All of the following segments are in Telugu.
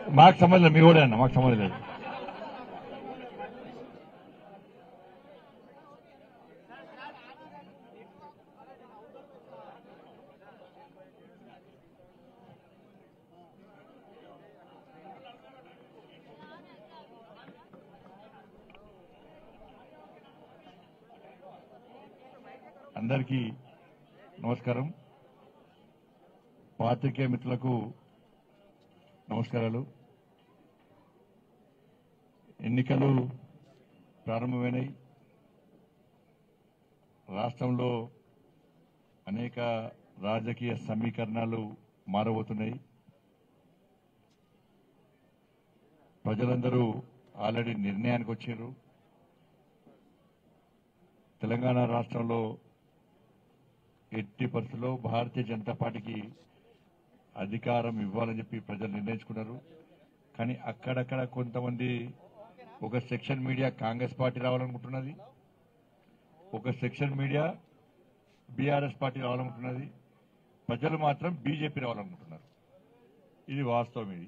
మాకు సంబంధం లేదు మీ కూడా అన్న మాకు సంబంధం లేదు అందరికీ నమస్కారం పాత్రికేయ మిత్రులకు నమస్కారాలు ఎన్నికలు ప్రారంభమైనాయి రాష్ట్రంలో అనేక రాజకీయ సమీకరణాలు మారబోతున్నాయి ప్రజలందరూ ఆల్రెడీ నిర్ణయానికి వచ్చారు తెలంగాణ రాష్ట్రంలో ఎట్టి పరిస్థితుల్లో భారతీయ జనతా పార్టీకి అధికారం ఇవ్వాలని చెప్పి ప్రజలు నిర్ణయించుకున్నారు కానీ అక్కడక్కడ కొంతమంది ఒక సెక్షన్ మీడియా కాంగ్రెస్ పార్టీ రావాలనుకుంటున్నది ఒక సెక్షన్ మీడియా బీఆర్ఎస్ పార్టీ రావాలనుకుంటున్నది ప్రజలు మాత్రం బీజేపీ రావాలనుకుంటున్నారు ఇది వాస్తవం ఇది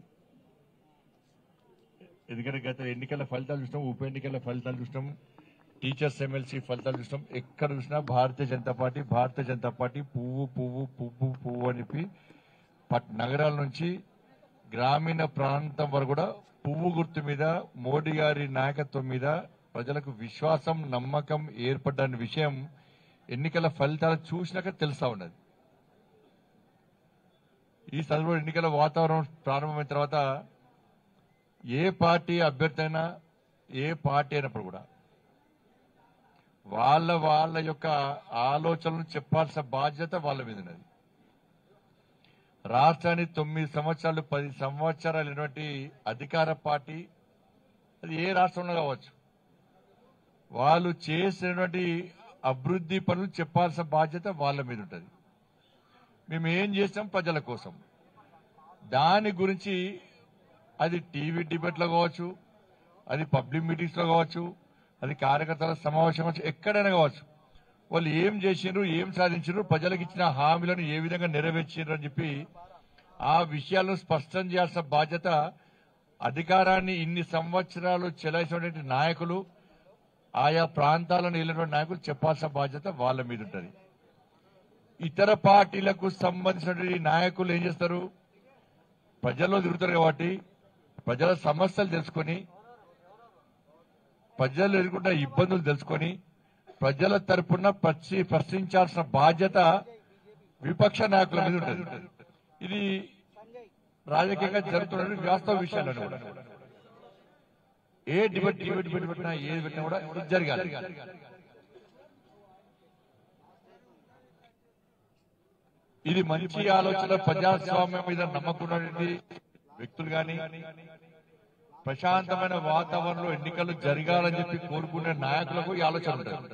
ఎందుకంటే గత ఎన్నికల ఫలితాలు చూసినాం ఉప ఎన్నికల ఫలితాలు చూసినాం టీచర్స్ ఎమ్మెల్సీ ఫలితాలు చూసినాం ఎక్కడ చూసినా భారతీయ జనతా పార్టీ భారతీయ జనతా పార్టీ పువ్వు పువ్వు పువ్వు పువ్వు అని చెప్పి పట్ నగరాల నుంచి గ్రామీణ ప్రాంతం వరకు కూడా పువ్వు గుర్తు మీద మోడీ గారి నాయకత్వం మీద ప్రజలకు విశ్వాసం నమ్మకం ఏర్పడ్డ విషయం ఎన్నికల ఫలితాలు చూసినాక తెలుస్తా ఉన్నది ఈ సందర్భంలో ఎన్నికల వాతావరణం ప్రారంభమైన తర్వాత ఏ పార్టీ అభ్యర్థి అయినా ఏ పార్టీ అయినప్పుడు కూడా వాళ్ళ వాళ్ళ యొక్క ఆలోచనలు చెప్పాల్సిన బాధ్యత వాళ్ళ మీద ఉన్నది రాష్ట్రాన్ని తొమ్మిది సంవత్సరాలు పది సంవత్సరాలు అధికార పార్టీ అది ఏ రాష్ట్రంలో కావచ్చు వాళ్ళు చేసినటువంటి అభివృద్ధి పనులు చెప్పాల్సిన బాధ్యత వాళ్ళ మీద ఉంటుంది మేము ఏం చేసాం ప్రజల కోసం దాని గురించి అది టీవీ డిబేట్లో కావచ్చు అది పబ్లిక్ మీటింగ్స్ లో కావచ్చు అది కార్యకర్తల సమావేశం కావచ్చు ఎక్కడైనా కావచ్చు వాళ్ళు ఏం చేసిండ్రు ఏం సాధించారు ప్రజలకు ఇచ్చిన హామీలను ఏ విధంగా నెరవేర్చారు అని చెప్పి ఆ విషయాలను స్పష్టం చేయాల్సిన బాధ్యత అధికారాన్ని ఇన్ని సంవత్సరాలు చెలాయిసినటువంటి నాయకులు ఆయా ప్రాంతాలను వెళ్ళినటువంటి నాయకులు చెప్పాల్సిన బాధ్యత వాళ్ళ మీద ఉంటుంది ఇతర పార్టీలకు సంబంధించినటువంటి నాయకులు ఏం చేస్తారు ప్రజల్లో తిరుగుతారు కాబట్టి ప్రజల సమస్యలు తెలుసుకొని ప్రజలు ఎదుర్కొంటున్న ఇబ్బందులు తెలుసుకొని ప్రజల తరపున ప్రశ్ని ప్రశ్నించాల్సిన బాధ్యత విపక్ష నాయకుల మీద ఉంటుంది ఇది రాజకీయంగా జరుగుతున్న వాస్తవ విషయాలను కూడా ఏ డిబేట్ డిబేట్ డిబేట్ పెట్టినా ఏది పెట్టినా కూడా ఇది జరగాలి ఇది మంచి ఆలోచన ప్రజాస్వామ్యం మీద నమ్మకున్నటువంటి వ్యక్తులు గాని ప్రశాంతమైన వాతావరణంలో ఎన్నికలు జరగాలని చెప్పి కోరుకునే నాయకులకు ఈ ఆలోచన ఉంటుంది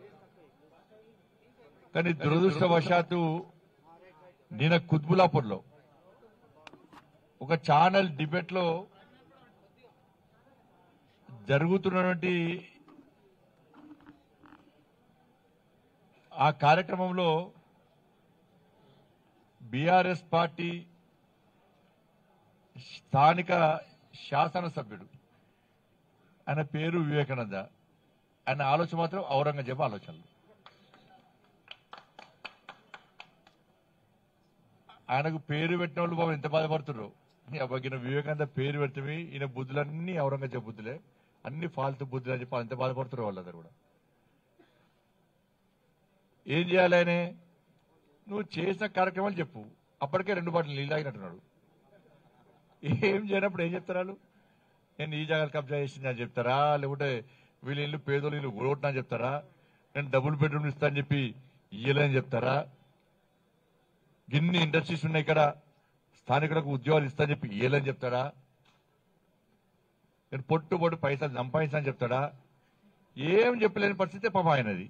కానీ దురదృష్టవశాత్తు నిన్న కుత్బులాపూర్లో ఒక ఛానల్ డిబేట్ లో జరుగుతున్నటువంటి ఆ కార్యక్రమంలో బీఆర్ఎస్ పార్టీ స్థానిక శాసనసభ్యుడు ఆయన పేరు వివేకానంద ఆయన ఆలోచన మాత్రం ఔరంగజేబు ఆలోచనలు ఆయనకు పేరు పెట్టిన వాళ్ళు బాబు ఎంత బాధపడుతున్నారు అబ్బాయిన వివేకానంద పేరు పెడితే ఈయన బుద్ధులన్నీ ఔరంగజేబు బుద్ధులే అన్ని ఫాల్తు బుద్ధులు అని చెప్పి ఎంత బాధపడుతున్నారు వాళ్ళందరూ కూడా ఏం చేయాలి ఆయనే నువ్వు చేసిన కార్యక్రమాలు చెప్పు అప్పటికే రెండు బాటలు నీళ్ళు తాగినట్టున్నాడు ఏం చేయనప్పుడు ఏం చెప్తారు వాళ్ళు? నేను ఈ జాగాలు కబ్జా చేసింది అని చెప్తారా లేకుంటే వీళ్ళ ఇల్లు పేదోళ్ళు ఇల్లు ఊడగొట్టినా అని చెప్తారా నేను డబుల్ బెడ్రూమ్ ఇస్తా అని చెప్పి ఇయ్యలేని చెప్తారా గిన్ని ఇండస్ట్రీస్ ఉన్నాయి ఇక్కడ స్థానికులకు ఉద్యోగాలు ఇస్తా అని చెప్పి ఇయ్యలేని చెప్తాడా నేను పొట్టు పొట్టు పైసలు సంపాదిస్తా అని చెప్తాడా ఏం చెప్పలేని పరిస్థితి పాప ఆయనది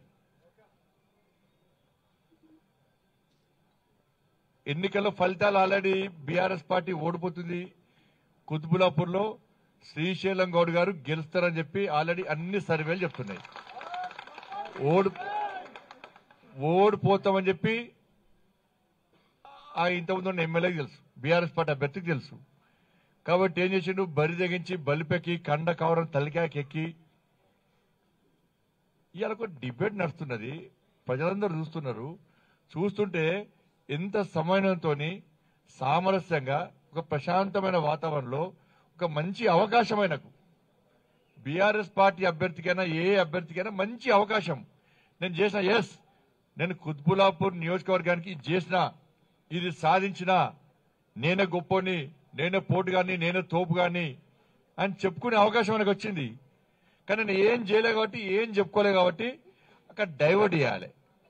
ఎన్నికల ఫలితాలు ఆల్రెడీ బీఆర్ఎస్ పార్టీ ఓడిపోతుంది కుతుబులాపూర్ లో శ్రీశైలం గౌడ్ గారు గెలుస్తారని చెప్పి ఆల్రెడీ అన్ని సర్వేలు చెప్తున్నాయి ఓడి ఓడిపోతామని చెప్పి ఆ ఇంతకుముందు ఉన్న ఎమ్మెల్యేకి తెలుసు బీఆర్ఎస్ పార్టీ అభ్యర్థికి తెలుసు కాబట్టి ఏం చేసిండు బరి తెగించి బలిపెక్కి కండ కవరం తలికాకెక్కి ఇవాళ ఒక డిబేట్ నడుస్తున్నది ప్రజలందరూ చూస్తున్నారు చూస్తుంటే ఎంత సమన్వయంతో సామరస్యంగా ఒక ప్రశాంతమైన వాతావరణంలో ఒక మంచి అవకాశమైనకు బీఆర్ఎస్ పార్టీ అభ్యర్థికైనా ఏ అభ్యర్థికైనా మంచి అవకాశం నేను చేసిన ఎస్ నేను కుత్బులాపూర్ నియోజకవర్గానికి ఇది చేసిన ఇది సాధించిన నేనే గొప్పని నేనే పోటు గాని నేనే తోపు గాని అని చెప్పుకునే అవకాశం మనకు వచ్చింది కానీ నేను ఏం చేయలే కాబట్టి ఏం చెప్పుకోలే కాబట్టి అక్కడ డైవర్ట్ చేయాలి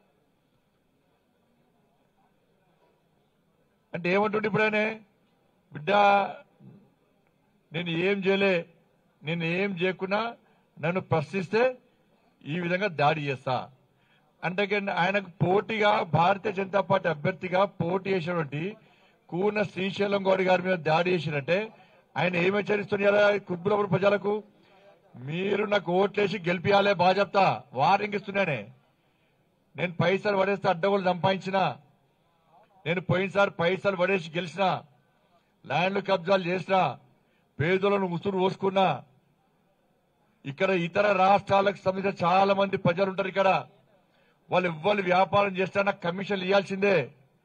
అంటే ఏమంటుండే ఇప్పుడనే బిడ్డ నేను ఏం చేయలే నేను ఏం చేయకున్నా నన్ను ప్రశ్నిస్తే ఈ విధంగా దాడి చేస్తా అంటే కింద ఆయనకు పోటీగా భారతీయ జనతా పార్టీ అభ్యర్థిగా పోటీ చేసినటువంటి కూన శ్రీశైలం గౌడ్ గారి మీద దాడి చేసినట్టే ఆయన ఏమి హెచ్చరిస్తున్నారు కుత్బులపూర్ ప్రజలకు మీరు నాకు ఓట్లేసి గెలిపియాలే బాగా చెప్తా వార్నింగ్ ఇస్తున్నానే నేను పైసలు పడేస్తే అడ్డగోలు సంపాదించిన నేను పోయినసారి పైసలు పడేసి గెలిచిన ల్యాండ్లు కబ్జాలు చేసిన పేదలను ఉసురు పోసుకున్నా ఇక్కడ ఇతర రాష్ట్రాలకు సంబంధించిన చాలా మంది ప్రజలు ఉంటారు ఇక్కడ వాళ్ళు ఎవ్వరు వ్యాపారం చేస్తే నాకు కమిషన్లు ఇవ్వాల్సిందే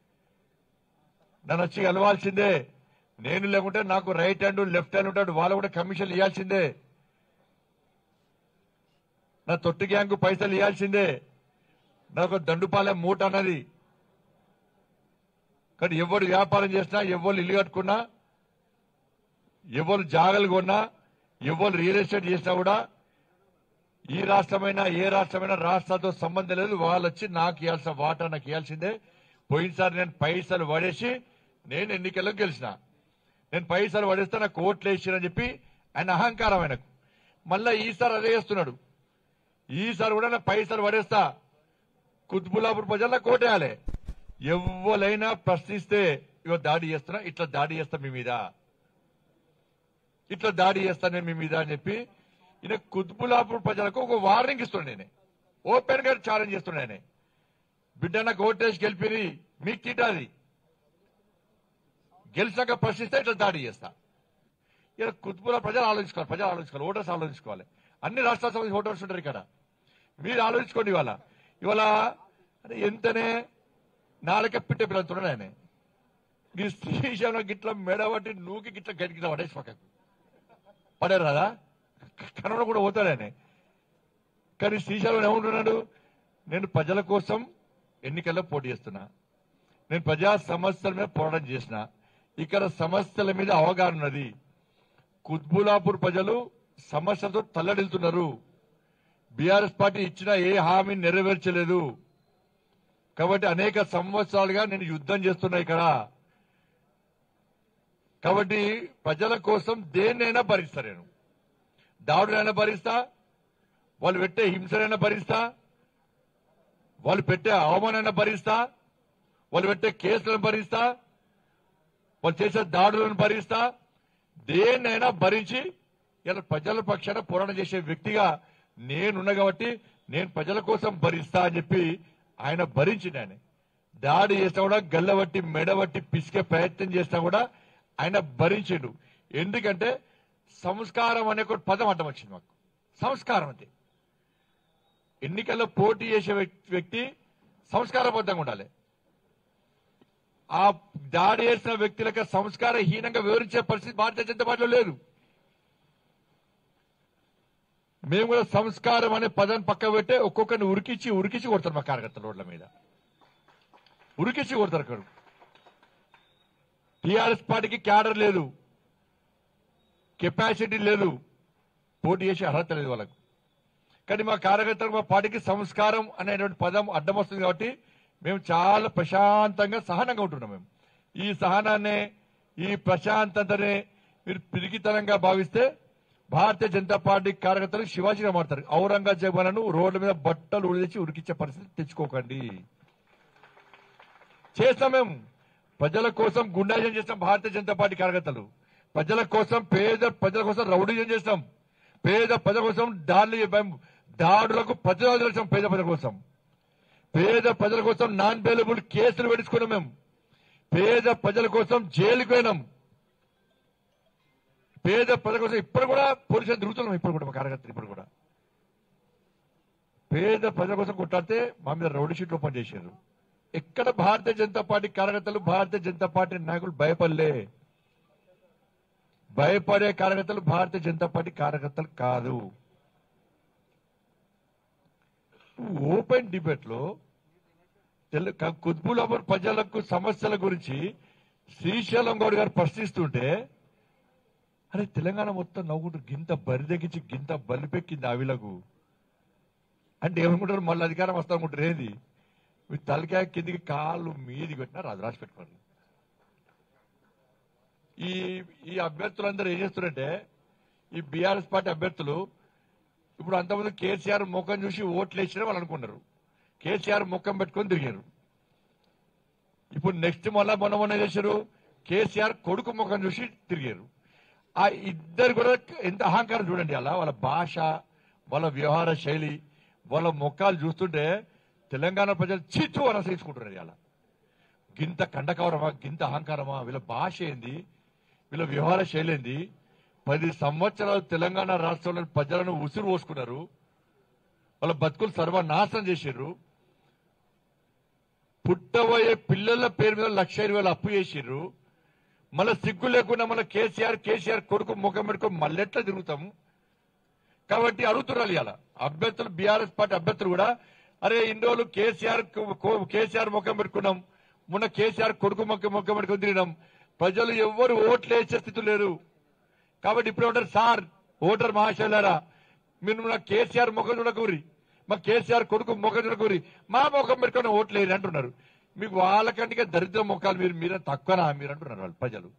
నన్ను వచ్చి కలవాల్సిందే నేను లేకుంటే నాకు రైట్ హ్యాండ్ లెఫ్ట్ హ్యాండ్ ఉంటాడు వాళ్ళు కూడా కమిషన్లు ఇవ్వాల్సిందే నా తొట్టి గ్యాంగ్ పైసలు ఇవ్వాల్సిందే నాకు దండుపాలెం మూట అన్నది కానీ ఎవరు వ్యాపారం చేసినా ఎవరు ఇల్లు కట్టుకున్నా ఎవరు జాగలు కొన్నా ఎవరు రియల్ ఎస్టేట్ చేసినా కూడా ఈ రాష్ట్రమైనా ఏ రాష్ట్రమైనా రాష్ట్రాలతో సంబంధం లేదు వాళ్ళు వచ్చి నాకు ఇవ్వాల్సిన వాటా నాకు ఇవ్వాల్సిందే పోయినసారి నేను పైసలు పడేసి నేను ఎన్నికల్లో గెలిచిన నేను పైసలు పడేస్తే నాకు ఓట్లు వేసిరని చెప్పి ఆయన అహంకారం ఆయనకు మళ్ళా ఈసారి అదే చేస్తున్నాడు ఈసారి కూడా నేను పైసలు పడేస్తా కుత్బులాపూర్ ప్రజల్లో కోటేయాలి ఎవరైనా ప్రశ్నిస్తే ఇగో దాడి చేస్తున్నా ఇట్లా దాడి చేస్తా మీ మీద ఇట్లా దాడి చేస్తాను నేను మీ మీద అని చెప్పి ఈయన కుత్బులాపూర్ ప్రజలకు ఒక వార్నింగ్ ఇస్తున్నాడు నేను ఓపెన్ గా ఛాలెంజ్ చేస్తున్నాడు ఆయన బిడ్డ నాకు ఓటేసి గెలిపిరి మీకు తిట్టాది గెలిచాక ప్రశ్నిస్తే ఇట్లా దాడి చేస్తా ఇలా కుత్బుల ప్రజలు ఆలోచించుకోవాలి ప్రజలు ఆలోచించుకోవాలి ఓటర్స్ ఆలోచించుకోవాలి అన్ని రాష్ట్రాల సంబంధించి ఓటర్స్ ఉంటారు ఇక్కడ మీరు ఆలోచించుకోండి ఇవాళ ఇవాళ అరే ఎంతనే నాలుక పిట్టే పిల్లలుతున్నాడు ఆయన నీ శ్రీశైలం గిట్ల మెడబట్టి నూకి గిట్ల గడిగిట్ల పడేసి పక్కకు పడారు కదా కన్నడ కూడా పోతాడు ఆయన కానీ శ్రీశైలం ఏమంటున్నాడు నేను ప్రజల కోసం ఎన్నికల్లో పోటీ చేస్తున్నా నేను ప్రజా సమస్యల మీద పోరాటం చేసిన ఇక్కడ సమస్యల మీద అవగాహన ఉన్నది కుత్బులాపూర్ ప్రజలు సమస్యలతో తల్లడిల్తున్నారు బీఆర్ఎస్ పార్టీ ఇచ్చిన ఏ హామీ నెరవేర్చలేదు కాబట్టి అనేక సంవత్సరాలుగా నేను యుద్ధం చేస్తున్నా ఇక్కడ కాబట్టి ప్రజల కోసం దేన్నైనా భరిస్తా నేను దాడులైనా భరిస్తా వాళ్ళు పెట్టే హింసనైనా భరిస్తా వాళ్ళు పెట్టే అవమానైనా భరిస్తా వాళ్ళు పెట్టే కేసులను భరిస్తా వాళ్ళు చేసే దాడులను భరిస్తా దేన్నైనా భరించి ఇలా ప్రజల పక్షాన పోరాటం చేసే వ్యక్తిగా నేనున్నా కాబట్టి నేను ప్రజల కోసం భరిస్తా అని చెప్పి ఆయన భరించిండు ఆయన దాడి చేసినా కూడా గల్లబట్టి మెడబట్టి పిసికే ప్రయత్నం చేసినా కూడా ఆయన భరించిండు ఎందుకంటే సంస్కారం అనే ఒక పదం అడ్డం వచ్చింది మాకు సంస్కారం అంతే ఎన్నికల్లో పోటీ చేసే వ్యక్- వ్యక్తి సంస్కారబద్ధంగా ఉండాలి ఆ దాడి చేసిన వ్యక్తులకు సంస్కారహీనంగా వివరించే పరిస్థితి భారతీయ జనతా పార్టీలో లేదు మేము కూడా సంస్కారం అనే పదాన్ని పక్క పెట్టే ఒక్కొక్కరిని ఉరికిచ్చి ఉరికిచ్చి కొడతారు మా కార్యకర్తల రోడ్ల మీద ఉరికిచ్చి కొడతారు అక్కడ టీఆర్ఎస్ పార్టీకి క్యాడర్ లేదు కెపాసిటీ లేదు పోటీ చేసే అర్హత లేదు వాళ్ళకు కానీ మా కార్యకర్తలకు మా పార్టీకి సంస్కారం అనేటువంటి పదం అడ్డం వస్తుంది కాబట్టి మేము చాలా ప్రశాంతంగా సహనంగా ఉంటున్నాం మేము ఈ సహనాన్ని ఈ ప్రశాంతతనే మీరు పిరికితనంగా భావిస్తే భారతీయ జనతా పార్టీ కార్యకర్తలు శివాజీగా మారుతారు ఔరంగజేబులను రోడ్ల మీద బట్టలు ఉడిచి ఉరికిచ్చే పరిస్థితి తెచ్చుకోకండి చేస్తాం మేము ప్రజల కోసం గుండాజం చేస్తాం భారతీయ జనతా పార్టీ కార్యకర్తలు ప్రజల కోసం పేద ప్రజల కోసం రౌడీజం చేస్తాం పేద ప్రజల కోసం దాడులు మేము దాడులకు ప్రతిరోజు చేస్తాం పేద ప్రజల కోసం పేద ప్రజల కోసం నాన్ బెయిలబుల్ కేసులు పెట్టుకున్నాం మేము పేద ప్రజల కోసం జైలుకు పోయినాం పేద ప్రజల కోసం ఇప్పుడు కూడా పోలీసులు తిరుగుతున్నాం ఇప్పుడు కూడా మా కార్యకర్తలు ఇప్పుడు కూడా పేద ప్రజల కోసం కొట్లాడితే మా మీద రౌడీ షీట్లు ఓపెన్ చేశారు ఎక్కడ భారతీయ జనతా పార్టీ కార్యకర్తలు భారతీయ జనతా పార్టీ నాయకులు భయపడలే భయపడే కార్యకర్తలు భారతీయ జనతా పార్టీ కార్యకర్తలు కాదు ఓపెన్ డిబేట్ లో తెలు- క- కుత్బులాపూర్ ప్రజలకు సమస్యల గురించి శ్రీశైలం గౌడ్ గారు ప్రశ్నిస్తుంటే అరే తెలంగాణ మొత్తం నవ్వుకుంటూ గింత బరి తెగించి గింత బలిపెక్కింది ఆవిలకు అంటే ఏమనుకుంటారు మళ్ళీ అధికారం వస్తా అనుకుంటారు ఏది మీ తలకాయ కిందికి కాళ్ళు మీది పెట్టినారు అది రాసి పెట్టుకోండి ఈ ఈ అభ్యర్థులందరూ ఏం చేస్తున్నారంటే ఈ బీఆర్ఎస్ పార్టీ అభ్యర్థులు ఇప్పుడు అంతకుముందు కేసీఆర్ ముఖం చూసి ఓట్లు వేసిన వాళ్ళు అనుకున్నారు కేసీఆర్ ముఖం పెట్టుకొని తిరిగారు ఇప్పుడు నెక్స్ట్ మళ్ళా మొన్న మొన్న ఏం చేశారు కేసీఆర్ కొడుకు ముఖం చూసి తిరిగారు ఆ ఇద్దరు కూడా ఎంత అహంకారం చూడండి అలా వాళ్ళ భాష వాళ్ళ వ్యవహార శైలి వాళ్ళ ముఖాలు చూస్తుంటే తెలంగాణ ప్రజలు చిచ్చు అనసరించుకుంటున్నారు అలా గింత కండకవరమా గింత అహంకారమా వీళ్ళ భాష ఏంది వీళ్ళ వ్యవహార శైలి ఏంది పది సంవత్సరాలు తెలంగాణ రాష్ట్రంలో ప్రజలను ఉసురు పోసుకున్నారు వాళ్ళ బతుకులు సర్వనాశనం చేశారు పుట్టబోయే పిల్లల పేరు మీద లక్ష ఇరవై వేలు అప్పు చేసిర్రు మళ్ళీ సిగ్గు లేకుండా మన కేసీఆర్ కేసీఆర్ కొడుకు ముఖం పెట్టుకొని మళ్ళెట్లా తిరుగుతాము కాబట్టి అడుగుతున్నారు ఇలా అభ్యర్థులు బీఆర్ఎస్ పార్టీ అభ్యర్థులు కూడా అరే ఇన్ని రోజులు కేసీఆర్ కు- కో- కేసీఆర్ ముఖం పెట్టుకున్నాం మొన్న కేసీఆర్ కొడుకు ముఖం ముఖం పెట్టుకుని తిరిగినాం ప్రజలు ఎవ్వరు ఓట్లు వేసే స్థితి లేరు కాబట్టి ఇప్పుడు ఏమంటారు సార్ ఓటర్ మహాశైలారా మీరు నా కేసీఆర్ ముఖం చూడకూరి మా కేసీఆర్ కొడుకు ముఖం చూడకూరి మా ముఖం పెట్టుకుని ఓట్లు వేయరు అంటున్నారు మీకు వాళ్ళకంటే దరిద్ర ముఖాలు మీరు మీరే తక్కువనా మీరు అంటున్నారు వాళ్ళు ప్రజలు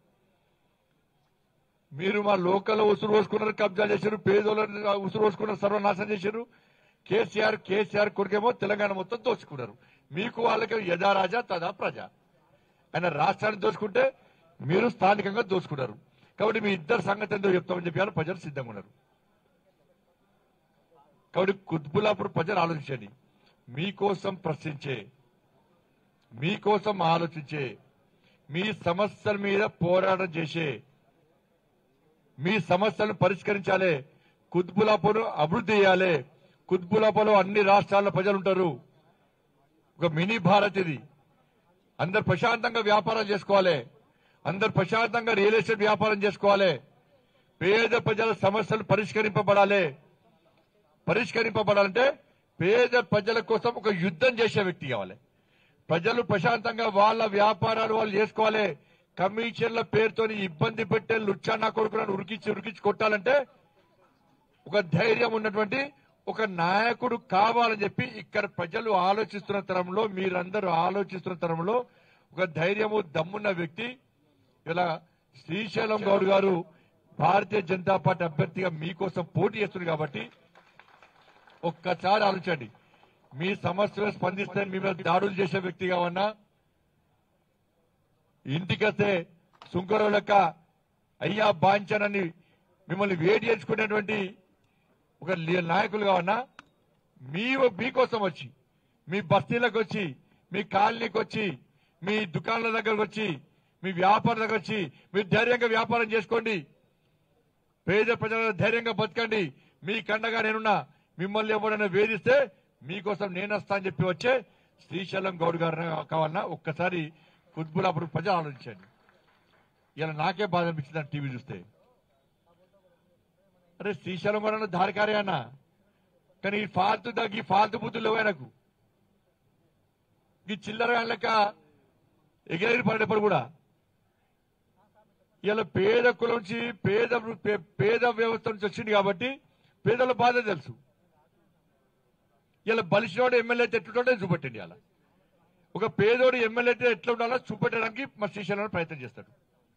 మీరు మా లోకల్ ఉసురు పోసుకున్నారు కబ్జా చేశారు పేదోళ్ళని ఉసురు పోసుకున్నారు సర్వనాశనం చేశారు కేసీఆర్ కేసీఆర్ కొడుకేమో తెలంగాణ మొత్తం దోచుకున్నారు మీకు వాళ్ళకి యథా రాజా తదా ప్రజ ఆయన రాష్ట్రాన్ని దోచుకుంటే మీరు స్థానికంగా దోచుకున్నారు కాబట్టి మీ ఇద్దరు సంగతి ఎంతో చెప్తామని చెప్పి ప్రజలు సిద్ధంగా ఉన్నారు కాబట్టి కుత్బులాపూర్ ప్రజలు ఆలోచించండి మీకోసం ప్రశ్నించే మీకోసం ఆలోచించే మీ సమస్యల మీద పోరాటం చేసే మీ సమస్యలను పరిష్కరించాలి కుత్బులాపూర్ అభివృద్ధి చేయాలి కుత్బులాపూర్లో అన్ని రాష్ట్రాల ప్రజలు ఉంటారు ఒక మినీ భారత్ ఇది అందరు ప్రశాంతంగా వ్యాపారం చేసుకోవాలి అందరు ప్రశాంతంగా రియల్ ఎస్టేట్ వ్యాపారం చేసుకోవాలి పేద ప్రజల సమస్యలు పరిష్కరింపబడాలి పరిష్కరింపబడాలంటే పేద ప్రజల కోసం ఒక యుద్ధం చేసే వ్యక్తి కావాలి ప్రజలు ప్రశాంతంగా వాళ్ళ వ్యాపారాలు వాళ్ళు చేసుకోవాలి కమిషన్ల పేరుతోని ఇబ్బంది పెట్టే లుచ్చానా కొడుకులను ఉరికించి ఉరికించి కొట్టాలంటే ఒక ధైర్యం ఉన్నటువంటి ఒక నాయకుడు కావాలని చెప్పి ఇక్కడ ప్రజలు ఆలోచిస్తున్న తరంలో మీరందరూ ఆలోచిస్తున్న తరంలో ఒక ధైర్యము దమ్మున్న వ్యక్తి ఇలా శ్రీశైలం గౌడ్ గారు భారతీయ జనతా పార్టీ అభ్యర్థిగా మీకోసం పోటీ చేస్తుంది కాబట్టి ఒక్కసారి ఆలోచండి మీ సమస్యలు స్పందిస్తే మీ మీద దాడులు చేసే వ్యక్తి కావన్నా ఇంటికొస్తే సుంకరం లెక్క అయ్యా బాంచనని మిమ్మల్ని వేడి చేసుకునేటువంటి ఒక లీ- నాయకులు కావన్నా మీ మీకోసం వచ్చి మీ బస్తీలకు వచ్చి మీ కాలనీకి వచ్చి మీ దుకాణాల దగ్గరకు వచ్చి మీ వ్యాపారం దగ్గర వచ్చి మీరు ధైర్యంగా వ్యాపారం చేసుకోండి పేద ప్రజల ధైర్యంగా బతకండి మీ కండగా నేనున్నా మిమ్మల్ని ఎవరైనా వేధిస్తే మీకోసం నేను వస్తా అని చెప్పి వచ్చే శ్రీశైలం గౌడ్ గారు కావాలన్నా ఒక్కసారి కుత్బులాపురం ప్రజలు ఆలోచించండి ఇలా నాకే బాధ అనిపించింది టీవీ చూస్తే అరే శ్రీశైలం కూడా దారికారే అన్న కానీ ఈ ఫాల్తు దగ్గర ఈ ఫాల్తు బుద్ధులు లేవు ఆయనకు ఈ చిల్లర లెక్క ఎగిరేది పడేప్పుడు కూడా ఇలా పేద కులం నుంచి పేద పే- పేద వ్యవస్థ నుంచి వచ్చింది కాబట్టి పేదల బాధ తెలుసు ఇలా బలిసినోడు ఎమ్మెల్యే అయితే ఎట్లుంటే చూపెట్టండి అలా ఒక పేదోడు ఎమ్మెల్యే అయితే ఎట్లా ఉండాలో చూపెట్టడానికి మా శ్రీశైలం ప్రయత్నం చేస్తాడు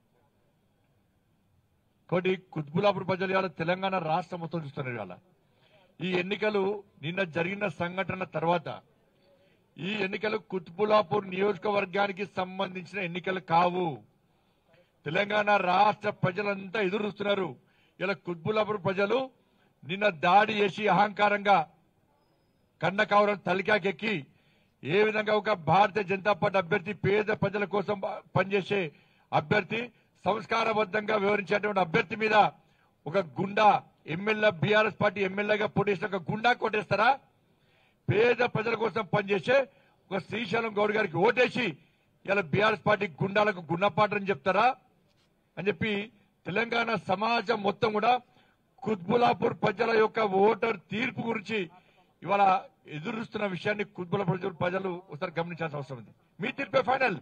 కాబట్టి కుత్బులాపూర్ ప్రజలు ఇవాళ తెలంగాణ రాష్ట్రం మొత్తం చూస్తున్నారు ఇవాళ ఈ ఎన్నికలు నిన్న జరిగిన సంఘటన తర్వాత ఈ ఎన్నికలు కుత్బులాపూర్ నియోజకవర్గానికి సంబంధించిన ఎన్నికలు కావు తెలంగాణ రాష్ట్ర ప్రజలంతా ఎదురు చూస్తున్నారు ఇలా కుత్బులాపూర్ ప్రజలు నిన్న దాడి చేసి అహంకారంగా కన్నకావరం తలికాకెక్కి ఏ విధంగా ఒక భారతీయ జనతా పార్టీ అభ్యర్థి పేద ప్రజల కోసం పనిచేసే అభ్యర్థి సంస్కారబద్ధంగా వివరించేటువంటి అభ్యర్థి మీద ఒక గుండా ఎమ్మెల్యే బీఆర్ఎస్ పార్టీ ఎమ్మెల్యేగా పోటీ చేసిన ఒక గుండా కొట్టేస్తారా పేద ప్రజల కోసం పనిచేసే ఒక శ్రీశైలం గౌడ్ గారికి ఓటేసి ఇలా బీఆర్ఎస్ పార్టీ గుండాలకు గుణపాఠం చెప్తారా అని చెప్పి తెలంగాణ సమాజం మొత్తం కూడా కుత్బులాపూర్ ప్రజల యొక్క ఓటర్ తీర్పు గురించి ఇవాళ ఎదురుస్తున్న విషయాన్ని కుత్బులాపూర్ ప్రజలు ఒకసారి గమనించాల్సిన అవసరం ఉంది మీ తీర్పే ఫైనల్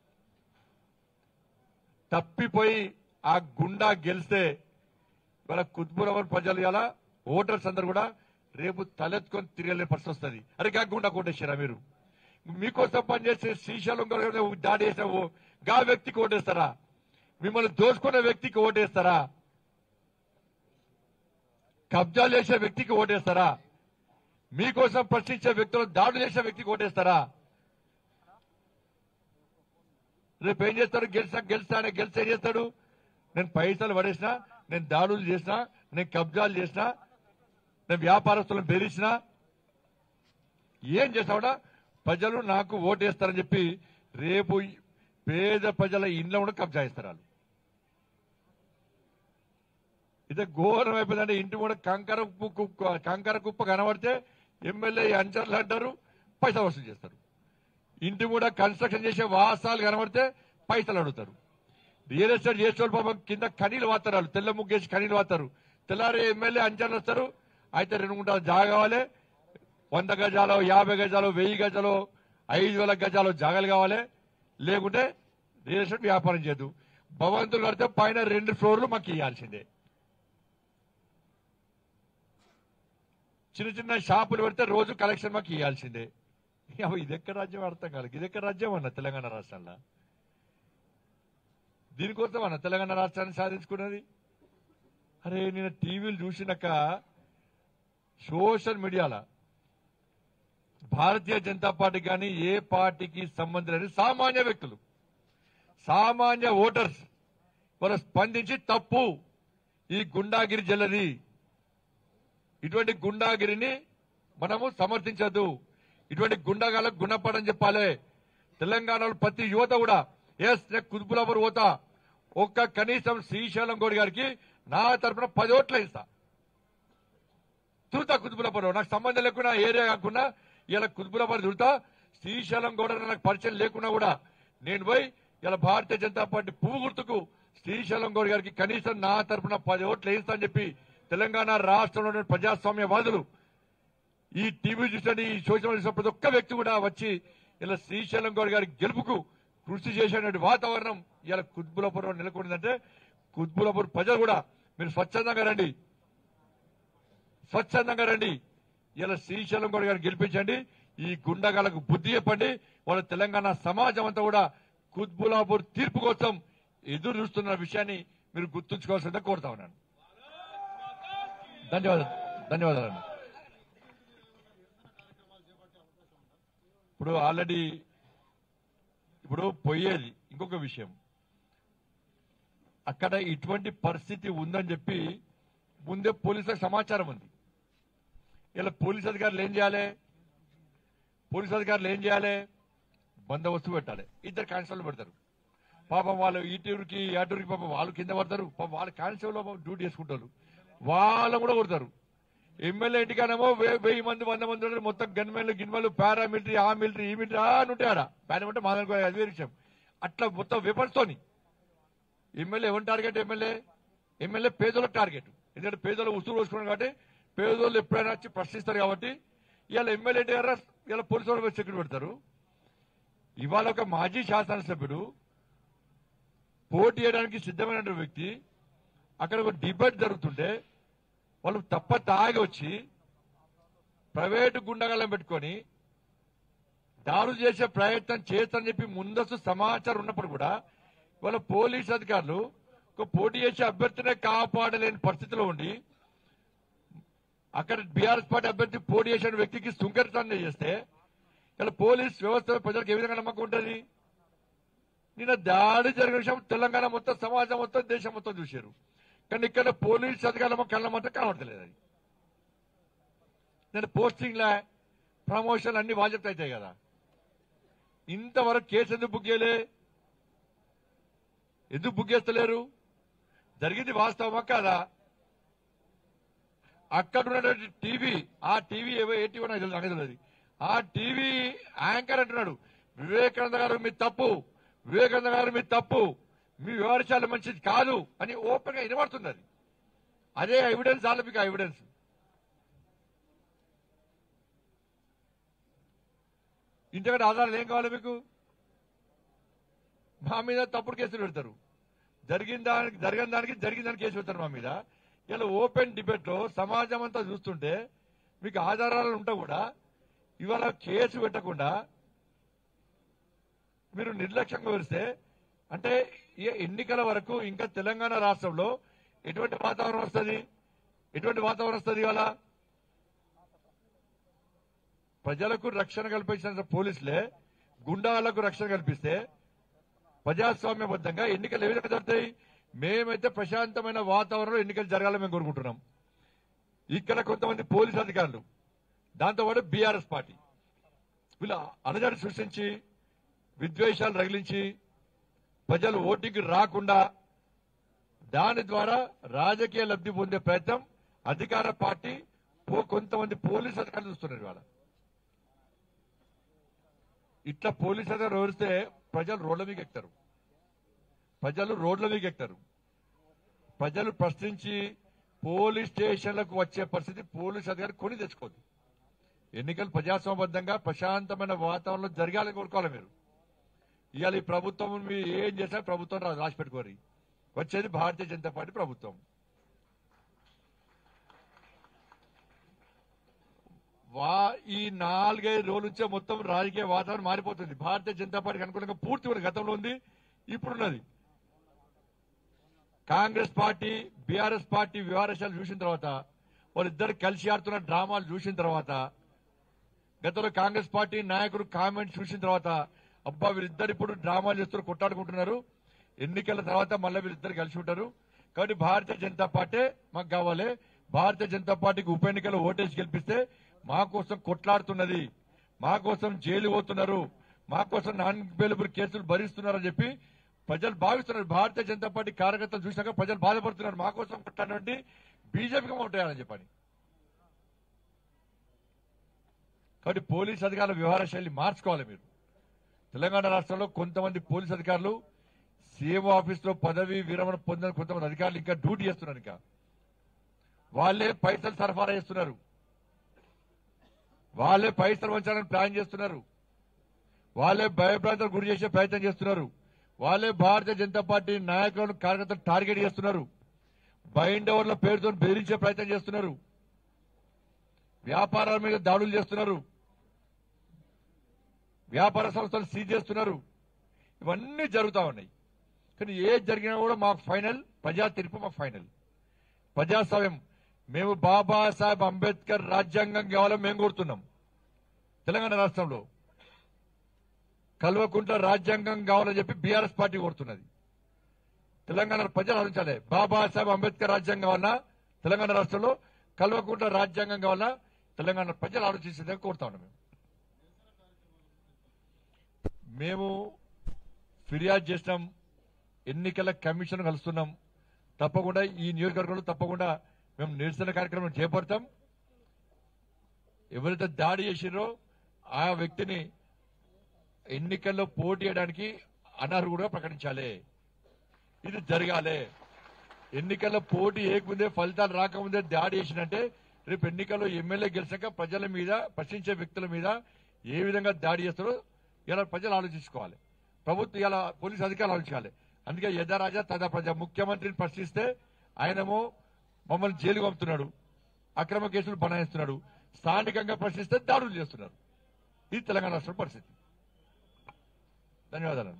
తప్పిపోయి ఆ గుండా గెలిస్తే ఇవాళ కుత్బులాపూర్ ప్రజలు ఇలా ఓటర్స్ అందరు కూడా రేపు తలెత్తుకొని తిరగలే పరిస్థితి వస్తుంది అరే గా గుండా కొట్టేసారా మీరు మీకోసం పనిచేసే శ్రీశైలం గారు దాడి చేసావు గా వ్యక్తికి ఓటేస్తారా మిమ్మల్ని దోచుకున్న వ్యక్తికి ఓటేస్తారా కబ్జాలు చేసే వ్యక్తికి ఓటేస్తారా మీకోసం ప్రశ్నించే వ్యక్తులు దాడులు చేసే వ్యక్తికి ఓటేస్తారా రేపు ఏం చేస్తాడు గెలిచా గెలిచా అని గెలిచి ఏం చేస్తాడు నేను పైసలు పడేసినా నేను దాడులు చేసినా నేను కబ్జాలు చేసినా నేను వ్యాపారస్తులను బెదిరించినా ఏం చేస్తావుడా ప్రజలు నాకు ఓటేస్తారని చెప్పి రేపు ఈ పేద ప్రజల ఇండ్ల కూడా కబ్జా చేస్తారు వాళ్ళు ఇదే ఘోరం అయిపోయిందంటే ఇంటి కూడా కంకర కుప్ప కుప్ప- కంకర కుప్ప కనబడితే ఎమ్మెల్యే అంచర్లు అంటారు పైసలు వసూలు చేస్తారు ఇంటి కూడా కన్స్ట్రక్షన్ చేసే వాసాలు కనబడితే పైసలు అడుగుతారు రియల్ ఎస్టేట్ చేసే వాళ్ళు పాపం కింద కనీలు వాతారు వాళ్ళు తెల్ల ముగ్గేసి కనీలు వాతారు తెల్లారి ఎమ్మెల్యే అంచర్లు వస్తారు అయితే రెండు గుంటలు జాగా కావాలి వంద గజాలు యాభై గజాలు వెయ్యి గజాలు ఐదు వేల గజాలు జాగాలు కావాలి లేకుంటే రియల్ ఎస్టేట్ వ్యాపారం చేయదు భవంతులు కడితే పైన రెండు ఫ్లోర్లు మాకు ఇవ్వాల్సిందే చిన్న చిన్న షాపులు పెడితే రోజు కలెక్షన్ మాకు ఇవ్వాల్సిందే అవి ఇది ఎక్కడ రాజ్యం అర్థం కాదు ఇది ఎక్కడ రాజ్యం అన్న తెలంగాణ రాష్ట్రంలో దీనికోసం అన్న తెలంగాణ రాష్ట్రాన్ని సాధించుకున్నది అరే నేను టీవీలు చూసినాక సోషల్ మీడియాలో భారతీయ జనతా పార్టీ కానీ ఏ పార్టీకి సంబంధం లేని సామాన్య వ్యక్తులు సామాన్య ఓటర్స్ వాళ్ళు స్పందించి తప్పు ఈ గుండాగిరి జల్లది ఇటువంటి గుండాగిరిని మనము సమర్థించద్దు ఇటువంటి గుండాగాలకు గుణపడని చెప్పాలి తెలంగాణలో ప్రతి యువత కూడా ఎస్ నేను కుదుపులబరు పోతా ఒక్క కనీసం శ్రీశైలం గౌడ్ గారికి నా తరపున పది ఓట్లు ఇస్తా తిరుగుతా కుతుబులపల్లి నాకు సంబంధం లేకుండా ఏరియా కాకుండా ఇలా కుతుబులపల్లి తిరుగుతా శ్రీశైలం గౌడ నాకు పరిచయం లేకున్నా కూడా నేను పోయి ఇలా భారతీయ జనతా పార్టీ పువ్వు గుర్తుకు శ్రీశైలం గౌడ్ గారికి కనీసం నా తరపున పది ఓట్లు వేయిస్తా అని చెప్పి తెలంగాణ రాష్ట్రంలో ఉన్న ప్రజాస్వామ్యవాదులు ఈ టీవీ చూసిన ఈ సోషల్ మీడియా చూసిన ప్రతి ఒక్క వ్యక్తి కూడా వచ్చి ఇలా శ్రీశైలం గౌడ్ గారి గెలుపుకు కృషి చేసేటువంటి వాతావరణం ఇలా కుత్బులాపురం నెలకొందంటే కుత్బులాపూర్ ప్రజలు కూడా మీరు స్వచ్ఛందంగా రండి స్వచ్ఛందంగా రండి ఇలా శ్రీశైలం గౌడ్ గారిని గెలిపించండి ఈ గుండగాలకు బుద్ధి చెప్పండి వాళ్ళ తెలంగాణ సమాజం అంతా కూడా కుత్బులాపూర్ తీర్పు కోసం ఎదురు చూస్తున్న విషయాన్ని మీరు గుర్తుంచుకోవాల్సిందే కోరుతా ఉన్నాను ధన్యవాదాలు ధన్యవాదాలు ఇప్పుడు ఆల్రెడీ ఇప్పుడు పోయేది ఇంకొక విషయం అక్కడ ఇటువంటి పరిస్థితి ఉందని చెప్పి ముందే పోలీసులకు సమాచారం ఉంది ఇలా పోలీస్ అధికారులు ఏం చేయాలి పోలీస్ అధికారులు ఏం చేయాలి బందోబస్తు పెట్టాలి ఇద్దరు కానిస్టేబుల్ పెడతారు పాపం వాళ్ళు ఈ టూరుకి ఆ టూరుకి పాపం వాళ్ళు కింద పడతారు పాపం వాళ్ళ కానిస్టేబుల్ డ్యూటీ చేసుకుంటారు వాళ్ళు కూడా కొడతారు ఎమ్మెల్యే ఇంటికానేమో వే- వెయ్యి మంది వంద మంది ఉంటారు మొత్తం గన్మెన్లు గిన్మెన్లు పారామిలిటరీ ఆ మిలిటరీ ఈ మిలిటరీ ఆ అని ఉంటాయి ఆడ పారామిలిటరీ మా దానికి అది వేరే విషయం అట్లా మొత్తం వెపన్స్తోని ఎమ్మెల్యే ఎవరి టార్గెట్ ఎమ్మెల్యే ఎమ్మెల్యే పేదోళ్ళకి టార్గెట్ ఎందుకంటే పేదోళ్ళు ఉసురు పోసుకున్నారు కాబట్టి పేదోళ్ళు ఎప్పుడైనా వచ్చి ప్రశ్నిస్తారు కాబట్టి ఇవాళ ఎమ్మెల్యే గారు ఇవాళ పోలీసు వాళ్ళు సెక్యూరిటీ పెడతారు ఇవాళ ఒక మాజీ శాసనసభ్యుడు పోటీ చేయడానికి సిద్ధమైన వ్యక్తి అక్కడ ఒక డిబేట్ జరుగుతుంటే వాళ్ళు తప్ప తాగి వచ్చి ప్రైవేటు గుండగలం పెట్టుకొని దాడులు చేసే ప్రయత్నం చేస్తారని చెప్పి ముందస్తు సమాచారం ఉన్నప్పుడు కూడా వాళ్ళ పోలీస్ అధికారులు ఒక పోటీ చేసే అభ్యర్థినే కాపాడలేని పరిస్థితిలో ఉండి అక్కడ బీఆర్ఎస్ పార్టీ అభ్యర్థి పోటీ చేసిన వ్యక్తికి సుంకరితాన్ని చేస్తే ఇలా పోలీస్ వ్యవస్థ ప్రజలకు ఏ విధంగా నమ్మకం ఉంటుంది నిన్న దాడి జరిగిన విషయం తెలంగాణ మొత్తం సమాజం మొత్తం దేశం మొత్తం చూశారు కానీ ఇక్కడ పోలీస్ అధికారులు కళ్ళ మాత్రం కనబడతలేదు అది నేను పోస్టింగ్ లా ప్రమోషన్ అన్ని బాధ్యత అవుతాయి కదా ఇంతవరకు కేసు ఎందుకు బుక్ చేయలే ఎందుకు బుక్ చేస్తలేరు జరిగింది వాస్తవమా కాదా అక్కడ ఉన్నటువంటి టీవీ ఆ టీవీ ఏవో ఏ టీవీ నాకు తెలియదు, నాకు తెలియదు అది. ఆ టీవీ యాంకర్ అంటున్నాడు వివేకానంద గారు మీ తప్పు వివేకానంద గారు మీ తప్పు మీ వివరించాలి మంచిది కాదు అని ఓపెన్ గా వినబడుతుంది అది అదే ఎవిడెన్స్ చాలా మీకు ఎవిడెన్స్ ఇంతకంటే ఆధారాలు ఏం కావాలి మీకు మా మీద తప్పుడు కేసులు పెడతారు జరిగిన దానికి జరిగిన దానికి జరిగిన దానికి కేసు పెడతారు మా మీద ఇలా ఓపెన్ డిబేట్ లో సమాజం అంతా చూస్తుంటే మీకు ఆధారాలు ఉంటా కూడా ఇవాళ కేసు పెట్టకుండా మీరు నిర్లక్ష్యంగా వివరిస్తే అంటే ఈ ఎన్నికల వరకు ఇంకా తెలంగాణ రాష్ట్రంలో ఎటువంటి వాతావరణం వస్తుంది ఎటువంటి వాతావరణం వస్తుంది ఇవాళ ప్రజలకు రక్షణ కల్పించిన పోలీసులే గుండాలకు రక్షణ కల్పిస్తే ప్రజాస్వామ్యబద్ధంగా ఎన్నికలు ఏ విధంగా జరుగుతాయి మేమైతే ప్రశాంతమైన వాతావరణంలో ఎన్నికలు జరగాలని మేము కోరుకుంటున్నాం ఇక్కడ కొంతమంది పోలీస్ అధికారులు దాంతోపాటు బీఆర్ఎస్ పార్టీ వీళ్ళ అలజడి సృష్టించి విద్వేషాలు రగిలించి ప్రజలు ఓటింగ్కి రాకుండా దాని ద్వారా రాజకీయ లబ్ధి పొందే ప్రయత్నం అధికార పార్టీ పో- కొంతమంది పోలీస్ అధికారులు చూస్తున్నారు ఇవాళ ఇట్లా పోలీస్ అధికారులు వివరిస్తే ప్రజలు రోడ్ల మీద ఎక్కుతారు ప్రజలు రోడ్ల మీద ఎక్కుతారు ప్రజలు ప్రశ్నించి పోలీస్ స్టేషన్లకు వచ్చే పరిస్థితి పోలీస్ అధికారి కొని తెచ్చుకోదు ఎన్నికలు ప్రజాస్వామ్యబద్ధంగా ప్రశాంతమైన వాతావరణంలో జరగాలని కోరుకోవాలి మీరు ఇవాళ ఈ ప్రభుత్వం మీరు ఏం చేసినా ప్రభుత్వం రా- రాసి పెట్టుకోరు వచ్చేది భారతీయ జనతా పార్టీ ప్రభుత్వం వా ఈ నాలుగైదు రోజుల నుంచే మొత్తం రాజకీయ వాతావరణం మారిపోతుంది భారతీయ జనతా పార్టీకి అనుకూలంగా పూర్తి కూడా గతంలో ఉంది ఇప్పుడున్నది కాంగ్రెస్ పార్టీ బీఆర్ఎస్ పార్టీ వ్యవహారాలు చూసిన తర్వాత వాళ్ళిద్దరు కలిసి ఆడుతున్న డ్రామాలు చూసిన తర్వాత గతంలో కాంగ్రెస్ పార్టీ నాయకుడు కామెంట్స్ చూసిన తర్వాత అబ్బా వీరిద్దరు ఇప్పుడు డ్రామాలు చేస్తూ కొట్టాడుకుంటున్నారు ఎన్నికల తర్వాత మళ్ళీ వీరిద్దరు కలిసి ఉంటారు కాబట్టి భారతీయ జనతా పార్టీ మాకు కావాలి భారతీయ జనతా పార్టీకి ఉప ఎన్నికల్లో ఓటేసి గెలిపిస్తే మా కోసం కొట్లాడుతున్నది మా కోసం జైలు పోతున్నారు మా కోసం నాన్ బెయిలబుల్ కేసులు భరిస్తున్నారని చెప్పి ప్రజలు భావిస్తున్నారు భారతీయ జనతా పార్టీ కార్యకర్తలు చూసినాక ప్రజలు బాధపడుతున్నారు మా కోసం కొట్లాడినటువంటి బీజేపీకి ఓటేయాలని చెప్పని కాబట్టి పోలీస్ అధికారుల వ్యవహార శైలి మార్చుకోవాలి మీరు తెలంగాణ రాష్ట్రంలో కొంతమంది పోలీస్ అధికారులు సీఎం ఆఫీస్ లో పదవి విరమణ పొందిన కొంతమంది అధికారులు ఇంకా డ్యూటీ చేస్తున్నారు ఇంకా వాళ్ళే పైసలు సరఫరా చేస్తున్నారు వాళ్ళే పైసలు వంచాలని ప్లాన్ చేస్తున్నారు వాళ్ళే భయభ్రాంతలకు గురి చేసే ప్రయత్నం చేస్తున్నారు వాళ్ళే భారతీయ జనతా పార్టీ నాయకులను కార్యకర్తలు టార్గెట్ చేస్తున్నారు బైండ్ ఓవర్ల పేరుతో బెదిరించే ప్రయత్నం చేస్తున్నారు వ్యాపారాల మీద దాడులు చేస్తున్నారు వ్యాపార సంస్థలు సీజ్ చేస్తున్నారు ఇవన్నీ జరుగుతా ఉన్నాయి కానీ ఏది జరిగినా కూడా మాకు ఫైనల్ ప్రజా తీర్పు మాకు ఫైనల్ ప్రజాస్వామ్యం మేము బాబాసాహెబ్ అంబేద్కర్ రాజ్యాంగం కావాలని మేము కోరుతున్నాం తెలంగాణ రాష్ట్రంలో కల్వకుంట్ల రాజ్యాంగం కావాలని చెప్పి బీఆర్ఎస్ పార్టీ కోరుతున్నది తెలంగాణ ప్రజలు ఆలోచించాలి బాబాసాహెబ్ అంబేద్కర్ రాజ్యాంగం కావాలన్నా తెలంగాణ రాష్ట్రంలో కల్వకుంట్ల రాజ్యాంగం కావాలన్నా తెలంగాణ ప్రజలు ఆలోచించేదే కోరుతా ఉన్నాం మేము మేము ఫిర్యాదు చేసినాం ఎన్నికల కమిషన్ కలుస్తున్నాం తప్పకుండా ఈ నియోజకవర్గంలో తప్పకుండా మేము నిరసన కార్యక్రమం చేపడతాం ఎవరైతే దాడి చేసిరో ఆ వ్యక్తిని ఎన్నికల్లో పోటీ చేయడానికి అనర్హుడుగా ప్రకటించాలి ఇది జరగాలి ఎన్నికల్లో పోటీ ఏకముందే ఫలితాలు రాకముందే దాడి చేసినంటే రేపు ఎన్నికల్లో ఎమ్మెల్యే గెలిచాక ప్రజల మీద ప్రశ్నించే వ్యక్తుల మీద ఏ విధంగా దాడి చేస్తారో ఇలా ప్రజలు ఆలోచించుకోవాలి ప్రభుత్వం ఇలా పోలీసు అధికారులు ఆలోచించాలి అందుకే యథా రాజా తదా ప్రజా ముఖ్యమంత్రిని ప్రశ్నిస్తే ఆయనేమో మమ్మల్ని జైలుకు పంపుతున్నాడు అక్రమ కేసులు బనాయిస్తున్నాడు స్థానికంగా ప్రశ్నిస్తే దాడులు చేస్తున్నారు ఇది తెలంగాణ రాష్ట్ర పరిస్థితి ధన్యవాదాలు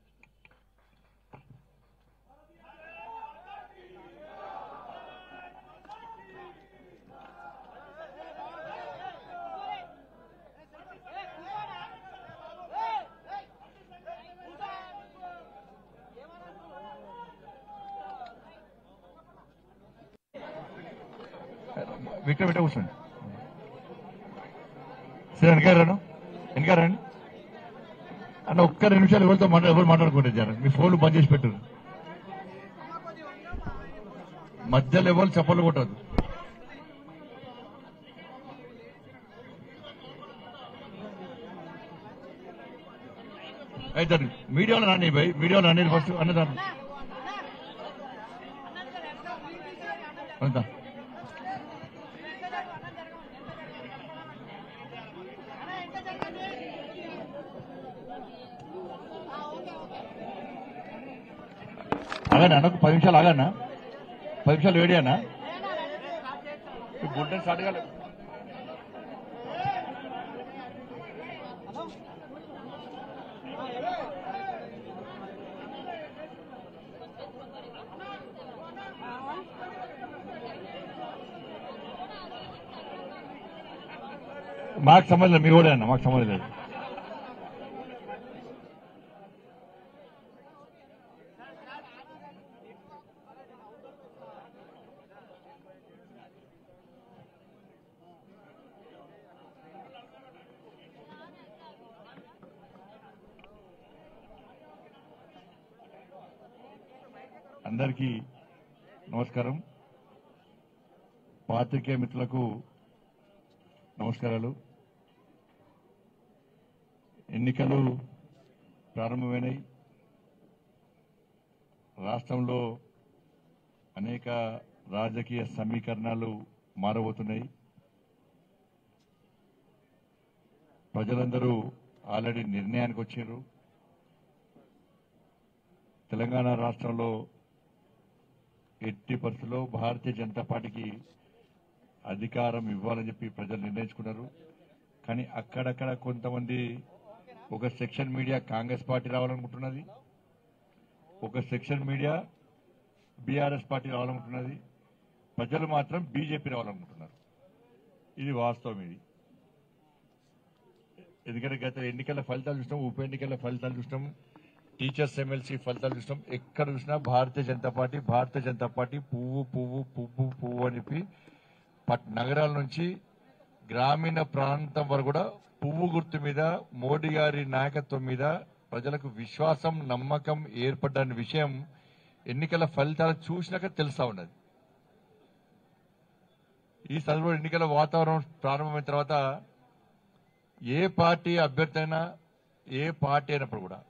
విక్టర్ విట్ట కూర్చోండి సరే వెనక రాను వెనక రండి అన్న ఒక్క రెండు నిమిషాలు ఎవరితో మాట్లా ఎవరు మాట్లాడుకుంటే జర మీ ఫోన్లు బంద్ చేసి పెట్టారు మధ్యలో ఎవరు చప్పలు కొట్టదు అయితే మీడియాలో రాని భయ్ మీడియాలో రాని ఫస్ట్ అన్నదాన్ని అంతా ఆగండి అన్న ఒక పది నిమిషాలు ఆగన్నా పది నిమిషాలు వేడి అన్న బుల్టన్ స్టార్ట్ కాలేదు మాకు సంబంధం లేదు మీ కూడా అన్న మాకు సంబంధం లేదు అందరికీ నమస్కారం పాత్రికేయ మిత్రులకు నమస్కారాలు ఎన్నికలు ప్రారంభమైనాయి రాష్ట్రంలో అనేక రాజకీయ సమీకరణాలు మారబోతున్నాయి ప్రజలందరూ ఆల్రెడీ నిర్ణయానికి వచ్చారు తెలంగాణ రాష్ట్రంలో ఎట్టి పరిస్థితుల్లో భారతీయ జనతా పార్టీకి అధికారం ఇవ్వాలని చెప్పి ప్రజలు నిర్ణయించుకున్నారు కానీ అక్కడక్కడ కొంతమంది ఒక సెక్షన్ మీడియా కాంగ్రెస్ పార్టీ రావాలనుకుంటున్నది ఒక సెక్షన్ మీడియా బీఆర్ఎస్ పార్టీ రావాలనుకుంటున్నది ప్రజలు మాత్రం బీజేపీ రావాలనుకుంటున్నారు ఇది వాస్తవం ఇది ఎందుకంటే గత ఎన్నికల ఫలితాలు చూసినాం ఉప ఎన్నికల ఫలితాలు చూసినాం టీచర్స్ ఎమ్మెల్సీ ఫలితాలు చూసినాం ఎక్కడ చూసినా భారతీయ జనతా పార్టీ భారతీయ జనతా పార్టీ పువ్వు పువ్వు పువ్వు పువ్వు అని చెప్పి పట్ నగరాల నుంచి గ్రామీణ ప్రాంతం వరకు కూడా పువ్వు గుర్తు మీద మోడీ గారి నాయకత్వం మీద ప్రజలకు విశ్వాసం నమ్మకం ఏర్పడ్డ విషయం ఎన్నికల ఫలితాలు చూసినాక తెలుస్తా ఉన్నది ఈ సందర్భంలో ఎన్నికల వాతావరణం ప్రారంభమైన తర్వాత ఏ పార్టీ అభ్యర్థి అయినా ఏ పార్టీ అయినప్పుడు కూడా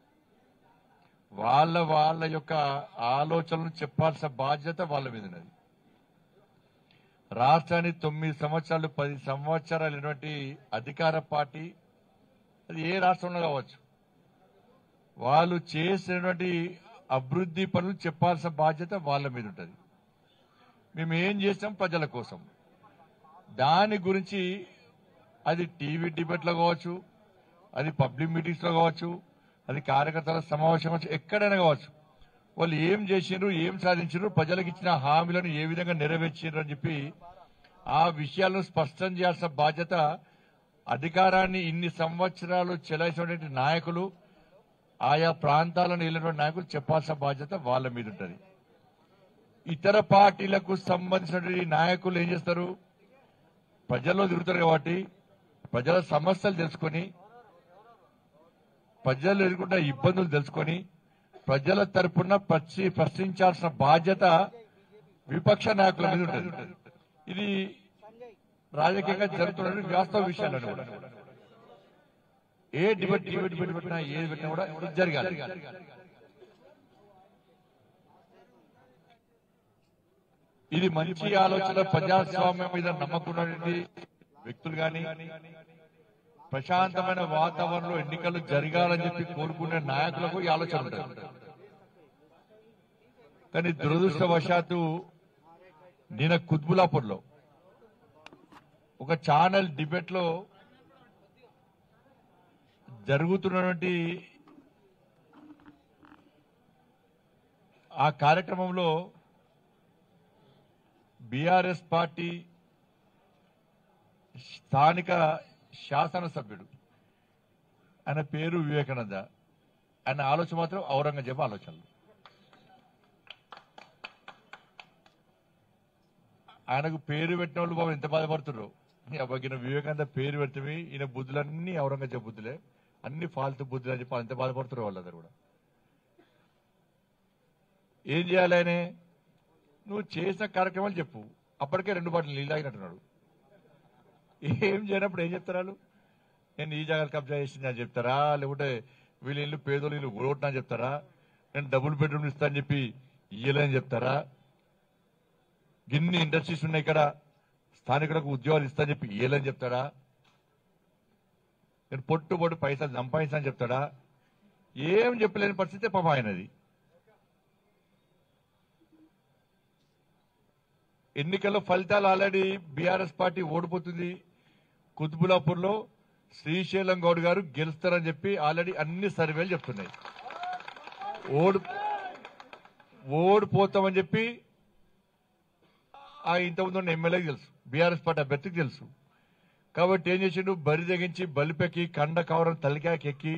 వాళ్ళ వాళ్ళ యొక్క ఆలోచనలు చెప్పాల్సిన బాధ్యత వాళ్ళ మీద ఉన్నది రాష్ట్రాన్ని తొమ్మిది సంవత్సరాలు పది సంవత్సరాలు అయినటువంటి అధికార పార్టీ అది ఏ రాష్ట్రంలో కావచ్చు వాళ్ళు చేసినటువంటి అభివృద్ధి పనులు చెప్పాల్సిన బాధ్యత వాళ్ళ మీద ఉంటుంది మేము ఏం చేస్తాం ప్రజల కోసం దాని గురించి అది టీవీ డిబేట్లో కావచ్చు అది పబ్లిక్ మీటింగ్స్ లో కావచ్చు అది కార్యకర్తల సమావేశం కావచ్చు ఎక్కడైనా కావచ్చు వాళ్ళు ఏం చేసిండ్రు ఏం సాధించారు ప్రజలకు ఇచ్చిన హామీలను ఏ విధంగా నెరవేర్చారు అని చెప్పి ఆ విషయాలను స్పష్టం చేయాల్సిన బాధ్యత అధికారాన్ని ఇన్ని సంవత్సరాలు చెలాయిసినటువంటి నాయకులు ఆయా ప్రాంతాలను వెళ్ళినటువంటి నాయకులు చెప్పాల్సిన బాధ్యత వాళ్ళ మీద ఉంటుంది ఇతర పార్టీలకు సంబంధించినటువంటి నాయకులు ఏం చేస్తారు ప్రజల్లో తిరుగుతారు కాబట్టి ప్రజల సమస్యలు తెలుసుకొని ప్రజలు ఎదుర్కొంటున్న ఇబ్బందులు తెలుసుకొని ప్రజల తరపున ప్రశ్ని ప్రశ్నించాల్సిన బాధ్యత విపక్ష నాయకుల మీద ఉంటుంది ఇది రాజకీయంగా జరుగుతున్న వాస్తవ విషయాలను కూడా ఏ డిబేట్ డిబేట్ డిబేట్ పెట్టినా ఏది పెట్టినా కూడా ఇది జరగాలి ఇది మంచి ఆలోచన ప్రజాస్వామ్యం మీద నమ్మకం ఉన్నటువంటి వ్యక్తులు గాని ప్రశాంతమైన వాతావరణంలో ఎన్నికలు జరగాలని చెప్పి కోరుకునే నాయకులకు ఈ ఆలోచన ఉంటుంది కానీ దురదృష్టవశాత్తు నిన్న కుత్బులాపూర్లో ఒక ఛానల్ డిబేట్ లో జరుగుతున్నటువంటి ఆ కార్యక్రమంలో బీఆర్ఎస్ పార్టీ స్థానిక శాసనసభ్యుడు ఆయన పేరు వివేకానంద ఆయన ఆలోచన మాత్రం ఔరంగజేబు ఆలోచనలు ఆయనకు పేరు పెట్టిన వాళ్ళు బాబు ఎంత బాధపడుతున్నారు అబ్బాయిన వివేకానంద పేరు పెడితే ఈయన బుద్ధులన్నీ ఔరంగజేబు బుద్ధులే అన్ని ఫాల్తు బుద్ధులు అని చెప్పి ఎంత బాధపడుతున్నారు వాళ్ళందరూ కూడా ఏం చేయాలి ఆయన నువ్వు చేసిన కార్యక్రమాలు చెప్పు అప్పటికే రెండు బాటలు నీళ్ళు తాగినట్టున్నాడు ఏం చేయనప్పుడు ఏం చెప్తారు వాళ్ళు నేను ఈ జాగాలు కబ్జా చేసింది అని చెప్తారా లేకుంటే వీళ్ళ ఇల్లు పేదోళ్ళు ఇల్లు ఊరగొట్టినా అని చెప్తారా నేను డబుల్ బెడ్రూమ్ ఇస్తా అని చెప్పి ఇయ్యలేని చెప్తారా గిన్ని ఇండస్ట్రీస్ ఉన్నాయి ఇక్కడ స్థానికులకు ఉద్యోగాలు ఇస్తా అని చెప్పి ఇయ్యలేని చెప్తాడా నేను పొట్టు పొట్టు పైసలు సంపాదిస్తా అని చెప్తాడా ఏం చెప్పలేని పరిస్థితి పాప ఆయనది ఎన్నికల్లో ఫలితాలు ఆల్రెడీ బీఆర్ఎస్ పార్టీ ఓడిపోతుంది కుతుబులాపూర్ లో శ్రీశైలం గౌడ్ గారు గెలుస్తారని చెప్పి ఆల్రెడీ అన్ని సర్వేలు చెప్తున్నాయి ఓడి ఓడిపోతామని చెప్పి ఆ ఇంతకుముందు ఉన్న ఎమ్మెల్యేకి తెలుసు బీఆర్ఎస్ పార్టీ అభ్యర్థికి తెలుసు కాబట్టి ఏం చేసిండు బరి తెగించి బలిపెక్కి కండ కవరం తలికాయకి ఎక్కి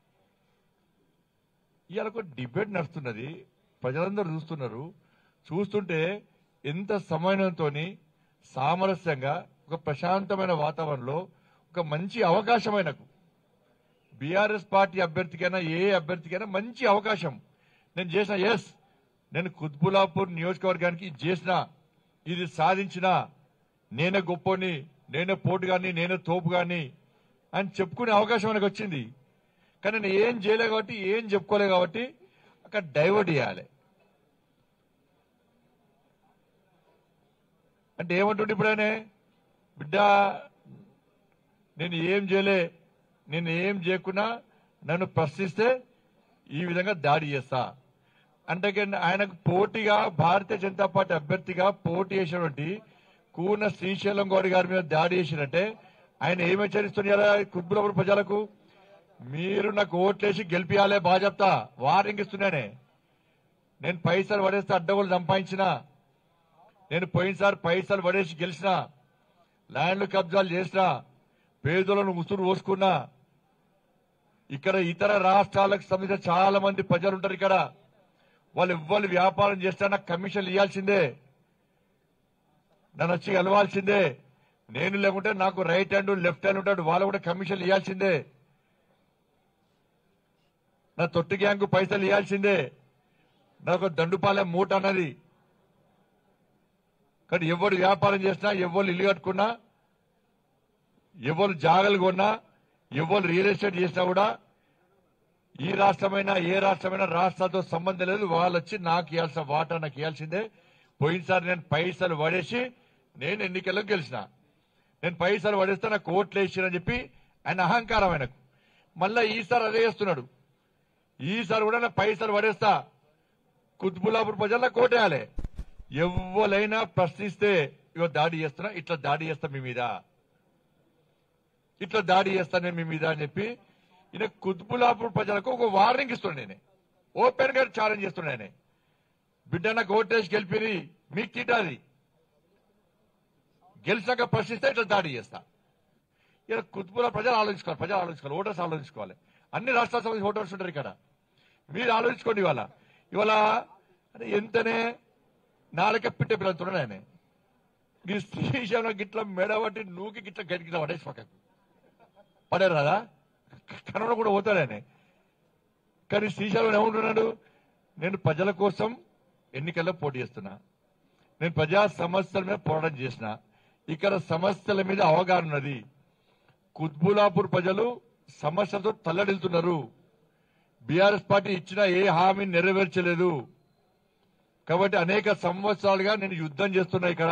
ఇవాళ ఒక డిబేట్ నడుస్తున్నది ప్రజలందరూ చూస్తున్నారు చూస్తుంటే ఎంత సమన్వయంతో సామరస్యంగా ఒక ప్రశాంతమైన వాతావరణంలో ఒక మంచి అవకాశమైనకు బీఆర్ఎస్ పార్టీ అభ్యర్థికైనా ఏ అభ్యర్థికైనా మంచి అవకాశం నేను చేసిన ఎస్ నేను కుత్బులాపూర్ నియోజకవర్గానికి ఇది చేసిన ఇది సాధించిన నేనే గొప్పని నేనే పోటు గాని నేనే తోపు గాని అని చెప్పుకునే అవకాశం మనకు వచ్చింది కానీ నేను ఏం చేయలే కాబట్టి ఏం చెప్పుకోలే కాబట్టి అక్కడ డైవర్ట్ చేయాలి అంటే ఏమంటుండే ఇప్పుడనే బిడ్డ నేను ఏం చేయలే నేను ఏం చేయకున్నా నన్ను ప్రశ్నిస్తే ఈ విధంగా దాడి చేస్తా అంటే ఆయనకు పోటీగా భారతీయ జనతా పార్టీ అభ్యర్థిగా పోటీ చేసినటువంటి కూన శ్రీశైలం గౌడ్ గారి మీద దాడి చేసినట్టే ఆయన ఏమి హెచ్చరిస్తున్నారా కుబ్బులపూర్ ప్రజలకు మీరు నాకు ఓట్లేసి గెలిపియాలే బాగా చెప్తా వార్నింగ్ ఇస్తున్నానే నేను పైసలు పడేస్తే అడ్డగోలు సంపాదించిన నేను పోయినసారి పైసలు పడేసి గెలిచిన ల్యాండ్లు కబ్జాలు చేసిన పేదలను ఉసురు పోసుకున్నా ఇక్కడ ఇతర రాష్ట్రాలకు సంబంధించిన చాలా మంది ప్రజలు ఉంటారు ఇక్కడ వాళ్ళు ఎవ్వరు వ్యాపారం చేస్తే నాకు కమిషన్లు ఇవ్వాల్సిందే నన్ను వచ్చి కలవాల్సిందే నేను లేకుంటే నాకు రైట్ హ్యాండ్ లెఫ్ట్ హ్యాండ్ ఉంటాడు వాళ్ళు కూడా కమిషన్లు ఇవ్వాల్సిందే నా తొట్టి గ్యాంగ్ పైసలు ఇవ్వాల్సిందే నాకు దండుపాలెం మూట అన్నది కానీ ఎవరు వ్యాపారం చేసినా ఎవరు ఇల్లు కట్టుకున్నా ఎవరు జాగలు కొన్నా ఎవరు రియల్ ఎస్టేట్ చేసినా కూడా ఈ రాష్ట్రమైనా ఏ రాష్ట్రమైనా రాష్ట్రాలతో సంబంధం లేదు వాళ్ళు వచ్చి నాకు ఇవ్వాల్సిన వాటా నాకు ఇవ్వాల్సిందే పోయినసారి నేను పైసలు పడేసి నేను ఎన్నికల్లో గెలిచిన నేను పైసలు పడేస్తే నాకు ఓట్లు వేసిరని చెప్పి ఆయన అహంకారం ఆయనకు మళ్ళా ఈసారి అదే చేస్తున్నాడు ఈసారి కూడా నా పైసలు పడేస్తా కుత్బులాపూర్ ప్రజల్లో కోటేయాలి ఎవరైనా ప్రశ్నిస్తే ఇగో దాడి చేస్తున్నా ఇట్లా దాడి చేస్తా మీ మీద ఇట్లా దాడి చేస్తా నేను మీ మీద అని చెప్పి ఈయన కుత్బులాపూర్ ప్రజలకు ఒక వార్నింగ్ ఇస్తున్నాడు నేనే ఓపెన్ గా ఛాలెంజ్ చేస్తున్నాడు నేనే బిడ్డ నాకు ఓటేసి గెలిపిరి మీకు తిట్టాలి గెలిచాక ప్రశ్నిస్తే ఇట్లా దాడి చేస్తా ఇలా కుత్బులా ప్రజలు ఆలోచించుకోవాలి ప్రజలు ఆలోచించుకోవాలి ఓటర్స్ ఆలోచించుకోవాలి అన్ని రాష్ట్రాల సంబంధించి ఓటర్స్ ఉంటారు ఇక్కడ మీరు ఆలోచించుకోండి ఇవాళ ఇవాళ అంటే ఎంతనే నాలుక పిట్టే పిల్లలుతున్నాడు ఆయన ఈ శ్రీశైలం గిట్ల మెడబట్టి నూకి గిట్ల గడిగిట్ల పడేసి పక్కకు పడారు కదా కనడ కూడా పోతాడు ఆయన కానీ శ్రీశైలం ఏమంటున్నాడు నేను ప్రజల కోసం ఎన్నికల్లో పోటీ చేస్తున్నా నేను ప్రజా సమస్యల మీద పోరాటం చేసిన ఇక్కడ సమస్యల మీద అవగాహన ఉన్నది కుత్బులాపూర్ ప్రజలు సమస్యలతో తల్లడిల్తున్నారు బీఆర్ఎస్ పార్టీ ఇచ్చిన ఏ హామీని నెరవేర్చలేదు కాబట్టి అనేక సంవత్సరాలుగా నేను యుద్ధం చేస్తున్నా ఇక్కడ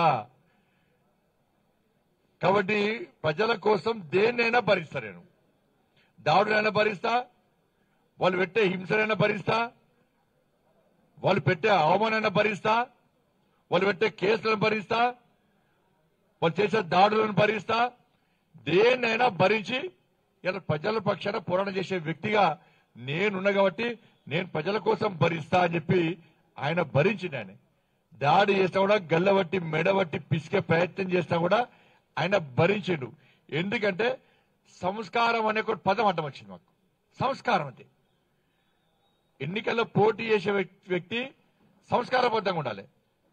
కాబట్టి ప్రజల కోసం దేన్నైనా భరిస్తా నేను దాడునైనా భరిస్తా వాళ్ళు పెట్టే హింసనైనా భరిస్తా వాళ్ళు పెట్టే అవమానైనా భరిస్తా వాళ్ళు పెట్టే కేసులను భరిస్తా వాళ్ళు చేసే దాడులను భరిస్తా దేన్నైనా భరించి ఇలా ప్రజల పక్షాన పోరాటం చేసే వ్యక్తిగా నేనున్నా కాబట్టి నేను ప్రజల కోసం భరిస్తా అని చెప్పి ఆయన భరించింది ఆయన దాడి చేసినా కూడా గల్లబట్టి మెడబట్టి పిసికే ప్రయత్నం చేసినా కూడా ఆయన భరించిండు ఎందుకంటే సంస్కారం అనే ఒక పదం అడ్డం వచ్చింది మాకు సంస్కారం అంతే ఎన్నికల్లో పోటీ చేసే వ్యక్- వ్యక్తి సంస్కారబద్ధంగా ఉండాలి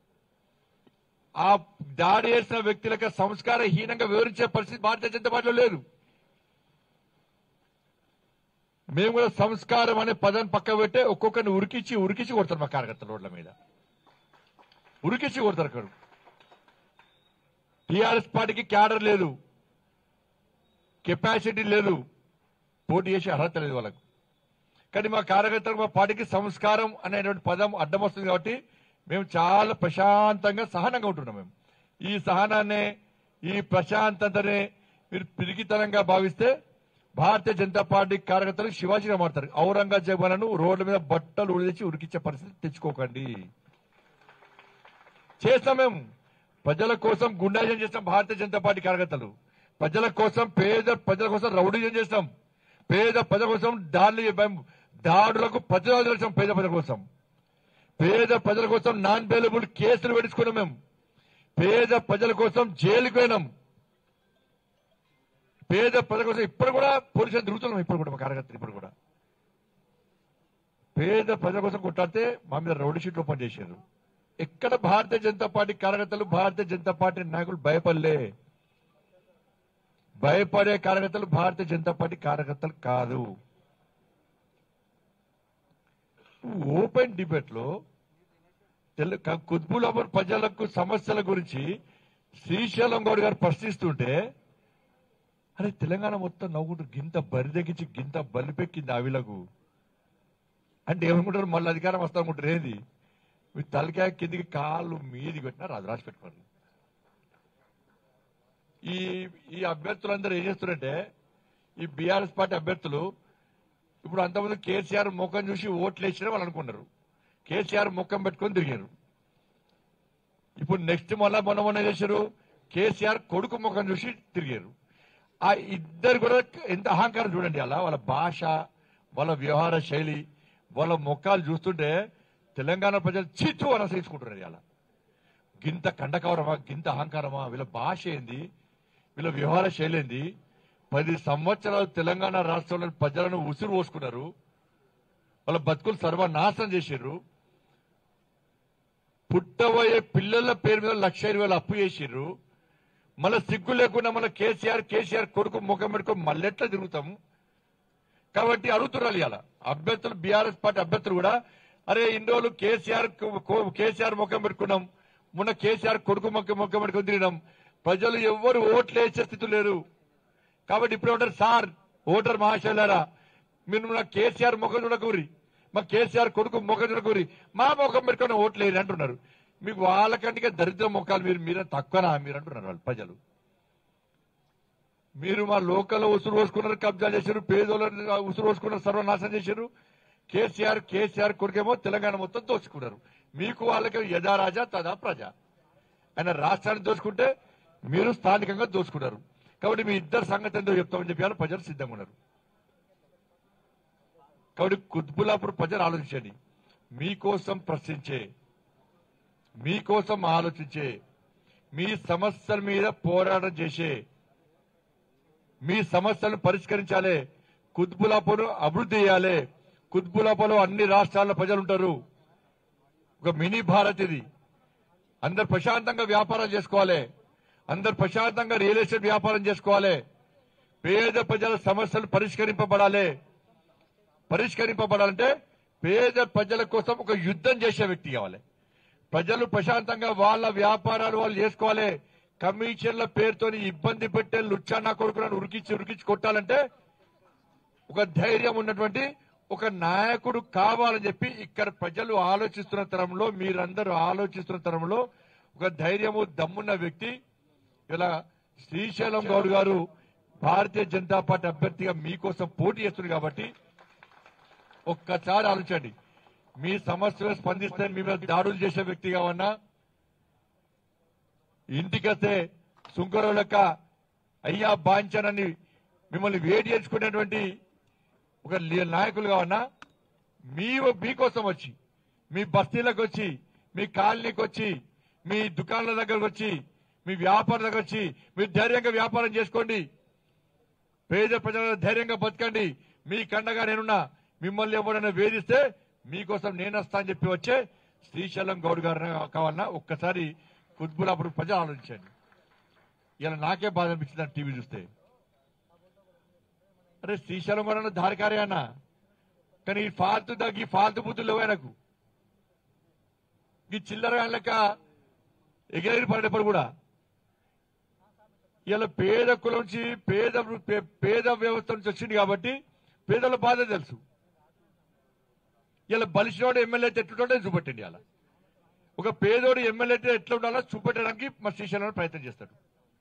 ఆ దాడి చేసిన వ్యక్తులకు సంస్కారహీనంగా వివరించే పరిస్థితి భారతీయ జనతా పార్టీలో లేదు మేము కూడా సంస్కారం అనే పదాన్ని పక్క పెట్టే ఒక్కొక్కరిని ఉరికిచ్చి ఉరికిచ్చి కొడతారు మా కార్యకర్తల రోడ్ల మీద ఉరికిచ్చి కొడతారు అక్కడ టీఆర్ఎస్ పార్టీకి క్యాడర్ లేదు కెపాసిటీ లేదు పోటీ చేసే అర్హత లేదు వాళ్ళకు కానీ మా కార్యకర్తలకు మా పార్టీకి సంస్కారం అనేటువంటి పదం అడ్డం వస్తుంది కాబట్టి మేము చాలా ప్రశాంతంగా సహనంగా ఉంటున్నాం మేము ఈ సహనాన్ని ఈ ప్రశాంతతనే మీరు పిరికితనంగా భావిస్తే భారతీయ జనతా పార్టీ కార్యకర్తలు శివాజీగా మారుతారు ఔరంగజేబులను రోడ్ల మీద బట్టలు ఉడిచి ఉరికిచ్చే పరిస్థితి తెచ్చుకోకండి చేస్తాం మేము ప్రజల కోసం గుండాజం చేస్తాం భారతీయ జనతా పార్టీ కార్యకర్తలు ప్రజల కోసం పేద ప్రజల కోసం రౌడీజం చేస్తాం పేద ప్రజల కోసం దాడులు దాడులకు ప్రతిరోజు చేస్తాం పేద ప్రజల కోసం పేద ప్రజల కోసం నాన్ బెయిలబుల్ కేసులు పెట్టించుకున్నాం మేము పేద ప్రజల కోసం జైలుకు పోయినాం పేద ప్రజల కోసం ఇప్పుడు కూడా పోలీసులు తిరుగుతున్నాం ఇప్పుడు కూడా మా కార్యకర్తలు ఇప్పుడు కూడా పేద ప్రజల కోసం కొట్టాడితే మా మీద రౌడీ షీట్లు ఓపెన్ చేశారు ఎక్కడ భారతీయ జనతా పార్టీ కార్యకర్తలు భారతీయ జనతా పార్టీ నాయకులు భయపడలే భయపడే కార్యకర్తలు భారతీయ జనతా పార్టీ కార్యకర్తలు కాదు ఓపెన్ డిబేట్ లో తెలు కుత్బులాపూర్ ప్రజలకు సమస్యల గురించి శ్రీశైలం గౌడ్ గారు ప్రశ్నిస్తుంటే అరే తెలంగాణ మొత్తం నవ్వుకుంటూ గింత బరిదెక్కించి గింత బలిపెక్కింది ఆవిలకు అంటే ఏమనుకుంటారు మళ్ళీ అధికారం వస్తామనుకుంటారు ఏది మీ తలకాయ కిందికి కాళ్ళు మీది పెట్టినారు అది రాసి పెట్టుకోండి ఈ ఈ అభ్యర్థులందరూ ఏం చేస్తున్నారంటే ఈ బీఆర్ఎస్ పార్టీ అభ్యర్థులు ఇప్పుడు అంతమంది కేసీఆర్ ముఖం చూసి ఓట్లు వేసిన వాళ్ళు అనుకున్నారు కేసీఆర్ ముఖం పెట్టుకొని తిరిగారు ఇప్పుడు నెక్స్ట్ మళ్ళా మొన్న మొన్న చేశారు కేసీఆర్ కొడుకు ముఖం చూసి తిరిగారు ఆ ఇద్దరు కూడా ఎంత అహంకారం చూడండి అలా వాళ్ళ భాష వాళ్ళ వ్యవహార శైలి వాళ్ళ ముఖాలు చూస్తుంటే తెలంగాణ ప్రజలు చిచ్చు అని అసహించుకుంటున్నారు అలా గింత కండకవరమా గింత అహంకారమా వీళ్ళ భాష ఏంది వీళ్ళ వ్యవహార శైలి ఏంది పది సంవత్సరాలు తెలంగాణ రాష్ట్రంలో ప్రజలను ఉసురు పోసుకున్నారు వాళ్ళ బతుకులు సర్వనాశనం చేశారు పుట్టబోయే పిల్లల పేరు మీద లక్ష ఇరవై వేలు అప్పు చేసిర్రు మళ్ళీ సిగ్గు లేకుండా మన కేసీఆర్ కేసీఆర్ కొడుకు ముఖం పెట్టుకొని మళ్ళెట్లా తిరుగుతాం కాబట్టి అడుగుతున్నారు ఇలా అభ్యర్థులు బీఆర్ఎస్ పార్టీ అభ్యర్థులు కూడా అరే ఇన్ని రోజులు కేసీఆర్ కు- కు- కేసీఆర్ ముఖం పెట్టుకున్నాం మొన్న కేసీఆర్ కొడుకు ముఖం ముఖం పెట్టుకుని తిరిగినాం ప్రజలు ఎవ్వరు ఓట్లు వేసే స్థితి లేరు కాబట్టి ఇప్పుడు ఉంటారు సార్ ఓటర్ మహాశైలారా మీరు నా కేసీఆర్ ముఖం చూడకూరి మా కేసీఆర్ కొడుకు ముఖం చూడకూరి మా ముఖం పెట్టుకుని ఓట్లు వేయరు అంటున్నారు మీకు వాళ్ళకంటే దరిద్ర ముఖాలు మీరు మీరే తక్కువనా మీరు అంటున్నారు వాళ్ళు ప్రజలు మీరు మా లోకల్ ఉసురు పోసుకున్నారు కబ్జా చేశారు పేదోళ్ళని ఉసురు పోసుకున్నారు సర్వనాశనం చేశారు కేసీఆర్ కేసీఆర్ కొడుకేమో తెలంగాణ మొత్తం దోచుకున్నారు మీకు వాళ్ళకి యథా రాజా తదా ప్రజ ఆయన రాష్ట్రాన్ని దోచుకుంటే మీరు స్థానికంగా దోచుకున్నారు కాబట్టి మీ ఇద్దరు సంగతి ఎంతో చెప్తామని చెప్పి ప్రజలు సిద్ధంగా ఉన్నారు కాబట్టి కుత్బులాపూర్ ప్రజలు ఆలోచించండి మీకోసం ప్రశ్నించే మీకోసం ఆలోచించే మీ సమస్యల మీద పోరాటం చేసే మీ సమస్యలను పరిష్కరించాలి కుత్బులాపూర్ అభివృద్ధి చేయాలి కుత్బులాపూర్లో అన్ని రాష్ట్రాల ప్రజలు ఉంటారు ఒక మినీ భారత్ ఇది అందరు ప్రశాంతంగా వ్యాపారం చేసుకోవాలి అందరు ప్రశాంతంగా రియల్ ఎస్టేట్ వ్యాపారం చేసుకోవాలి పేద ప్రజల సమస్యలు పరిష్కరింపబడాలి పరిష్కరింపబడాలంటే పేద ప్రజల కోసం ఒక యుద్ధం చేసే వ్యక్తి కావాలి ప్రజలు ప్రశాంతంగా వాళ్ళ వ్యాపారాలు వాళ్ళు చేసుకోవాలి కమిషన్ల పేరుతో ఇబ్బంది పెట్టే లుచ్చానా కొడుకులను ఉరికిచ్చి ఉరికిచ్చి కొట్టాలంటే ఒక ధైర్యం ఉన్నటువంటి ఒక నాయకుడు కావాలని చెప్పి ఇక్కడ ప్రజలు ఆలోచిస్తున్న తరంలో మీరందరూ ఆలోచిస్తున్న తరంలో ఒక ధైర్యము దమ్మున్న వ్యక్తి ఇలా శ్రీశైలం గౌడ్ గారు భారతీయ జనతా పార్టీ అభ్యర్థిగా మీకోసం పోటీ చేస్తున్నారు కాబట్టి ఒక్కసారి ఆలోచించండి మీ సమస్యలు స్పందిస్తే మీ మీద దాడులు చేసే వ్యక్తి కావన్నా ఇంటికొస్తే సుంకరు లెక్క అయ్యా బాంచనని మిమ్మల్ని వేడి చేసుకునేటువంటి ఒక లీ- నాయకులు కావన్నా మీ మీకోసం వచ్చి మీ బస్తీలకు వచ్చి మీ కాలనీకి వచ్చి మీ దుకాణాల దగ్గరకు వచ్చి మీ వ్యాపారం దగ్గర వచ్చి మీరు ధైర్యంగా వ్యాపారం చేసుకోండి పేద ప్రజల ధైర్యంగా బతకండి మీ కండగా నేనున్నా మిమ్మల్ని ఎవరైనా వేధిస్తే మీకోసం నేను వస్తా అని చెప్పి వచ్చే శ్రీశైలం గౌడ్ గారు కావాలన్నా ఒక్కసారి కుత్బులాపుడు ప్రజలు ఆలోచించండి ఇలా నాకే బాధ అనిపించింది ఆ టీవీ చూస్తే అరే శ్రీశైలం గౌడ్ అన్న దారికారే అన్న కానీ ఈ ఫాల్తు దగ్గి ఫాల్తు బుద్ధులు లేవు ఆయనకు ఈ చిల్లర లెక్క ఎగిరెగిరి పడేటప్పుడు కూడా ఇలా పేద కులం నుంచి పేద పే- పేద వ్యవస్థ నుంచి వచ్చింది కాబట్టి పేదల బాధ తెలుసు ఇలా బలిసినోడు ఎమ్మెల్యే అయితే ఎట్లుంటాడో చూపెట్టండి అలా ఒక పేదోడు ఎమ్మెల్యే అయితే ఎట్లా ఉండాలో చూపెట్టడానికి మా శ్రీశైలం ప్రయత్నం చేస్తాడు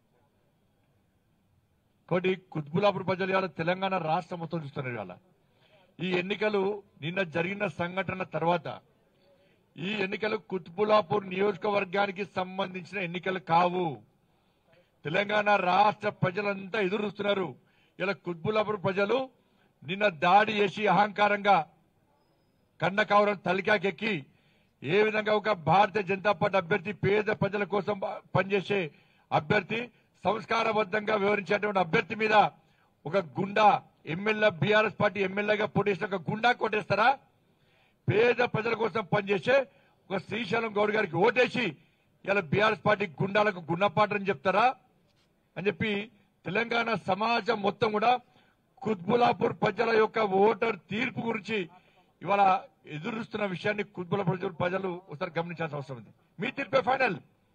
కాబట్టి కుత్బులాపూర్ ప్రజలు ఇవాళ తెలంగాణ రాష్ట్రం మొత్తం చూస్తున్నారు ఇవాళ ఈ ఎన్నికలు నిన్న జరిగిన సంఘటన తర్వాత ఈ ఎన్నికలు కుత్బులాపూర్ నియోజకవర్గానికి సంబంధించిన ఎన్నికలు కావు తెలంగాణ రాష్ట్ర ప్రజలంతా ఎదురు చూస్తున్నారు ఇలా కుత్బులాపూర్ ప్రజలు నిన్న దాడి చేసి అహంకారంగా కన్నకావరం తలికాకెక్కి ఏ విధంగా ఒక భారతీయ జనతా పార్టీ అభ్యర్థి పేద ప్రజల కోసం పనిచేసే అభ్యర్థి సంస్కారబద్ధంగా వివరించేటువంటి అభ్యర్థి మీద ఒక గుండా ఎమ్మెల్యే బీఆర్ఎస్ పార్టీ ఎమ్మెల్యేగా పోటీ చేసిన ఒక గుండా కొట్టేస్తారా పేద ప్రజల కోసం పనిచేసే ఒక శ్రీశైలం గౌడ్ గారికి ఓటేసి ఇలా బీఆర్ఎస్ పార్టీ గుండాలకు గుణపాఠం చెప్తారా అని చెప్పి తెలంగాణ సమాజం మొత్తం కూడా కుత్బులాపూర్ ప్రజల యొక్క ఓటర్ తీర్పు గురించి ఇవాళ ఎదురుస్తున్న విషయాన్ని కుత్బులాపూర్ ప్రజలు ప్రజలు ఒకసారి గమనించాల్సిన అవసరం ఉంది మీ తీర్పే ఫైనల్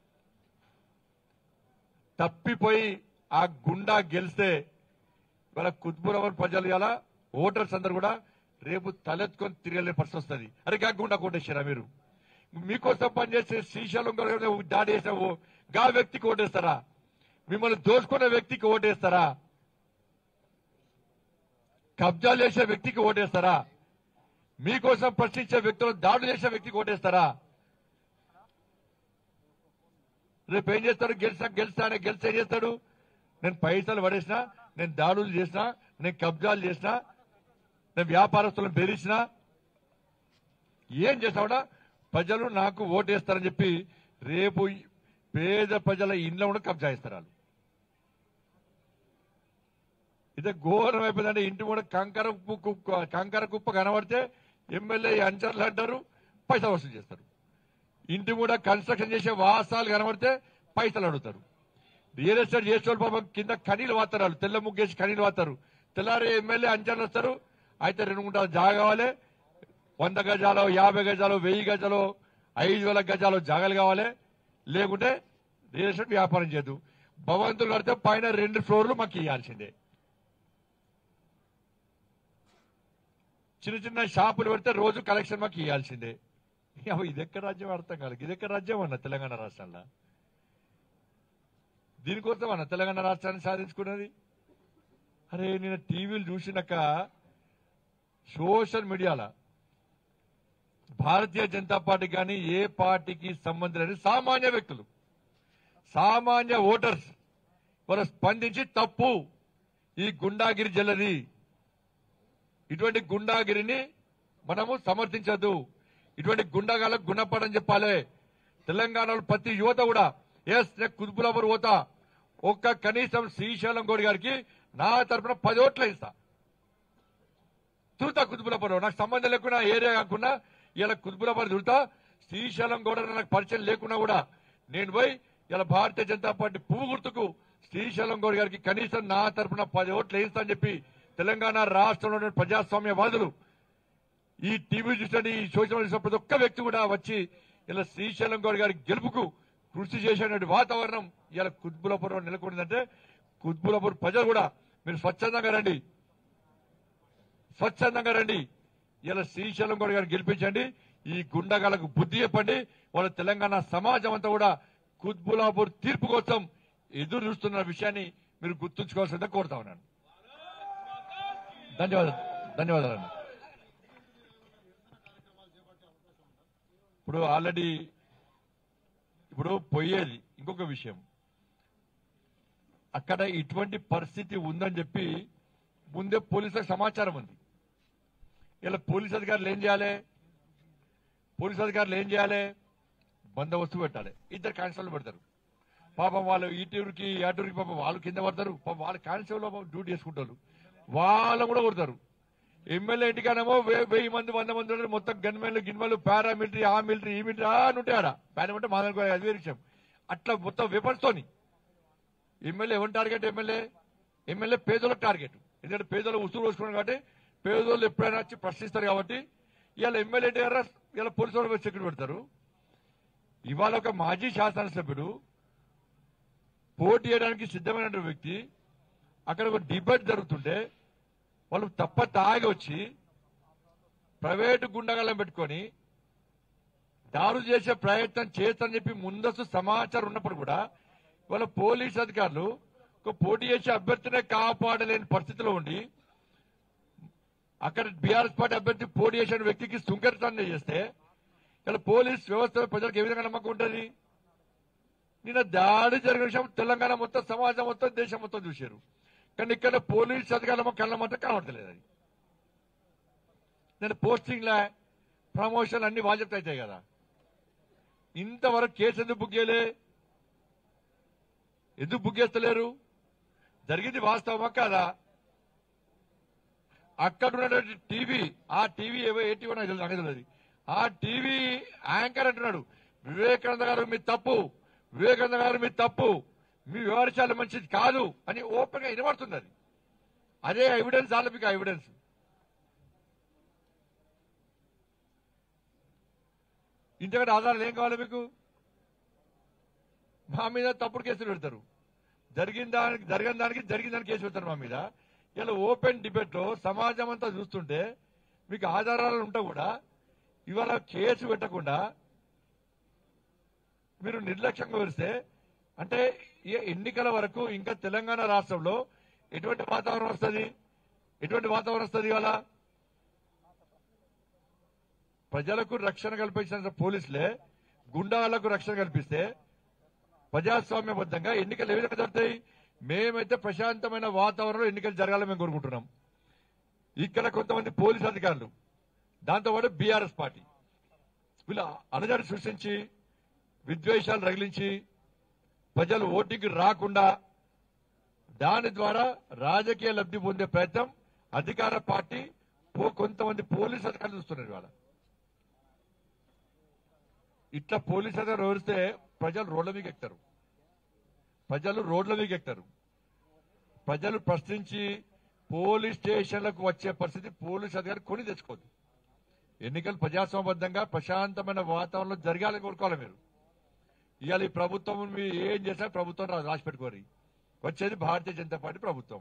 తప్పిపోయి ఆ గుండా గెలిస్తే ఇవాళ కుత్బులాపూర్ ప్రజలు ఇలా ఓటర్స్ అందరు కూడా రేపు తలెత్తుకొని తిరగలేని పరిస్థితి వస్తుంది అరే గా గుండా కొట్టేశారా మీరు మీకోసం పనిచేసే శ్రీశైలం గారు దాడి చేసిన ఓ- గా వ్యక్తికి ఓటేస్తారా మిమ్మల్ని దోచుకున్న వ్యక్తికి ఓటేస్తారా కబ్జాలు చేసే వ్యక్తికి ఓటేస్తారా మీకోసం ప్రశ్నించే వ్యక్తులు దాడులు చేసే వ్యక్తికి ఓటేస్తారా రేపు ఏం చేస్తాడు గెలిచినా గెలిస్తానే గెలిచి ఏం చేస్తాడు నేను పైసలు పడేసినా నేను దాడులు చేసినా నేను కబ్జాలు చేసినా నేను వ్యాపారస్తులను బెదిరించినా ఏం చేస్తావుడా ప్రజలు నాకు ఓటేస్తారని చెప్పి రేపు ఈ పేద ప్రజల ఇండ్ల కూడా కబ్జా ఇస్తారు వాళ్ళు ఇదే ఘోరం అయిపోయిందంటే ఇంటి కూడా కంకర కుప్ప కుప్ప- కంకర కుప్ప కనబడితే ఎమ్మెల్యే అంచర్లు అంటారు పైసలు వసూలు చేస్తారు ఇంటి కూడా కన్స్ట్రక్షన్ చేసే వాసాలు కనబడితే పైసలు అడుగుతారు రియల్ ఎస్టేట్ చేసేవాళ్ళు పాపం కింద కనీలు వాతారు వాళ్ళు తెల్ల ముగ్గేసి కనీలు వాతారు తెల్లారి ఎమ్మెల్యే అంచర్లు వస్తారు అయితే రెండు గుంటలు జాగా కావాలి వంద గజాలు యాభై గజాలు వెయ్యి గజాలు ఐదు వేల గజాలు జాగాలు కావాలి లేకుంటే రియల్ ఎస్టేట్ వ్యాపారం చేయదు భవంతులు కడితే పైన రెండు ఫ్లోర్లు మాకు ఇవ్వాల్సిందే చిన్న చిన్న షాపులు పెడితే రోజు కలెక్షన్ మాకు ఇవ్వాల్సిందే అవ్వ, ఇది ఎక్కడ రాజ్యం అర్థం కాదు ఇది ఎక్కడ రాజ్యం అన్న తెలంగాణ రాష్ట్రంలో దీనికోసం అన్న తెలంగాణ రాష్ట్రాన్ని సాధించుకున్నది అరే నేను టీవీలు చూసినాక సోషల్ మీడియాలో భారతీయ జనతా పార్టీ కానీ ఏ పార్టీకి సంబంధం లేని సామాన్య వ్యక్తులు సామాన్య ఓటర్స్ వారు స్పందించి తప్పు ఈ గుండాగిరి జల్లది ఇటువంటి గుండాగిరిని మనము సమర్థించద్దు ఇటువంటి గుండాగాలకు గుణపడని చెప్పాలి తెలంగాణలో ప్రతి యువత కూడా ఎస్ నేను కుదుపులవరు పోతా ఒక్క కనీసం శ్రీశైలం గౌడ్ గారికి నా తరపున పది ఓట్లు ఇస్తా తురుతా కుతుబులపరు నాకు సంబంధం లేకుండా ఏరియా కాకుండా ఇలా కుతుబులపరు తురుతా శ్రీశైలం గౌడ నాకు పరిచయం లేకున్నా కూడా నేను పోయి ఇలా భారతీయ జనతా పార్టీ పువ్వు గుర్తుకు శ్రీశైలం గౌడ్ గారికి కనీసం నా తరపున పది ఓట్లు వేయిస్తా అని చెప్పి తెలంగాణ రాష్ట్రంలో ఉన్న ప్రజాస్వామ్యవాదులు ఈ టీవీ చూసిన ఈ సోషల్ మీడియా ప్రతి ఒక్క వ్యక్తి కూడా వచ్చి ఇలా శ్రీశైలం గౌడ్ గారి గెలుపుకు కృషి చేసేటువంటి వాతావరణం ఇలా కుత్బులపురం నెలకొందంటే కుత్బులపూర్ ప్రజలు కూడా మీరు స్వచ్ఛందంగా రండి స్వచ్ఛందంగా రండి ఇలా శ్రీశైలం గౌడ్ గారిని గెలిపించండి ఈ గుండగాలకు బుద్ధి చెప్పండి వాళ్ళ తెలంగాణ సమాజం అంతా కూడా కుత్బులాపూర్ తీర్పు కోసం ఎదురు చూస్తున్న విషయాన్ని మీరు గుర్తుంచుకోవాల్సిందే కోరుతా ఉన్నాను ధన్యవాదాలు ధన్యవాదాలు ఇప్పుడు ఆల్రెడీ ఇప్పుడు పోయేది ఇంకొక విషయం అక్కడ ఇటువంటి పరిస్థితి ఉందని చెప్పి ముందే పోలీసులకు సమాచారం ఉంది ఇలా పోలీస్ అధికారులు ఏం చేయాలి పోలీస్ అధికారులు ఏం చేయాలి బందోబస్తు పెట్టాలి ఇద్దరు కానిస్టేబుల్ పెడతారు పాపం వాళ్ళు ఈ టూరుకి ఆ టూరుకి పాపం వాళ్ళు కింద పడతారు పాపం వాళ్ళ కానిస్టేబుల్ పాపం డ్యూటీ చేసుకుంటారు వాళ్ళని కూడా కొడతారు ఎమ్మెల్యే ఇంటికానేమో వే- వెయ్యి మంది వంద మంది ఉంటారు మొత్తం గన్మెన్లు గిన్మెన్లు పారామిలిటరీ ఆ మిలిటరీ ఈ మిలిటరీ ఆ అని ఉంటాయి ఆడ పారామిలిటరీ మా దగ్గర అది వేరే విషయం అట్లా మొత్తం వెపన్స్ తోని ఎమ్మెల్యే ఎవరి టార్గెట్ ఎమ్మెల్యే ఎమ్మెల్యే పేదోళ్ళకి టార్గెట్ ఎందుకంటే పేదోళ్ళు ఉసురు పోసుకున్నారు కాబట్టి పేదోళ్ళు ఎప్పుడైనా వచ్చి ప్రశ్నిస్తారు కాబట్టి ఇవాళ ఎమ్మెల్యే గారు ఇలా పోలీసు వాళ్ళు సెక్యూరిటీ పెడతారు ఇవాళ ఒక మాజీ శాసనసభ్యుడు పోటీ చేయడానికి సిద్ధమైన వ్యక్తి అక్కడ ఒక డిబేట్ జరుగుతుంటే వాళ్ళు తప్ప తాగి వచ్చి ప్రైవేటు గుండగాలను పెట్టుకొని దారు చేసే ప్రయత్నం చేస్తారని చెప్పి ముందస్తు సమాచారం ఉన్నప్పుడు కూడా వాళ్ళ పోలీస్ అధికారులు ఒక పోటీ చేసే అభ్యర్థినే కాపాడలేని పరిస్థితిలో ఉండి అక్కడ బీఆర్ఎస్ పార్టీ అభ్యర్థి పోటీ చేసిన వ్యక్తికి సుంకరితాన్ని చేస్తే ఇలా పోలీస్ వ్యవస్థ ప్రజలకు ఏ విధంగా నమ్మకం ఉంటుంది నిన్న దాడి జరిగిన విషయం తెలంగాణ మొత్తం సమాజం మొత్తం దేశం మొత్తం చూశారు కానీ ఇక్కడ పోలీస్ అధికారులు కళ్ళ మొత్తం కనబడతలేదు అది నేను పోస్టింగ్లా ప్రమోషన్ అన్ని బాధ్యత అవుతాయి కదా ఇంతవరకు కేసు ఎందుకు బుక్ చేయలే ఎందుకు బుక్ చేస్తలేరు జరిగింది వాస్తవమా కాదా అక్కడ ఉన్నటువంటి టీవీ ఆ టీవీ ఏవో ఏ టీవీ నాకు తెలియదు, నాకు తెలియదు ఆ టీవీ యాంకర్ అంటున్నాడు వివేకానంద గారు మీ తప్పు వివేకానంద గారు మీ తప్పు మీ వివరించాలి మంచిది కాదు అని ఓపెన్ గా వినబడుతుంది అది అదే ఎవిడెన్స్ చాలా మీకు ఎవిడెన్స్ ఇంతకంటే ఆధారాలు ఏం కావాలి మీకు మా మీద తప్పుడు కేసులు పెడతారు జరిగిన దానికి జరిగిన దానికి జరిగిన దానికి కేసు పెడతారు మా మీద ఇలా ఓపెన్ డిబేట్ లో సమాజం అంతా చూస్తుంటే మీకు ఆధారాలు ఉంటా కూడా ఇవాళ కేసు పెట్టకుండా మీరు నిర్లక్ష్యంగా వరిస్తే అంటే ఈ ఎన్నికల వరకు ఇంకా తెలంగాణ రాష్ట్రంలో ఎటువంటి వాతావరణం వస్తుంది ఎటువంటి వాతావరణం వస్తుంది ఇవాళ ప్రజలకు రక్షణ కల్పించిన పోలీసులే గుండాలకు రక్షణ కల్పిస్తే ప్రజాస్వామ్యబద్ధంగా ఎన్నికలు ఏ విధంగా జరుగుతాయి మేమైతే ప్రశాంతమైన వాతావరణంలో ఎన్నికలు జరగాలని మేము కోరుకుంటున్నాం ఇక్కడ కొంతమంది పోలీస్ అధికారులు దాంతోపాటు బీఆర్ఎస్ పార్టీ వీళ్ళ అలజడి సృష్టించి విద్వేషాలు రగిలించి ప్రజలు ఓటింగ్కి రాకుండా దాని ద్వారా రాజకీయ లబ్ధి పొందే ప్రయత్నం అధికార పార్టీ పో- కొంతమంది పోలీస్ అధికారులు చూస్తున్నారు ఇవాళ ఇట్లా పోలీస్ అధికారులు వివరిస్తే ప్రజలు రోడ్ల మీద ఎక్కుతారు ప్రజలు రోడ్ల మీద ఎక్కుతారు ప్రజలు ప్రశ్నించి పోలీస్ స్టేషన్లకు వచ్చే పరిస్థితి పోలీస్ అధికారి కొని తెచ్చుకోదు ఎన్నికలు ప్రజాస్వామ్యబద్ధంగా ప్రశాంతమైన వాతావరణంలో జరగాలని కోరుకోవాలి మీరు ఇవాళ ఈ ప్రభుత్వం మీరు ఏం చేసినా ప్రభుత్వం రా- రాసి పెట్టుకోరు వచ్చేది భారతీయ జనతా పార్టీ ప్రభుత్వం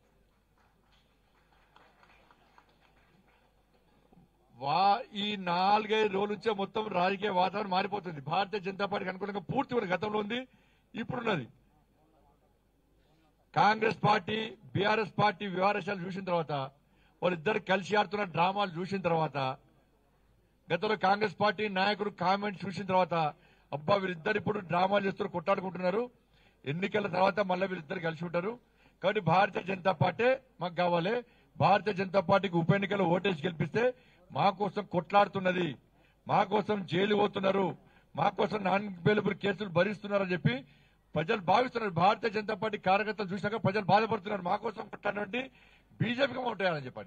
వా ఈ నాలుగైదు రోజుల నుంచే మొత్తం రాజకీయ వాతావరణం మారిపోతుంది భారతీయ జనతా పార్టీకి అనుకూలంగా పూర్తి కూడా గతంలో ఉంది ఇప్పుడున్నది కాంగ్రెస్ పార్టీ బీఆర్ఎస్ పార్టీ వ్యవహారాలు చూసిన తర్వాత వాళ్ళిద్దరు కలిసి ఆడుతున్న డ్రామాలు చూసిన తర్వాత గతంలో కాంగ్రెస్ పార్టీ నాయకుడు కామెంట్ చూసిన తర్వాత అబ్బా వీళ్ళిద్దరు ఇప్పుడు డ్రామాలు చేస్తున్నారు కొట్టాడుకుంటున్నారు ఎన్నికల తర్వాత మళ్ళీ వీళ్ళిద్దరు కలిసి ఉంటారు కాబట్టి భారతీయ జనతా పార్టీ మాకు కావాలి భారతీయ జనతా పార్టీకి ఉప ఎన్నికల్లో ఓటేసి గెలిపిస్తే మా కోసం కొట్లాడుతున్నది మా కోసం జైలు పోతున్నారు మా కోసం నాన్ అవైలబుల్ కేసులు భరిస్తున్నారని చెప్పి ప్రజలు భావిస్తున్నారు భారతీయ జనతా పార్టీ కార్యకర్తలు చూసినాక ప్రజలు బాధపడుతున్నారు మా కోసం కొట్లాడినటువంటి బీజేపీకి ఉంటాయని చెప్పని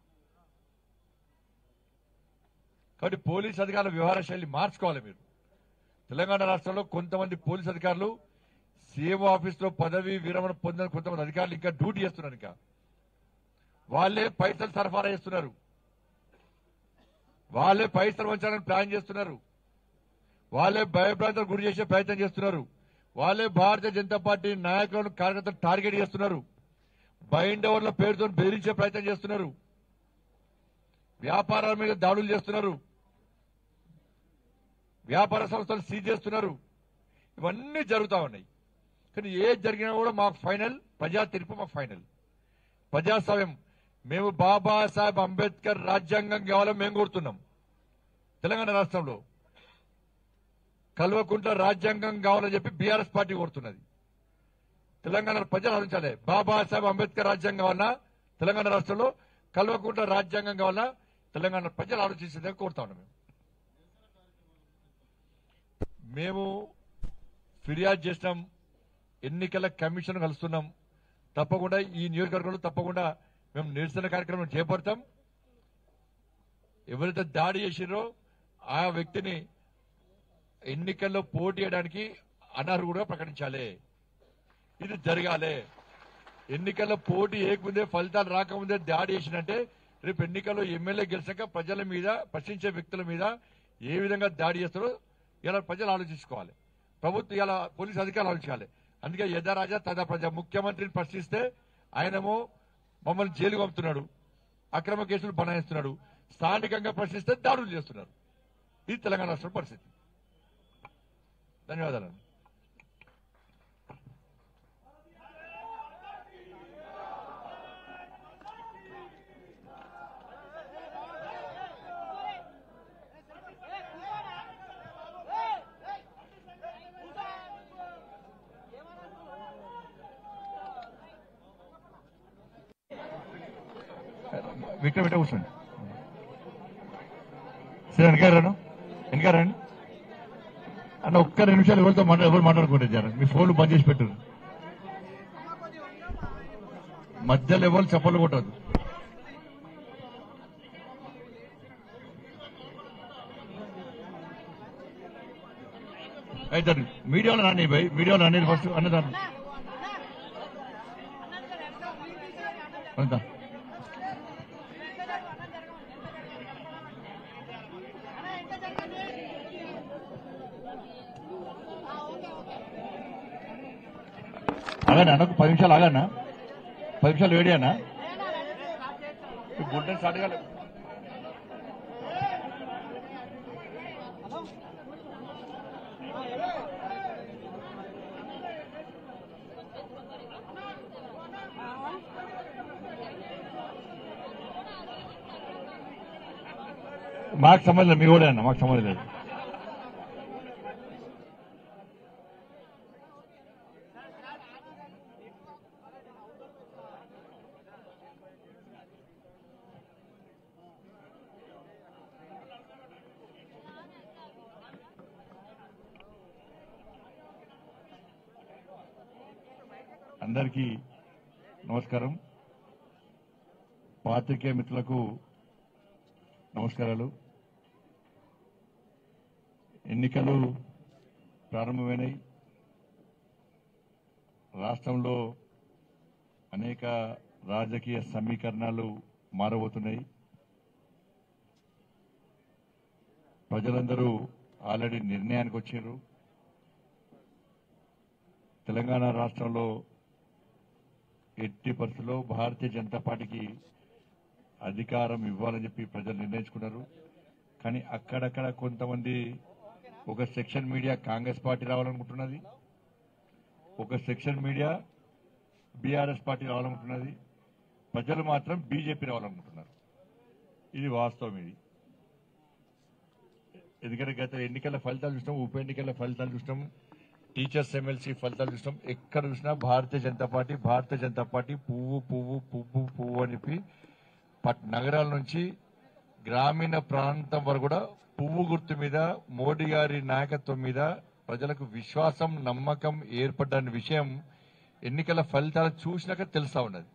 కాబట్టి పోలీస్ అధికారుల వ్యవహార శైలి మార్చుకోవాలి మీరు తెలంగాణ రాష్ట్రంలో కొంతమంది పోలీస్ అధికారులు సీఎం ఆఫీస్ లో పదవి విరమణ పొందిన కొంతమంది అధికారులు ఇంకా డ్యూటీ చేస్తున్నారు ఇంకా వాళ్ళే పైసలు సరఫరా చేస్తున్నారు వాళ్ళే పైసలు వంచాలని ప్లాన్ చేస్తున్నారు వాళ్ళే భయభ్రాంతకు గురి చేసే ప్రయత్నం చేస్తున్నారు వాళ్ళే భారతీయ జనతా పార్టీ నాయకులను కార్యకర్తలు టార్గెట్ చేస్తున్నారు బైండ్ ఓవర్ల పేరుతో బెదిరించే ప్రయత్నం చేస్తున్నారు వ్యాపారాల మీద దాడులు చేస్తున్నారు వ్యాపార సంస్థలు సీజ్ చేస్తున్నారు ఇవన్నీ జరుగుతా ఉన్నాయి కానీ ఏది జరిగినా కూడా మాకు ఫైనల్ ప్రజా తీర్పు మాకు ఫైనల్ ప్రజాస్వామ్యం మేము బాబాసాహెబ్ అంబేద్కర్ రాజ్యాంగం కావాలని మేము కోరుతున్నాం తెలంగాణ రాష్ట్రంలో కల్వకుంట్ల రాజ్యాంగం కావాలని చెప్పి బీఆర్ఎస్ పార్టీ కోరుతున్నది తెలంగాణ ప్రజలు ఆలోచించాలి బాబాసాహెబ్ అంబేద్కర్ రాజ్యాంగం కావాలన్నా తెలంగాణ రాష్ట్రంలో కల్వకుంట్ల రాజ్యాంగం కావాలన్నా తెలంగాణ ప్రజలు ఆలోచించేదే కోరుతా ఉన్నాం మేము మేము ఫిర్యాదు చేసినాం ఎన్నికల కమిషన్ కలుస్తున్నాం తప్పకుండా ఈ నియోజకవర్గంలో తప్పకుండా మేము నిరసన కార్యక్రమం చేపడతాం ఎవరైతే దాడి చేసిరో ఆ వ్యక్తిని ఎన్నికల్లో పోటీ చేయడానికి అనర్హుడుగా ప్రకటించాలి ఇది జరగాలి ఎన్నికల్లో పోటీ ఏకముందే ఫలితాలు రాకముందే దాడి చేసినంటే రేపు ఎన్నికల్లో ఎమ్మెల్యే గెలిచాక ప్రజల మీద ప్రశ్నించే వ్యక్తుల మీద ఏ విధంగా దాడి చేస్తారో ఇలా ప్రజలు ఆలోచించుకోవాలి ప్రభుత్వం ఇలా పోలీసు అధికారులు ఆలోచించాలి అందుకే యథా రాజా తదా ప్రజా ముఖ్యమంత్రిని ప్రశ్నిస్తే ఆయనేమో మమ్మల్ని జైలు పంపుతున్నాడు అక్రమ కేసులు బనాయిస్తున్నాడు స్థానికంగా ప్రశ్నిస్తే దాడులు చేస్తున్నారు ఇది తెలంగాణ రాష్ట్ర పరిస్థితి ధన్యవాదాలు విక్టర్ విట్ట కూర్చోండి సరే వెనక రాను వెనక రండి అన్న ఒక్క రెండు నిమిషాలు ఎవరితో మాట్లా ఎవరు మాట్లాడుకుంటే జర మీ ఫోన్లు బంద్ చేసి పెట్టు మధ్యలో ఎవరు చెప్పలు కొట్టదు అయితే మీడియాలో రాని భయ్ మీడియాలో అనేది ఫస్ట్ అన్నదాన్ని అంతా ఆగండి అన్న ఒక పది నిమిషాలు ఆగన్నా పది నిమిషాలు వేడి అన్న గుడ్డ స్టార్ట్ కాలేదు మాకు సంబంధం లేదు మీ కూడా అన్న మాకు సంబంధం లేదు అందరికీ నమస్కారం పాత్రికేయ మిత్రులకు నమస్కారాలు ఎన్నికలు ప్రారంభమైనాయి రాష్ట్రంలో అనేక రాజకీయ సమీకరణాలు మారబోతున్నాయి ప్రజలందరూ ఆల్రెడీ నిర్ణయానికి వచ్చారు తెలంగాణ రాష్ట్రంలో ఎట్టి పరిస్థితుల్లో భారతీయ జనతా పార్టీకి అధికారం ఇవ్వాలని చెప్పి ప్రజలు నిర్ణయించుకున్నారు కానీ అక్కడక్కడ కొంతమంది ఒక సెక్షన్ మీడియా కాంగ్రెస్ పార్టీ రావాలనుకుంటున్నది ఒక సెక్షన్ మీడియా బీఆర్ఎస్ పార్టీ రావాలనుకుంటున్నది ప్రజలు మాత్రం బీజేపీ రావాలనుకుంటున్నారు ఇది వాస్తవం ఇది ఎందుకంటే గత ఎన్నికల ఫలితాలు చూసినాం ఉప ఎన్నికల ఫలితాలు చూసినాం టీచర్స్ ఎమ్మెల్సీ ఫలితాలు చూసినాం ఎక్కడ చూసినా భారతీయ జనతా పార్టీ భారతీయ జనతా పార్టీ పువ్వు పువ్వు పువ్వు పువ్వు అని చెప్పి పట్ నగరాల నుంచి గ్రామీణ ప్రాంతం వరకు కూడా పువ్వు గుర్తు మీద మోడీ గారి నాయకత్వం మీద ప్రజలకు విశ్వాసం నమ్మకం ఏర్పడ్డ విషయం ఎన్నికల ఫలితాలు చూసినాక తెలుస్తా ఉన్నది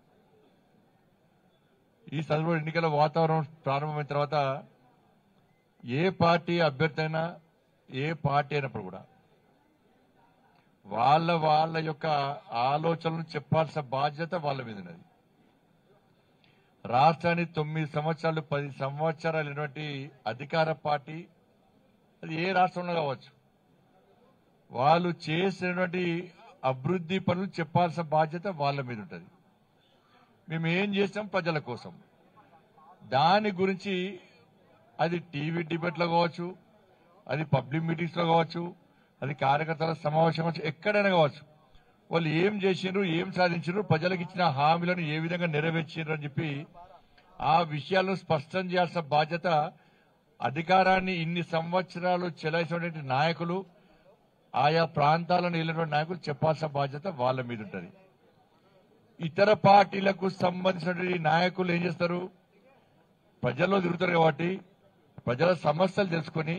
ఈ సందర్భంలో ఎన్నికల వాతావరణం ప్రారంభమైన తర్వాత ఏ పార్టీ అభ్యర్థి అయినా ఏ పార్టీ అయినప్పుడు కూడా వాళ్ళ వాళ్ళ యొక్క ఆలోచనలు చెప్పాల్సిన బాధ్యత వాళ్ళ మీద ఉన్నది రాష్ట్రాన్ని తొమ్మిది సంవత్సరాలు పది సంవత్సరాలు అయినటువంటి అధికార పార్టీ అది ఏ రాష్ట్రంలో కావచ్చు వాళ్ళు చేసినటువంటి అభివృద్ధి పనులు చెప్పాల్సిన బాధ్యత వాళ్ళ మీద ఉంటుంది మేము ఏం చేసాం ప్రజల కోసం దాని గురించి అది టీవీ డిబేట్లో కావచ్చు అది పబ్లిక్ మీటింగ్స్ లో కావచ్చు అది కార్యకర్తల సమావేశం కావచ్చు ఎక్కడైనా కావచ్చు వాళ్ళు ఏం చేసిండ్రు ఏం సాధించారు ప్రజలకు ఇచ్చిన హామీలను ఏ విధంగా నెరవేర్చారు అని చెప్పి ఆ విషయాలను స్పష్టం చేయాల్సిన బాధ్యత అధికారాన్ని ఇన్ని సంవత్సరాలు చెలాయిసినటువంటి నాయకులు ఆయా ప్రాంతాలను వెళ్ళినటువంటి నాయకులు చెప్పాల్సిన బాధ్యత వాళ్ళ మీద ఉంటుంది ఇతర పార్టీలకు సంబంధించినటువంటి నాయకులు ఏం చేస్తారు ప్రజల్లో తిరుగుతారు కాబట్టి ప్రజల సమస్యలు తెలుసుకొని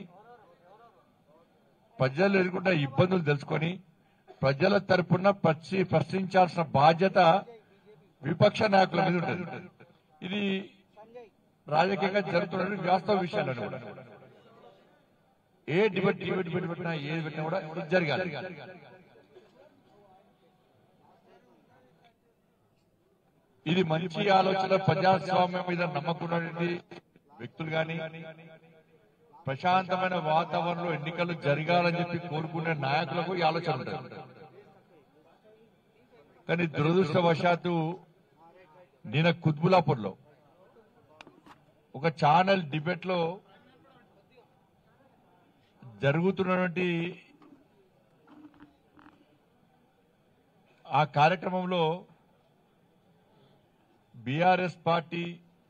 ప్రజలు ఎదుర్కొంటున్న ఇబ్బందులు తెలుసుకొని ప్రజల తరపున ప్రశ్ని ప్రశ్నించాల్సిన బాధ్యత విపక్ష నాయకుల మీద ఉంటుంది ఇది రాజకీయంగా జరుగుతున్న వాస్తవ విషయాలు కూడా ఏ డిబేట్ డిబేట్ డిబేట్ పెట్టినా ఏది పెట్టినా కూడా ఇది జరగాలి ఇది మంచి ఆలోచన ప్రజాస్వామ్యం మీద నమ్మకున్నటువంటి వ్యక్తులు గాని ప్రశాంతమైన వాతావరణంలో ఎన్నికలు జరగాలని చెప్పి కోరుకునే నాయకులకు ఈ ఆలోచన ఉంటుంది కానీ దురదృష్టవశాత్తు నిన్న కుత్బులాపూర్లో ఒక ఛానల్ డిబేట్ లో జరుగుతున్నటువంటి ఆ కార్యక్రమంలో బీఆర్ఎస్ పార్టీ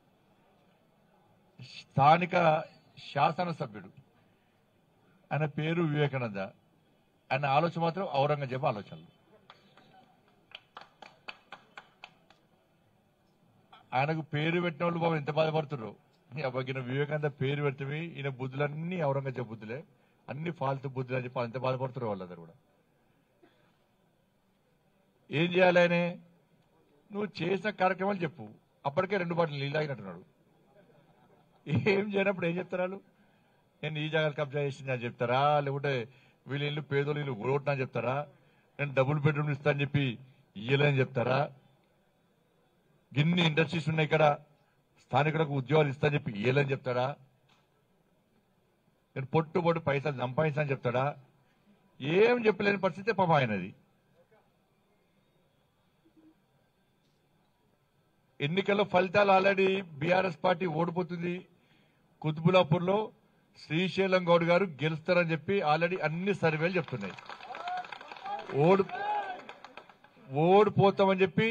స్థానిక శాసనసభ్యుడు ఆయన పేరు వివేకానంద ఆయన ఆలోచన మాత్రం ఔరంగజేబు ఆలోచనలు ఆయనకు పేరు పెట్టిన వాళ్ళు బాబు ఎంత బాధపడుతున్నారు అబ్బాయిన వివేకానంద పేరు పెడితే ఈయన బుద్ధులన్నీ ఔరంగజేబు బుద్ధులే అన్ని ఫాల్తు బుద్ధులు అని చెప్పి ఎంత బాధపడుతున్నారు వాళ్ళందరూ కూడా ఏం చేయాలి ఆయనే నువ్వు చేసిన కార్యక్రమాలు చెప్పు అప్పటికే రెండు బాటలు నీళ్ళు తాగినట్టున్నాడు ఏం చేయనప్పుడు ఏం చెప్తారు వాళ్ళు నేను ఈ జాగాలు కబ్జా చేసింది అని చెప్తారా లేకుంటే వీళ్ళ ఇల్లు పేదోళ్ళు ఇల్లు ఊడగొట్టినా అని చెప్తారా నేను డబుల్ బెడ్రూమ్ ఇస్తా అని చెప్పి ఇయ్యలేని చెప్తారా గిన్ని ఇండస్ట్రీస్ ఉన్నాయి ఇక్కడ స్థానికులకు ఉద్యోగాలు ఇస్తా అని చెప్పి ఇయ్యలేని చెప్తాడా నేను పొట్టు పొట్టు పైసలు సంపాదిస్తా అని చెప్తాడా ఏం చెప్పలేని పరిస్థితి పాపం ఆయనది ఎన్నికల్లో ఫలితాలు ఆల్రెడీ బీఆర్ఎస్ పార్టీ ఓడిపోతుంది కుతుబులాపూర్ లో శ్రీశైలం గౌడ్ గారు గెలుస్తారని చెప్పి ఆల్రెడీ అన్ని సర్వేలు చెప్తున్నాయి ఓడి ఓడిపోతామని చెప్పి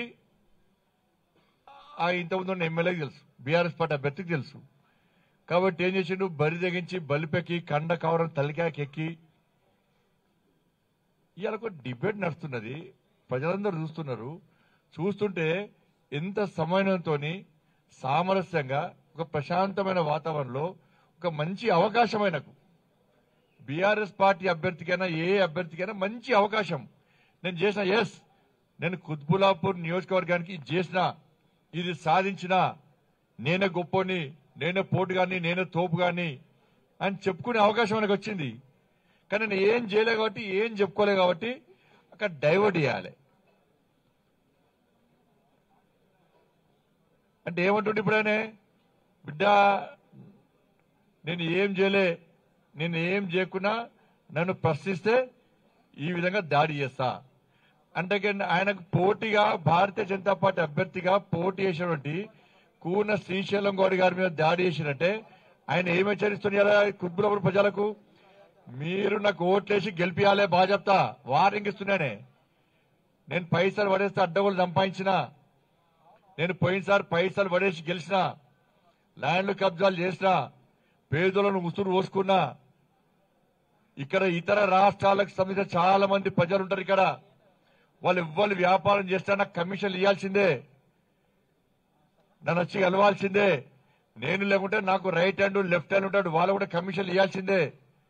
ఆ ఇంతకుముందు ఉన్న ఎమ్మెల్యేకి తెలుసు బీఆర్ఎస్ పార్టీ అభ్యర్థికి తెలుసు కాబట్టి ఏం చేసిండు బరి తెగించి బలిపెక్కి కండ కవరం తలికాకెక్కి ఇవాళ ఒక డిబేట్ నడుస్తున్నది ప్రజలందరూ చూస్తున్నారు చూస్తుంటే ఎంత సమన్వయంతో సామరస్యంగా ఒక ప్రశాంతమైన వాతావరణంలో ఒక మంచి అవకాశం ఆయనకు బీఆర్ఎస్ పార్టీ అభ్యర్థికైనా ఏ అభ్యర్థికైనా మంచి అవకాశం నేను చేసిన ఎస్ నేను కుత్బులాపూర్ నియోజకవర్గానికి ఇది చేసిన ఇది సాధించిన నేనే గొప్పని నేనే పోటు గాని నేనే తోపు గాని అని చెప్పుకునే అవకాశం మనకు వచ్చింది కానీ నేను ఏం చేయలే కాబట్టి ఏం చెప్పుకోలే కాబట్టి అక్కడ డైవర్ట్ చేయాలి అంటే ఏమంటుండే ఇప్పుడనే బిడ్డ నేను ఏం చేయలే నేను ఏం చేయకున్నా నన్ను ప్రశ్నిస్తే ఈ విధంగా దాడి చేస్తా అంటే కింద ఆయనకు పోటీగా భారతీయ జనతా పార్టీ అభ్యర్థిగా పోటీ చేసినటువంటి కూన శ్రీశైలం గౌడ్ గారి మీద దాడి చేసినట్టే ఆయన ఏమి హెచ్చరిస్తున్నారు కుత్బులపురం ప్రజలకు మీరు నాకు ఓట్లేసి గెలిపియాలే బాగా చెప్తా వార్నింగ్ ఇస్తున్నానే నేను పైసలు పడేస్తే అడ్డగోలు సంపాదించిన నేను పోయినసారి పైసలు పడేసి గెలిచిన ల్యాండ్లు కబ్జాలు చేసిన పేదలను ఉసురు పోసుకున్నా ఇక్కడ ఇతర రాష్ట్రాలకు సంబంధించిన చాలా మంది ప్రజలు ఉంటారు ఇక్కడ వాళ్ళు ఎవ్వరు వ్యాపారం చేస్తే నాకు కమిషన్లు ఇవ్వాల్సిందే నన్ను వచ్చి కలవాల్సిందే నేను లేకుంటే నాకు రైట్ హ్యాండ్ లెఫ్ట్ హ్యాండ్ ఉంటాడు వాళ్ళు కూడా కమిషన్లు ఇవ్వాల్సిందే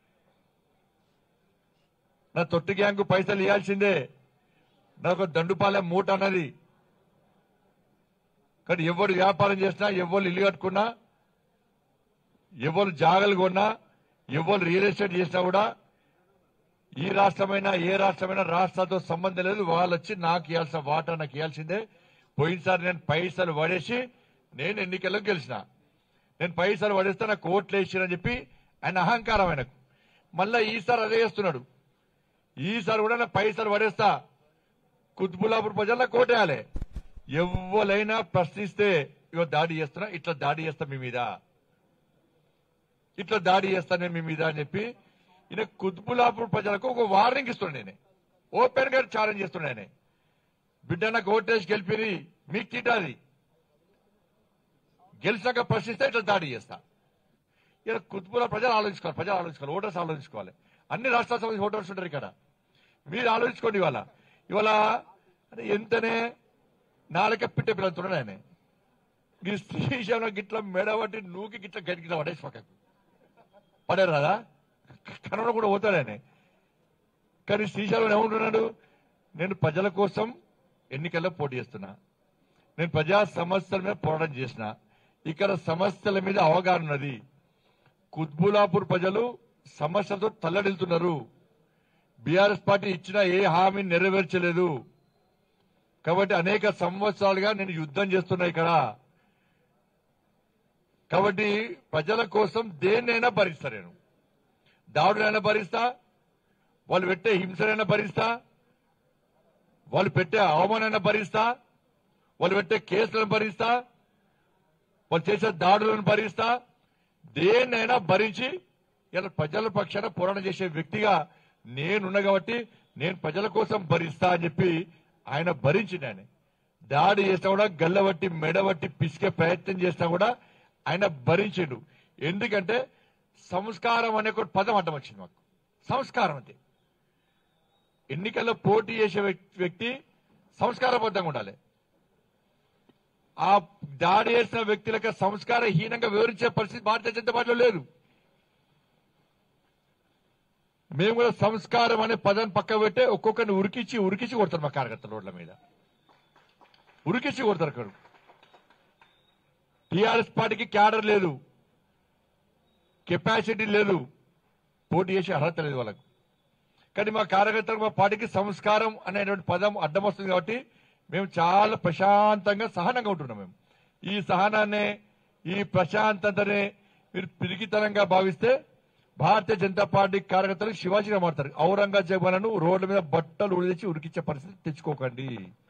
నా తొట్టి గ్యాంగ్ పైసలు ఇవ్వాల్సిందే నాకు దండుపాలెం మూట అన్నది కానీ ఎవరు వ్యాపారం చేసినా ఎవరు ఇల్లు కట్టుకున్నా ఎవరు జాగలు కొన్నా ఎవరు రియల్ ఎస్టేట్ చేసినా కూడా ఈ రాష్ట్రమైనా ఏ రాష్ట్రమైనా రాష్ట్రాలతో సంబంధం లేదు వాళ్ళు వచ్చి నాకు ఇవ్వాల్సిన వాటా నాకు ఇవ్వాల్సిందే పోయినసారి నేను పైసలు పడేసి నేను ఎన్నికల్లో గెలిచిన నేను పైసలు పడేస్తే నాకు ఓట్లు వేసిరని చెప్పి ఆయన అహంకారం ఆయనకు మళ్ళా ఈసారి అదే చేస్తున్నాడు ఈసారి కూడా నేను పైసలు పడేస్తా కుత్బులాపూర్ ప్రజల్లో కోటేయాలి ఎవరైనా ప్రశ్నిస్తే ఇగో దాడి చేస్తున్నా ఇట్లా దాడి చేస్తా మీ మీద ఇట్లా దాడి చేస్తానే మీ మీద అని చెప్పి ఈయన కుత్బులాపూర్ ప్రజలకు ఒక వార్నింగ్ ఇస్తున్నాడు నేనే ఓపెన్ గా ఛాలెంజ్ చేస్తున్నాడు నేనే బిడ్డ నాకు ఓటేసి గెలిపిరి మీకు తిట్టాది గెలిచాక ప్రశ్నిస్తే ఇట్లా దాడి చేస్తా ఇలా కుత్బుల ప్రజలు ఆలోచించుకోవాలి ప్రజలు ఆలోచించుకోవాలి ఓటర్స్ ఆలోచించుకోవాలి అన్ని రాష్ట్రాల సంబంధించి ఓటర్స్ ఉంటారు ఇక్కడ మీరు ఆలోచించుకోండి ఇవాళ ఇవాళ అరే ఎంతనే నాలుక పిట్ట పిల్లలుతున్నాడు ఆయన ఈ శ్రీశైలం గిట్ల మెడబట్టి నూకి గిట్ల గడిగిట్ల పడేసి పక్కకు పడారు కదా కరోనా కూడా పోతాడు ఆయన కానీ శ్రీశైలం ఏమంటున్నాడు నేను ప్రజల కోసం ఎన్నికల్లో పోటీ చేస్తున్నా నేను ప్రజా సమస్యల మీద పోరాటం చేసిన ఇక్కడ సమస్యల మీద అవగాహన ఉన్నది కుత్బులాపూర్ ప్రజలు సమస్యలతో తల్లడిల్తున్నారు బీఆర్ఎస్ పార్టీ ఇచ్చిన ఏ హామీ నెరవేర్చలేదు కాబట్టి అనేక సంవత్సరాలుగా నేను యుద్ధం చేస్తున్నా ఇక్కడ కాబట్టి ప్రజల కోసం దేన్నైనా భరిస్తా నేను దాడులైనా భరిస్తా వాళ్ళు పెట్టే హింసలైనా భరిస్తా వాళ్ళు పెట్టే అవమానాన్ని భరిస్తా వాళ్ళు పెట్టే కేసులను భరిస్తా వాళ్ళు చేసే దాడులను భరిస్తా దేన్నైనా భరించి ఇలా ప్రజల పక్షాన పోరాటం చేసే వ్యక్తిగా నేనున్నా కాబట్టి నేను ప్రజల కోసం భరిస్తా అని చెప్పి ఆయన భరించింది ఆయన దాడి చేసినా కూడా గల్లబట్టి మెడబట్టి పిసికే ప్రయత్నం చేసినా కూడా ఆయన భరించిండు ఎందుకంటే సంస్కారం అనే ఒక పదం అడ్డం వచ్చింది మాకు సంస్కారం అంతే ఎన్నికల్లో పోటీ చేసే వ్యక్- వ్యక్తి సంస్కారబద్ధంగా ఉండాలి ఆ దాడి చేసిన వ్యక్తులకు సంస్కారహీనంగా వివరించే పరిస్థితి భారతీయ జనతా పార్టీలో లేదు మేము కూడా సంస్కారం అనే పదం పక్క పెట్టే ఒక్కొక్కరిని ఉరికిచ్చి ఉరికిచ్చి కొడతారు మా కార్యకర్తల రోడ్ల మీద ఉరికిచ్చి కొడతారు అక్కడ టీఆర్ఎస్ పార్టీకి క్యాడర్ లేదు కెపాసిటీ లేదు పోటీ చేసే అర్హత లేదు వాళ్ళకు కానీ మా కార్యకర్తలకు మా పార్టీకి సంస్కారం అనేటువంటి పదం అడ్డం వస్తుంది కాబట్టి మేము చాలా ప్రశాంతంగా సహనంగా ఉంటున్నాం మేము ఈ సహనాన్ని ఈ ప్రశాంతతనే మీరు పిరికితనంగా భావిస్తే భారతీయ జనతా పార్టీ కార్యకర్తలు శివాజీగా మారుతారు ఔరంగజేబులను రోడ్ల మీద బట్టలు ఉడిచి ఉరికిచ్చే పరిస్థితి తెచ్చుకోకండి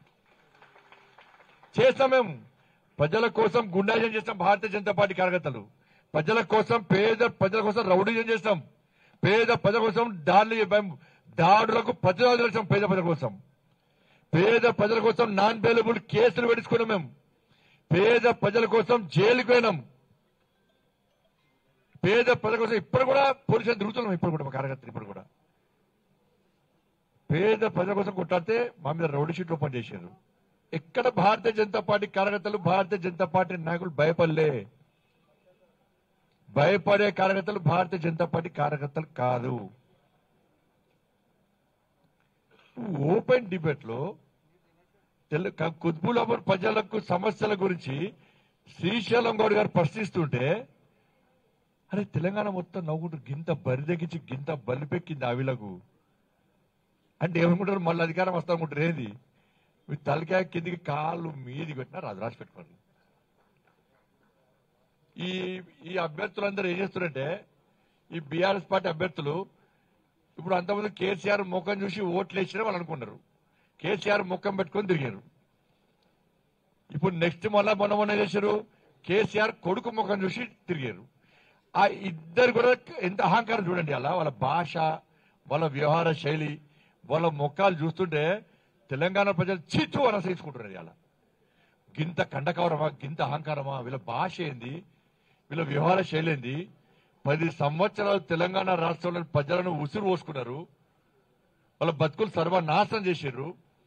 చేస్తాం మేము ప్రజల కోసం గుండాజం చేస్తాం భారతీయ జనతా పార్టీ కార్యకర్తలు ప్రజల కోసం పేద ప్రజల కోసం రౌడీజం చేస్తాం పేద ప్రజల కోసం దాడులు చేస్తాం. దాడులకు ప్రతిరోజు చేస్తాం పేద ప్రజల కోసం పేద ప్రజల కోసం నాన్ బెయిలబుల్ కేసులు పెట్టుకున్నాం మేము పేద ప్రజల కోసం జైలుకు పోయినాం పేద ప్రజల కోసం ఇప్పుడు కూడా పోలీసులు తిరుగుతున్నాం ఇప్పుడు కూడా మా కార్యకర్తలు ఇప్పుడు కూడా పేద ప్రజల కోసం కొట్టాడితే మా మీద రౌడీ షీట్లు ఓపెన్ చేశారు ఎక్కడ భారతీయ జనతా పార్టీ కార్యకర్తలు భారతీయ జనతా పార్టీ నాయకులు భయపడలే భయపడే కార్యకర్తలు భారతీయ జనతా పార్టీ కార్యకర్తలు కాదు ఓపెన్ డిబేట్ లో తెలు- క- కుత్బులాపూర్ ప్రజలకు సమస్యల గురించి శ్రీశైలం గౌడ్ గారు ప్రశ్నిస్తుంటే అరే తెలంగాణ మొత్తం నవ్వుకుంటూ గింత బరి తగ్గించి గింత బలిపెక్కింది ఆవిలకు అంటే ఏమనుకుంటారు మళ్ళీ అధికారం వస్తా అనుకుంటారు ఏంది మీ తలకాయ కిందికి కాళ్ళు మీది పెట్టినా రాదు రాసి పెట్టుకోండి ఈ ఈ అభ్యర్థులందరూ ఏం చేస్తున్నారంటే ఈ బీఆర్ఎస్ పార్టీ అభ్యర్థులు ఇప్పుడు అంతమంది కేసీఆర్ ముఖం చూసి ఓట్లు వేసిన వాళ్ళు అనుకున్నారు కేసీఆర్ ముఖం పెట్టుకొని తిరిగారు ఇప్పుడు నెక్స్ట్ మళ్ళా మొన్న మొన్న ఏం చేశారు కేసీఆర్ కొడుకు ముఖం చూసి తిరిగారు ఆ ఇద్దరు కూడా ఎంత అహంకారం చూడండి అలా వాళ్ళ భాష వాళ్ళ వ్యవహార శైలి వాళ్ళ ముఖాలు చూస్తుంటే తెలంగాణ ప్రజలు చిచ్చు అని అసహించుకుంటున్నారు అలా గింత కండకవరమా గింత అహంకారమా వీళ్ళ భాష ఏంది వీళ్ళ వ్యవహార శైలి ఏంది పది సంవత్సరాలు తెలంగాణ రాష్ట్రంలో ప్రజలను ఉసురు పోసుకున్నారు వాళ్ళ బతుకులు సర్వనాశనం చేశారు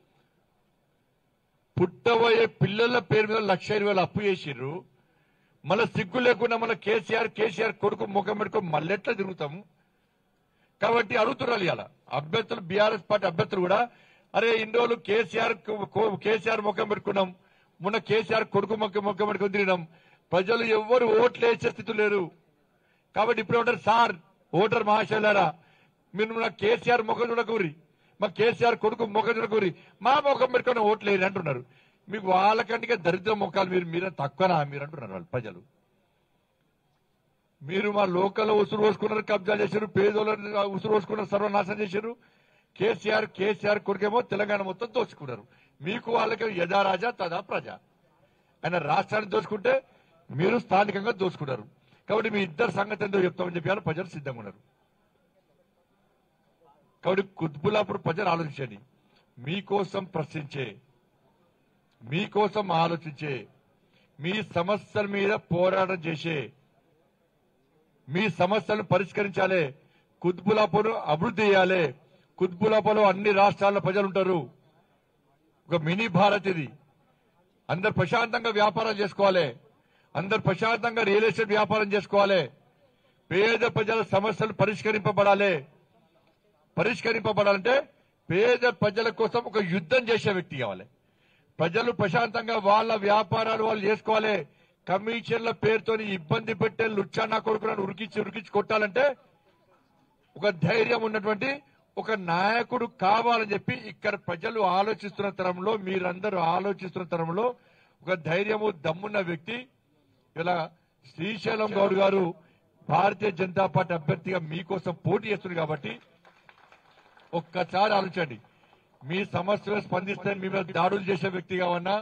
పుట్టబోయే పిల్లల పేరు మీద లక్ష ఇరవై వేలు అప్పు చేసిర్రు మళ్ళీ సిగ్గు లేకుండా మన కేసీఆర్ కేసీఆర్ కొడుకు ముఖం పెట్టుకొని మళ్ళెట్లా తిరుగుతాము కాబట్టి అడుగుతున్నారు ఇలా అభ్యర్థులు బీఆర్ఎస్ పార్టీ అభ్యర్థులు కూడా అరే ఇన్ని రోజులు కేసీఆర్ కు- కో- కేసీఆర్ ముఖం పెట్టుకున్నాం మొన్న కేసీఆర్ కొడుకు ముఖం ముఖం పెట్టుకుని తిరిగినాం ప్రజలు ఎవ్వరు ఓట్లు వేసే స్థితి లేరు కాబట్టి ఇప్పుడు ఏమంటారు సార్ ఓటర్ మహాశైలారా మీరు నా కేసీఆర్ ముఖం చూడకూరి మా కేసీఆర్ కొడుకు ముఖం చూడకూరి మా ముఖం పెట్టుకుని ఓట్లు వేయరు అంటున్నారు మీకు వాళ్ళకంటే దరిద్ర ముఖాలు మీరు మీరే తక్కువనా మీరు అంటున్నారు వాళ్ళు ప్రజలు మీరు మా లోకల్ ఉసురు పోసుకున్నారు కబ్జా చేశారు పేదోళ్ళని ఉసురు పోసుకున్నారు సర్వనాశనం చేశారు కేసీఆర్ కేసీఆర్ కొడుకేమో తెలంగాణ మొత్తం దోచుకున్నారు మీకు వాళ్ళకి యథా రాజా తదా ప్రజ ఆయన రాష్ట్రాన్ని దోచుకుంటే మీరు స్థానికంగా దోచుకున్నారు కాబట్టి మీ ఇద్దరు సంగతి ఎంతో చెప్తామని చెప్పి వాళ్ళు ప్రజలు సిద్ధంగా ఉన్నారు కాబట్టి కుత్బులాపూర్ ప్రజలు ఆలోచించండి మీకోసం ప్రశ్నించే మీకోసం ఆలోచించే మీ సమస్యల మీద పోరాటం చేసే మీ సమస్యలను పరిష్కరించాలి కుత్బులాపూర్ అభివృద్ధి చేయాలి కుత్బులాపూర్లో అన్ని రాష్ట్రాల ప్రజలు ఉంటారు ఒక మినీ భారత్ ఇది అందరు ప్రశాంతంగా వ్యాపారం చేసుకోవాలి అందరు ప్రశాంతంగా రియల్ ఎస్టేట్ వ్యాపారం చేసుకోవాలి పేద ప్రజల సమస్యలు పరిష్కరింపబడాలి పరిష్కరింపబడాలంటే పేద ప్రజల కోసం ఒక యుద్ధం చేసే వ్యక్తి కావాలి ప్రజలు ప్రశాంతంగా వాళ్ళ వ్యాపారాలు వాళ్ళు చేసుకోవాలి కమిషన్ల పేరుతోని ఇబ్బంది పెట్టే లుచ్చానా కొడుకులను ఉరికించి ఉరికించి కొట్టాలంటే ఒక ధైర్యం ఉన్నటువంటి ఒక నాయకుడు కావాలని చెప్పి ఇక్కడ ప్రజలు ఆలోచిస్తున్న తరంలో మీరందరూ ఆలోచిస్తున్న తరంలో ఒక ధైర్యము దమ్మున్న వ్యక్తి ఇలా శ్రీశైలం గౌడ్ గారు భారతీయ జనతా పార్టీ అభ్యర్థిగా మీకోసం పోటీ చేస్తుంది కాబట్టి ఒక్కసారి ఆలోచించండి మీ సమస్యలు స్పందిస్తే మీ మీద దాడులు చేసే వ్యక్తిగా ఉన్నా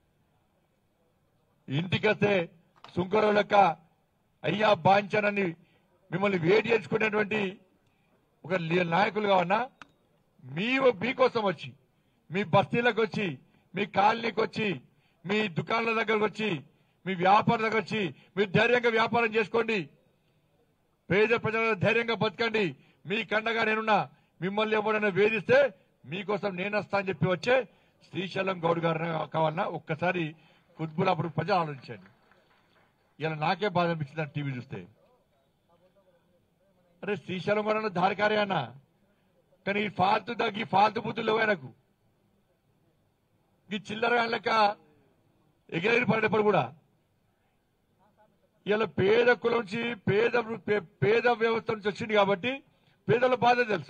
ఇంటికొస్తే సుంకరం లెక్క అయ్యా బాంచనని మిమ్మల్ని వేడి చేసుకునేటువంటి ఒక లీ- నాయకులుగా ఉన్నా మీ మీకోసం వచ్చి మీ బస్తీలకు వచ్చి మీ కాలనీకి వచ్చి మీ దుకాణాల దగ్గరకు వచ్చి మీ వ్యాపారం దగ్గర వచ్చి మీరు ధైర్యంగా వ్యాపారం చేసుకోండి పేద ప్రజల ధైర్యంగా బతకండి మీ కండగా నేనున్నా మిమ్మల్ని ఎవరైనా వేధిస్తే మీకోసం నేను వస్తా అని చెప్పి వచ్చే శ్రీశైలం గౌడ్ గారు కావాలన్నా ఒక్కసారి కుత్బులాపురం ప్రజలు ఆలోచించండి ఇలా నాకే బాధ అనిపించింది ఆ టీవీ చూస్తే అరే శ్రీశైలం కూడా దారికారే అన్న కానీ ఈ ఫాల్తు దగ్గి ఫాల్తు బుద్ధులు లేవు ఆయనకు ఈ చిల్లర లెక్క ఎగిరెగిరి పడేటప్పుడు కూడా ఇలా పేద కులం నుంచి పేద పే- పేద వ్యవస్థ నుంచి వచ్చింది కాబట్టి పేదల బాధ తెలుసు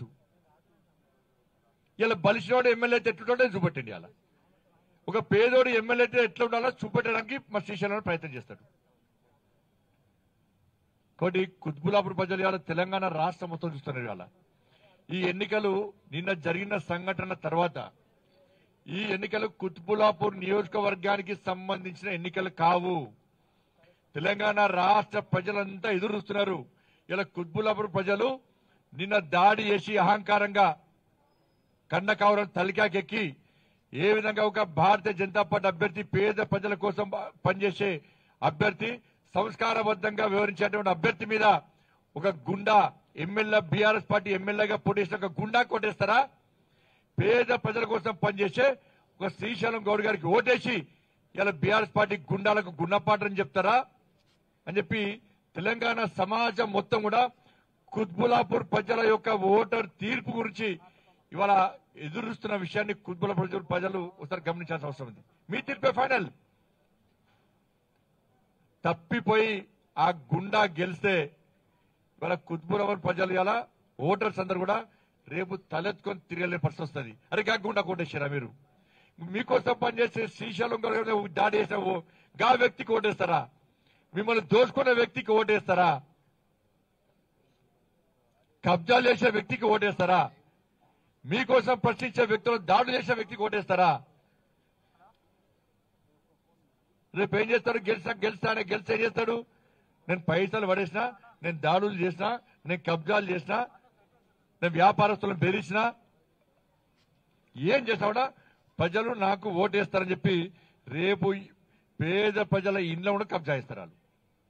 ఇలా బలిసినోడు ఎమ్మెల్యే అయితే ఎట్లుంటే చూపెట్టండి అలా ఒక పేదోడు ఎమ్మెల్యే అయితే ఎట్లా ఉండాలో చూపెట్టడానికి మా శ్రీశైలం ప్రయత్నం చేస్తాడు కాబట్టి కుత్బులాపూర్ ప్రజలు ఇవాళ తెలంగాణ రాష్ట్రం మొత్తం చూస్తున్నారు ఇవాళ ఈ ఎన్నికలు నిన్న జరిగిన సంఘటన తర్వాత ఈ ఎన్నికలు కుత్బులాపూర్ నియోజకవర్గానికి సంబంధించిన ఎన్నికలు కావు తెలంగాణ రాష్ట్ర ప్రజలంతా ఎదురు చూస్తున్నారు ఇలా కుత్బులాపూర్ ప్రజలు నిన్న దాడి చేసి అహంకారంగా కన్నకావరం తలికాకెక్కి ఏ విధంగా ఒక భారతీయ జనతా పార్టీ అభ్యర్థి పేద ప్రజల కోసం పనిచేసే అభ్యర్థి సంస్కారబద్ధంగా వివరించేటువంటి అభ్యర్థి మీద ఒక గుండా ఎమ్మెల్యే బీఆర్ఎస్ పార్టీ ఎమ్మెల్యేగా పోటీ చేసిన ఒక గుండా కొట్టేస్తారా పేద ప్రజల కోసం పనిచేసే ఒక శ్రీశైలం గౌడ్ గారికి ఓటేసి ఇలా బీఆర్ఎస్ పార్టీ గుండాలకు గుణపాఠం చెప్తారా అని చెప్పి తెలంగాణ సమాజం మొత్తం కూడా కుత్బులాపూర్ ప్రజల యొక్క ఓటర్ తీర్పు గురించి ఇవాళ ఎదురుస్తున్న విషయాన్ని కుత్బులాపూర్ ప్రజలు ప్రజలు ఒకసారి గమనించాల్సిన అవసరం ఉంది మీ తీర్పే ఫైనల్ తప్పిపోయి ఆ గుండా గెలిస్తే ఇవాళ కుత్బులాపూర్ ప్రజలు ఇలా ఓటర్స్ అందరు కూడా రేపు తలెత్తుకొని తిరగలేని పరిస్థితి వస్తుంది అరే గా గుండా కొట్టేశారా మీరు మీకోసం పనిచేసే శ్రీశైలం గారు దాడి చేసిన ఓ- గా వ్యక్తికి ఓటేస్తారా మిమ్మల్ని దోచుకున్న వ్యక్తికి ఓటేస్తారా కబ్జాలు చేసే వ్యక్తికి ఓటేస్తారా మీకోసం ప్రశ్నించే వ్యక్తులు దాడులు చేసే వ్యక్తికి ఓటేస్తారా రేపు ఏం చేస్తాడు గెలిచా గెలిస్తానే గెలిచి ఏం చేస్తాడు నేను పైసలు పడేసిన నేను దాడులు చేసిన నేను కబ్జాలు చేసిన నేను వ్యాపారస్తులను బెదిరించిన ఏం చేస్తావుడా ప్రజలు నాకు ఓటేస్తారని చెప్పి రేపు ఈ పేద ప్రజల ఇంట్లో కూడా కబ్జా ఇస్తారు వాళ్ళు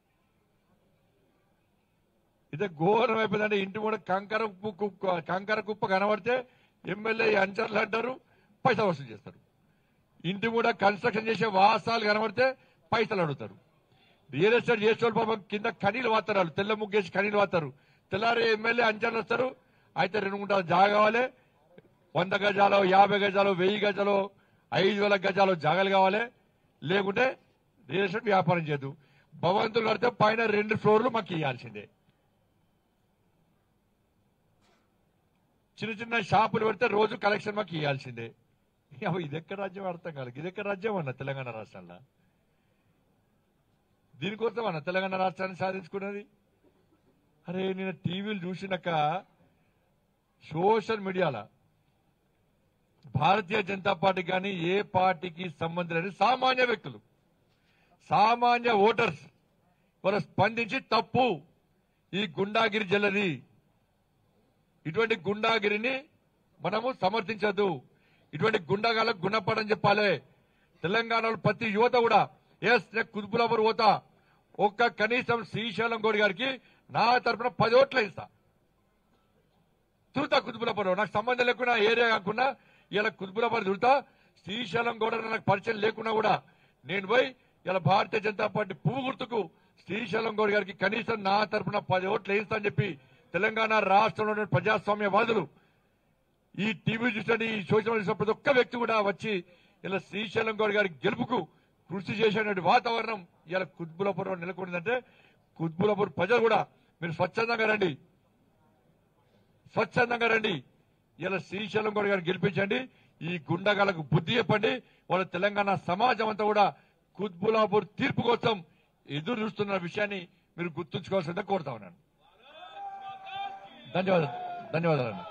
ఇదే ఘోరం అయిపోయిందంటే ఇంటి కూడా కంకర కుప్ప కుప్ప- కంకర కుప్ప కనబడితే ఎమ్మెల్యే అంచర్లు అంటారు పైసలు వసూలు చేస్తారు ఇంటి కూడా కన్స్ట్రక్షన్ చేసే వాసాలు కనబడితే పైసలు అడుగుతారు రియల్ ఎస్టేట్ చేసే పాపం కింద కనీలు వాతారు వాళ్ళు తెల్ల ముగ్గేసి కనీలు వాతారు తెల్లారి ఎమ్మెల్యే అంచర్లు వస్తారు అయితే రెండు గుంటలు జాగా కావాలి వంద గజాలు యాభై గజాలు వెయ్యి గజాలు ఐదు వేల గజాలు జాగాలు కావాలి లేకుంటే రియల్ ఎస్టేట్ వ్యాపారం చేయదు భవంతులు కడితే పైన రెండు ఫ్లోర్లు మాకు ఇవ్వాల్సిందే చిన్న చిన్న షాపులు పెడితే రోజు కలెక్షన్ మాకు ఇవ్వాల్సిందే అవ్వ, ఇది ఎక్కడ రాజ్యం అర్థం కాలేదు ఇది ఎక్కడ రాజ్యం అన్న తెలంగాణ రాష్ట్రంలో దీనికోసం అన్న తెలంగాణ రాష్ట్రాన్ని సాధించుకున్నది అరే నేను టీవీలు చూసినాక సోషల్ మీడియాలో భారతీయ జనతా పార్టీ కానీ ఏ పార్టీకి సంబంధం లేని సామాన్య వ్యక్తులు సామాన్య ఓటర్స్ వాళ్ళు స్పందించి తప్పు ఈ గుండాగిరి జల్లది ఇటువంటి గుండాగిరిని మనము సమర్థించద్దు ఇటువంటి గుండాగాలకు గుణపడని చెప్పాలి తెలంగాణలో ప్రతి యువత కూడా ఎస్ నేను కుదుపులాపూర్ పోతా ఒక్క కనీసం శ్రీశైలం గౌడ్ గారికి నా తరపున పది ఓట్లు ఇస్తా తిరుగుతా కుతుబులాపురం నాకు సంబంధం లేకుండా ఏరియా కాకుండా ఇలా కుతుబులాపురం తిరుగుతా శ్రీశైలం కూడా నాకు పరిచయం లేకున్నా కూడా నేను పోయి ఇలా భారతీయ జనతా పార్టీ పువ్వు గుర్తుకు శ్రీశైలం గౌడ్ గారికి కనీసం నా తరపున పది ఓట్లు వేయిస్తా అని చెప్పి తెలంగాణ రాష్ట్రంలో ప్రజాస్వామ్యవాదులు ఈ టీవీ చూసిన ఈ సోషల్ మీడియా చూసిన ప్రతి ఒక్క వ్యక్తి కూడా వచ్చి ఇలా శ్రీశైలం గౌడ్ గారి గెలుపుకు కృషి చేసేటువంటి వాతావరణం ఇలా కుత్బులాపురం నెలకొందంటే కుత్బులాపూర్ ప్రజలు కూడా మీరు స్వచ్ఛందంగా రండి స్వచ్ఛందంగా రండి ఇలా శ్రీశైలం గౌడ్ గారిని గెలిపించండి ఈ గుండగాలకు బుద్ధి చెప్పండి వాళ్ళ తెలంగాణ సమాజం అంతా కూడా కుత్బులాపూర్ తీర్పు కోసం ఎదురు చూస్తున్న విషయాన్ని మీరు గుర్తుంచుకోవాల్సిందే కోరుతా ఉన్నాను ధన్యవాదాలు ధన్యవాదాలు అన్న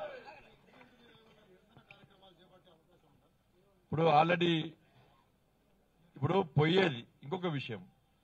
ఇప్పుడు ఆల్రెడీ ఇప్పుడు పోయేది ఇంకొక విషయం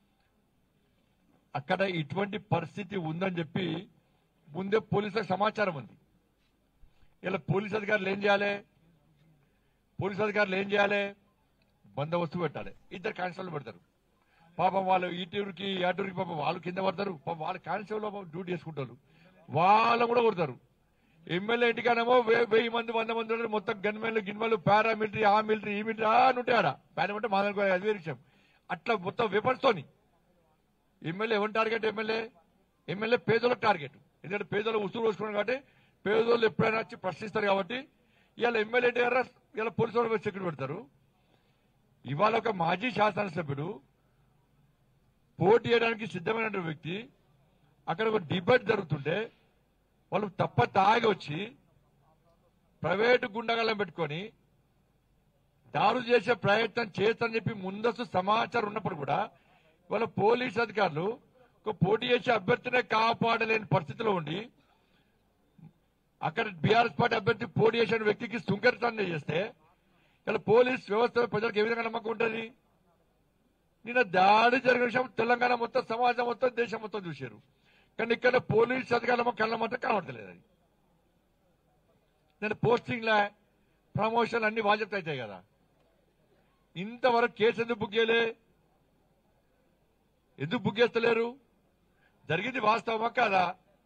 అక్కడ ఇటువంటి పరిస్థితి ఉందని చెప్పి ముందే పోలీసులకు సమాచారం ఉంది ఇలా పోలీస్ అధికారులు ఏం చేయాలి పోలీస్ అధికారులు ఏం చేయాలి బందోబస్తు పెట్టాలి ఇద్దరు కానిస్టేబుల్ పెడతారు పాపం వాళ్ళు ఈ టూర్కి ఆ టూర్కి పాపం వాళ్ళు కింద పడతారు పాపం వాళ్ళు కానిస్టేబుల్ పాపం డ్యూటీ చేసుకుంటారు వాళ్ళు కూడా కొడతారు ఎమ్మెల్యే ఇంటికానేమో వే- వెయ్యి మంది వంద మంది ఉంటారు మొత్తం గన్మెన్లు గిన్మెన్లు పారామిలిటరీ ఆ మిలిటరీ ఈ మిలిటరీ ఆ అని ఉంటాయి ఆడ పారామిలిటరీ మా దగ్గర అది వేరే విషయం అట్లా మొత్తం వెపన్స్తోని ఎమ్మెల్యే ఎవరి టార్గెట్ ఎమ్మెల్యే ఎమ్మెల్యే పేదోళ్ళకి టార్గెట్ ఎందుకంటే పేదోళ్ళు ఉసురు పోసుకున్నారు కాబట్టి పేదోళ్ళు ఎప్పుడైనా వచ్చి ప్రశ్నిస్తారు కాబట్టి ఇవాళ ఎమ్మెల్యే గారు ఇవాళ పోలీసు వాళ్ళు వచ్చి ఎక్కడ పెడతారు ఇవాళ ఒక మాజీ శాసనసభ్యుడు పోటీ చేయడానికి సిద్ధమైన వ్యక్తి అక్కడ ఒక డిబేట్ జరుగుతుంటే వాళ్ళు తప్ప తాగి వచ్చి ప్రైవేటు గుండగలం పెట్టుకొని దాడులు చేసే ప్రయత్నం చేస్తారని చెప్పి ముందస్తు సమాచారం ఉన్నప్పుడు కూడా వాళ్ళ పోలీస్ అధికారులు ఒక పోటీ చేసే అభ్యర్థినే కాపాడలేని పరిస్థితిలో ఉండి అక్కడ బీఆర్ఎస్ పార్టీ అభ్యర్థి పోటీ చేసిన వ్యక్తికి సుంకరితాన్ని చేస్తే ఇలా పోలీస్ వ్యవస్థ ప్రజలకు ఏ విధంగా నమ్మకం ఉంటుంది నిన్న దాడి జరిగిన విషయం తెలంగాణ మొత్తం సమాజం మొత్తం దేశం మొత్తం చూశారు కానీ ఇక్కడ పోలీస్ అధికారులు కళ్ళ మాత్రం కనబడతలేదు అది నేను పోస్టింగ్ లా ప్రమోషన్ అన్ని బాధ్యత అవుతాయి కదా ఇంతవరకు కేసు ఎందుకు బుక్ చేయలే ఎందుకు బుక్ చేస్తలేరు జరిగింది వాస్తవమా కాదా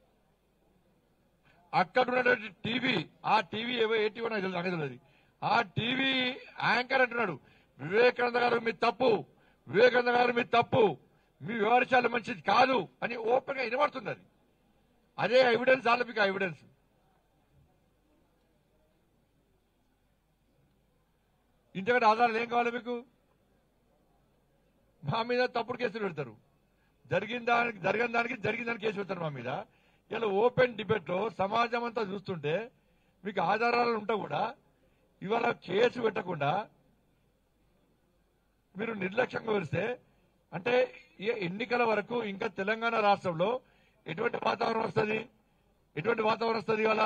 అక్కడ ఉన్నటువంటి టీవీ ఆ టీవీ ఏవో ఏ టీవీ నాకు తెలియదు, నాకు తెలియదు ఆ టీవీ యాంకర్ అంటున్నాడు వివేకానంద గారు మీ తప్పు వివేకానంద గారు మీ తప్పు మీ వివరించాలి మంచిది కాదు అని ఓపెన్ గా వినబడుతుంది అది అదే ఎవిడెన్స్ ఆల్ మీకు ఎవిడెన్స్ ఇంతకంటే ఆధారాలు ఏం కావాలి మీకు మా మీద తప్పుడు కేసులు పెడతారు జరిగిన దానికి జరిగిన దానికి జరిగిన దానికి కేసు పెడతారు మా మీద ఇలా ఓపెన్ డిబేట్ లో సమాజం అంతా చూస్తుంటే మీకు ఆధారాలు ఉంటా కూడా ఇవాళ కేసు పెట్టకుండా మీరు నిర్లక్ష్యంగా వరిస్తే అంటే ఈ ఎన్నికల వరకు ఇంకా తెలంగాణ రాష్ట్రంలో ఎటువంటి వాతావరణం వస్తుంది ఎటువంటి వాతావరణం వస్తుంది ఇవాళ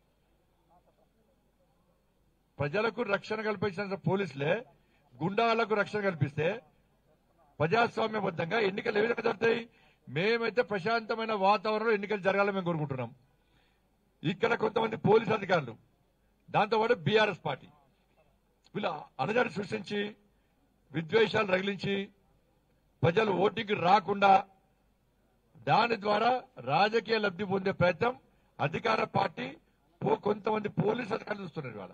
ప్రజలకు రక్షణ కల్పించిన పోలీసులే గుండాలకు రక్షణ కల్పిస్తే ప్రజాస్వామ్యబద్ధంగా ఎన్నికలు ఏ విధంగా జరుగుతాయి మేమైతే ప్రశాంతమైన వాతావరణంలో ఎన్నికలు జరగాలని మేము కోరుకుంటున్నాం ఇక్కడ కొంతమంది పోలీస్ అధికారులు దాంతోపాటు బీఆర్ఎస్ పార్టీ వీళ్ళు అణజాడి సృష్టించి విద్వేషాలు రగిలించి ప్రజలు ఓటింగ్ రాకుండా దాని ద్వారా రాజకీయ లబ్ధి పొందే ప్రయత్నం అధికార పార్టీ పో- కొంతమంది పోలీస్ అధికారులు చూస్తున్నారు ఇవాళ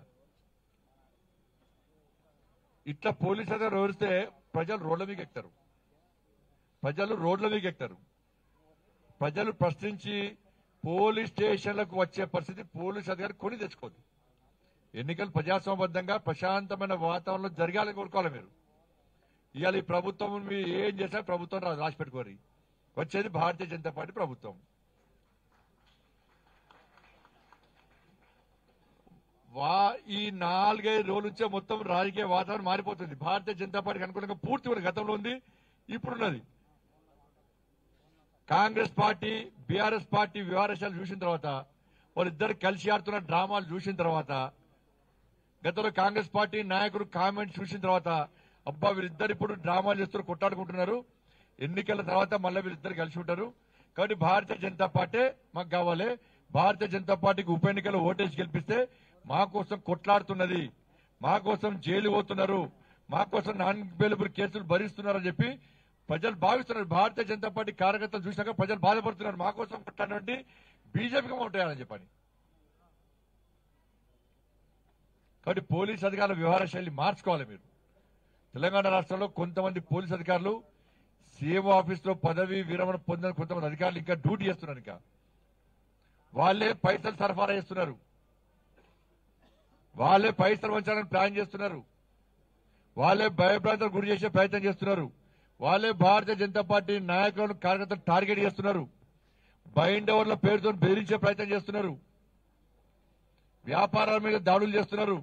ఇట్లా పోలీస్ అధికారులు వివరిస్తే ప్రజలు రోడ్ల మీద ఎక్కుతారు ప్రజలు రోడ్ల మీద ఎక్కుతారు ప్రజలు ప్రశ్నించి పోలీస్ స్టేషన్లకు వచ్చే పరిస్థితి పోలీస్ అధికారి కొని తెచ్చుకోదు ఎన్నికలు ప్రజాస్వామ్యబద్ధంగా ప్రశాంతమైన వాతావరణంలో జరగాలని కోరుకోవాలి మీరు ఇవాళ ఈ ప్రభుత్వం మీరు ఏం చేసినా ప్రభుత్వం రా- రాసి పెట్టుకోరు వచ్చేది భారతీయ జనతా పార్టీ ప్రభుత్వం వా ఈ నాలుగైదు రోజుల నుంచే మొత్తం రాజకీయ వాతావరణం మారిపోతుంది భారతీయ జనతా పార్టీకి అనుకూలంగా పూర్తి ఉన్న గతంలో ఉంది ఇప్పుడున్నది కాంగ్రెస్ పార్టీ బీఆర్ఎస్ పార్టీ వ్యవహారాలు చూసిన తర్వాత వాళ్ళిద్దరు కలిసి ఆడుతున్న డ్రామాలు చూసిన తర్వాత గతంలో కాంగ్రెస్ పార్టీ నాయకుడు కామెంట్స్ చూసిన తర్వాత అబ్బా వీళ్ళిద్దరు ఇప్పుడు డ్రామాలు చేస్తున్నారు కొట్టాడుకుంటున్నారు ఎన్నికల తర్వాత మళ్ళీ వీళ్ళిద్దరు కలిసి ఉంటారు కాబట్టి భారతీయ జనతా పార్టీ మాకు కావాలి భారతీయ జనతా పార్టీకి ఉప ఎన్నికల్లో ఓటేసి గెలిపిస్తే మా కోసం కొట్లాడుతున్నది మా కోసం జైలు పోతున్నారు మా కోసం నాన్ బెయిలబుల్ కేసులు భరిస్తున్నారని చెప్పి ప్రజలు భావిస్తున్నారు భారతీయ జనతా పార్టీ కార్యకర్తలు చూసినాక ప్రజలు బాధపడుతున్నారు మా కోసం కొట్లాడినటువంటి బీజేపీకి ఉంటాయని చెప్పని కాబట్టి పోలీస్ అధికారుల వ్యవహార శైలి మార్చుకోవాలి మీరు తెలంగాణ రాష్ట్రంలో కొంతమంది పోలీస్ అధికారులు సీఎం ఆఫీస్ లో పదవి విరమణ పొందిన కొంతమంది అధికారులు ఇంకా డ్యూటీ చేస్తున్నారు ఇంకా వాళ్ళే పైసలు సరఫరా చేస్తున్నారు వాళ్ళే పైసలు వంచాలని ప్లాన్ చేస్తున్నారు వాళ్ళే భయభ్రాంతలు గురి చేసే ప్రయత్నం చేస్తున్నారు వాళ్ళే భారతీయ జనతా పార్టీ నాయకులను కార్యకర్తలు టార్గెట్ చేస్తున్నారు బైండ్ ఓవర్ల పేరుతో బెదిరించే ప్రయత్నం చేస్తున్నారు వ్యాపారాల మీద దాడులు చేస్తున్నారు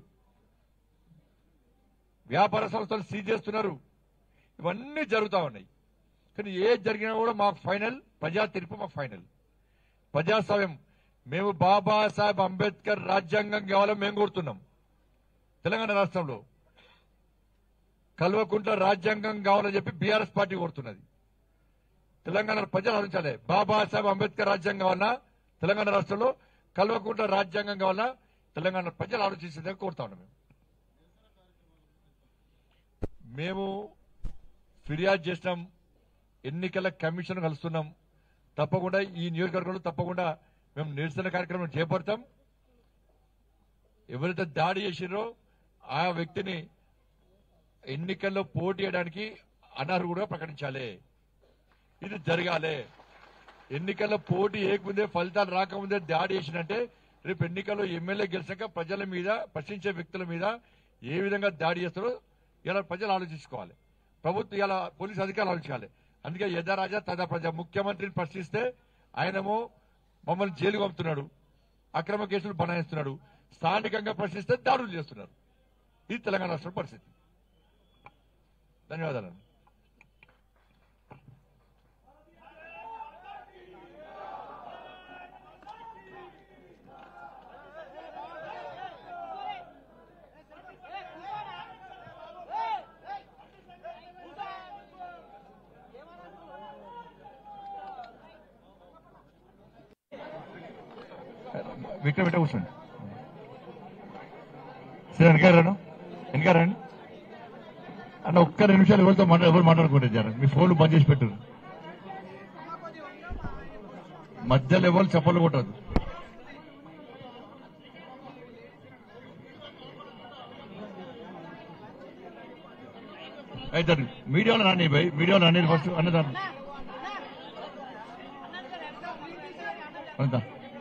వ్యాపార సంస్థలు సీజ్ చేస్తున్నారు ఇవన్నీ జరుగుతా ఉన్నాయి కానీ ఏ జరిగినా కూడా మాకు ఫైనల్ ప్రజా తీర్పు మాకు ఫైనల్ ప్రజాస్వామ్యం మేము బాబాసాహెబ్ అంబేద్కర్ రాజ్యాంగం కావాలని మేము కోరుతున్నాం తెలంగాణ రాష్ట్రంలో కల్వకుంట్ల రాజ్యాంగం కావాలని చెప్పి బీఆర్ఎస్ పార్టీ కోరుతున్నది తెలంగాణ ప్రజలు ఆలోచించాలి బాబాసాహెబ్ అంబేద్కర్ రాజ్యాంగం కావాలన్నా తెలంగాణ రాష్ట్రంలో కల్వకుంట్ల రాజ్యాంగం కావాలన్నా తెలంగాణ ప్రజలు ఆలోచించేదే కోరుతా ఉన్నాం మేము మేము ఫిర్యాదు చేసినాం ఎన్నికల కమిషన్ కలుస్తున్నాం తప్పకుండా ఈ నియోజకవర్గంలో తప్పకుండా మేము నిరసన కార్యక్రమం చేపడతాం ఎవరైతే దాడి చేసిరో ఆ వ్యక్తిని ఎన్నికల్లో పోటీ చేయడానికి అనర్హుడుగా ప్రకటించాలి ఇది జరగాలి ఎన్నికల్లో పోటీ ఏకముందే ఫలితాలు రాకముందే దాడి చేసినంటే రేపు ఎన్నికల్లో ఎమ్మెల్యే గెలిచాక ప్రజల మీద ప్రశ్నించే వ్యక్తుల మీద ఏ విధంగా దాడి చేస్తారో ఇలా ప్రజలు ఆలోచించుకోవాలి ప్రభుత్వం ఇలా పోలీసు అధికారులు ఆలోచించాలి అందుకే యథా రాజా తదా ప్రజ ముఖ్యమంత్రిని ప్రశ్నిస్తే ఆయనేమో మమ్మల్ని జైలుకు పంపుతున్నాడు అక్రమ కేసులు బనాయిస్తున్నాడు స్థానికంగా ప్రశ్నిస్తే దాడులు చేస్తున్నారు ఇది తెలంగాణ రాష్ట్ర పరిస్థితి ధన్యవాదాలు విక్రమ్ ఇట్లా కూర్చోండి సరే వెనకారాను వెనకారండి అన్న ఒక్క రెండు నిమిషాలు ఎవరితో మాట్లా ఎవరు మాట్లాడుకుంటారు జర మీ ఫోన్లు బంద్ చేసి పెట్టరు మధ్యలో ఎవరు చెప్పలు కొట్టదు అయితే మీడియాలో రాని భయ్ మీడియాలో రాని ఫస్ట్ అన్నదాన్ని అంతా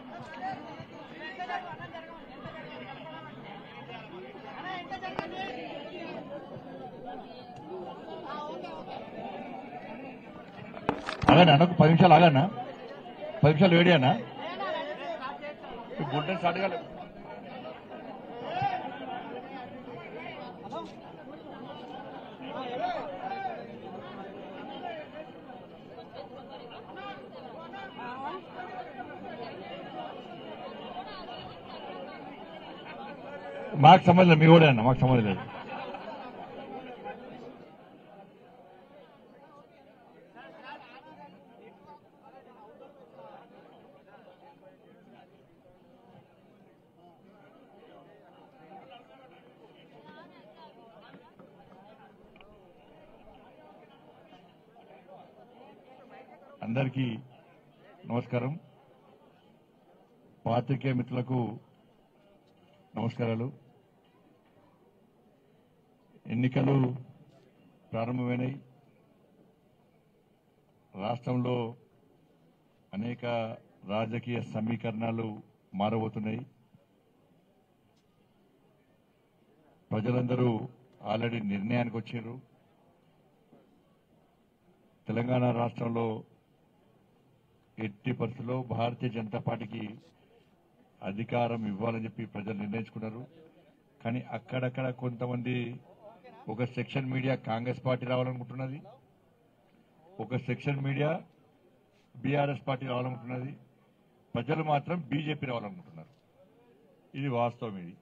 ఆగండి అన్న ఒక పది నిమిషాలు ఆగన్నా పది నిమిషాలు వేడి అన్న గుడ్డని స్టార్ట్ కాలే మాకు సంబంధం లేదు మీ కూడా అన్న మాకు సంబంధం లేదు అందరికీ నమస్కారం పాత్రికేయ మిత్రులకు నమస్కారాలు ఎన్నికలు ప్రారంభమైనాయి రాష్ట్రంలో అనేక రాజకీయ సమీకరణాలు మారబోతున్నాయి ప్రజలందరూ ఆల్రెడీ నిర్ణయానికి వచ్చారు తెలంగాణ రాష్ట్రంలో ఎట్టి పరిస్థితుల్లో భారతీయ జనతా పార్టీకి అధికారం ఇవ్వాలని చెప్పి ప్రజలు నిర్ణయించుకున్నారు కానీ అక్కడక్కడ కొంతమంది ఒక సెక్షన్ మీడియా కాంగ్రెస్ పార్టీ రావాలనుకుంటున్నది ఒక సెక్షన్ మీడియా బీఆర్ఎస్ పార్టీ రావాలనుకుంటున్నది ప్రజలు మాత్రం బీజేపీ రావాలనుకుంటున్నారు ఇది వాస్తవం ఇది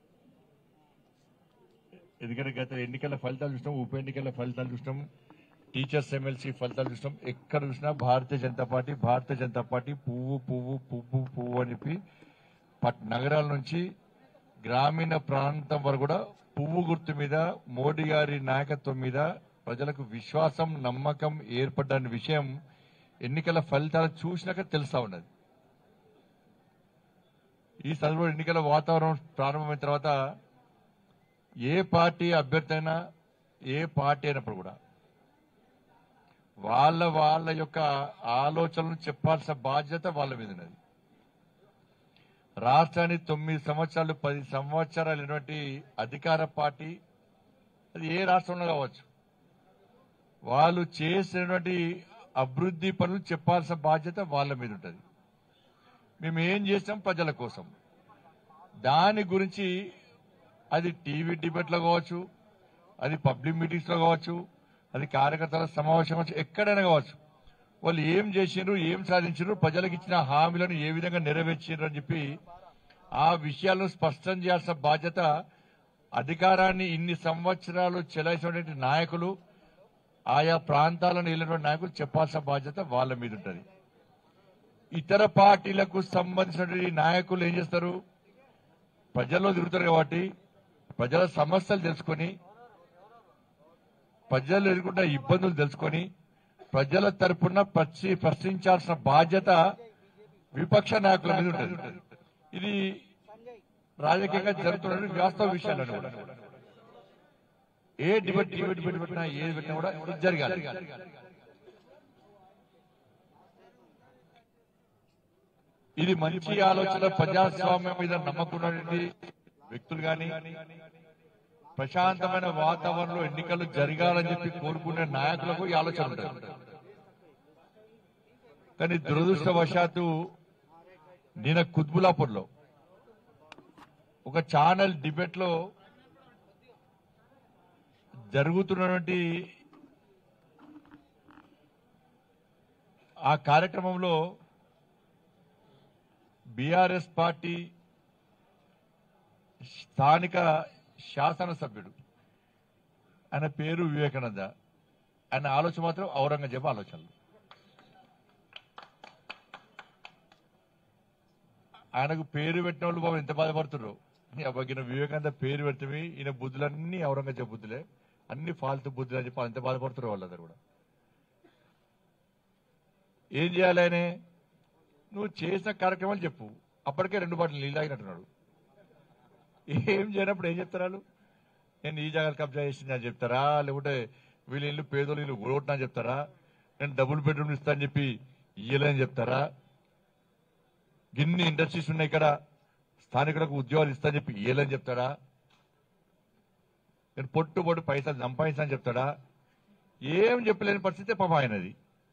ఎందుకంటే గత ఎన్నికల ఫలితాలు చూసినాం ఉప ఎన్నికల ఫలితాలు చూసినాం టీచర్స్ ఎమ్మెల్సీ ఫలితాలు చూసినాం ఎక్కడ చూసినా భారతీయ జనతా పార్టీ భారతీయ జనతా పార్టీ పువ్వు పువ్వు పువ్వు పువ్వు అని చెప్పి పట్ నగరాల నుంచి గ్రామీణ ప్రాంతం వరకు కూడా పువ్వు గుర్తు మీద మోడీ గారి నాయకత్వం మీద ప్రజలకు విశ్వాసం నమ్మకం ఏర్పడ్డ విషయం ఎన్నికల ఫలితాలు చూసినాక తెలుస్తా ఉన్నది ఈ సందర్భంలో ఎన్నికల వాతావరణం ప్రారంభమైన తర్వాత ఏ పార్టీ అభ్యర్థి అయినా ఏ పార్టీ అయినప్పుడు కూడా వాళ్ళ వాళ్ళ యొక్క ఆలోచనలు చెప్పాల్సిన బాధ్యత వాళ్ళ మీద ఉన్నది రాష్ట్రాన్ని తొమ్మిది సంవత్సరాలు పది సంవత్సరాలు అయినటువంటి అధికార పార్టీ అది ఏ రాష్ట్రంలో కావచ్చు వాళ్ళు చేసినటువంటి అభివృద్ధి పనులు చెప్పాల్సిన బాధ్యత వాళ్ళ మీద ఉంటుంది మేము ఏం చేసాం ప్రజల కోసం దాని గురించి అది టీవీ డిబేట్లో కావచ్చు అది పబ్లిక్ మీటింగ్స్ లో కావచ్చు అది కార్యకర్తల సమావేశం కావచ్చు ఎక్కడైనా కావచ్చు వాళ్ళు ఏం చేసిండ్రు ఏం సాధించారు ప్రజలకు ఇచ్చిన హామీలను ఏ విధంగా నెరవేర్చారు అని చెప్పి ఆ విషయాలను స్పష్టం చేయాల్సిన బాధ్యత అధికారాన్ని ఇన్ని సంవత్సరాలు చెలాయిసినటువంటి నాయకులు ఆయా ప్రాంతాలను వెళ్ళినటువంటి నాయకులు చెప్పాల్సిన బాధ్యత వాళ్ళ మీద ఉంటుంది ఇతర పార్టీలకు సంబంధించినటువంటి నాయకులు ఏం చేస్తారు ప్రజల్లో తిరుగుతారు కాబట్టి ప్రజల సమస్యలు తెలుసుకొని ప్రజలు ఎదుర్కొంటున్న ఇబ్బందులు తెలుసుకొని ప్రజల తరపున ప్రశ్ని ప్రశ్నించాల్సిన బాధ్యత విపక్ష నాయకుల మీద ఉంటుంది ఇది రాజకీయంగా జరుగుతున్న వాస్తవ విషయాలను కూడా ఏ డిబేట్ డిబేట్ డిబేట్ పెట్టినా ఏది పెట్టినా కూడా ఇది జరగాలి ఇది మంచి ఆలోచన ప్రజాస్వామ్యం మీద నమ్మకున్నటువంటి వ్యక్తులు గాని ప్రశాంతమైన వాతావరణంలో ఎన్నికలు జరగాలని చెప్పి కోరుకునే నాయకులకు ఈ ఆలోచన ఉంటుంది కానీ దురదృష్టవశాత్తు నిన్న కుత్బులాపూర్లో ఒక ఛానల్ డిబేట్ లో జరుగుతున్నటువంటి ఆ కార్యక్రమంలో బీఆర్ఎస్ పార్టీ స్థానిక శాసనసభ్యుడు ఆయన పేరు వివేకానంద ఆయన ఆలోచన మాత్రం ఔరంగజేబు ఆలోచనలు ఆయనకు పేరు పెట్టిన వాళ్ళు బాబు ఎంత బాధపడుతున్నారు అబ్బాయిన వివేకానంద పేరు పెడితే ఈయన బుద్ధులన్నీ ఔరంగజేబు బుద్ధులే అన్ని ఫాల్తు బుద్ధులు అని చెప్పి ఎంత బాధపడుతున్నారు వాళ్ళందరూ కూడా ఏం చేయాలి ఆయనే నువ్వు చేసిన కార్యక్రమాలు చెప్పు అప్పటికే రెండు బాటలు నీళ్ళు తాగినట్టున్నాడు ఏం చేయనప్పుడు ఏం చెప్తారు వాళ్ళు? నేను ఈ జాగాలు కబ్జా చేసింది అని చెప్తారా లేకుంటే వీళ్ళ ఇల్లు పేదోళ్ళు ఇల్లు ఓటునా చెప్తారా నేను డబుల్ బెడ్రూమ్ ఇస్తా అని చెప్పి ఇయ్యలేని చెప్తారా గిన్ని ఇండస్ట్రీస్ ఉన్నాయి ఇక్కడ స్థానికులకు ఉద్యోగాలు ఇస్తా అని చెప్పి ఇయ్యలేని చెప్తాడా నేను పొట్టు పొట్టు పైసలు సంపాదిస్తా అని చెప్తాడా ఏం చెప్పలేని పరిస్థితి పాప ఆయనది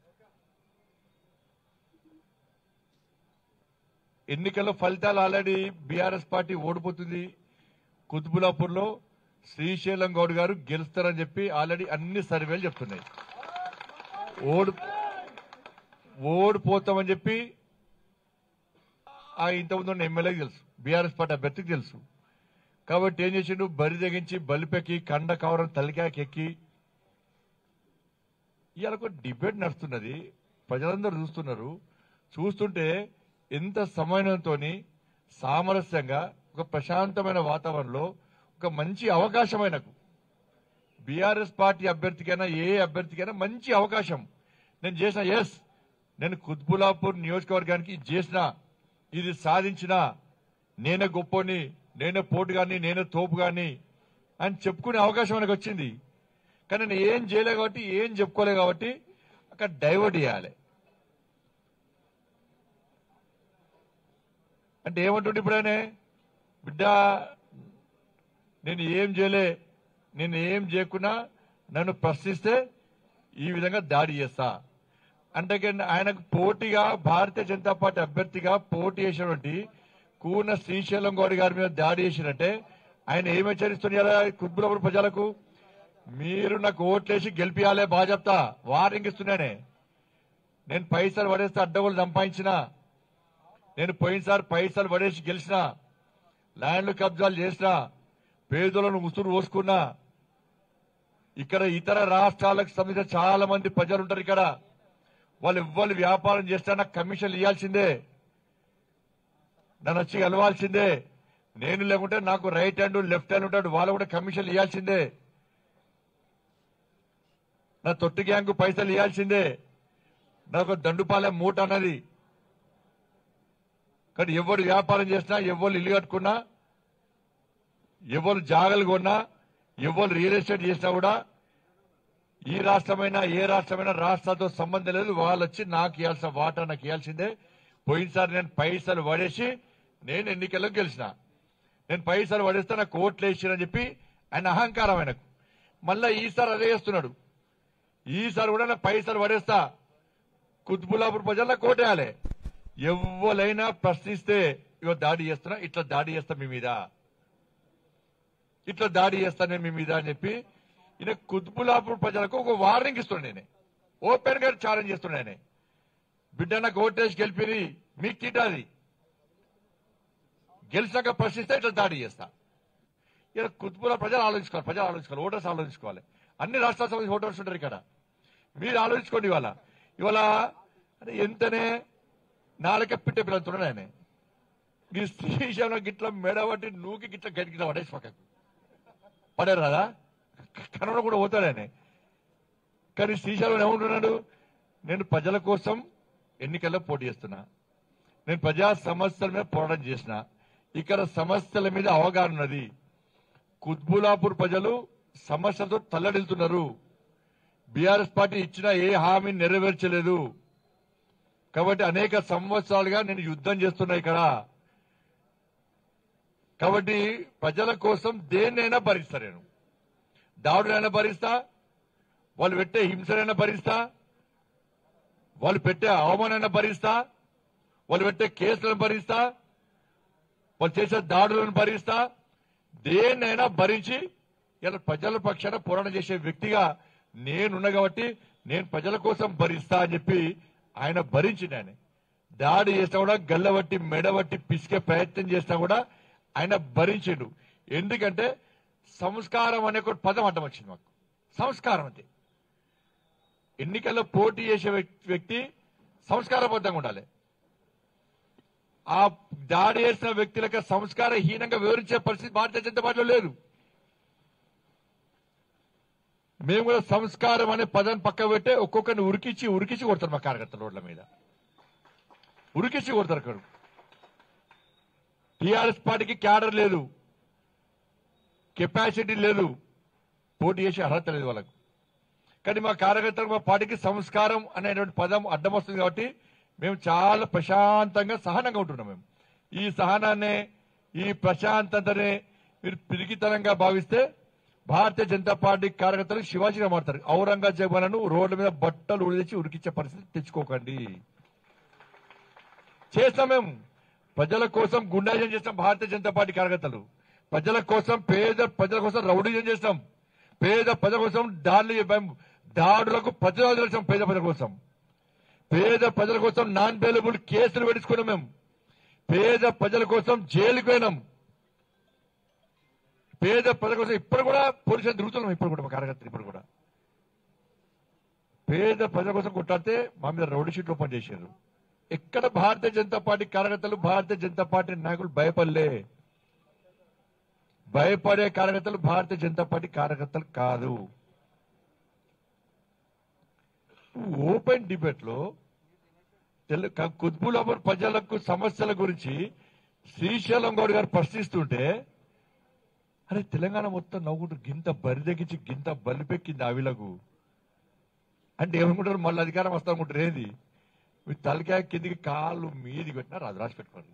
ఎన్నికల ఫలితాలు ఆల్రెడీ బీఆర్ఎస్ పార్టీ ఓడిపోతుంది కుతుబులాపూర్ లో శ్రీశైలం గౌడ్ గారు గెలుస్తారని చెప్పి ఆల్రెడీ అన్ని సర్వేలు చెప్తున్నాయి ఓడి ఓడిపోతామని చెప్పి ఆ ఇంతకుముందు ఉన్న ఎమ్మెల్యేకి తెలుసు బీఆర్ఎస్ పార్టీ అభ్యర్థికి తెలుసు కాబట్టి ఏం చేసిండు బరి తెగించి బలిపెక్కి కండ కవరం తలికాకెక్కి ఇవాళ ఒక డిబేట్ నడుస్తున్నది ప్రజలందరూ చూస్తున్నారు చూస్తుంటే ఎంత సమన్వయంతో సామరస్యంగా ఒక ప్రశాంతమైన వాతావరణంలో ఒక మంచి అవకాశమైనకు బీఆర్ఎస్ పార్టీ అభ్యర్థికైనా ఏ అభ్యర్థికైనా మంచి అవకాశం నేను చేసిన ఎస్ నేను కుత్బులాపూర్ నియోజకవర్గానికి ఇది చేసిన ఇది సాధించిన నేనే గొప్పని నేనే పోటు గాని నేనే తోపు గాని అని చెప్పుకునే అవకాశం మనకు వచ్చింది కానీ నేను ఏం చేయలే కాబట్టి ఏం చెప్పుకోలే కాబట్టి అక్కడ డైవర్ట్ చేయాలి అంటే ఏమంటుండే ఇప్పుడనే బిడ్డ నేను ఏం చేయలే నేను ఏం చేయకున్నా నన్ను ప్రశ్నిస్తే ఈ విధంగా దాడి చేస్తా అంటే కింద ఆయనకు పోటీగా భారతీయ జనతా పార్టీ అభ్యర్థిగా పోటీ చేసినటువంటి కూన శ్రీశైలం గౌడ్ గారి మీద దాడి చేసినట్టే ఆయన ఏమి హెచ్చరిస్తున్నారు కుత్బులపూర్ ప్రజలకు మీరు నాకు ఓట్లేసి గెలిపియాలే బాగా చెప్తా వార్నింగ్ ఇస్తున్నానే నేను పైసలు పడేస్తే అడ్డగోలు సంపాదించిన నేను పోయినసారి పైసలు పడేసి గెలిచిన ల్యాండ్లు కబ్జాలు చేసిన పేదలను ఉసురు పోసుకున్నా ఇక్కడ ఇతర రాష్ట్రాలకు సంబంధించిన చాలా మంది ప్రజలు ఉంటారు ఇక్కడ వాళ్ళు ఎవ్వరు వ్యాపారం చేస్తే నాకు కమిషన్లు ఇవ్వాల్సిందే నన్ను వచ్చి కలవాల్సిందే నేను లేకుంటే నాకు రైట్ హ్యాండ్ లెఫ్ట్ హ్యాండ్ ఉంటాడు వాళ్ళు కూడా కమిషన్లు ఇవ్వాల్సిందే నా తొట్టి గ్యాంగ్ పైసలు ఇవ్వాల్సిందే నాకు దండుపాలెం మూట అన్నది కానీ ఎవరు వ్యాపారం చేసినా ఎవరు ఇల్లు కట్టుకున్నా ఎవరు జాగలు కొన్నా ఎవరు రియల్ ఎస్టేట్ చేసినా కూడా ఈ రాష్ట్రమైనా ఏ రాష్ట్రమైనా రాష్ట్రాలతో సంబంధం లేదు వాళ్ళు వచ్చి నాకు ఇవ్వాల్సిన వాటా నాకు ఇవ్వాల్సిందే పోయినసారి నేను పైసలు పడేసి నేను ఎన్నికల్లో గెలిచిన నేను పైసలు పడేస్తే నాకు ఓట్లు వేసిరని చెప్పి ఆయన అహంకారం ఆయనకు మళ్ళా ఈసారి అదే చేస్తున్నాడు ఈసారి కూడా నా పైసలు పడేస్తా కుత్బులాపూర్ ప్రజల్లో కోటేయాలి ఎవరైనా ప్రశ్నిస్తే ఇగో దాడి చేస్తున్నా ఇట్లా దాడి చేస్తా మీ మీద ఇట్లా దాడి చేస్తాను మీ మీద అని చెప్పి ఈయన కుత్బులాపూర్ ప్రజలకు ఒక వార్నింగ్ ఇస్తున్నాడు నేను ఓపెన్ గా ఛాలెంజ్ చేస్తున్నాడు ఆయన బిడ్డ నాకు ఓటేసి గెలిపిరి మీకు తింటాది గెలిచాక ప్రశ్నిస్తే ఇట్లా దాడి చేస్తా ఇలా కుతుబుల ప్రజలు ఆలోచించుకోవాలి ప్రజలు ఆలోచించుకోవాలి ఓటర్స్ ఆలోచించుకోవాలి అన్ని రాష్ట్రాల సంబంధించి ఓటర్స్ ఉంటారు ఇక్కడ మీరు ఆలోచించుకోండి ఇవాళ ఇవాళ అంటే ఎంతనే నాలుక పిట్టే పిల్లలుతున్నాడు ఆయన ఈ శ్రీశైలం గిట్ల మెడబట్టి నూకి గిట్ల గడిగిట్ల పడేసి పక్కకు పడారు కదా కన్నడ కూడా పోతాడు ఆయన కానీ శ్రీశైలం ఏమంటున్నాడు నేను ప్రజల కోసం ఎన్నికల్లో పోటీ చేస్తున్నా నేను ప్రజా సమస్యల మీద పోరాటం చేసిన ఇక్కడ సమస్యల మీద అవగాహన ఉన్నది కుత్బులాపూర్ ప్రజలు సమస్యలతో తల్లడిల్తున్నారు బీఆర్ఎస్ పార్టీ ఇచ్చిన ఏ హామీ నెరవేర్చలేదు కాబట్టి అనేక సంవత్సరాలుగా నేను యుద్ధం చేస్తున్నా ఇక్కడ కాబట్టి ప్రజల కోసం దేన్నైనా భరిస్తా నేను దాడులైనా భరిస్తా వాళ్ళు పెట్టే హింసనైనా భరిస్తా వాళ్ళు పెట్టే అవమానైనా భరిస్తా వాళ్ళు పెట్టే కేసులను భరిస్తా వాళ్ళు చేసే దాడులను భరిస్తా దేన్నైనా భరించి ఇలా ప్రజల పక్షాన పోరాటం చేసే వ్యక్తిగా నేనున్నా కాబట్టి నేను ప్రజల కోసం భరిస్తా అని చెప్పి ఆయన భరించిండు ఆయన దాడి చేసినా కూడా గల్లబట్టి మెడబట్టి పిసికే ప్రయత్నం చేసినా కూడా ఆయన భరించిండు ఎందుకంటే సంస్కారం అనే ఒక పదం అడ్డం వచ్చింది మాకు సంస్కారం అంతే ఎన్నికల్లో పోటీ చేసే వ్యక్- వ్యక్తి సంస్కారబద్ధంగా ఉండాలి ఆ దాడి చేసిన వ్యక్తులకు సంస్కారహీనంగా వివరించే పరిస్థితి భారతీయ జనతా పార్టీలో లేదు మేము కూడా సంస్కారం అనే పదాన్ని పక్క పెట్టే ఒక్కొక్కరిని ఉరికిచ్చి ఉరికిచ్చి కొడతారు మా కార్యకర్తల రోడ్ల మీద ఉరికిచ్చి కొడతారు అక్కడ టీఆర్ఎస్ పార్టీకి క్యాడర్ లేదు కెపాసిటీ లేదు పోటీ చేసే అర్హత లేదు వాళ్ళకు కానీ మా కార్యకర్తలకు మా పార్టీకి సంస్కారం అనేటువంటి పదం అడ్డం వస్తుంది కాబట్టి మేము చాలా ప్రశాంతంగా సహనంగా ఉంటున్నాం మేము ఈ సహనాన్ని ఈ ప్రశాంతతనే మీరు పిరికితనంగా భావిస్తే భారతీయ జనతా పార్టీ కార్యకర్తలు శివాజీగా మారుతారు ఔరంగజేబులను రోడ్ల మీద బట్టలు ఉడిచి ఉరికిచ్చే పరిస్థితి తెచ్చుకోకండి చేస్తాం మేము ప్రజల కోసం గుండాజం చేస్తాం భారతీయ జనతా పార్టీ కార్యకర్తలు ప్రజల కోసం పేద ప్రజల కోసం రౌడీజం చేస్తాం పేద ప్రజల కోసం దాడులు దాడులకు ప్రతిరోజు చేస్తాం పేద ప్రజల కోసం పేద ప్రజల కోసం నాన్ బెయిలబుల్ కేసులు పెట్టుకున్నాం మేము పేద ప్రజల కోసం జైలుకు పోయినాం పేద ప్రజల కోసం ఇప్పుడు కూడా పోలీసులు తిరుగుతున్నాం ఇప్పుడు కూడా మా కార్యకర్తలు ఇప్పుడు కూడా పేద ప్రజల కోసం కొట్టాడితే మా మీద రౌడీ షీట్లు ఓపెన్ చేశారు ఎక్కడ భారతీయ జనతా పార్టీ కార్యకర్తలు భారతీయ జనతా పార్టీ నాయకులు భయపడలే భయపడే కార్యకర్తలు భారతీయ జనతా పార్టీ కార్యకర్తలు కాదు ఓపెన్ డిబేట్ లో తెలు- క- కుత్బులాపూర్ ప్రజలకు సమస్యల గురించి శ్రీశైలం గౌడ్ గారు ప్రశ్నిస్తుంటే అరే తెలంగాణ మొత్తం నవ్వుకుంటూ గింత బరి తగ్గించి గింత బలిపెక్కింది ఆవిలకు అంటే ఏమనుకుంటారు మళ్ళీ అధికారం వస్తా అనుకుంటారు ఏది మీ తలకాయ కిందికి కాళ్ళు మీది పెట్టినారు అది రాసి పెట్టుకోండి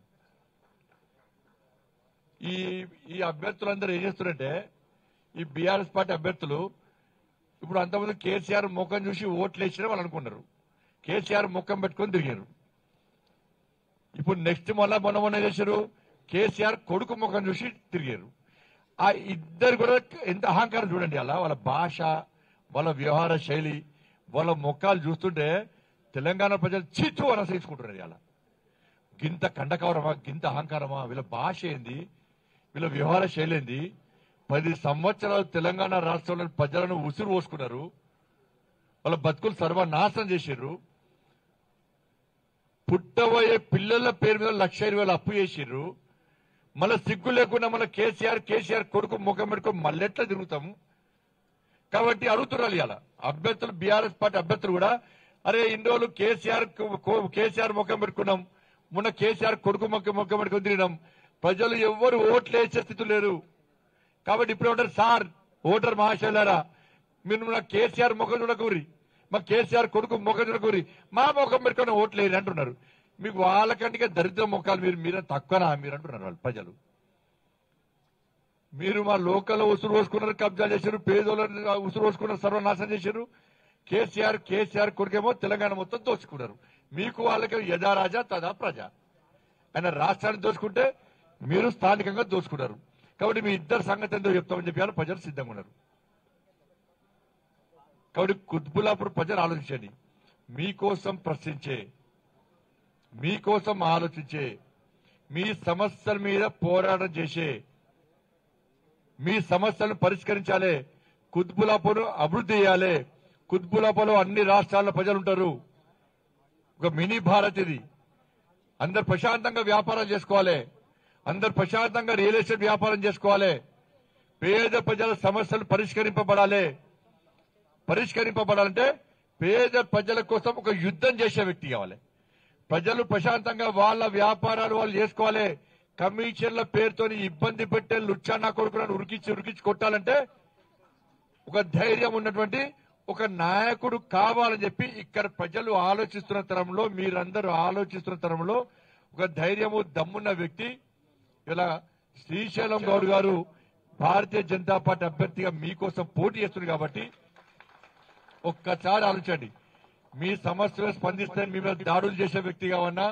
ఈ ఈ అభ్యర్థులందరూ ఏం చేస్తున్నారంటే ఈ బీఆర్ఎస్ పార్టీ అభ్యర్థులు ఇప్పుడు అంతమంది కేసీఆర్ ముఖం చూసి ఓట్లు వేసిన వాళ్ళు అనుకున్నారు కేసీఆర్ ముఖం పెట్టుకొని తిరిగారు ఇప్పుడు నెక్స్ట్ మళ్ళా మొన్న మొన్న ఏం చేశారు కేసీఆర్ కొడుకు ముఖం చూసి తిరిగారు ఆ ఇద్దరు కూడా ఎంత అహంకారం చూడండి అలా వాళ్ళ భాష వాళ్ళ వ్యవహార శైలి వాళ్ళ ముఖాలు చూస్తుంటే తెలంగాణ ప్రజలు చిచ్చు అనసరించుకుంటున్నారు అలా గింత కండకవరమా గింత అహంకారమా వీళ్ళ భాష ఏంది వీళ్ళ వ్యవహార శైలి ఏంది పది సంవత్సరాలు తెలంగాణ రాష్ట్రంలో ప్రజలను ఉసురు పోసుకున్నారు వాళ్ళ బతుకులు సర్వనాశనం చేశారు పుట్టబోయే పిల్లల పేరు మీద లక్ష ఇరవై వేలు అప్పు చేసిర్రు మళ్ళీ సిగ్గు లేకుండా మన కేసీఆర్ కేసీఆర్ కొడుకు ముఖం పెట్టుకొని మళ్ళెట్లా తిరుగుతాము కాబట్టి అడుగుతున్నారు ఇలా అభ్యర్థులు బీఆర్ఎస్ పార్టీ అభ్యర్థులు కూడా అరే ఇన్ని రోజులు కేసీఆర్ కు- కో- కేసీఆర్ ముఖం పెట్టుకున్నాం మొన్న కేసీఆర్ కొడుకు ముఖం ముఖం పెట్టుకుని తిరిగినాం ప్రజలు ఎవ్వరు ఓట్లు వేసే స్థితి లేరు కాబట్టి ఇప్పుడు ఏమంటారు సార్ ఓటర్ మహాశైలారా మీరు నా కేసీఆర్ ముఖం చూడకూరి మా కేసీఆర్ కొడుకు ముఖం చూడకూరి మా ముఖం పెట్టుకుని ఓట్లు వేయరు అంటున్నారు మీకు వాళ్ళకంటే దరిద్ర ముఖాలు మీరు మీరే తక్కువనా మీరు అంటున్నారు వాళ్ళు ప్రజలు మీరు మా లోకల్ ఉసురు పోసుకున్నారు కబ్జా చేశారు పేదోళ్ళని ఉసురు పోసుకున్నారు సర్వనాశనం చేశారు కేసీఆర్ కేసీఆర్ కొడుకేమో తెలంగాణ మొత్తం దోచుకున్నారు మీకు వాళ్ళకి యథా రాజా తదా ప్రజ ఆయన రాష్ట్రాన్ని దోచుకుంటే మీరు స్థానికంగా దోచుకున్నారు కాబట్టి మీ ఇద్దరు సంగతి ఎంతో చెప్తామని చెప్పి ప్రజలు సిద్ధంగా ఉన్నారు కాబట్టి కుత్బులాపూర్ ప్రజలు ఆలోచించండి మీకోసం ప్రశ్నించే మీకోసం ఆలోచించే మీ సమస్యల మీద పోరాటం చేసే మీ సమస్యలను పరిష్కరించాలి కుత్బులాపూర్ అభివృద్ధి చేయాలి కుత్బులాపూర్లో అన్ని రాష్ట్రాల ప్రజలు ఉంటారు ఒక మినీ భారత్ ఇది అందరు ప్రశాంతంగా వ్యాపారం చేసుకోవాలి అందరు ప్రశాంతంగా రియల్ ఎస్టేట్ వ్యాపారం చేసుకోవాలి పేద ప్రజల సమస్యలు పరిష్కరింపబడాలి పరిష్కరింపబడాలంటే పేద ప్రజల కోసం ఒక యుద్ధం చేసే వ్యక్తి కావాలి ప్రజలు ప్రశాంతంగా వాళ్ళ వ్యాపారాలు వాళ్ళు చేసుకోవాలి కమిషన్ల పేరుతోని ఇబ్బంది పెట్టే లుచ్చానా కొడుకులను ఉరికించి ఉరికించి కొట్టాలంటే ఒక ధైర్యం ఉన్నటువంటి ఒక నాయకుడు కావాలని చెప్పి ఇక్కడ ప్రజలు ఆలోచిస్తున్న తరంలో మీరందరూ ఆలోచిస్తున్న తరంలో ఒక ధైర్యము దమ్మున్న వ్యక్తి ఇలా శ్రీశైలం గౌడ్ గారు భారతీయ జనతా పార్టీ అభ్యర్థిగా మీకోసం పోటీ చేస్తుంది కాబట్టి ఒక్కసారి ఆలోచండి మీ సమస్యలు స్పందిస్తే మీ మీద దాడులు చేసే వ్యక్తి కావన్నా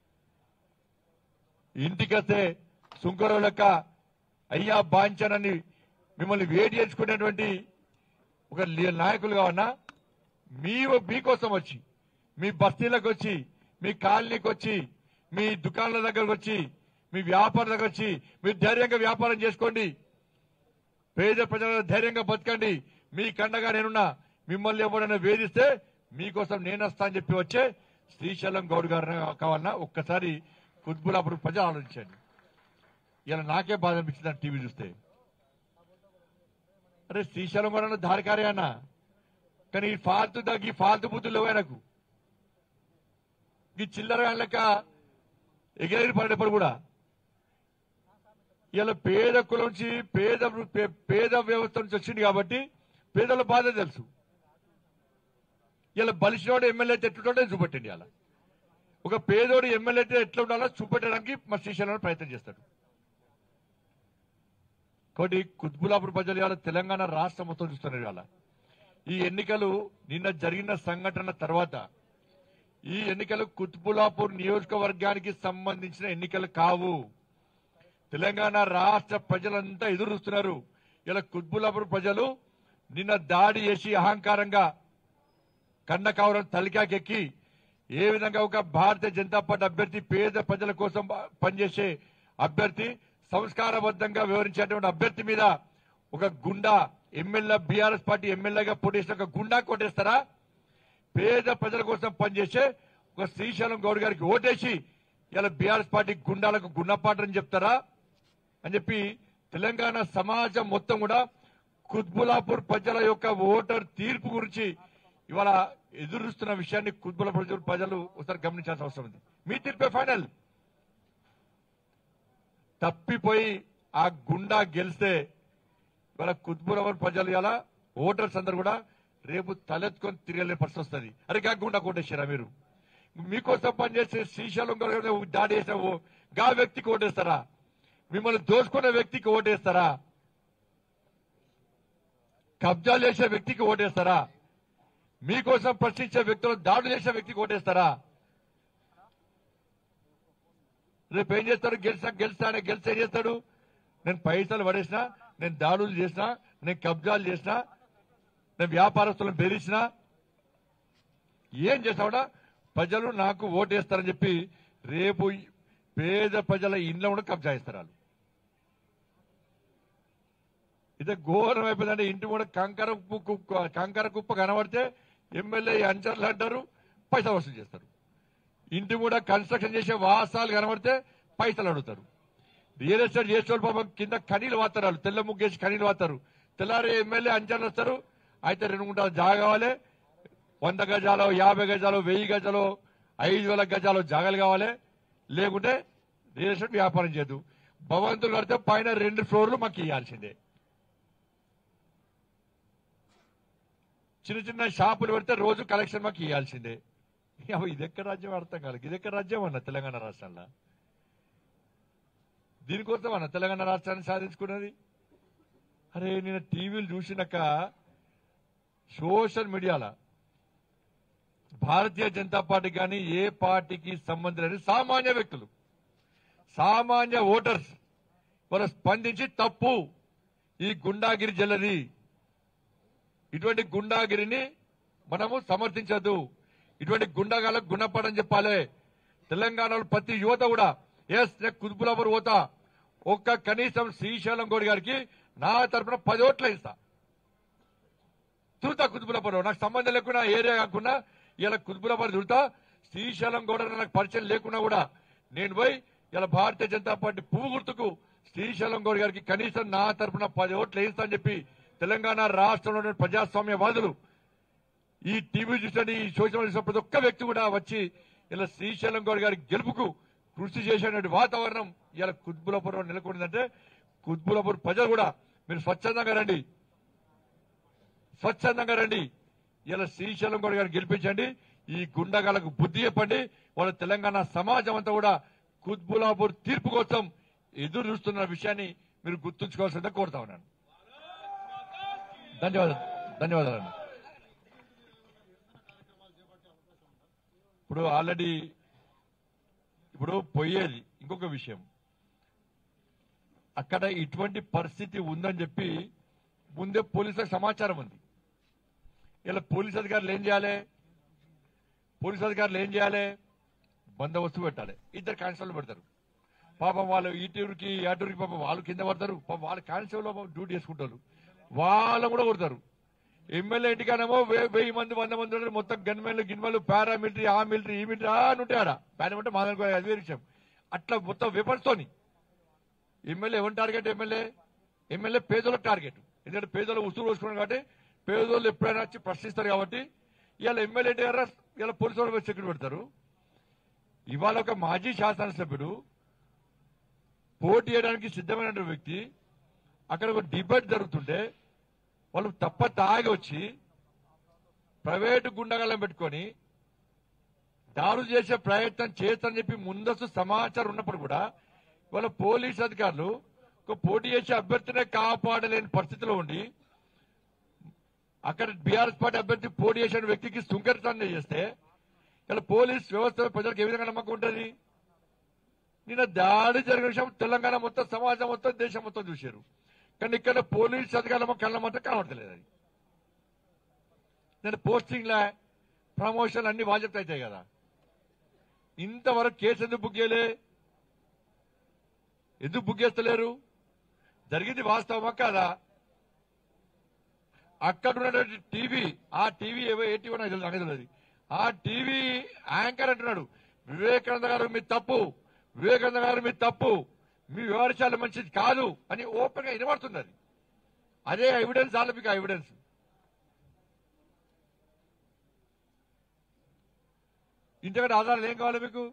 ఇంటికొస్తే సుంకరం లెక్క అయ్యా బాంచనని మిమ్మల్ని వేడి చేసుకునేటువంటి ఒక లీ- నాయకులు కావన్నా మీ మీకోసం వచ్చి మీ బస్తీలకు వచ్చి మీ కాలనీకి వచ్చి మీ దుకాణాల దగ్గరకు వచ్చి మీ వ్యాపారం దగ్గర వచ్చి మీరు ధైర్యంగా వ్యాపారం చేసుకోండి పేద ప్రజల ధైర్యంగా బతకండి మీ కండగా నేనున్నా మిమ్మల్ని ఎవరైనా వేధిస్తే మీకోసం నేను వస్తా అని చెప్పి వచ్చే శ్రీశైలం గౌడ్ గారు కావాలన్నా ఒక్కసారి కుత్బులాపురం ప్రజలు ఆలోచించండి ఇలా నాకే బాధ అనిపించింది టీవీ చూస్తే అరే శ్రీశైలం కూడా దారికారే అన్న కానీ ఈ ఫాల్తు దగ్గర ఈ ఫాల్తు బుద్ధులు లేవు ఆయనకు ఈ చిల్లర లెక్క ఎగిరేది పడేప్పుడు కూడా ఇలా పేద కులం నుంచి పేద పే- పేద వ్యవస్థ నుంచి వచ్చింది కాబట్టి పేదల బాధ తెలుసు ఇలా బలిసినోడు ఎమ్మెల్యే అయితే ఎట్లుంటే చూపెట్టండి అలా ఒక పేదోడు ఎమ్మెల్యే అయితే ఎట్లా ఉండాలో చూపెట్టడానికి మా శ్రీశైలం ప్రయత్నం చేస్తాడు కాబట్టి కుత్బులాపూర్ ప్రజలు ఇవాళ తెలంగాణ రాష్ట్రం మొత్తం చూస్తున్నారు ఇవాళ ఈ ఎన్నికలు నిన్న జరిగిన సంఘటన తర్వాత ఈ ఎన్నికలు కుత్బులాపూర్ నియోజకవర్గానికి సంబంధించిన ఎన్నికలు కావు తెలంగాణ రాష్ట్ర ప్రజలంతా ఎదురు చూస్తున్నారు ఇలా కుత్బులాపూర్ ప్రజలు నిన్న దాడి చేసి అహంకారంగా కండకావరం తలికాకెక్కి ఏ విధంగా ఒక భారతీయ జనతా పార్టీ అభ్యర్థి పేద ప్రజల కోసం పనిచేసే అభ్యర్థి సంస్కారబద్ధంగా వివరించేటువంటి అభ్యర్థి మీద ఒక గుండా ఎమ్మెల్యే బీఆర్ఎస్ పార్టీ ఎమ్మెల్యేగా పోటీ చేసిన ఒక గుండా కొట్టేస్తారా పేద ప్రజల కోసం పనిచేసే ఒక శ్రీశైలం గౌడ్ గారికి ఓటేసి ఇలా బీఆర్ఎస్ పార్టీ గుండాలకు గుణపాఠం చెప్తారా అని చెప్పి తెలంగాణ సమాజం మొత్తం కూడా కుత్బులాపూర్ ప్రజల యొక్క ఓటర్ తీర్పు గురించి ఇవాళ ఎదురుస్తున్న విషయాన్ని కుత్బులాపూర్ ప్రజలు- ప్రజలు ఒకసారి గమనించాల్సిన అవసరం ఉంది మీ తీర్పే ఫైనల్ తప్పిపోయి ఆ గుండా గెలిస్తే ఇవాళ కుత్బులాపూర్ ప్రజలు ఇలా ఓటర్స్ అందరు కూడా రేపు తలెత్తుకొని తిరగలే పరిస్థితి వస్తుంది అరే గా గుండా కొట్టేసారా మీరు మీకోసం పనిచేసే శ్రీశైలం గారు దాడి చేసిన ఓ- గా వ్యక్తికి ఓటేస్తారా మిమ్మల్ని దోచుకున్న వ్యక్తికి ఓటేస్తారా కబ్జాలు చేసే వ్యక్తికి ఓటేస్తారా మీకోసం ప్రశ్నించే వ్యక్తులు దాడులు చేసే వ్యక్తికి ఓటేస్తారా రేపు ఏం చేస్తాడు గెలిచా గెలిచా అని గెలిచి ఏం చేస్తాడు నేను పైసలు పడేసినా నేను దాడులు చేసినా నేను కబ్జాలు చేసినా నేను వ్యాపారస్తులను బెదిరించినా ఏం చేస్తావుడా ప్రజలు నాకు ఓటేస్తారని చెప్పి రేపు ఈ పేద ప్రజల ఇండ్ల కూడా కబ్జా ఇస్తారు వాళ్ళు ఇదే ఘోరం అయిపోయిందంటే ఇంటి కూడా కంకర కుప్ప కుప్ప- కంకర కుప్ప కనబడితే ఎమ్మెల్యే అంచర్లు అంటారు పైసలు వసూలు చేస్తారు ఇంటి కూడా కన్స్ట్రక్షన్ చేసే వాసాలు కనబడితే పైసలు అడుగుతారు రియల్ ఎస్టేట్ చేసేవాళ్ళు పాపం కింద కనీలు వాతారు వాళ్ళు తెల్ల ముగ్గేసి కనీలు వాతారు తెల్లారి ఎమ్మెల్యే అంచర్లు వస్తారు అయితే రెండు గుంటలు జాగా కావాలి వంద గజాలు యాభై గజాలు వెయ్యి గజాలు ఐదు వేల గజాలు జాగాలు కావాలి లేకుంటే రియల్ ఎస్టేట్ వ్యాపారం చేయదు భవంతులు కడితే పైన రెండు ఫ్లోర్లు మాకు ఇవ్వాల్సిందే చిన్న చిన్న షాపులు పెడితే రోజు కలెక్షన్ మాకు ఇవ్వాల్సిందే అవ్వ, ఇది ఎక్కడ రాజ్యం అర్థం కాదు ఇది ఎక్కడ రాజ్యం అన్న తెలంగాణ రాష్ట్రంలో దీనికోసం అన్న తెలంగాణ రాష్ట్రాన్ని సాధించుకున్నది అరే నేను టీవీలు చూసినాక సోషల్ మీడియాలో భారతీయ జనతా పార్టీ కానీ ఏ పార్టీకి సంబంధం లేని సామాన్య వ్యక్తులు సామాన్య ఓటర్స్ వాళ్ళు స్పందించి తప్పు ఈ గుండాగిరి జల్లది ఇటువంటి గుండాగిరిని మనము సమర్థించదు ఇటువంటి గుండాగాలకు గుణపడని చెప్పాలి తెలంగాణలో ప్రతి యువత కూడా ఎస్ నేను కుతుబులాపూర్ పోతా ఒక్క కనీసం శ్రీశైలం గౌడ్ గారికి నా తరపున పది ఓట్లు ఇస్తా తిరుగుతా కుతుబులాపూర్ నాకు సంబంధం లేకుండా ఏరియా కాకుండా ఇలా కుతుబులాపూర్ తిరుగుతా శ్రీశైలం గౌడ నాకు పరిచయం లేకున్నా కూడా నేను పోయి ఇలా భారతీయ జనతా పార్టీ పువ్వు గుర్తుకు శ్రీశైలం గౌడ్ గారికి కనీసం నా తరపున పది ఓట్లు వేయిస్తా అని చెప్పి తెలంగాణ రాష్ట్రంలో ఉన్న ప్రజాస్వామ్యవాదులు ఈ టీవీ చూసిన ఈ సోషల్ మీడియా ప్రతి ఒక్క వ్యక్తి కూడా వచ్చి ఇలా శ్రీశైలం గౌడ్ గారి గెలుపుకు కృషి చేసేటువంటి వాతావరణం ఇలా కుత్బులాపురం నెలకొందంటే కుత్బులాపూర్ ప్రజలు కూడా మీరు స్వచ్ఛందంగా రండి స్వచ్ఛందంగా రండి ఇలా శ్రీశైలం గౌడ్ గారిని గెలిపించండి ఈ గుండగాలకు బుద్ధి చెప్పండి వాళ్ళ తెలంగాణ సమాజం అంతా కూడా కుత్బులాపూర్ తీర్పు కోసం ఎదురు చూస్తున్న విషయాన్ని మీరు గుర్తుంచుకోవాల్సిందే కోరుతా ఉన్నాను ధన్యవాదాలు ధన్యవాదాలు ఇప్పుడు ఆల్రెడీ ఇప్పుడు పోయేది ఇంకొక విషయం అక్కడ ఇటువంటి పరిస్థితి ఉందని చెప్పి ముందే పోలీసులకు సమాచారం ఉంది ఇలా పోలీస్ అధికారులు ఏం చేయాలి పోలీస్ అధికారులు ఏం చేయాలి బందోబస్తు పెట్టాలి ఇద్దరు కానిస్టేబుల్ పెడతారు పాపం వాళ్ళు ఈ టూరుకి ఆ టూరుకి పాపం వాళ్ళు కింద పడతారు పాపం వాళ్ళ కానిస్టేబుల్ డ్యూటీ చేసుకుంటారు వాళ్ళు కూడా కొడతారు ఎమ్మెల్యే ఇంటికానేమో వే- వెయ్యి మంది వంద మంది ఉంటారు మొత్తం గన్మెన్లు గిన్మెన్లు పారామిలిటరీ ఆ మిలిటరీ ఈ మిలిటరీ ఆ అని ఉంటాయి ఆడ పారామిలిటరీ మా దానికి అది వేరే విషయం అట్లా మొత్తం విపడుతోని ఎమ్మెల్యే ఎవరి టార్గెట్ ఎమ్మెల్యే ఎమ్మెల్యే పేదోళ్ళకి టార్గెట్ ఎందుకంటే పేదోళ్ళు ఉసురు పోసుకున్నారు కాబట్టి పేదోళ్ళు ఎప్పుడైనా వచ్చి ప్రశ్నిస్తారు కాబట్టి ఇవాళ ఎమ్మెల్యే గారు ఇలా పోలీసు వాళ్ళు సెక్యూరిటీ పెడతారు ఇవాళ ఒక మాజీ శాసనసభ్యుడు పోటీ చేయడానికి సిద్ధమైన వ్యక్తి అక్కడ ఒక డిబేట్ జరుగుతుంటే వాళ్ళు తప్ప తాగి వచ్చి ప్రైవేటు గుండగలం పెట్టుకొని దారు చేసే ప్రయత్నం చేస్తారని చెప్పి ముందస్తు సమాచారం ఉన్నప్పుడు కూడా వాళ్ళ పోలీస్ అధికారులు ఒక పోటీ చేసే అభ్యర్థినే కాపాడలేని పరిస్థితిలో ఉండి అక్కడ బీఆర్ఎస్ పార్టీ అభ్యర్థి పోటీ చేసిన వ్యక్తికి సుంకరితాన్ని చేస్తే ఇలా పోలీస్ వ్యవస్థ ప్రజలకు ఏ విధంగా నమ్మకం ఉంటుంది నిన్న దాడి జరిగిన విషయం తెలంగాణ మొత్తం సమాజం మొత్తం దేశం మొత్తం చూశారు కానీ ఇక్కడ పోలీస్ అధికారులు కళ్ళ మాత్రం కనబడతలేదు అది నేను పోస్టింగ్ లా ప్రమోషన్ అన్ని బాధ్యత అవుతాయి కదా ఇంతవరకు కేసు ఎందుకు బుక్ చేయలే ఎందుకు బుక్ చేస్తలేరు జరిగింది వాస్తవమా కాదా అక్కడ ఉన్నటువంటి టీవీ ఆ టీవీ ఏవో ఏ టీవీ నాకు తెలియదు, నాకు తెలియదు ఆ టీవీ యాంకర్ అంటున్నాడు వివేకానంద గారు మీ తప్పు వివేకానంద గారు మీ తప్పు మీ వివరించాలి మంచిది కాదు అని ఓపెన్ గా వినబడుతుంది అది అదే ఎవిడెన్స్ చాలా మీకు ఎవిడెన్స్ ఇంతకంటే ఆధారాలు ఏం కావాలి మీకు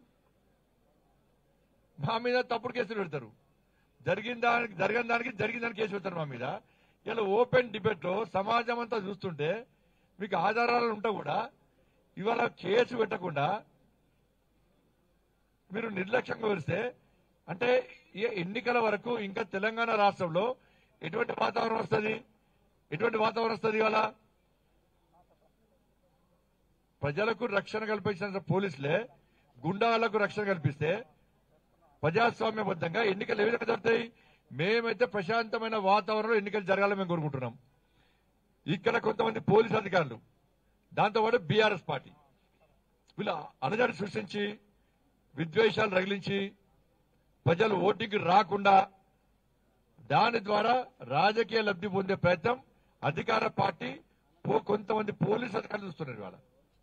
మా మీద తప్పుడు కేసులు పెడతారు జరిగిన దానికి జరిగిన దానికి జరిగిన దానికి కేసు పెడతారు మా మీద ఇలా ఓపెన్ డిబేట్ లో సమాజం అంతా చూస్తుంటే మీకు ఆధారాలు ఉంటా కూడా ఇవాళ కేసు పెట్టకుండా మీరు నిర్లక్ష్యంగా వరిస్తే అంటే ఈ ఎన్నికల వరకు ఇంకా తెలంగాణ రాష్ట్రంలో ఎటువంటి వాతావరణం వస్తుంది ఎటువంటి వాతావరణం వస్తుంది ఇవాళ ప్రజలకు రక్షణ కల్పించిన పోలీసులే గుండాలకు రక్షణ కల్పిస్తే ప్రజాస్వామ్యబద్ధంగా ఎన్నికలు ఏ విధంగా జరుగుతాయి మేమైతే ప్రశాంతమైన వాతావరణంలో ఎన్నికలు జరగాలని మేము కోరుకుంటున్నాం ఇక్కడ కొంతమంది పోలీస్ అధికారులు దాంతోపాటు బీఆర్ఎస్ పార్టీ వీళ్ళ అలజడి సృష్టించి విద్వేషాలు రగిలించి ప్రజలు ఓటింగ్కి రాకుండా దాని ద్వారా రాజకీయ లబ్ధి పొందే ప్రయత్నం అధికార పార్టీ పో- కొంతమంది పోలీస్ అధికారులు చూస్తున్నారు ఇవాళ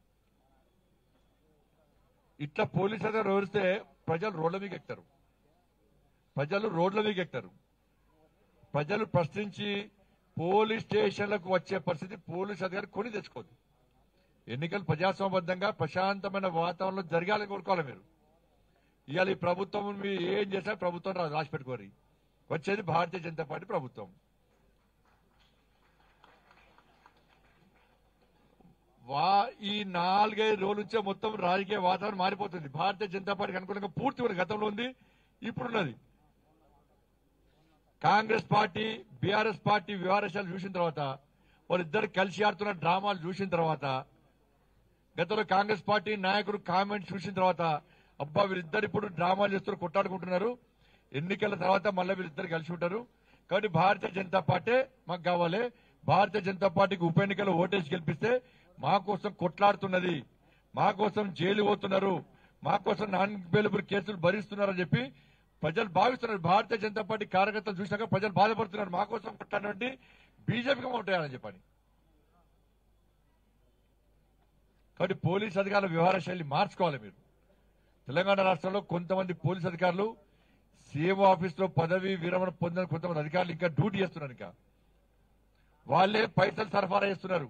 ఇట్లా పోలీస్ అధికారులు వివరిస్తే ప్రజలు రోడ్ల మీద ఎక్కుతారు ప్రజలు రోడ్ల మీద ఎక్కుతారు ప్రజలు ప్రశ్నించి పోలీస్ స్టేషన్లకు వచ్చే పరిస్థితి పోలీస్ అధికారి కొని తెచ్చుకోదు ఎన్నికలు ప్రజాస్వామ్యబద్ధంగా ప్రశాంతమైన వాతావరణంలో జరగాలని కోరుకోవాలి మీరు ఇవాళ ఈ ప్రభుత్వం మీరు ఏం చేసినా ప్రభుత్వం రా- రాసి పెట్టుకోరు వచ్చేది భారతీయ జనతా పార్టీ ప్రభుత్వం వా ఈ నాలుగైదు రోజుల నుంచే మొత్తం రాజకీయ వాతావరణం మారిపోతుంది భారతీయ జనతా పార్టీకి అనుకూలంగా పూర్తి కూడా గతంలో ఉంది ఇప్పుడున్నది కాంగ్రెస్ పార్టీ బీఆర్ఎస్ పార్టీ వ్యవహారాలు చూసిన తర్వాత వాళ్ళిద్దరు కలిసి ఆడుతున్న డ్రామాలు చూసిన తర్వాత గతంలో కాంగ్రెస్ పార్టీ నాయకుడు కామెంట్స్ చూసిన తర్వాత అబ్బా వీళ్ళిద్దరు ఇప్పుడు డ్రామాలు చేస్తూ కొట్టాడుకుంటున్నారు ఎన్నికల తర్వాత మళ్ళీ వీళ్ళిద్దరు కలిసి ఉంటారు కాబట్టి భారతీయ జనతా పార్టీ మాకు కావాలి భారతీయ జనతా పార్టీకి ఉప ఎన్నికల్లో ఓటేసి గెలిపిస్తే మా కోసం కొట్లాడుతున్నది మా కోసం జైలు పోతున్నారు మా కోసం నాన్ బెయిలబుల్ కేసులు భరిస్తున్నారని చెప్పి ప్రజలు భావిస్తున్నారు భారతీయ జనతా పార్టీ కార్యకర్తలు చూసినాక ప్రజలు బాధపడుతున్నారు మా కోసం కొట్టానంటే బీజేపీకి ఉంటాయని చెప్పని కాబట్టి పోలీస్ అధికారుల వ్యవహార శైలి మార్చుకోవాలి మీరు తెలంగాణ రాష్ట్రంలో కొంతమంది పోలీస్ అధికారులు సీఎం ఆఫీస్ లో పదవి విరమణ పొందిన కొంతమంది అధికారులు ఇంకా డ్యూటీ చేస్తున్నారు ఇంకా వాళ్ళే పైసలు సరఫరా చేస్తున్నారు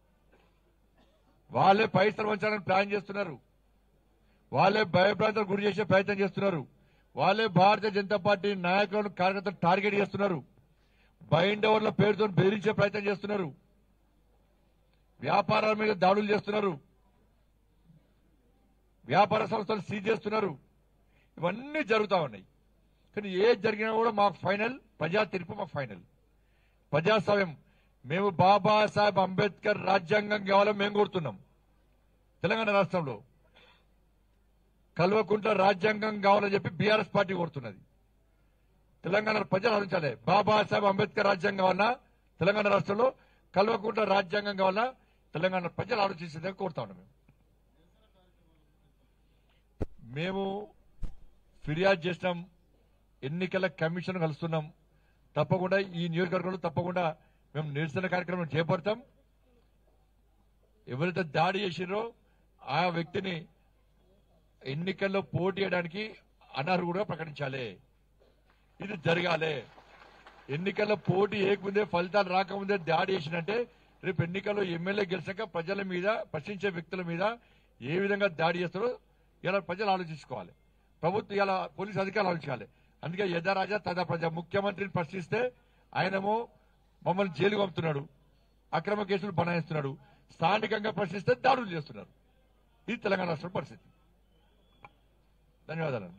వాళ్ళే పైసలు వంచాలని ప్లాన్ చేస్తున్నారు వాళ్ళే భయభ్రాంతలకు గురి చేసే ప్రయత్నం చేస్తున్నారు వాళ్ళే భారతీయ జనతా పార్టీ నాయకులను కార్యకర్తలు టార్గెట్ చేస్తున్నారు బైండ్ ఓవర్ల పేరుతో బెదిరించే ప్రయత్నం చేస్తున్నారు వ్యాపారాల మీద దాడులు చేస్తున్నారు వ్యాపార సంస్థలు సీజ్ చేస్తున్నారు ఇవన్నీ జరుగుతా ఉన్నాయి కానీ ఏది జరిగినా కూడా మాకు ఫైనల్ ప్రజా తీర్పు మాకు ఫైనల్ ప్రజాస్వామ్యం మేము బాబాసాహెబ్ అంబేద్కర్ రాజ్యాంగం కావాలని మేము కోరుతున్నాం తెలంగాణ రాష్ట్రంలో కల్వకుంట్ల రాజ్యాంగం కావాలని చెప్పి బీఆర్ఎస్ పార్టీ కోరుతున్నది తెలంగాణ ప్రజలు ఆలోచించాలి బాబాసాహెబ్ అంబేద్కర్ రాజ్యాంగం కావాలన్నా తెలంగాణ రాష్ట్రంలో కల్వకుంట్ల రాజ్యాంగం కావాలన్నా తెలంగాణ ప్రజలు ఆలోచించేదే కోరుతా ఉన్నాం మేము మేము ఫిర్యాదు చేసినాం ఎన్నికల కమిషన్ కలుస్తున్నాం తప్పకుండా ఈ నియోజకవర్గంలో తప్పకుండా మేము నిరసన కార్యక్రమం చేపడతాం ఎవరైతే దాడి చేసిరో ఆ వ్యక్తిని ఎన్నికల్లో పోటీ చేయడానికి అనర్హుడుగా ప్రకటించాలి ఇది జరగాలి ఎన్నికల్లో పోటీ ఏకముందే ఫలితాలు రాకముందే దాడి చేసినంటే రేపు ఎన్నికల్లో ఎమ్మెల్యే గెలిచాక ప్రజల మీద ప్రశ్నించే వ్యక్తుల మీద ఏ విధంగా దాడి చేస్తారో ఇలా ప్రజలు ఆలోచించుకోవాలి ప్రభుత్వం ఇలా పోలీసు అధికారులు ఆలోచించాలి అందుకే యథా రాజా తదా ప్రజా ముఖ్యమంత్రిని ప్రశ్నిస్తే ఆయనేమో మమ్మల్ని జైలుకు పంపుతున్నాడు అక్రమ కేసులు బనాయిస్తున్నాడు స్థానికంగా ప్రశ్నిస్తే దాడులు చేస్తున్నారు ఇది తెలంగాణ రాష్ట్ర పరిస్థితి ధన్యవాదాలు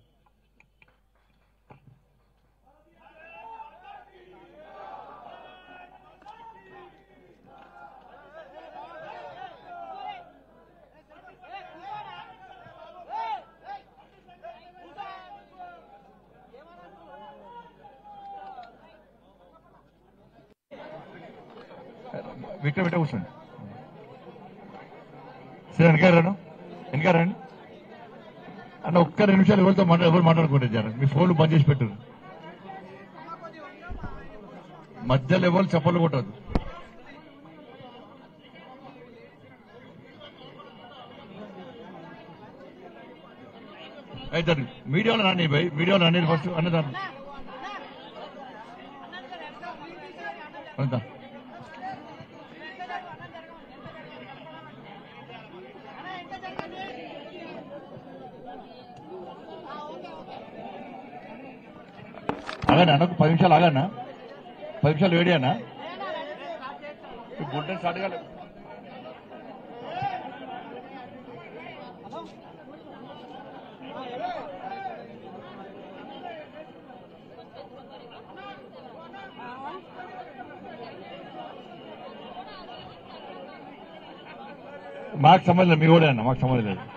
విక్టర్ విట్ట కూర్చోండి సరే వెనక రాను వెనక రండి అన్న ఒక్క రెండు నిమిషాలు ఎవరితో మాట్లా ఎవరు మాట్లాడుకుంటే జర మీ ఫోన్లు బంద్ చేసి పెట్టు మధ్యలో ఎవరు చప్పలు కొట్టదు అయితే మీడియాలో రాని భయ్ మీడియాలో రాని ఫస్ట్ అన్నదాన్ని అంతా ఆగండి అన్న ఒక పది నిమిషాలు ఆగన్నా పది నిమిషాలు వేడి అన్న గుడ్డ స్టార్ట్ కాలేదు మాకు సంబంధం లేదు మీ కూడా అన్న మాకు సంబంధం లేదు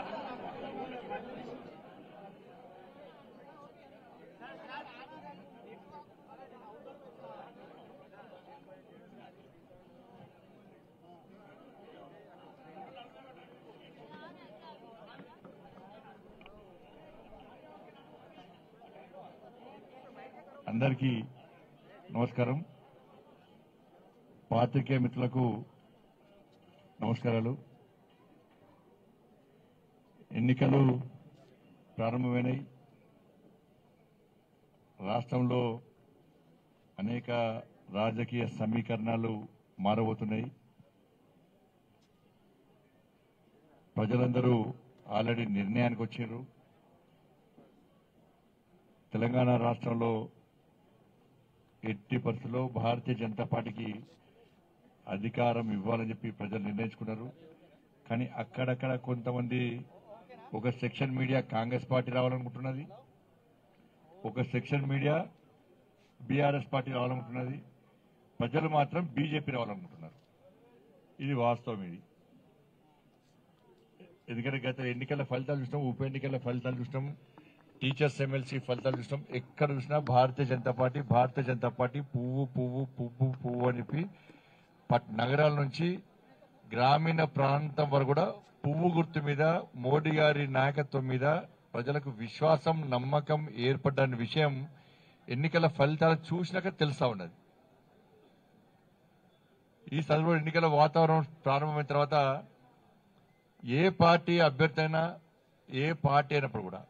అందరికీ నమస్కారం పాత్రికేయ మిత్రులకు నమస్కారాలు ఎన్నికలు ప్రారంభమైనాయి రాష్ట్రంలో అనేక రాజకీయ సమీకరణాలు మారబోతున్నాయి ప్రజలందరూ ఆల్రెడీ నిర్ణయానికి వచ్చారు తెలంగాణ రాష్ట్రంలో ఎట్టి పరిస్థితుల్లో భారతీయ జనతా పార్టీకి అధికారం ఇవ్వాలని చెప్పి ప్రజలు నిర్ణయించుకున్నారు కానీ అక్కడక్కడ కొంతమంది ఒక సెక్షన్ మీడియా కాంగ్రెస్ పార్టీ రావాలనుకుంటున్నది ఒక సెక్షన్ మీడియా బీఆర్ఎస్ పార్టీ రావాలనుకుంటున్నది ప్రజలు మాత్రం బీజేపీ రావాలనుకుంటున్నారు ఇది వాస్తవం ఇది ఎందుకంటే గత ఎన్నికల ఫలితాలు చూసినాం ఉప ఎన్నికల ఫలితాలు చూసినాం టీచర్స్ ఎమ్మెల్సీ ఫలితాలు చూసినాం ఎక్కడ చూసినా భారతీయ జనతా పార్టీ భారతీయ జనతా పార్టీ పువ్వు పువ్వు పువ్వు పువ్వు అని చెప్పి పట్ నగరాల నుంచి గ్రామీణ ప్రాంతం వరకు కూడా పువ్వు గుర్తు మీద మోడీ గారి నాయకత్వం మీద ప్రజలకు విశ్వాసం నమ్మకం ఏర్పడ్డన్న విషయం ఎన్నికల ఫలితాలు చూసినాక తెలుస్తా ఉన్నది ఈ సందర్భంలో ఎన్నికల వాతావరణం ప్రారంభమైన తర్వాత ఏ పార్టీ అభ్యర్థి అయినా ఏ పార్టీ అయినప్పుడు కూడా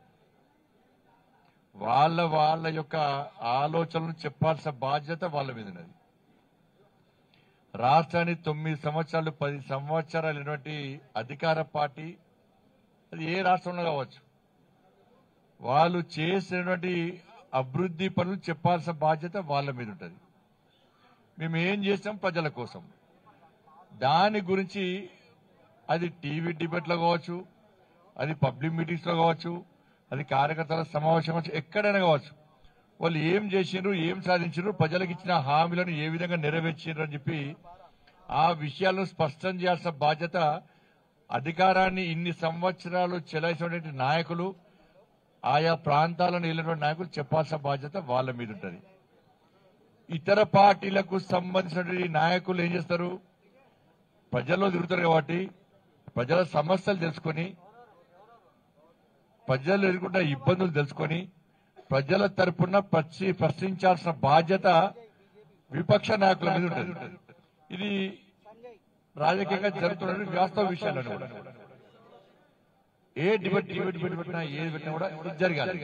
వాళ్ళ వాళ్ళ యొక్క ఆలోచనలు చెప్పాల్సిన బాధ్యత వాళ్ళ మీద ఉన్నది రాష్ట్రాన్ని తొమ్మిది సంవత్సరాలు పది సంవత్సరాలు అయినటువంటి అధికార పార్టీ అది ఏ రాష్ట్రంలో కావచ్చు వాళ్ళు చేసినటువంటి అభివృద్ధి పనులు చెప్పాల్సిన బాధ్యత వాళ్ళ మీద ఉంటుంది మేము ఏం చేసాం ప్రజల కోసం దాని గురించి అది టీవీ డిబేట్లో కావచ్చు అది పబ్లిక్ మీటింగ్స్ లో కావచ్చు అది కార్యకర్తల సమావేశం కావచ్చు ఎక్కడైనా కావచ్చు వాళ్ళు ఏం చేసిండ్రు ఏం సాధించారు ప్రజలకు ఇచ్చిన హామీలను ఏ విధంగా నెరవేర్చారు అని చెప్పి ఆ విషయాలను స్పష్టం చేయాల్సిన బాధ్యత అధికారాన్ని ఇన్ని సంవత్సరాలు చెలాయిసినటువంటి నాయకులు ఆయా ప్రాంతాలను వెళ్ళినటువంటి నాయకులు చెప్పాల్సిన బాధ్యత వాళ్ళ మీద ఉంటుంది ఇతర పార్టీలకు సంబంధించినటువంటి నాయకులు ఏం చేస్తారు ప్రజల్లో తిరుగుతారు కాబట్టి ప్రజల సమస్యలు తెలుసుకొని ప్రజలు ఎదుర్కొంటున్న ఇబ్బందులు తెలుసుకొని ప్రజల తరపున ప్రశ్ని ప్రశ్నించాల్సిన బాధ్యత విపక్ష నాయకుల మీద ఉంటుంది ఇది రాజకీయంగా జరుగుతున్న వాస్తవ విషయాలను కూడా ఏ డిబేట్ డిబేట్ డిబేట్ పెట్టినా ఏది పెట్టినా కూడా ఇది జరగాలి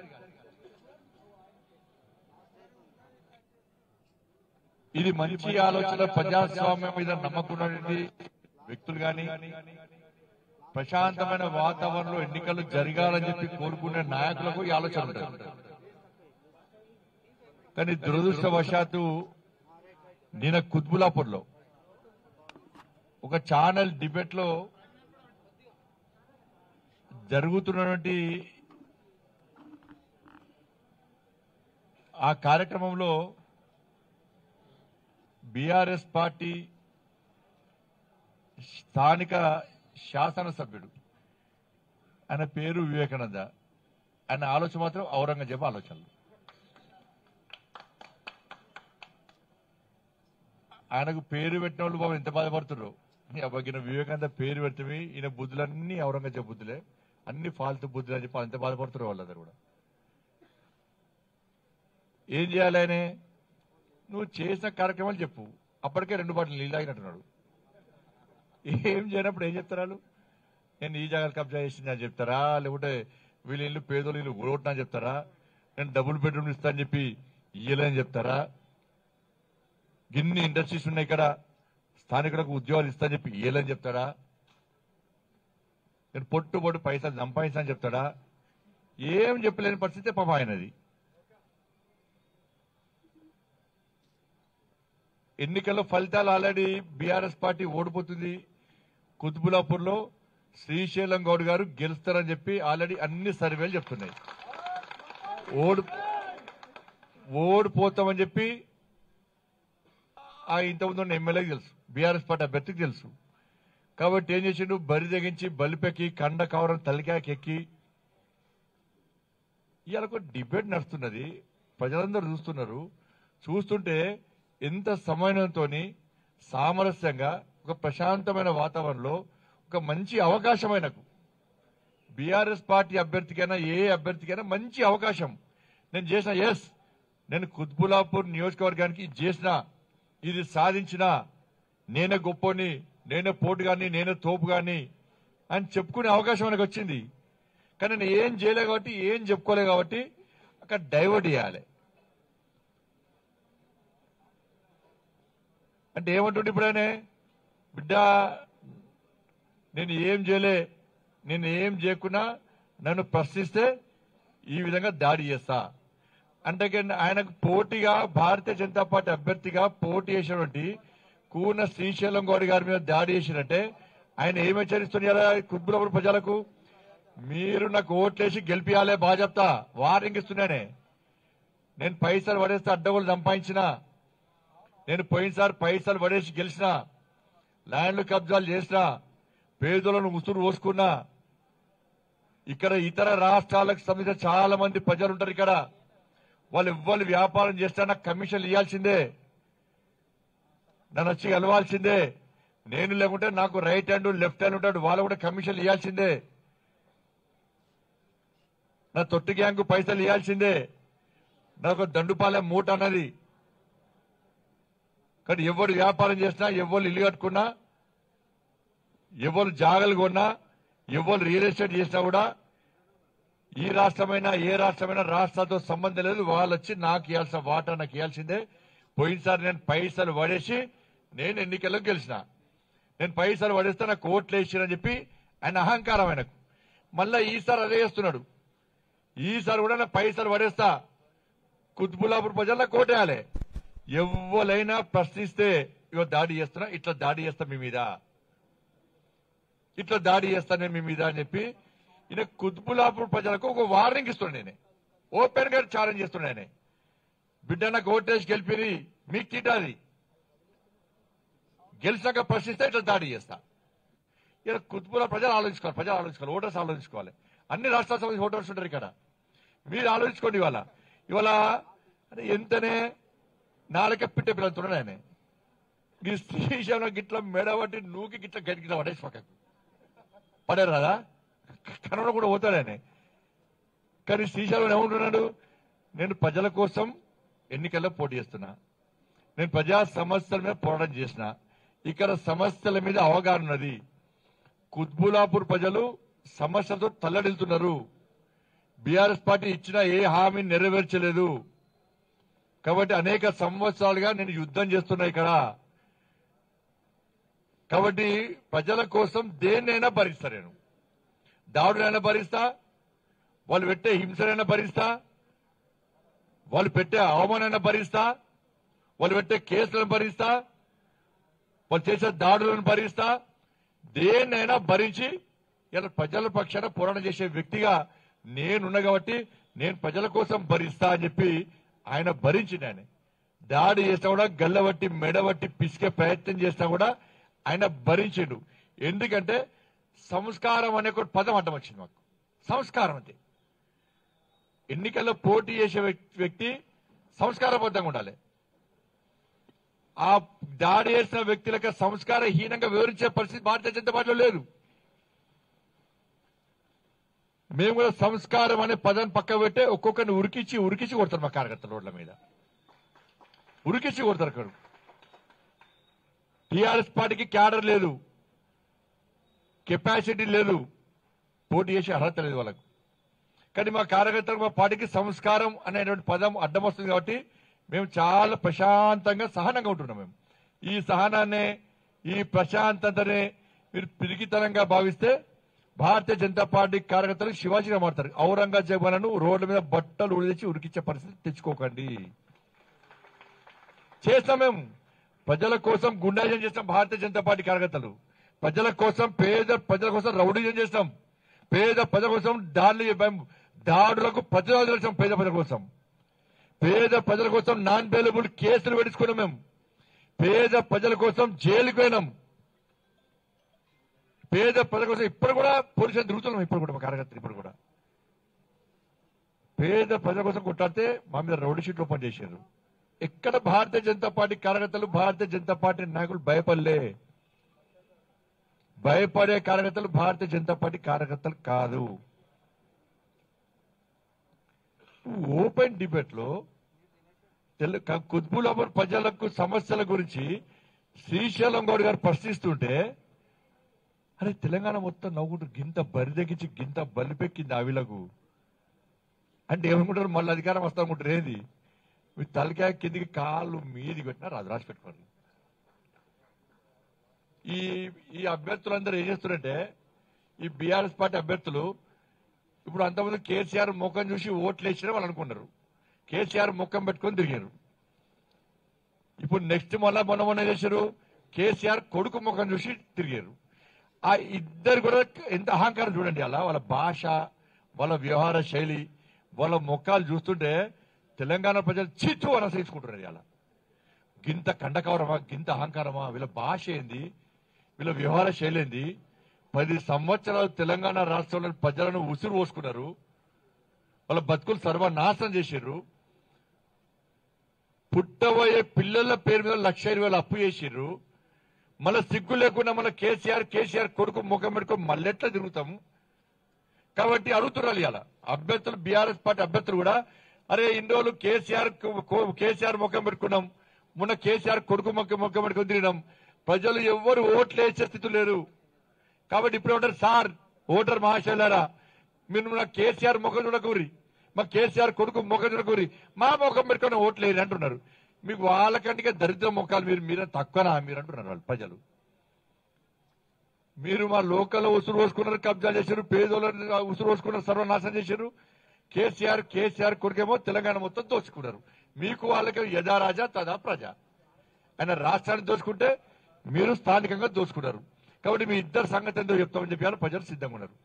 ఇది మంచి ఆలోచన ప్రజాస్వామ్యం మీద నమ్మకున్నటువంటి వ్యక్తులు గాని ప్రశాంతమైన వాతావరణంలో ఎన్నికలు జరగాలని చెప్పి కోరుకునే నాయకులకు ఈ ఆలోచన ఉంటుంది కానీ దురదృష్టవశాత్తు నిన్న కుత్బులాపూర్లో ఒక ఛానల్ డిబేట్ లో జరుగుతున్నటువంటి ఆ కార్యక్రమంలో బీఆర్ఎస్ పార్టీ స్థానిక శాసనసభ్యుడు ఆయన పేరు వివేకానంద ఆయన ఆలోచన మాత్రం ఔరంగజేబు ఆలోచనలు ఆయనకు పేరు పెట్టిన వాళ్ళు బాబు ఎంత బాధపడుతున్నారు అబ్బాయిన వివేకానంద పేరు పెడితే ఈయన బుద్ధులన్నీ ఔరంగజేబు బుద్ధులే అన్ని ఫాల్తు బుద్ధులు అని చెప్పి ఎంత బాధపడుతున్నారు వాళ్ళందరూ కూడా ఏం చేయాలి ఆయనే నువ్వు చేసిన కార్యక్రమాలు చెప్పు అప్పటికే రెండు బాటలు నీళ్ళు తాగినట్టున్నాడు ఏం చేయనప్పుడు ఏం చెప్తారు వాళ్ళు నేను ఈ జాగాలు కబ్జా చేసింది అని చెప్తారా లేకుంటే వీళ్ళ ఇల్లు పేదోళ్ళు ఇల్లు ఊడగొట్టినా అని చెప్తారా నేను డబుల్ బెడ్రూమ్ ఇస్తా అని చెప్పి ఇయ్యలేని చెప్తారా గిన్ని ఇండస్ట్రీస్ ఉన్నాయి ఇక్కడ స్థానికులకు ఉద్యోగాలు ఇస్తా అని చెప్పి ఇయ్యలేని చెప్తాడా నేను పొట్టు పొట్టు పైసలు సంపాదిస్తా అని చెప్తాడా ఏం చెప్పలేని పరిస్థితి పాప ఆయనది ఎన్నికల్లో ఫలితాలు ఆల్రెడీ బీఆర్ఎస్ పార్టీ ఓడిపోతుంది కుత్బులాపూర్ లో శ్రీశైలం గౌడ్ గారు గెలుస్తారని చెప్పి ఆల్రెడీ అన్ని సర్వేలు చెప్తున్నాయి ఓడి ఓడిపోతామని చెప్పి ఆ ఇంతకుముందు ఉన్న ఎమ్మెల్యేకి తెలుసు బీఆర్ఎస్ పార్టీ అభ్యర్థికి తెలుసు కాబట్టి ఏం చేసిండు బరి తెగించి బలిపెక్కి కండ కవరం తలికాయకి ఎక్కి ఇవాళ ఒక డిబేట్ నడుస్తున్నది ప్రజలందరూ చూస్తున్నారు చూస్తుంటే ఎంత సమన్వయంతో సామరస్యంగా ఒక ప్రశాంతమైన వాతావరణంలో ఒక మంచి అవకాశమైనకు బీఆర్ఎస్ పార్టీ అభ్యర్థికైనా ఏ అభ్యర్థికైనా మంచి అవకాశం నేను చేసిన ఎస్ నేను కుత్బులాపూర్ నియోజకవర్గానికి ఇది చేసిన ఇది సాధించిన నేనే గొప్పని నేనే పోటు గాని నేనే తోపు గాని అని చెప్పుకునే అవకాశం మనకు వచ్చింది కానీ నేను ఏం చేయలే కాబట్టి ఏం చెప్పుకోలే కాబట్టి అక్కడ డైవర్ట్ చేయాలి అంటే ఏమంటుండే ఇప్పుడనే బిడ్డ నేను ఏం చేయలే నేను ఏం చేయకున్నా నన్ను ప్రశ్నిస్తే ఈ విధంగా దాడి చేస్తా అంటే ఆయనకు పోటీగా భారతీయ జనతా పార్టీ అభ్యర్థిగా పోటీ చేసినటువంటి కూన శ్రీశైలం గౌడ్ గారి మీద దాడి చేసినట్టే ఆయన ఏమి హెచ్చరిస్తున్నారు కుబ్బులపురం ప్రజలకు మీరు నాకు ఓట్లేసి గెలిపియాలే బాగా చెప్తా వార్నింగ్ ఇస్తున్నానే నేను పైసలు పడేస్తే అడ్డగోలు సంపాదించిన నేను పోయినసారి పైసలు పడేసి గెలిచిన ల్యాండ్లు కబ్జాలు చేసిన పేదలను ఉసురు పోసుకున్నా ఇక్కడ ఇతర రాష్ట్రాలకు సంబంధించిన చాలా మంది ప్రజలు ఉంటారు ఇక్కడ వాళ్ళు ఎవ్వరు వ్యాపారం చేస్తే నాకు కమిషన్లు ఇవ్వాల్సిందే నన్ను వచ్చి కలవాల్సిందే నేను లేకుంటే నాకు రైట్ హ్యాండ్ లెఫ్ట్ హ్యాండ్ ఉంటాడు వాళ్ళు కూడా కమిషన్ ఇవ్వాల్సిందే నా తొట్టి గ్యాంగ్ పైసలు ఇవ్వాల్సిందే నాకు దండుపాలెం మూట అన్నది కానీ ఎవరు వ్యాపారం చేసినా ఎవరు ఇల్లు కట్టుకున్నా ఎవరు జాగలు కొన్నా ఎవరు రియల్ ఎస్టేట్ చేసినా కూడా ఈ రాష్ట్రమైనా ఏ రాష్ట్రమైనా రాష్ట్రాలతో సంబంధం లేదు వాళ్ళు వచ్చి నాకు ఇవ్వాల్సిన వాటా నాకు ఇవ్వాల్సిందే పోయినసారి నేను పైసలు పడేసి నేను ఎన్నికల్లో గెలిచిన నేను పైసలు పడేస్తే నాకు ఓట్లు వేసిరని చెప్పి ఆయన అహంకారం ఆయనకు మళ్ళా ఈసారి అదే చేస్తున్నాడు ఈసారి కూడా నా పైసలు పడేస్తా కుత్బులాపూర్ ప్రజల్లో కోటేయాలి ఎవరైనా ప్రశ్నిస్తే ఇగో దాడి చేస్తున్నా ఇట్లా దాడి చేస్తా మీ మీద ఇట్లా దాడి చేస్తా నేను మీ మీద అని చెప్పి ఈయన కుత్బులాపూర్ ప్రజలకు ఒక వార్నింగ్ ఇస్తున్నాడు నేనే ఓపెన్ గా ఛాలెంజ్ చేస్తున్నాడు నేనే బిడ్డ నాకు ఓటేసి గెలిపిరి మీకు తిట్టాలి గెలిచాక ప్రశ్నిస్తే ఇట్లా దాడి చేస్తా ఇలా కుత్బులా ప్రజలు ఆలోచించుకోవాలి ప్రజలు ఆలోచించుకోవాలి ఓటర్స్ ఆలోచించుకోవాలి అన్ని రాష్ట్రాల సంబంధించి ఓటర్స్ ఉంటారు ఇక్కడ మీరు ఆలోచించుకోండి ఇవాళ ఇవాళ అంటే ఎంతనే నాలుక పిట్ట పిల్లలుతున్నాడు ఆయన ఈ శ్రీశైలం గిట్ల మెడబట్టి నూకి గిట్ల గడి గిట్ల పడేసి పక్కకు పడారు కదా కన్నడ కూడా పోతాడు ఆయన కానీ శ్రీశైలం ఏమంటున్నాడు నేను ప్రజల కోసం ఎన్నికల్లో పోటీ చేస్తున్నా నేను ప్రజా సమస్యల మీద పోరాటం చేసిన ఇక్కడ సమస్యల మీద అవగాహన ఉన్నది కుత్బులాపూర్ ప్రజలు సమస్యలతో తల్లడిల్తున్నారు బీఆర్ఎస్ పార్టీ ఇచ్చిన ఏ హామీని నెరవేర్చలేదు కాబట్టి అనేక సంవత్సరాలుగా నేను యుద్ధం చేస్తున్నా ఇక్కడ కాబట్టి ప్రజల కోసం దేన్నైనా భరిస్తా నేను దాడునైనా భరిస్తా వాళ్ళు పెట్టే హింసనైనా భరిస్తా వాళ్ళు పెట్టే అవమానైనా భరిస్తా వాళ్ళు పెట్టే కేసులను భరిస్తా వాళ్ళు చేసే దాడులను భరిస్తా దేన్నైనా భరించి ఇలా ప్రజల పక్షాన పోరాటం చేసే వ్యక్తిగా నేనున్నా కాబట్టి నేను ప్రజల కోసం భరిస్తా అని చెప్పి ఆయన భరించింది ఆయన దాడి చేసినా కూడా గల్లబట్టి మెడబట్టి పిసికే ప్రయత్నం చేసినా కూడా ఆయన భరించిండు ఎందుకంటే సంస్కారం అనే ఒక పదం అడ్డం వచ్చింది మాకు సంస్కారం అంతే ఎన్నికల్లో పోటీ చేసే వ్యక్- వ్యక్తి సంస్కారబద్ధంగా ఉండాలి ఆ దాడి చేసిన వ్యక్తులకు సంస్కారహీనంగా వివరించే పరిస్థితి భారతీయ జనతా పార్టీలో లేదు మేము కూడా సంస్కారం అనే పదాన్ని పక్క పెట్టే ఒక్కొక్కరిని ఉరికిచ్చి ఉరికిచ్చి కొడతారు మా కార్యకర్తల రోడ్ల మీద ఉరికిచ్చి కొడతారు అక్కడ టీఆర్ఎస్ పార్టీకి క్యాడర్ లేదు కెపాసిటీ లేదు పోటీ చేసే అర్హత లేదు వాళ్ళకు కానీ మా కార్యకర్తలకు మా పార్టీకి సంస్కారం అనేటువంటి పదం అడ్డం వస్తుంది కాబట్టి మేము చాలా ప్రశాంతంగా సహనంగా ఉంటున్నాం మేము ఈ సహనాన్ని ఈ ప్రశాంతతనే మీరు పిరికితనంగా భావిస్తే భారతీయ జనతా పార్టీ కార్యకర్తలు శివాజీగా మారుతారు ఔరంగజేబులను రోడ్ల మీద బట్టలు ఉడిచి ఉరికిచ్చే పరిస్థితి తెచ్చుకోకండి చేస్తాం మేము ప్రజల కోసం గుండాజం చేస్తాం భారతీయ జనతా పార్టీ కార్యకర్తలు ప్రజల కోసం పేద ప్రజల కోసం రౌడీజం చేస్తాం పేద ప్రజల కోసం దాడులు దాడులకు ప్రతిరోజు చేస్తాం పేద ప్రజల కోసం పేద ప్రజల కోసం నాన్ బెయిలబుల్ కేసులు పెట్టుకున్నాం మేము పేద ప్రజల కోసం జైలుకు పోయినాం పేద ప్రజల కోసం ఇప్పుడు కూడా పోలీసులు తిరుగుతున్నాం ఇప్పుడు కూడా మా కార్యకర్తలు ఇప్పుడు కూడా పేద ప్రజల కోసం కొట్టాడితే మా మీద రౌడీ షీట్లు ఓపెన్ చేశారు ఎక్కడ భారతీయ జనతా పార్టీ కార్యకర్తలు భారతీయ జనతా పార్టీ నాయకులు భయపడలే భయపడే కార్యకర్తలు భారతీయ జనతా పార్టీ కార్యకర్తలు కాదు ఓపెన్ డిబేట్ లో తెలు కుత్బులాపూర్ ప్రజలకు సమస్యల గురించి శ్రీశైలం గౌడ్ గారు ప్రశ్నిస్తుంటే అరే తెలంగాణ మొత్తం నవ్వుకుంటూ గింత బరిదెక్కించి గింత బలిపెక్కింది ఆవిలకు అంటే ఏమనుకుంటారు మళ్ళీ అధికారం వస్తామనుకుంటారు ఏది మీ తలకాయ కిందికి కాళ్ళు మీది పెట్టినారు అది రాసి పెట్టుకోండి ఈ ఈ అభ్యర్థులందరూ ఏం చేస్తున్నారంటే ఈ బీఆర్ఎస్ పార్టీ అభ్యర్థులు ఇప్పుడు అంతమంది కేసీఆర్ ముఖం చూసి ఓట్లు వేసిన వాళ్ళు అనుకున్నారు కేసీఆర్ ముఖం పెట్టుకొని తిరిగారు ఇప్పుడు నెక్స్ట్ మళ్ళా మొన్న మొన్న చేశారు కేసీఆర్ కొడుకు ముఖం చూసి తిరిగారు ఆ ఇద్దరు కూడా ఎంత అహంకారం చూడండి అలా వాళ్ళ భాష వాళ్ళ వ్యవహార శైలి వాళ్ళ ముఖాలు చూస్తుంటే తెలంగాణ ప్రజలు చిచ్చు అని అసహించుకుంటున్నారు అలా గింత కండకవరమా గింత అహంకారమా వీళ్ళ భాష ఏంది వీళ్ళ వ్యవహార శైలి ఏంది పది సంవత్సరాలు తెలంగాణ రాష్ట్రంలో ప్రజలను ఉసురు పోసుకున్నారు వాళ్ళ బతుకులు సర్వనాశనం చేశారు పుట్టబోయే పిల్లల పేరు మీద లక్ష ఇరవై వేలు అప్పు చేసిర్రు మళ్ళీ సిగ్గు లేకుండా మళ్ళీ కేసీఆర్ కేసీఆర్ కొడుకు ముఖం పెట్టుకొని మళ్ళీ ఎట్లా తిరుగుతాము కాబట్టి అడుగుతున్నారు ఇలా అభ్యర్థులు బీఆర్ఎస్ పార్టీ అభ్యర్థులు కూడా అరే ఇన్ని రోజులు కేసీఆర్ కు- కు- కేసీఆర్ ముఖం పెట్టుకున్నాం మొన్న కేసీఆర్ కొడుకు ముఖం ముఖం పెట్టుకుని తిరిగినాం ప్రజలు ఎవ్వరు ఓట్లు వేసే స్థితి లేరు కాబట్టి ఇప్పుడు ఉంటారు సార్ ఓటర్ మహాశైలారా మీరు నా కేసీఆర్ ముఖం చూడకూరి మా కేసీఆర్ కొడుకు ముఖం చూడకూరి మా ముఖం పెట్టుకుని ఓట్లు వేయరు అంటున్నారు మీకు వాళ్ళకంటే దరిద్ర ముఖాలు మీరు మీరే తక్కువనా మీరు అంటున్నారు వాళ్ళు ప్రజలు మీరు మా లోకల్ ఉసురు పోసుకున్నారు కబ్జా చేశారు పేదోళ్ళని ఉసురు పోసుకున్నారు సర్వనాశనం చేశారు కేసీఆర్ కేసీఆర్ కొడుకేమో తెలంగాణ మొత్తం దోచుకున్నారు మీకు వాళ్ళకి యథా రాజా తదా ప్రజ ఆయన రాష్ట్రాన్ని దోచుకుంటే మీరు స్థానికంగా దోచుకున్నారు కాబట్టి మీ ఇద్దరు సంగతి ఎంతో చెప్తామని చెప్పి ప్రజలు సిద్ధంగా ఉన్నారు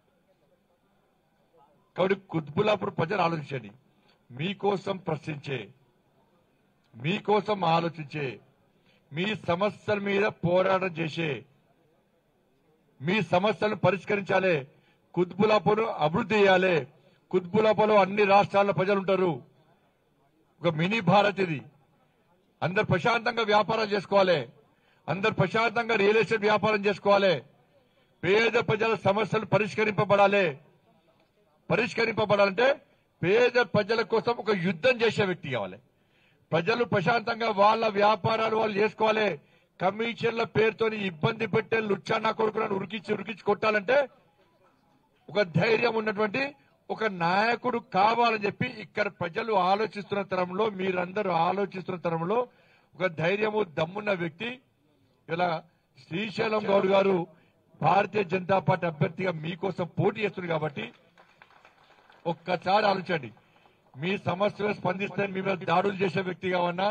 కాబట్టి కుత్బులాపూర్ ప్రజలు ఆలోచించండి మీకోసం ప్రశ్నించే మీకోసం ఆలోచించే మీ సమస్యల మీద పోరాటం చేసే మీ సమస్యలను పరిష్కరించాలి కుత్బులాపూర్ అభివృద్ధి చేయాలి కుత్బులాపూర్లో అన్ని రాష్ట్రాల ప్రజలు ఉంటారు ఒక మినీ భారత్ ఇది అందరు ప్రశాంతంగా వ్యాపారం చేసుకోవాలి అందరు ప్రశాంతంగా రియల్ ఎస్టేట్ వ్యాపారం చేసుకోవాలి పేద ప్రజల సమస్యలు పరిష్కరింపబడాలి పరిష్కరింపబడాలంటే పేద ప్రజల కోసం ఒక యుద్ధం చేసే వ్యక్తి కావాలి ప్రజలు ప్రశాంతంగా వాళ్ళ వ్యాపారాలు వాళ్ళు చేసుకోవాలి కమిషన్ల పేరుతో ఇబ్బంది పెట్టే లుచ్చానా కొడుకులను ఉరికిచ్చి ఉరికిచ్చి కొట్టాలంటే ఒక ధైర్యం ఉన్నటువంటి ఒక నాయకుడు కావాలని చెప్పి ఇక్కడ ప్రజలు ఆలోచిస్తున్న తరంలో మీరందరూ ఆలోచిస్తున్న తరంలో ఒక ధైర్యము దమ్మున్న వ్యక్తి ఇలా శ్రీశైలం గౌడ్ గారు భారతీయ జనతా పార్టీ అభ్యర్థిగా మీకోసం పోటీ చేస్తుంది కాబట్టి ఒక్కసారి ఆలోచించండి మీ సమస్యలు స్పందిస్తే మీ మీద దాడులు చేసే వ్యక్తి కావన్నా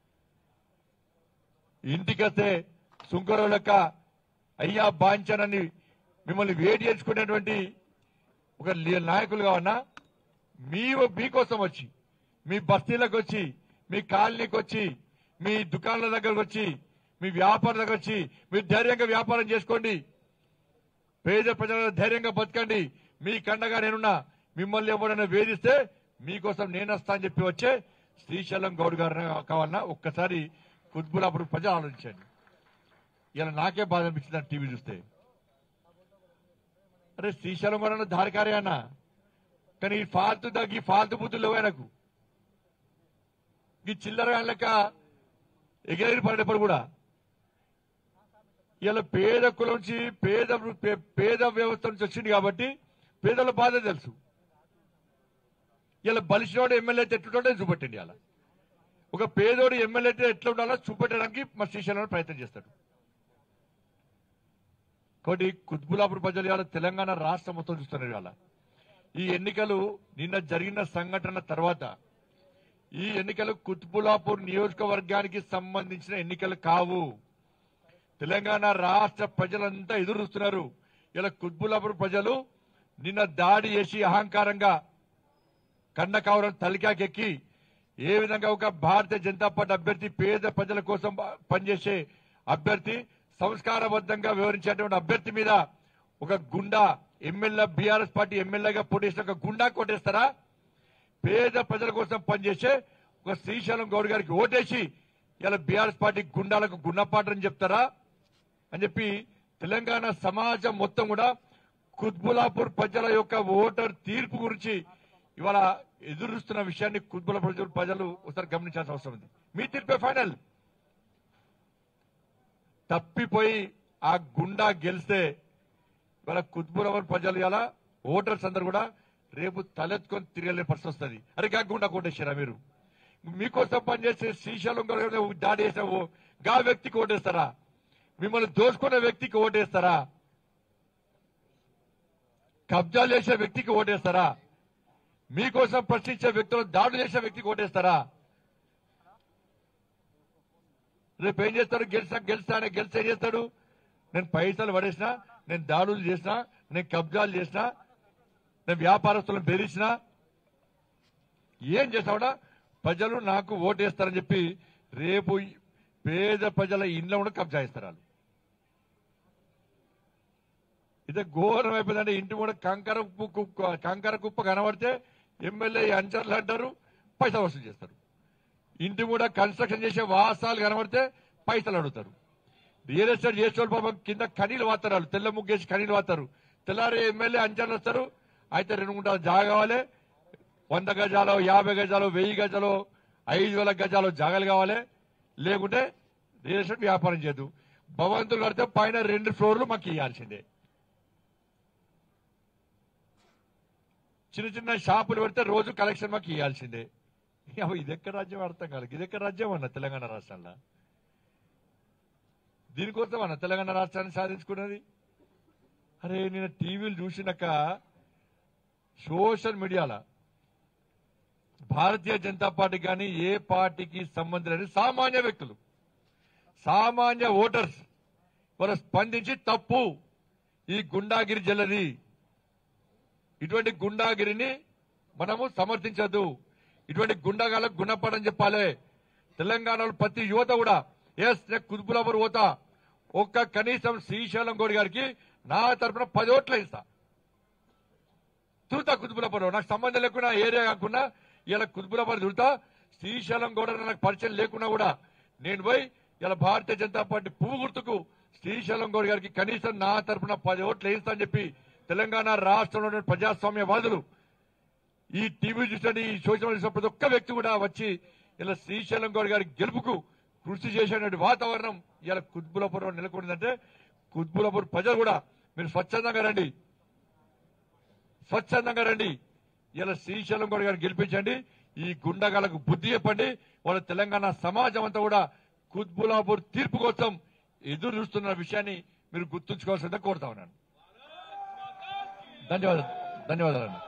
ఇంటికొస్తే సుంకరం లెక్క అయ్యా బాంచనని మిమ్మల్ని వేడి చేసుకునేటువంటి ఒక లీ- నాయకులు కావన్నా మీ మీకోసం వచ్చి మీ బస్తీలకు వచ్చి మీ కాలనీకి వచ్చి మీ దుకాణాల దగ్గరకు వచ్చి మీ వ్యాపారం దగ్గర వచ్చి మీరు ధైర్యంగా వ్యాపారం చేసుకోండి పేద ప్రజల ధైర్యంగా బతకండి మీ కండగా నేనున్నా మిమ్మల్ని ఎవరైనా వేధిస్తే మీకోసం నేను వస్తా అని చెప్పి వచ్చే శ్రీశైలం గౌడ్ గారు కావాలన్నా ఒక్కసారి కుత్బులాపుడు ప్రజలు ఆలోచించండి ఇలా నాకే బాధ అనిపించింది ఆ టీవీ చూస్తే అరే శ్రీశైలం కూడా దారికారే అన్న కానీ ఈ ఫాల్తు తగ్గి ఫాల్తు బుద్ధులు లేవు ఆయనకు ఈ చిల్లర లెక్క ఎగిరెగిరి పడేప్పుడు కూడా ఇలా పేద కులం నుంచి పేద పే- పేద వ్యవస్థ నుంచి వచ్చింది కాబట్టి పేదల బాధ తెలుసు ఇలా బలిసినోడు ఎమ్మెల్యే అయితే ఎట్లుంటే చూపెట్టండి అలా ఒక పేదోడు ఎమ్మెల్యే అయితే ఎట్లా ఉండాలో చూపెట్టడానికి మా శ్రీశైలంలో ప్రయత్నం చేస్తాడు కాబట్టి కుత్బులాపూర్ ప్రజలు ఇవాళ తెలంగాణ రాష్ట్రం మొత్తం చూస్తున్నారు ఇవాళ ఈ ఎన్నికలు నిన్న జరిగిన సంఘటన తర్వాత ఈ ఎన్నికలు కుత్బులాపూర్ నియోజకవర్గానికి సంబంధించిన ఎన్నికలు కావు తెలంగాణ రాష్ట్ర ప్రజలంతా ఎదురు చూస్తున్నారు ఇలా కుత్బులాపూర్ ప్రజలు నిన్న దాడి చేసి అహంకారంగా కన్నకావరం తలికాకెక్కి ఏ విధంగా ఒక భారతీయ జనతా పార్టీ అభ్యర్థి పేద ప్రజల కోసం పనిచేసే అభ్యర్థి సంస్కారబద్ధంగా వివరించేటువంటి అభ్యర్థి మీద ఒక గుండా ఎమ్మెల్యే బీఆర్ఎస్ పార్టీ ఎమ్మెల్యేగా పోటీ చేసిన ఒక గుండా కొట్టేస్తారా పేద ప్రజల కోసం పనిచేసే ఒక శ్రీశైలం గౌడ్ గారికి ఓటేసి ఇలా బీఆర్ఎస్ పార్టీ గుండాలకు గుణపాఠం చెప్తారా అని చెప్పి తెలంగాణ సమాజం మొత్తం కూడా కుత్బులాపూర్ ప్రజల యొక్క ఓటర్ తీర్పు గురించి ఇవాళ ఎదురుస్తున్న విషయాన్ని కుత్బులాపూర్ ప్రజలు ప్రజలు ఒకసారి గమనించాల్సిన అవసరం ఉంది మీ తీర్పే ఫైనల్ తప్పిపోయి ఆ గుండా గెలిస్తే ఇవాళ కుత్బులాపూర్ ప్రజలు ఇలా ఓటర్స్ అందరు కూడా రేపు తలెత్తుకొని తిరగలే పరిస్థితి వస్తుంది అరే గా గుండా కొట్టేశారా మీరు మీకోసం పనిచేసే శ్రీశైలం గారు దాడి చేసావు గా వ్యక్తికి ఓటేస్తారా మిమ్మల్ని దోచుకున్న వ్యక్తికి ఓటేస్తారా కబ్జాలు చేసే వ్యక్తికి ఓటేస్తారా మీకోసం ప్రశ్నించే వ్యక్తులు దాడులు చేసే వ్యక్తికి ఓటేస్తారా రేపు ఏం చేస్తాడు గెలిచా గెలిచానే గెలిచి ఏం చేస్తాడు నేను పైసలు పడేసినా నేను దాడులు చేసినా నేను కబ్జాలు చేసినా నేను వ్యాపారస్తులను బెదిరించినా ఏం చేస్తావుడా ప్రజలు నాకు ఓటేస్తారని చెప్పి రేపు పేద ప్రజల ఇంట్లో కూడా కబ్జా ఇస్తారు వాళ్ళు ఇదే ఘోరం అయిపోయిందంటే ఇంటి కూడా కంకర కుప్ప కుప్ప- కంకర కుప్ప కనబడితే ఎమ్మెల్యే అంచర్లు అంటారు పైసలు వసూలు చేస్తారు ఇంటి కూడా కన్స్ట్రక్షన్ చేసే వాసాలు కనబడితే పైసలు అడుగుతారు రియల్ ఎస్టేట్ చేసేవాళ్ళు పాపం కింద కనీలు వాతారు వాళ్ళు తెల్ల ముగ్గేసి కనీలు వాతారు తెల్లారి ఎమ్మెల్యే అంచనాలు వస్తారు అయితే రెండు గుంటలు జాగా కావాలి వంద గజాలు యాభై గజాలు వెయ్యి గజాలు ఐదు వేల గజాలు జాగాలు కావాలి లేకుంటే రియల్ ఎస్టేట్ వ్యాపారం చేయదు భవంతులు కడితే పైన రెండు ఫ్లోర్లు మాకు ఇవ్వాల్సిందే చిన్న చిన్న షాపులు పెడితే రోజు కలెక్షన్ మాకు ఇవ్వాల్సిందే అవ్వ, ఇది ఎక్కడ రాజ్యం అర్థం కాదు ఇది ఎక్కడ రాజ్యం అన్న తెలంగాణ రాష్ట్రంలో దీనికోసం అన్న తెలంగాణ రాష్ట్రాన్ని సాధించుకున్నది అరే నేను టీవీలు చూసినాక సోషల్ మీడియాలో భారతీయ జనతా పార్టీ కానీ ఏ పార్టీకి సంబంధం లేని సామాన్య వ్యక్తులు సామాన్య ఓటర్స్ వారు స్పందించి తప్పు ఈ గుండాగిరి జల్లది ఇటువంటి గుండాగిరిని మనము సమర్థించద్దు ఇటువంటి గుండాగాలకు గుణపడని చెప్పాలి తెలంగాణలో ప్రతి యువత కూడా ఎస్ నేను కుదుపులవరు పోతా ఒక్క కనీసం శ్రీశైలం గౌడ్ గారికి నా తరపున పది ఓట్లు ఇస్తా తురుతా కుతుబులపరు నాకు సంబంధం లేకుండా ఏరియా కాకుండా ఇలా కుతుబులపరు తురుతా శ్రీశైలం గౌడ నాకు పరిచయం లేకున్నా కూడా నేను పోయి ఇలా భారతీయ జనతా పార్టీ పువ్వు గుర్తుకు శ్రీశైలం గౌడ్ గారికి కనీసం నా తరపున పది ఓట్లు వేయిస్తా అని చెప్పి తెలంగాణ రాష్ట్రంలో ఉన్న ప్రజాస్వామ్యవాదులు ఈ టీవీ చూసిన ఈ సోషల్ మీడియా ప్రతి ఒక్క వ్యక్తి కూడా వచ్చి ఇలా శ్రీశైలం గౌడ్ గారి గెలుపుకు కృషి చేసేటువంటి వాతావరణం ఇలా కుత్బులాపూర్ నెలకొందంటే కుత్బులాపూర్ ప్రజలు కూడా మీరు స్వచ్ఛందంగా రండి స్వచ్ఛందంగా రండి ఇలా శ్రీశైలం గౌడ్ గారిని గెలిపించండి ఈ గుండగాలకు బుద్ధి చెప్పండి వాళ్ళ తెలంగాణ సమాజం అంతా కూడా కుత్బులాపూర్ తీర్పు కోసం ఎదురు చూస్తున్న విషయాన్ని మీరు గుర్తుంచుకోవాల్సిందే కోరుతా ఉన్నాను ధన్యవాదాలు ధన్యవాదాలు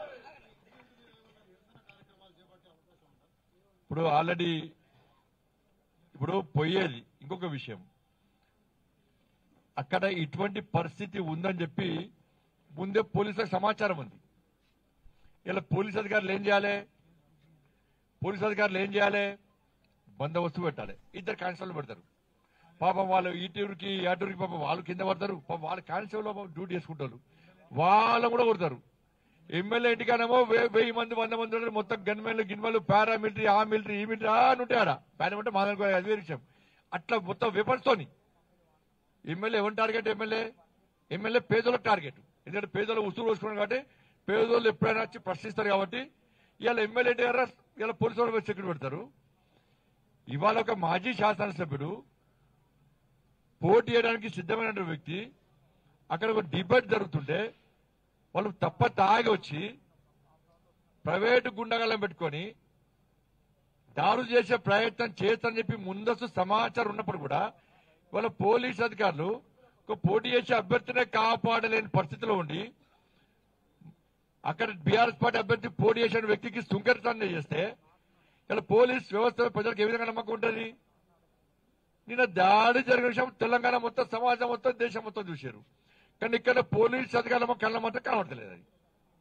ఇప్పుడు ఆల్రెడీ ఇప్పుడు పోయేది ఇంకొక విషయం అక్కడ ఇటువంటి పరిస్థితి ఉందని చెప్పి ముందే పోలీసులకు సమాచారం ఉంది ఇలా పోలీస్ అధికారులు ఏం చేయాలి పోలీస్ అధికారులు ఏం చేయాలి బందోబస్తు పెట్టాలి ఇద్దరు కానిస్టేబుల్ పెడతారు పాపం వాళ్ళు ఈ టూరుకి ఆ టూరుకి పాపం వాళ్ళు కింద పడతారు పాపం వాళ్ళ కానిస్టేబుల్ పాపం డ్యూటీ చేసుకుంటారు వాళ్ళని కూడా కొడతారు ఎమ్మెల్యే ఇంటికానేమో వే- వెయ్యి మంది వంద మంది ఉంటారు మొత్తం గన్మెన్లు గిన్మెన్లు పారామిలిటరీ ఆ మిలిటరీ ఈ మిలిటరీ ఆ అని ఉంటాయి ఆడ పారామిలిటరీ మా దానికి అది వేరే విషయం అట్లా మొత్తం వెపన్స్ తోని ఎమ్మెల్యే ఎవరి టార్గెట్ ఎమ్మెల్యే ఎమ్మెల్యే పేదోళ్ళకి టార్గెట్ ఎందుకంటే పేదోళ్ళు ఉసురు పోసుకున్నారు కాబట్టి పేదోళ్ళు ఎప్పుడైనా వచ్చి ప్రశ్నిస్తారు కాబట్టి ఇవాళ ఎమ్మెల్యే గారు ఇలా పోలీసు వాళ్ళు సెక్యూరిటీ పెడతారు ఇవాళ ఒక మాజీ శాసనసభ్యుడు పోటీ చేయడానికి సిద్ధమైన వ్యక్తి అక్కడ ఒక డిబేట్ జరుగుతుంటే వాళ్ళు తప్ప తాగి వచ్చి ప్రైవేటు గుండగాలను పెట్టుకొని దారు చేసే ప్రయత్నం చేస్తారని చెప్పి ముందస్తు సమాచారం ఉన్నప్పుడు కూడా వాళ్ళ పోలీస్ అధికారులు ఒక పోటీ చేసే అభ్యర్థినే కాపాడలేని పరిస్థితిలో ఉండి అక్కడ బీఆర్ఎస్ పార్టీ అభ్యర్థి పోటీ చేసిన వ్యక్తికి సుంకరితాన్ని చేస్తే ఇలా పోలీస్ వ్యవస్థ ప్రజలకు ఏ విధంగా నమ్మకం ఉంటుంది నిన్న దాడి జరిగిన విషయం తెలంగాణ మొత్తం సమాజం మొత్తం దేశం మొత్తం చూశారు కానీ ఇక్కడ పోలీస్ అధికారులు కళ్ళ మాత్రం కనబడతలేదు అది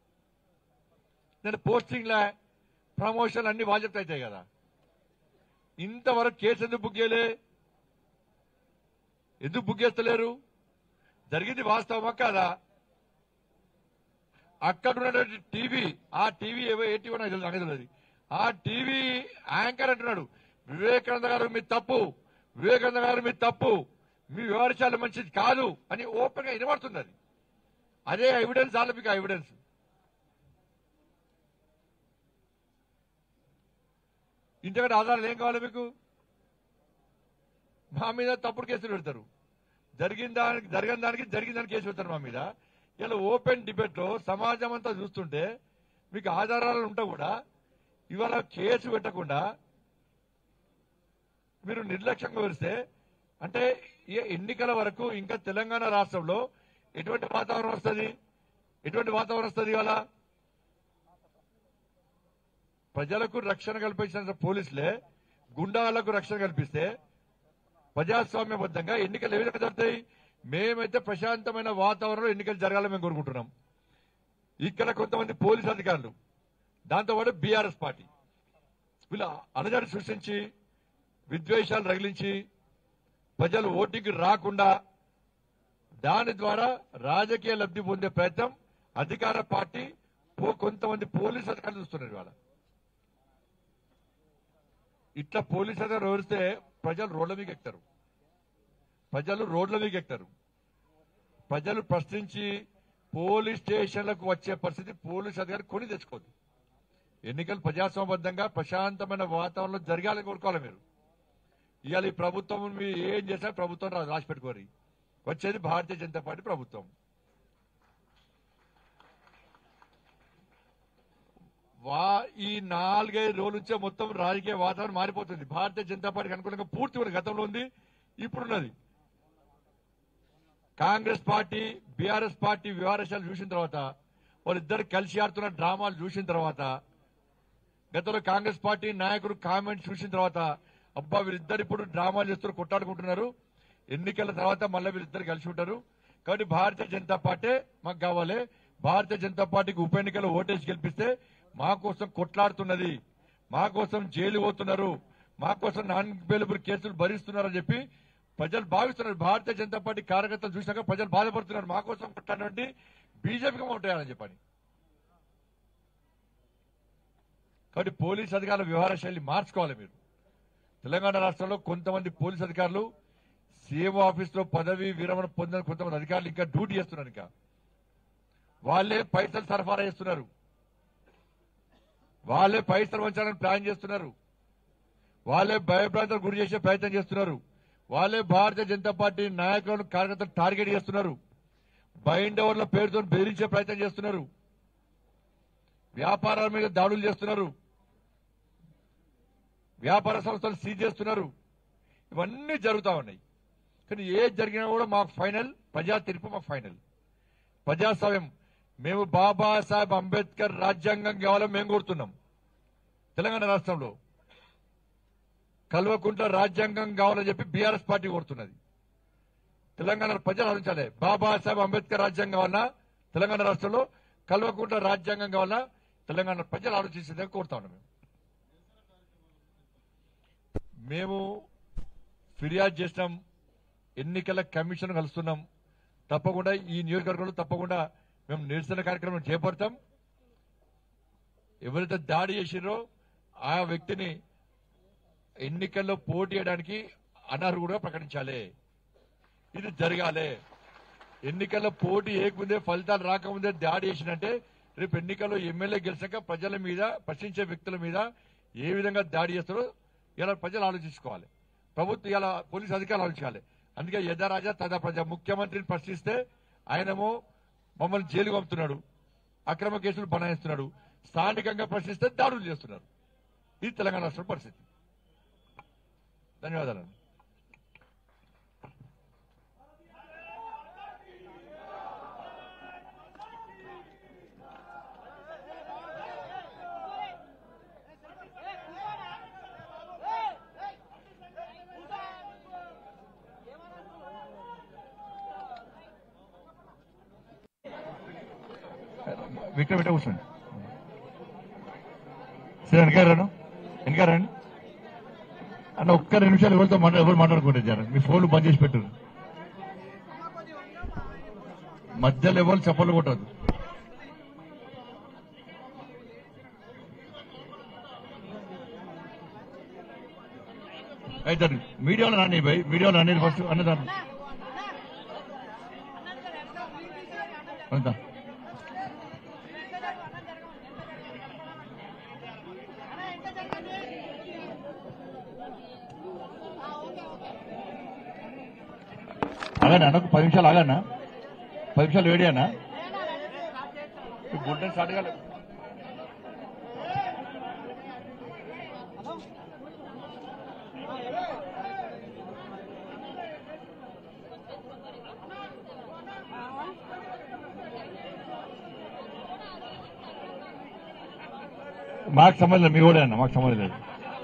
నేను పోస్టింగ్ లా ప్రమోషన్ అన్ని బాధ్యత అవుతాయి కదా ఇంతవరకు కేసు ఎందుకు బుక్ చేయలే ఎందుకు బుక్ చేస్తలేరు జరిగింది వాస్తవమా కాదా అక్కడ ఉన్నటువంటి టీవీ ఆ టీవీ ఏవో ఏ టీవీ నాకు తెలియదు, నాకు తెలియదు ఆ టీవీ యాంకర్ అంటున్నాడు వివేకానంద గారు మీ తప్పు వివేకానంద గారు మీ తప్పు మీ వివరించాలి మంచిది కాదు అని ఓపెన్ గా వినబడుతుంది అది అదే ఎవిడెన్స్ ఆల మీకు ఎవిడెన్స్ ఇంతకంటే ఆధారాలు ఏం కావాలి మీకు మా మీద తప్పుడు కేసులు పెడతారు జరిగిన దానికి జరిగిన దానికి జరిగిన దానికి కేసు పెడతారు మా మీద ఇలా ఓపెన్ డిబేట్ లో సమాజం అంతా చూస్తుంటే మీకు ఆధారాలు ఉంటా కూడా ఇవాళ కేసు పెట్టకుండా మీరు నిర్లక్ష్యంగా వరిస్తే అంటే ఈ ఎన్నికల వరకు ఇంకా తెలంగాణ రాష్ట్రంలో ఎటువంటి వాతావరణం వస్తుంది ఎటువంటి వాతావరణం వస్తుంది ఇవాళ ప్రజలకు రక్షణ కల్పించిన పోలీసులే గుండాలకు రక్షణ కల్పిస్తే ప్రజాస్వామ్యబద్ధంగా ఎన్నికలు ఏ విధంగా జరుగుతాయి మేమైతే ప్రశాంతమైన వాతావరణంలో ఎన్నికలు జరగాలని మేము కోరుకుంటున్నాం ఇక్కడ కొంతమంది పోలీస్ అధికారులు దాంతోపాటు బీఆర్ఎస్ పార్టీ వీళ్ళ అలజడి సృష్టించి విద్వేషాలు రగిలించి ప్రజలు ఓటింగ్కి రాకుండా దాని ద్వారా రాజకీయ లబ్ధి పొందే ప్రయత్నం అధికార పార్టీ పో- కొంతమంది పోలీస్ అధికారులు చూస్తున్నారు ఇవాళ ఇట్లా పోలీస్ అధికారులు వివరిస్తే ప్రజలు రోడ్ల మీద ఎక్కుతారు ప్రజలు రోడ్ల మీద ఎక్కుతారు ప్రజలు ప్రశ్నించి పోలీస్ స్టేషన్లకు వచ్చే పరిస్థితి పోలీస్ అధికారి కొని తెచ్చుకోదు ఎన్నికలు ప్రజాస్వామ్యబద్ధంగా ప్రశాంతమైన వాతావరణంలో జరగాలని కోరుకోవాలి మీరు ఇవాళ ఈ ప్రభుత్వం మీరు ఏం చేసినా ప్రభుత్వం రా- రాసి పెట్టుకోరు వచ్చేది భారతీయ జనతా పార్టీ ప్రభుత్వం వా ఈ నాలుగైదు రోజుల నుంచే మొత్తం రాజకీయ వాతావరణం మారిపోతుంది భారతీయ జనతా పార్టీకి అనుకూలంగా పూర్తి కూడా గతంలో ఉంది ఇప్పుడున్నది కాంగ్రెస్ పార్టీ బీఆర్ఎస్ పార్టీ వ్యవహారాలు చూసిన తర్వాత వాళ్ళిద్దరు కలిసి ఆడుతున్న డ్రామాలు చూసిన తర్వాత గతంలో కాంగ్రెస్ పార్టీ నాయకుడు కామెంట్ చూసిన తర్వాత అబ్బా వీళ్ళిద్దరు ఇప్పుడు డ్రామాలు చేస్తున్నారు కొట్టాడుకుంటున్నారు ఎన్నికల తర్వాత మళ్ళీ వీళ్ళిద్దరు కలిసి ఉంటారు కాబట్టి భారతీయ జనతా పార్టీ మాకు కావాలి భారతీయ జనతా పార్టీకి ఉప ఎన్నికల్లో ఓటేసి గెలిపిస్తే మా కోసం కొట్లాడుతున్నది మా కోసం జైలు పోతున్నారు మా కోసం నాన్ అవైలబుల్ కేసులు భరిస్తున్నారని చెప్పి ప్రజలు భావిస్తున్నారు భారతీయ జనతా పార్టీ కార్యకర్తలు చూసినాక ప్రజలు బాధపడుతున్నారు మా కోసం కొట్లాడినటువంటి బీజేపీకి ఉంటాయని చెప్పని కాబట్టి పోలీస్ అధికారుల వ్యవహార శైలి మార్చుకోవాలి మీరు తెలంగాణ రాష్ట్రంలో కొంతమంది పోలీస్ అధికారులు సీఎం ఆఫీస్ లో పదవి విరమణ పొందిన కొంతమంది అధికారులు ఇంకా డ్యూటీ చేస్తున్నారు ఇంకా వాళ్ళే పైసలు సరఫరా చేస్తున్నారు వాళ్ళే పైసలు వంచాలని ప్లాన్ చేస్తున్నారు వాళ్ళే భయభ్రాంతకు గురి చేసే ప్రయత్నం చేస్తున్నారు వాళ్ళే భారతీయ జనతా పార్టీ నాయకులను కార్యకర్తలు టార్గెట్ చేస్తున్నారు బైండ్ ఓవర్ల పేరుతో బెదిరించే ప్రయత్నం చేస్తున్నారు వ్యాపారాల మీద దాడులు చేస్తున్నారు వ్యాపార సంస్థలు సీజ్ చేస్తున్నారు ఇవన్నీ జరుగుతా ఉన్నాయి కానీ ఏది జరిగినా కూడా మాకు ఫైనల్ ప్రజా తీర్పు మాకు ఫైనల్ ప్రజాస్వామ్యం మేము బాబాసాహెబ్ అంబేద్కర్ రాజ్యాంగం కావాలని మేము కోరుతున్నాం తెలంగాణ రాష్ట్రంలో కల్వకుంట్ల రాజ్యాంగం కావాలని చెప్పి బీఆర్ఎస్ పార్టీ కోరుతున్నది తెలంగాణ ప్రజలు ఆలోచించాలి బాబాసాహెబ్ అంబేద్కర్ రాజ్యాంగం కావాలన్నా తెలంగాణ రాష్ట్రంలో కల్వకుంట్ల రాజ్యాంగం కావాలన్నా తెలంగాణ ప్రజలు ఆలోచించేదే కోరుతా ఉన్నాం మేము మేము ఫిర్యాదు చేసినాం ఎన్నికల కమిషన్ కలుస్తున్నాం తప్పకుండా ఈ నియోజకవర్గంలో తప్పకుండా మేము నిరసన కార్యక్రమం చేపడతాం ఎవరైతే దాడి చేసిరో ఆ వ్యక్తిని ఎన్నికల్లో పోటీ చేయడానికి అనర్హుడుగా ప్రకటించాలి ఇది జరగాలి ఎన్నికల్లో పోటీ ఏకముందే ఫలితాలు రాకముందే దాడి చేసినంటే రేపు ఎన్నికల్లో ఎమ్మెల్యే గెలిచాక ప్రజల మీద ప్రశ్నించే వ్యక్తుల మీద ఏ విధంగా దాడి చేస్తారో ఇలా ప్రజలు ఆలోచించుకోవాలి ప్రభుత్వం ఇలా పోలీస్ అధికారులు ఆలోచించాలి అందుకే యథా రాజా తదా ప్రజా ముఖ్యమంత్రిని ప్రశ్నిస్తే ఆయనేమో మమ్మల్ని జైలు పంపుతున్నాడు అక్రమ కేసులు బనాయిస్తున్నాడు స్థానికంగా ప్రశ్నిస్తే దాడులు చేస్తున్నారు ఇది తెలంగాణ రాష్ట్ర పరిస్థితి ధన్యవాదాలు విక్టర్ విట్ట కూర్చోండి సరే వెనక రాను వెనక రండి అన్న ఒక్క రెండు నిమిషాలు ఎవరితో మాట్లా ఎవరు మాట్లాడుకుంటే జర మీ ఫోన్లు బంద్ చేసి పెట్టు మధ్యలో ఎవరు చప్పలు కొట్టదు అయితే మీడియాలో రాని భయ్ మీడియాలో అనేది ఫస్ట్ అన్నదాన్ని అంతా ఆగండి అన్న ఒక పది నిమిషాలు ఆగన్నా పది నిమిషాలు వేడి అన్న గుడ్డ స్టార్ట్ కాలేదు మాకు సంబంధం లేదు మీ కూడా అన్న మాకు సంబంధం లేదు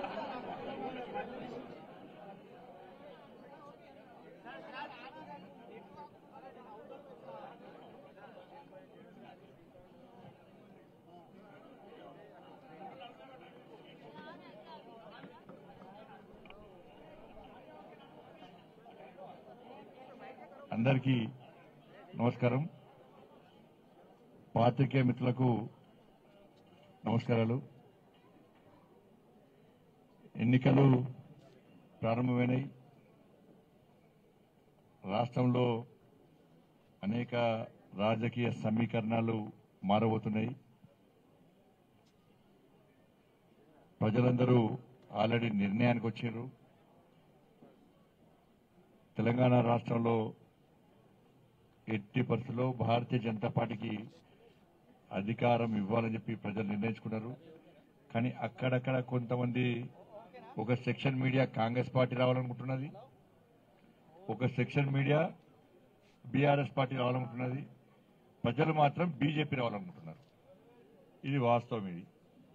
అందరికీ నమస్కారం పాత్రికేయ మిత్రులకు నమస్కారాలు ఎన్నికలు ప్రారంభమైనాయి రాష్ట్రంలో అనేక రాజకీయ సమీకరణాలు మారబోతున్నాయి ప్రజలందరూ ఆల్రెడీ నిర్ణయానికి వచ్చారు తెలంగాణ రాష్ట్రంలో ఎట్టి పరిస్థితుల్లో భారతీయ జనతా పార్టీకి అధికారం ఇవ్వాలని చెప్పి ప్రజలు నిర్ణయించుకున్నారు కానీ అక్కడక్కడ కొంతమంది ఒక సెక్షన్ మీడియా కాంగ్రెస్ పార్టీ రావాలనుకుంటున్నది ఒక సెక్షన్ మీడియా బీఆర్ఎస్ పార్టీ రావాలనుకుంటున్నది ప్రజలు మాత్రం బీజేపీ రావాలనుకుంటున్నారు ఇది వాస్తవం ఇది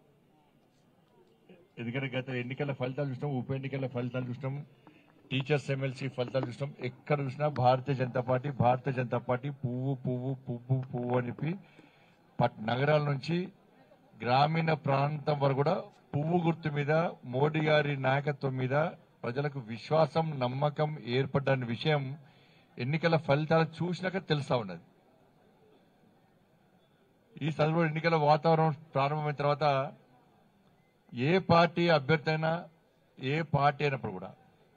ఎందుకంటే గత ఎన్నికల ఫలితాలు చూసినాం ఉప ఎన్నికల ఫలితాలు చూసినాం టీచర్స్ ఎమ్మెల్సీ ఫలితాలు చూసినాం ఎక్కడ చూసినా భారతీయ జనతా పార్టీ భారతీయ జనతా పార్టీ పువ్వు పువ్వు పువ్వు పువ్వు అని చెప్పి పట్ నగరాల నుంచి గ్రామీణ ప్రాంతం వరకు కూడా పువ్వు గుర్తు మీద మోడీ గారి నాయకత్వం మీద ప్రజలకు విశ్వాసం నమ్మకం ఏర్పడ్డ విషయం ఎన్నికల ఫలితాలు చూసినాక తెలుస్తా ఉన్నది ఈ సందర్భంలో ఎన్నికల వాతావరణం ప్రారంభమైన తర్వాత ఏ పార్టీ అభ్యర్థి అయినా ఏ పార్టీ అయినప్పుడు కూడా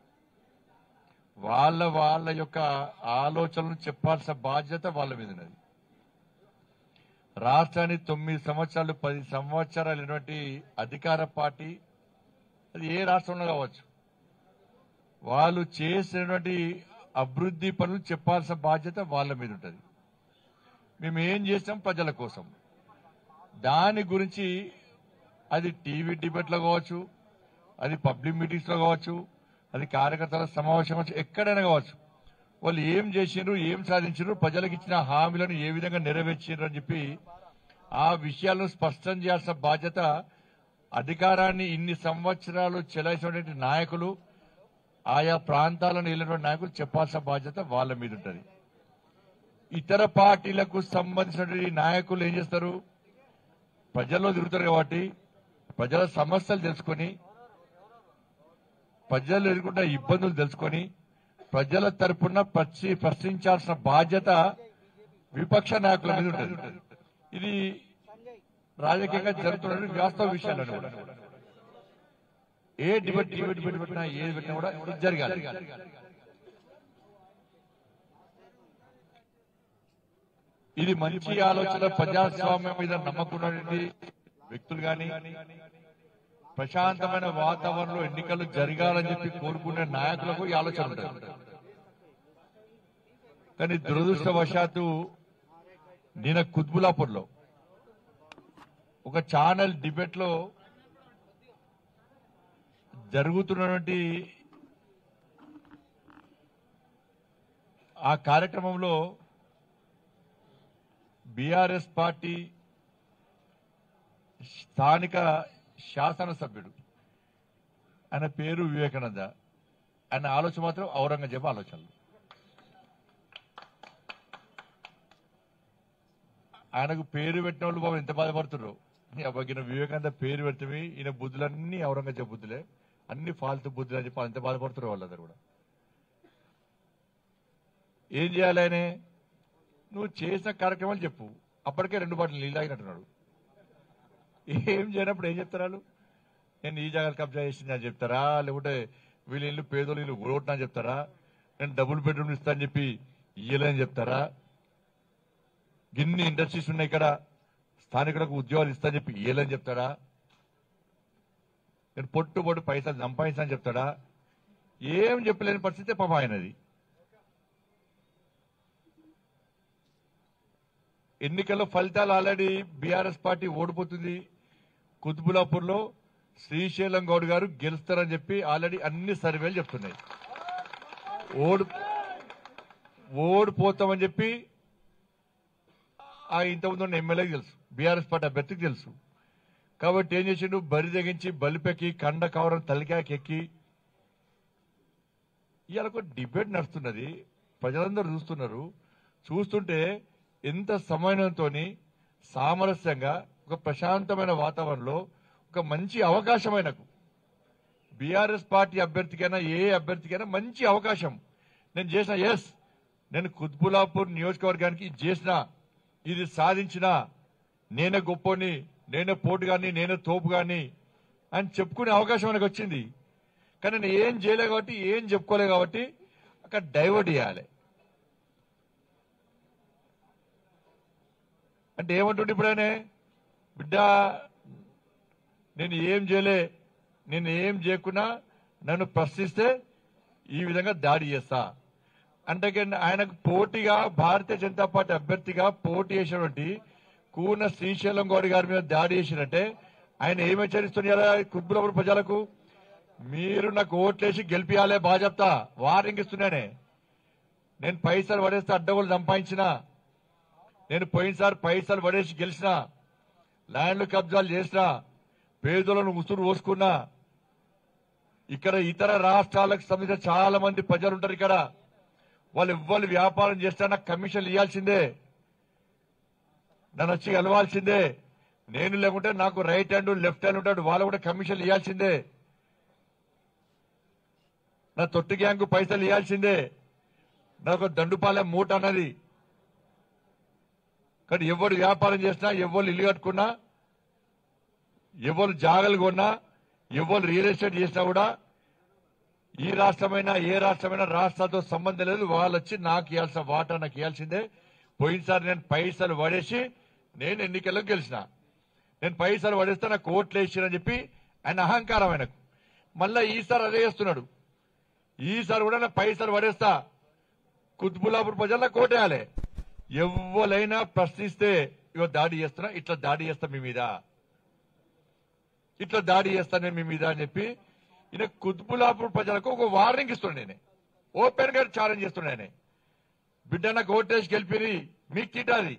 వాళ్ళ వాళ్ళ యొక్క ఆలోచనలు చెప్పాల్సిన బాధ్యత వాళ్ళ మీద ఉన్నది రాష్ట్రాన్ని తొమ్మిది సంవత్సరాలు పది సంవత్సరాలు అయినటువంటి అధికార పార్టీ అది ఏ రాష్ట్రంలో కావచ్చు వాళ్ళు చేసినటువంటి అభివృద్ధి పనులు చెప్పాల్సిన బాధ్యత వాళ్ళ మీద ఉంటుంది మేము ఏం చేసాం ప్రజల కోసం దాని గురించి అది టీవీ డిబేట్లో కావచ్చు అది పబ్లిక్ మీటింగ్స్లో కావచ్చు అది కార్యకర్తల సమావేశం కావచ్చు ఎక్కడైనా కావచ్చు వాళ్ళు ఏం చేసిండ్రు ఏం సాధించారు ప్రజలకు ఇచ్చిన హామీలను ఏ విధంగా నెరవేర్చారు అని చెప్పి ఆ విషయాలను స్పష్టం చేయాల్సిన బాధ్యత అధికారాన్ని ఇన్ని సంవత్సరాలు చెలాయిసినటువంటి నాయకులు ఆయా ప్రాంతాలను వెళ్ళినటువంటి నాయకులు చెప్పాల్సిన బాధ్యత వాళ్ళ మీద ఉంటుంది ఇతర పార్టీలకు సంబంధించినటువంటి నాయకులు ఏం చేస్తారు ప్రజల్లో తిరుగుతారు కాబట్టి ప్రజల సమస్యలు తెలుసుకొని ప్రజలు ఎదుర్కొంటున్న ఇబ్బందులు తెలుసుకొని ప్రజల తరపున ప్రశ్ని ప్రశ్నించాల్సిన బాధ్యత విపక్ష నాయకుల మీద ఉంటుంది ఇది రాజకీయంగా జరుగుతున్న వాస్తవ విషయాలను కూడా ఏ డిబేట్ డిబేట్ డిబేట్ పెట్టినా ఏది పెట్టినా కూడా ఇది జరగాలి ఇది మంచి ఆలోచన ప్రజాస్వామ్యం మీద నమ్మకున్నటువంటి వ్యక్తులు గాని ప్రశాంతమైన వాతావరణంలో ఎన్నికలు జరగాలని చెప్పి కోరుకునే నాయకులకు ఈ ఆలోచన ఉంటుంది కానీ దురదృష్టవశాత్తు నిన్న కుత్బులాపూర్లో ఒక ఛానల్ డిబేట్ లో జరుగుతున్నటువంటి ఆ కార్యక్రమంలో బీఆర్ఎస్ పార్టీ స్థానిక శాసనసభ్యుడు ఆయన పేరు వివేకానంద ఆయన ఆలోచన మాత్రం ఔరంగజేబు ఆలోచనలు ఆయనకు పేరు పెట్టిన వాళ్ళు బాబు ఎంత బాధపడుతున్నారు ఈయన వివేకానంద పేరు పెడితే ఈయన బుద్ధులన్నీ ఔరంగజేబు బుద్ధులే అన్ని ఫాల్తు బుద్ధులు అని చెప్పి అంత బాధపడుతున్నారు వాళ్ళందరూ కూడా ఏం చేయాలి ఆయనే నువ్వు చేసిన కార్యక్రమాలు చెప్పు అప్పటికే రెండు బాటలు నీళ్ళు తాగినట్టున్నాడు ఏం చేయనప్పుడు ఏం చెప్తారు వాళ్ళు నేను ఈ జాగాలు కబ్జా చేసింది అని చెప్తారా లేకుంటే వీళ్ళ ఇల్లు పేదోళ్ళు ఇల్లు ఊడగొట్టినా అని చెప్తారా నేను డబుల్ బెడ్రూమ్ ఇస్తా అని చెప్పి ఇయ్యలేని చెప్తారా గిన్ని ఇండస్ట్రీస్ ఉన్నాయి ఇక్కడ స్థానికులకు ఉద్యోగాలు ఇస్తా అని చెప్పి ఇయ్యలేని చెప్తాడా నేను పొట్టు పొట్టు పైసలు సంపాదిస్తా అని చెప్తాడా ఏం చెప్పలేని పరిస్థితి పాపం ఆయనది ఎన్నికల్లో ఫలితాలు ఆల్రెడీ బీఆర్ఎస్ పార్టీ ఓడిపోతుంది కుతుబులాపూర్ లో శ్రీశైలం గౌడ్ గారు గెలుస్తారని చెప్పి ఆల్రెడీ అన్ని సర్వేలు చెప్తున్నాయి ఓడి ఓడిపోతామని చెప్పి ఆ ఇంతకుముందు ఉన్న ఎమ్మెల్యేకి తెలుసు బీఆర్ఎస్ పార్టీ అభ్యర్థికి తెలుసు కాబట్టి ఏం చేసిండు బరి తెగించి బలిపెక్కి కండ కవరం తలికాకెక్కి ఇవాళ ఒక డిబేట్ నడుస్తున్నది ప్రజలందరూ చూస్తున్నారు చూస్తుంటే ఎంత సమన్వయంతో సామరస్యంగా ఒక ప్రశాంతమైన వాతావరణంలో ఒక మంచి అవకాశం ఆయనకు బీఆర్ఎస్ పార్టీ అభ్యర్థికైనా ఏ అభ్యర్థికైనా మంచి అవకాశం నేను చేసిన ఎస్ నేను కుత్బులాపూర్ నియోజకవర్గానికి ఇది చేసిన ఇది సాధించిన నేనే గొప్పని నేనే పోటు గాని నేనే తోపు గాని అని చెప్పుకునే అవకాశం మనకు వచ్చింది కానీ నేను ఏం చేయలే కాబట్టి ఏం చెప్పుకోలే కాబట్టి అక్కడ డైవర్ట్ చేయాలి అంటే ఏమంటుండే ఇప్పుడనే బిడ్డ నేను ఏం చేయలే నేను ఏం చేయకున్నా నన్ను ప్రశ్నిస్తే ఈ విధంగా దాడి చేస్తా అంటే కింద ఆయనకు పోటీగా భారతీయ జనతా పార్టీ అభ్యర్థిగా పోటీ చేసినటువంటి కూన శ్రీశైలం గౌడ్ గారి మీద దాడి చేసినట్టే ఆయన ఏమి హెచ్చరిస్తున్నారు కుర్బులపురం ప్రజలకు మీరు నాకు ఓట్లేసి గెలిపియాలే బాగా చెప్తా వార్నింగ్ ఇస్తున్నానే నేను పైసలు పడేస్తే అడ్డగోలు సంపాదించిన నేను పోయినసారి పైసలు పడేసి గెలిచిన ల్యాండ్లు కబ్జాలు చేసిన పేదలను ఉసురు పోసుకున్నా ఇక్కడ ఇతర రాష్ట్రాలకు సంబంధించిన చాలా మంది ప్రజలు ఉంటారు ఇక్కడ వాళ్ళు ఎవ్వరు వ్యాపారం చేస్తే నాకు కమిషన్లు ఇవ్వాల్సిందే నన్ను వచ్చి కలవాల్సిందే నేను లేకుంటే నాకు రైట్ హ్యాండ్ లెఫ్ట్ హ్యాండ్ ఉంటాడు వాళ్ళు కూడా కమిషన్లు ఇవ్వాల్సిందే నా తొట్టి గ్యాంగ్ పైసలు ఇవ్వాల్సిందే నాకు దండుపాలెం మూట అన్నది కానీ ఎవరు వ్యాపారం చేసినా ఎవరు ఇల్లు కట్టుకున్నా ఎవరు జాగలు కొన్నా ఎవరు రియల్ ఎస్టేట్ చేసినా కూడా ఈ రాష్ట్రమైనా ఏ రాష్ట్రమైనా రాష్ట్రాలతో సంబంధం లేదు వాళ్ళు వచ్చి నాకు ఇవ్వాల్సిన వాటా నాకు ఇవ్వాల్సిందే పోయినసారి నేను పైసలు పడేసి నేను ఎన్నికల్లో గెలిచిన నేను పైసలు పడేస్తే నాకు ఓట్లు వేసిరని చెప్పి ఆయన అహంకారం ఆయనకు మళ్ళా ఈసారి అదే చేస్తున్నాడు ఈసారి కూడా నేను పైసలు పడేస్తా కుత్బులాపూర్ ప్రజల్లో కోటేయాలి ఎవరైనా ప్రశ్నిస్తే ఇగో దాడి చేస్తున్నా ఇట్లా దాడి చేస్తా మీ మీద ఇట్లా దాడి చేస్తానే మీ మీద అని చెప్పి ఈయన కుత్బులాపూర్ ప్రజలకు ఒక వార్నింగ్ ఇస్తున్నాడు నేనే ఓపెన్ గా ఛాలెంజ్ చేస్తున్నాడు నేనే బిడ్డ నాకు ఓటేసి గెలిపిరి మీకు తిట్టాది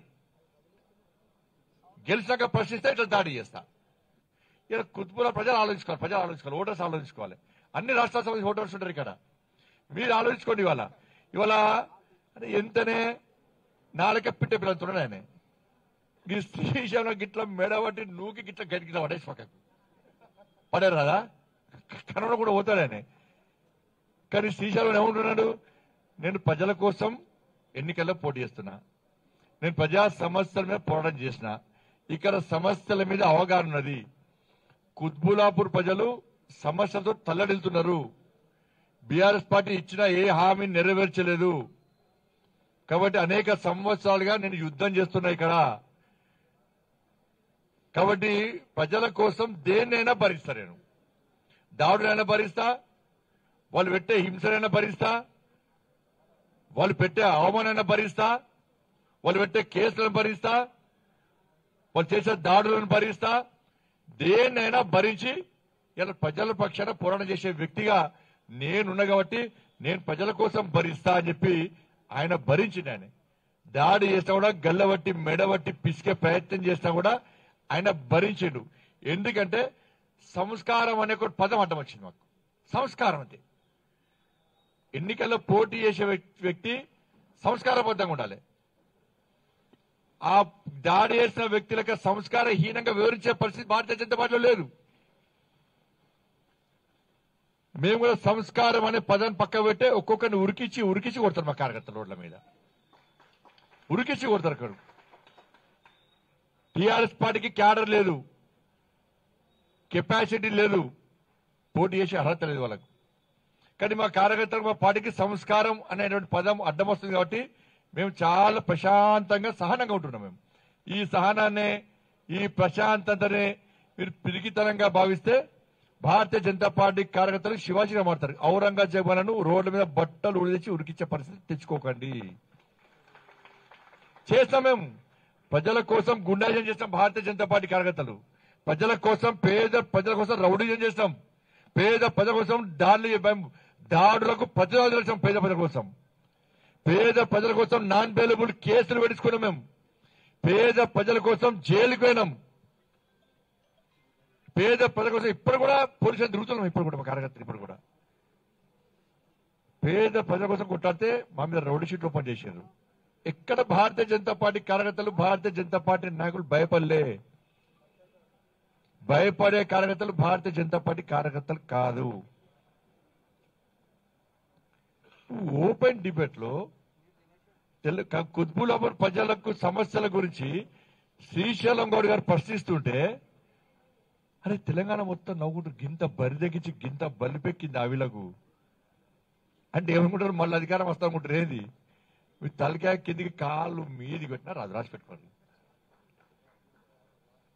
గెలిచాక ప్రశ్నిస్తే ఇట్లా దాడి చేస్తా ఇక్కడ కుత్బుల ప్రజలు ఆలోచించుకోవాలి ప్రజలు ఆలోచించుకోవాలి ఓటర్స్ ఆలోచించుకోవాలి అన్ని రాష్ట్రాల సంబంధించి ఓటర్స్ ఉంటారు ఇక్కడ మీరు ఆలోచించుకోండి ఇవాళ ఇవాళ అంటే ఎంతనే నాలుక పిట్ట పిల్లలుతున్నాడు ఆయన ఈ శ్రీశైలం గిట్ల మెడబట్టి నూకి గిట్ల గడిగిట్ల పడేసి పక్కకు పడారు కదా కన్నడ కూడా పోతాడు ఆయన కానీ శ్రీశైలం ఏమంటున్నాడు నేను ప్రజల కోసం ఎన్నికల్లో పోటీ చేస్తున్నా నేను ప్రజా సమస్యల మీద పోరాటం చేసిన ఇక్కడ సమస్యల మీద అవగాహన ఉన్నది కుత్బులాపూర్ ప్రజలు సమస్యలతో తల్లడిల్తున్నారు బీఆర్ఎస్ పార్టీ ఇచ్చిన ఏ హామీ నెరవేర్చలేదు కాబట్టి అనేక సంవత్సరాలుగా నేను యుద్ధం చేస్తున్నా ఇక్కడ కాబట్టి ప్రజల కోసం దేన్నైనా భరిస్తా నేను దాడులైనా భరిస్తా వాళ్ళు పెట్టే హింసనైనా భరిస్తా వాళ్ళు పెట్టే అవమానైనా భరిస్తా వాళ్ళు పెట్టే కేసులను భరిస్తా వాళ్ళు చేసే దాడులను భరిస్తా దేన్నైనా భరించి ఇలా ప్రజల పక్షాన పోరాటం చేసే వ్యక్తిగా నేనున్నా కాబట్టి నేను ప్రజల కోసం భరిస్తా అని చెప్పి ఆయన భరించింది ఆయన దాడి చేసినా కూడా గల్లబట్టి మెడబట్టి పిసికే ప్రయత్నం చేసినా కూడా ఆయన భరించిండు ఎందుకంటే సంస్కారం అనే ఒక పదం అడ్డం వచ్చింది మాకు సంస్కారం అంతే ఎన్నికల్లో పోటీ చేసే వ్యక్- వ్యక్తి సంస్కారబద్ధంగా ఉండాలి ఆ దాడి చేసిన వ్యక్తులకు సంస్కారహీనంగా వివరించే పరిస్థితి భారతీయ జనతా పార్టీలో లేదు మేము కూడా సంస్కారం అనే పదాన్ని పక్క పెట్టే ఒక్కొక్కరిని ఉరికిచ్చి ఉరికిచ్చి కొడతారు మా కార్యకర్తల రోడ్ల మీద ఉరికిచ్చి కొడతారు అక్కడ టీఆర్ఎస్ పార్టీకి క్యాడర్ లేదు కెపాసిటీ లేదు పోటీ చేసే అర్హత లేదు వాళ్ళకు కానీ మా కార్యకర్తలకు మా పార్టీకి సంస్కారం అనేటువంటి పదం అడ్డం వస్తుంది కాబట్టి మేము చాలా ప్రశాంతంగా సహనంగా ఉంటున్నాం మేము ఈ సహనాన్ని ఈ ప్రశాంతతనే మీరు పిరికితనంగా భావిస్తే భారతీయ జనతా పార్టీ కార్యకర్తలు శివాజీగా మారుతారు ఔరంగజేబులను రోడ్ల మీద బట్టలు ఉడిచి ఉరికిచ్చే పరిస్థితి తెచ్చుకోకండి చేస్తాం మేము ప్రజల కోసం గుండాజం చేస్తాం భారతీయ జనతా పార్టీ కార్యకర్తలు ప్రజల కోసం పేద ప్రజల కోసం రౌడీజం చేస్తాం పేద ప్రజల కోసం దాడులు చెప్పాం దాడులకు ప్రతిరోజు చేస్తాం పేద ప్రజల కోసం పేద ప్రజల కోసం నాన్ బెయిలబుల్ కేసులు పెట్టుకున్నాం మేము పేద ప్రజల కోసం జైలుకు పోయినాం పేద ప్రజల కోసం ఇప్పుడు కూడా పోలీసులు తిరుగుతున్నాం ఇప్పుడు కూడా మా కార్యకర్తలు ఇప్పుడు కూడా పేద ప్రజల కోసం కొట్టాడితే మా మీద రౌడీ షీట్లు ఓపెన్ చేశారు ఎక్కడ భారతీయ జనతా పార్టీ కార్యకర్తలు భారతీయ జనతా పార్టీ నాయకులు భయపడలే భయపడే కార్యకర్తలు భారతీయ జనతా పార్టీ కార్యకర్తలు కాదు ఓపెన్ డిబేట్ లో తెలు- క- కుత్బులాపూర్ ప్రజలకు సమస్యల గురించి శ్రీశైలం గౌడ్ గారు ప్రశ్నిస్తుంటే అరే తెలంగాణ మొత్తం నవ్వుకుంటూ గింత బరి తగ్గించి గింత బలిపెక్కింది ఆవిలకు అంటే ఏమనుకుంటారు మళ్ళీ అధికారం వస్తామనుకుంటారు ఏది మీ తలకాయ కిందికి కాళ్ళు మీది పెట్టినా రాదు రాసి పెట్టుకోండి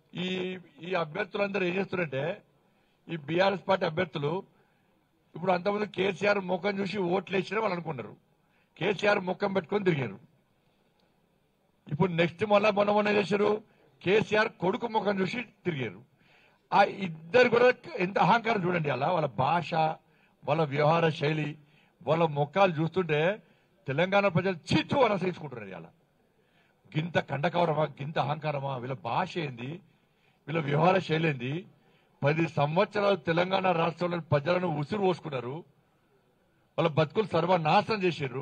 ఈ ఈ అభ్యర్థులందరూ ఏం చేస్తున్నారంటే ఈ బీఆర్ఎస్ పార్టీ అభ్యర్థులు ఇప్పుడు అంతకుముందు కేసీఆర్ ముఖం చూసి ఓట్లు వేసిన వాళ్ళు అనుకున్నారు కేసీఆర్ ముఖం పెట్టుకొని తిరిగారు ఇప్పుడు నెక్స్ట్ మళ్ళా మొన్న మొన్న ఏం చేశారు కేసీఆర్ కొడుకు ముఖం చూసి తిరిగారు ఆ ఇద్దరు కూడా ఎంత అహంకారం చూడండి అలా వాళ్ళ భాష వాళ్ళ వ్యవహార శైలి వాళ్ళ ముఖాలు చూస్తుంటే తెలంగాణ ప్రజలు చిచ్చు అని సహించుకుంటున్నారు అలా గింత కండకవరమా గింత అహంకారమా వీళ్ళ భాష ఏంది వీళ్ళ వ్యవహార శైలి ఏంది పది సంవత్సరాలు తెలంగాణ రాష్ట్రంలో ప్రజలను ఉసురు పోసుకున్నారు వాళ్ళ బతుకులు సర్వనాశనం చేశారు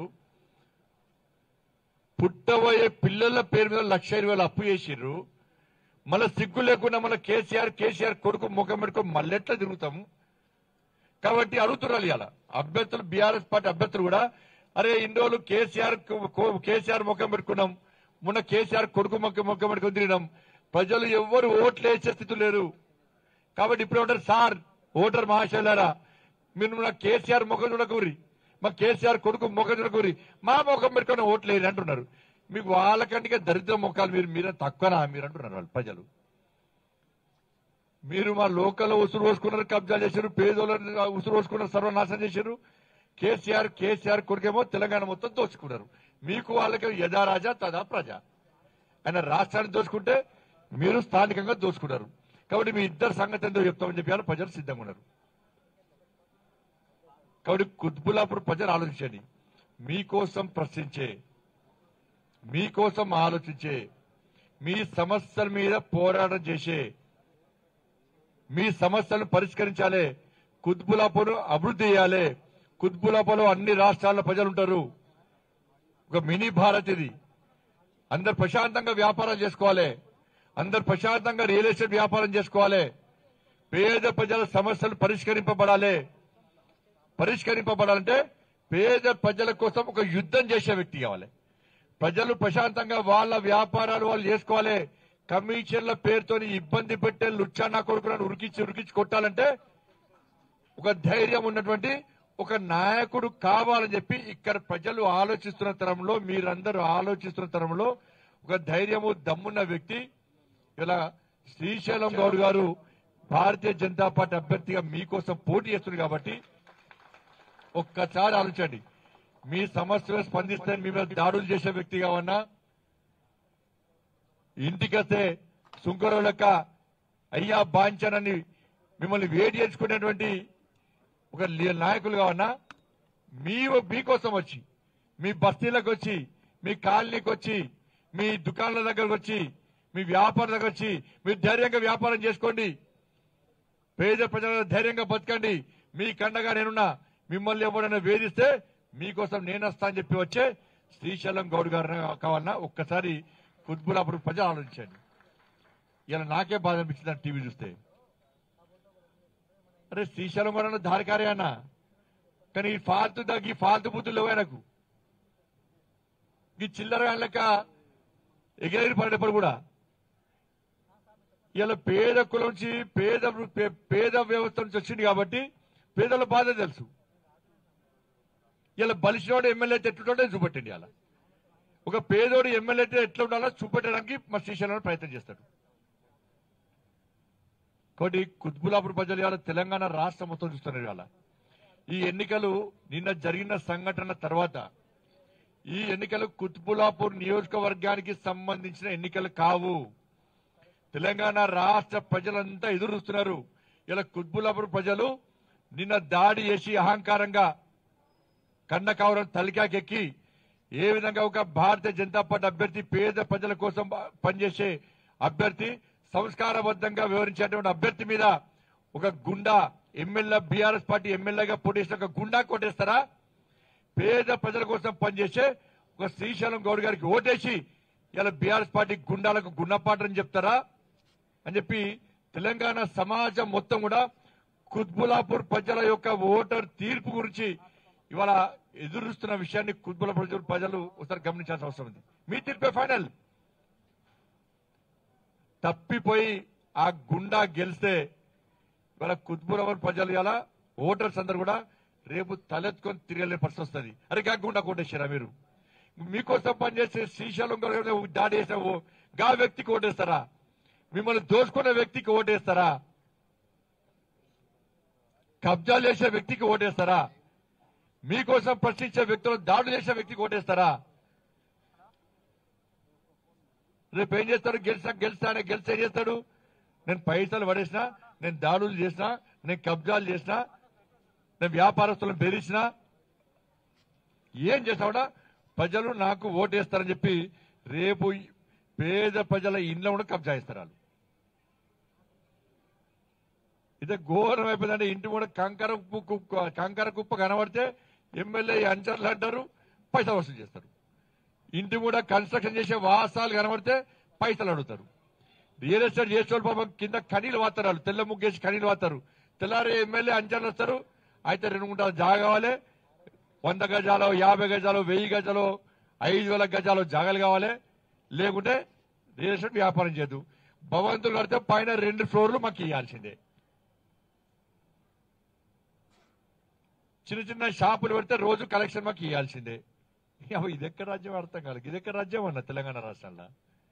పుట్టబోయే పిల్లల పేరు మీద లక్ష ఇరవై వేలు అప్పు చేసిర్రు మళ్ళీ సిగ్గు లేకుండా మళ్ళీ కేసీఆర్ కేసీఆర్ కొడుకు ముఖం పెట్టుకొని మళ్ళీ ఎట్లా తిరుగుతాము కాబట్టి అడుగుతున్నారు ఇలా అభ్యర్థులు బీఆర్ఎస్ పార్టీ అభ్యర్థులు కూడా అరే ఇన్ని రోజులు కేసీఆర్ కు- కో- కేసీఆర్ ముఖం పెట్టుకున్నాం మొన్న కేసీఆర్ కొడుకు ముఖం ముఖం పెట్టుకుని తిరిగినాం ప్రజలు ఎవ్వరు ఓట్లు వేసే స్థితి లేరు కాబట్టి ఇప్పుడు ఏమంటారు సార్ ఓటర్ మహాశైలారా మీరు నా కేసీఆర్ ముఖం చూడకూరి మా కేసీఆర్ కొడుకు ముఖం చూడకూరి మా ముఖం పెట్టుకుని ఓట్లు వేయరు అంటున్నారు మీకు వాళ్ళకంటే దరిద్ర ముఖాలు మీరు మీరే తక్కువనా మీరు అంటున్నారు వాళ్ళు ప్రజలు మీరు మా లోకల్ ఉసురు పోసుకున్నారు కబ్జా చేశారు పేదోళ్ళని ఉసురు పోసుకున్నారు సర్వనాశనం చేశారు కేసీఆర్ కేసీఆర్ కొడుకేమో తెలంగాణ మొత్తం దోచుకున్నారు మీకు వాళ్ళకి యథా రాజా తదా ప్రజ ఆయన రాష్ట్రాన్ని దోచుకుంటే మీరు స్థానికంగా దోచుకున్నారు కాబట్టి మీ ఇద్దరు సంగతి ఎంతో చెప్తామని చెప్పి వాళ్ళు ప్రజలు సిద్ధంగా ఉన్నారు కాబట్టి కుత్బులాపూర్ ప్రజలు ఆలోచించండి మీకోసం ప్రశ్నించే మీకోసం ఆలోచించే మీ సమస్యల మీద పోరాటం చేసే మీ సమస్యలను పరిష్కరించాలి కుత్బులాపూర్ అభివృద్ధి చేయాలి కుత్బులాపూర్లో అన్ని రాష్ట్రాల ప్రజలు ఉంటారు ఒక మినీ భారత్ ఇది అందరు ప్రశాంతంగా వ్యాపారం చేసుకోవాలి అందరు ప్రశాంతంగా రియల్ ఎస్టేట్ వ్యాపారం చేసుకోవాలి పేద ప్రజల సమస్యలు పరిష్కరింపబడాలి పరిష్కరింపబడాలంటే పేద ప్రజల కోసం ఒక యుద్ధం చేసే వ్యక్తి కావాలి ప్రజలు ప్రశాంతంగా వాళ్ళ వ్యాపారాలు వాళ్ళు చేసుకోవాలి కమిషన్ల పేరుతోని ఇబ్బంది పెట్టే లుచ్చానా కొడుకులను ఉరికించి ఉరికించి కొట్టాలంటే ఒక ధైర్యం ఉన్నటువంటి ఒక నాయకుడు కావాలని చెప్పి ఇక్కడ ప్రజలు ఆలోచిస్తున్న తరంలో మీరందరూ ఆలోచిస్తున్న తరంలో ఒక ధైర్యము దమ్మున్న వ్యక్తి ఇలా శ్రీశైలం గౌడ్ గారు భారతీయ జనతా పార్టీ అభ్యర్థిగా మీకోసం పోటీ చేస్తున్నారు కాబట్టి ఒక్కసారి ఆలోచించండి మీ సమస్యలు స్పందిస్తే మీ మీద దాడులు చేసే వ్యక్తి కావన్నా ఇంటికొస్తే సుంకరం లెక్క అయ్యా బాంచనని మిమ్మల్ని వేడి చేసుకునేటువంటి ఒక లీ- నాయకులు కావన్నా మీ మీకోసం వచ్చి మీ బస్తీలకు వచ్చి మీ కాలనీకి వచ్చి మీ దుకాణాల దగ్గరకు వచ్చి మీ వ్యాపారం దగ్గర వచ్చి మీరు ధైర్యంగా వ్యాపారం చేసుకోండి పేద ప్రజల ధైర్యంగా బతకండి మీ కండగా నేనున్నా మిమ్మల్ని ఎవరైనా వేధిస్తే మీకోసం నేను వస్తా అని చెప్పి వచ్చే శ్రీశైలం గౌడ్ గారు కావాలన్నా ఒక్కసారి కుత్బులాపురం ప్రజలు ఆలోచించండి ఇలా నాకే బాధ అనిపించింది ఆ టీవీ చూస్తే అరే శ్రీశైలం కూడా దారికారే అన్న కానీ ఈ ఫాల్తు దగ్గర ఈ ఫాల్తు బుద్ధులు లేవు ఆయనకు ఈ చిల్లర లెక్క ఎగిరెగిరి పడేటప్పుడు కూడా ఇలా పేద కులం నుంచి పేద పే- పేద వ్యవస్థ నుంచి వచ్చింది కాబట్టి పేదల బాధ తెలుసు ఇలా బలిసినోడు ఎమ్మెల్యే అయితే ఎట్లుంటే చూపెట్టండి అలా ఒక పేదోడు ఎమ్మెల్యే అయితే ఎట్లా ఉండాలో చూపెట్టడానికి మా శ్రీశైలం ప్రయత్నం చేస్తాడు కాబట్టి కుత్బులాపూర్ ప్రజలు ఇవాళ తెలంగాణ రాష్ట్రం మొత్తం చూస్తున్నారు ఇవాళ ఈ ఎన్నికలు నిన్న జరిగిన సంఘటన తర్వాత ఈ ఎన్నికలు కుత్బులాపూర్ నియోజకవర్గానికి సంబంధించిన ఎన్నికలు కావు తెలంగాణ రాష్ట్ర ప్రజలంతా ఎదురు చూస్తున్నారు ఇలా కుత్బులాపూర్ ప్రజలు నిన్న దాడి చేసి అహంకారంగా కన్నకావరం తలికాకెక్కి ఏ విధంగా ఒక భారతీయ జనతా పార్టీ అభ్యర్థి పేద ప్రజల కోసం పనిచేసే అభ్యర్థి సంస్కారబద్ధంగా వివరించేటువంటి అభ్యర్థి మీద ఒక గుండా ఎమ్మెల్యే బీఆర్ఎస్ పార్టీ ఎమ్మెల్యేగా పోటీ చేసిన ఒక గుండా కొట్టేస్తారా పేద ప్రజల కోసం పనిచేసే ఒక శ్రీశైలం గౌడ్ గారికి ఓటేసి ఇలా బీఆర్ఎస్ పార్టీ గుండాలకు గుణపాఠం చెప్తారా అని చెప్పి తెలంగాణ సమాజం మొత్తం కూడా కుత్బులాపూర్ ప్రజల యొక్క ఓటర్ తీర్పు గురించి ఇవాళ ఎదురుస్తున్న విషయాన్ని కుత్బులాపూర్ ప్రజలు ప్రజలు ఒకసారి గమనించాల్సిన అవసరం ఉంది మీ తీర్పే ఫైనల్ తప్పిపోయి ఆ గుండా గెలిస్తే ఇవాళ కుత్బులాపూర్ ప్రజలు ఇలా ఓటర్స్ అందరు కూడా రేపు తలెత్తుకొని తిరగలేని పరిస్థితి వస్తుంది అరే గా గుండా కొట్టేశారా మీరు మీకోసం పనిచేసే శ్రీశైలం గారు దాడి చేసిన ఓ- గా వ్యక్తికి ఓటేస్తారా మిమ్మల్ని దోచుకున్న వ్యక్తికి ఓటేస్తారా కబ్జాలు చేసే వ్యక్తికి ఓటేస్తారా మీకోసం ప్రశ్నించే వ్యక్తులను దాడులు చేసే వ్యక్తికి ఓటేస్తారా రేపు ఏం చేస్తాడు గెలిచినా గెలిస్తానే గెలిచి ఏం చేస్తాడు నేను పైసలు పడేసినా నేను దాడులు చేసినా నేను కబ్జాలు చేసినా నేను వ్యాపారస్తులను బెదిరించినా ఏం చేస్తావుడా ప్రజలు నాకు ఓటేస్తారని చెప్పి రేపు ఈ పేద ప్రజల ఇంట్లో కూడా కబ్జా ఇస్తారు వాళ్ళు ఇదే ఘోరం అయిపోయిందంటే ఇంటి కూడా కంకర కుప్ప కుప్ప- కంకర కుప్ప కనబడితే ఎమ్మెల్యే అంచర్లు అంటారు పైసలు వసూలు చేస్తారు ఇంటి కూడా కన్స్ట్రక్షన్ చేసే వాసాలు కనబడితే పైసలు అడుగుతారు రియల్ ఎస్టేట్ చేసే పాపం కింద కనీలు వాతారు వాళ్ళు తెల్ల ముగ్గేసి కనీలు వాతారు తెల్లారి ఎమ్మెల్యే అంచర్లు వస్తారు అయితే రెండు గుంటలు జాగా కావాలి వంద గజాలు యాభై గజాలు వెయ్యి గజాలు ఐదు వేల గజాలు జాగాలు కావాలి లేకుంటే రియల్ ఎస్టేట్ వ్యాపారం చేయదు భవంతులు కడితే పైన రెండు ఫ్లోర్లు మాకు ఇవ్వాల్సిందే చిన్న చిన్న షాపులు పెడితే రోజు కలెక్షన్ మాకు ఇవ్వాల్సిందే అవ్వ, ఇది ఎక్కడ రాజ్యం అర్థం కాలేదు ఇది ఎక్కడ రాజ్యం అన్న తెలంగాణ రాష్ట్రంలో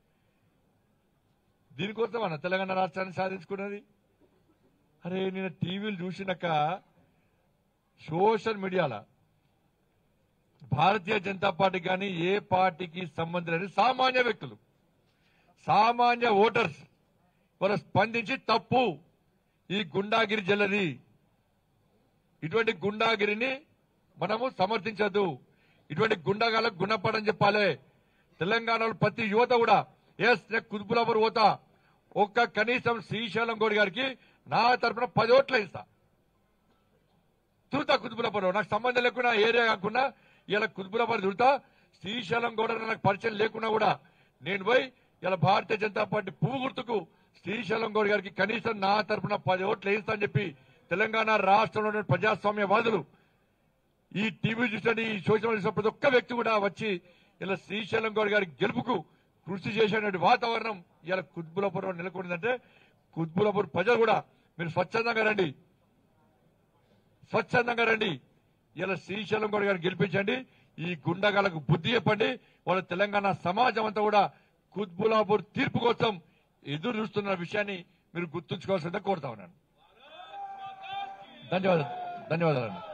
దీనికోసం అన్న తెలంగాణ రాష్ట్రాన్ని సాధించుకున్నది అరే నేను టీవీలు చూసినాక సోషల్ మీడియాలో భారతీయ జనతా పార్టీ కానీ ఏ పార్టీకి సంబంధం లేని సామాన్య వ్యక్తులు సామాన్య ఓటర్స్ వాళ్ళు స్పందించి తప్పు ఈ గుండాగిరి జల్లది ఇటువంటి గుండాగిరిని మనము సమర్థించద్దు ఇటువంటి గుండాగాలకు గుణపడని చెప్పాలి తెలంగాణలో ప్రతి యువత కూడా ఎస్ నేను కుదుపులాపూర్ పోతా ఒక్క కనీసం శ్రీశైలం గౌడ్ గారికి నా తరపున పది ఓట్లు ఇస్తా తిరుగుతా కుతుబులపురం నాకు సంబంధం లేకుండా ఏరియా కాకుండా ఇలా కుతుబులపురం తిరుగుతా శ్రీశైలం కూడా నాకు పరిచయం లేకున్నా కూడా నేను పోయి ఇలా భారతీయ జనతా పార్టీ పువ్వు గుర్తుకు శ్రీశైలం గౌడ్ గారికి కనీసం నా తరపున పది ఓట్లు వేయిస్తా అని చెప్పి తెలంగాణ రాష్ట్రంలో ఉన్న ప్రజాస్వామ్యవాదులు ఈ టీవీ చూసిన ఈ సోషల్ మీడియా చూసిన ప్రతి ఒక్క వ్యక్తి కూడా వచ్చి ఇలా శ్రీశైలం గౌడ్ గారి గెలుపుకు కృషి చేసేటువంటి వాతావరణం ఇలా కుత్బులాపురం నెలకొందంటే కుత్బులాపూర్ ప్రజలు కూడా మీరు స్వచ్ఛందంగా రండి స్వచ్ఛందంగా రండి ఇలా శ్రీశైలం గౌడ్ గారిని గెలిపించండి ఈ గుండగాలకు బుద్ధి చెప్పండి వాళ్ళ తెలంగాణ సమాజం అంతా కూడా కుత్బులాపూర్ తీర్పు కోసం ఎదురు చూస్తున్న విషయాన్ని మీరు గుర్తుంచుకోవాల్సిందే కోరుతా ఉన్నాను ధన్యవాదాలు ధన్యవాదాలు అన్న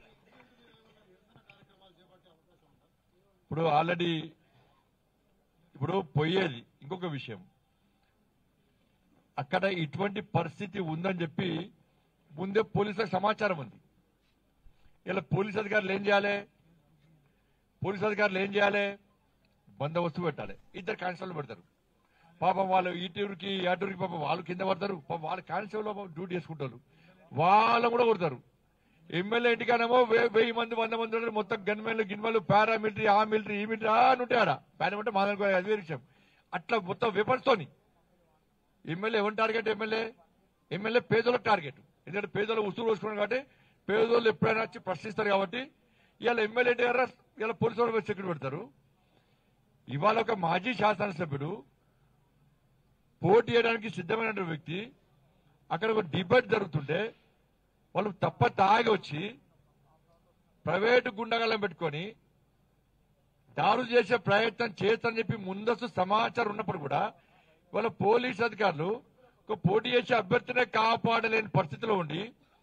ఇప్పుడు ఆల్రెడీ ఇప్పుడు పోయేది ఇంకొక విషయం అక్కడ ఇటువంటి పరిస్థితి ఉందని చెప్పి ముందే పోలీసులకు సమాచారం ఉంది ఇలా పోలీస్ అధికారులు ఏం చేయాలి పోలీస్ అధికారులు ఏం చేయాలి బందోబస్తు పెట్టాలి ఇద్దరు కానిస్టేబుల్ పెడతారు పాపం వాళ్ళు ఈటూరుకి అటూరుకి పాపం వాళ్ళు కింద పడతారు పాపం వాళ్ళు కానిస్టేబుల్ పాపం డ్యూటీ చేసుకుంటారు వాళ్ళు కూడా కొడతారు ఎమ్మెల్యే ఇంటికానేమో వే- వెయ్యి మంది వంద మంది ఉంటారు మొత్తం గన్మెన్లు గిన్మెన్లు పారామిలిటరీ ఆ మిలిటరీ ఈ మిలిటరీ ఆ అని ఉంటాయి ఆడ పారామిలిటరీ మా దగ్గర అది వేరే విషయం అట్లా మొత్తం వెపన్స్ తోని ఎమ్మెల్యే ఎవరి టార్గెట్ ఎమ్మెల్యే ఎమ్మెల్యే పేదోళ్ళకి టార్గెట్ ఎందుకంటే పేదోళ్ళు ఉసురు పోసుకున్నారు కాబట్టి పేదోళ్ళు ఎప్పుడైనా వచ్చి ప్రశ్నిస్తారు కాబట్టి ఇవాళ ఎమ్మెల్యే గారు ఇలా పోలీసు వాళ్ళు వచ్చి ఎక్కడ పెడతారు ఇవాళ ఒక మాజీ శాసనసభ్యుడు పోటీ చేయడానికి సిద్ధమైన వ్యక్తి అక్కడ ఒక డిబేట్ జరుగుతుంటే వాళ్ళు తప్ప తాగి వచ్చి ప్రైవేటు గుండగాలను పెట్టుకొని దాడులు చేసే ప్రయత్నం చేస్తారని చెప్పి ముందస్తు సమాచారం ఉన్నప్పుడు కూడా వాళ్ళ పోలీస్ అధికారులు ఒక పోటీ చేసే అభ్యర్థినే కాపాడలేని పరిస్థితిలో ఉండి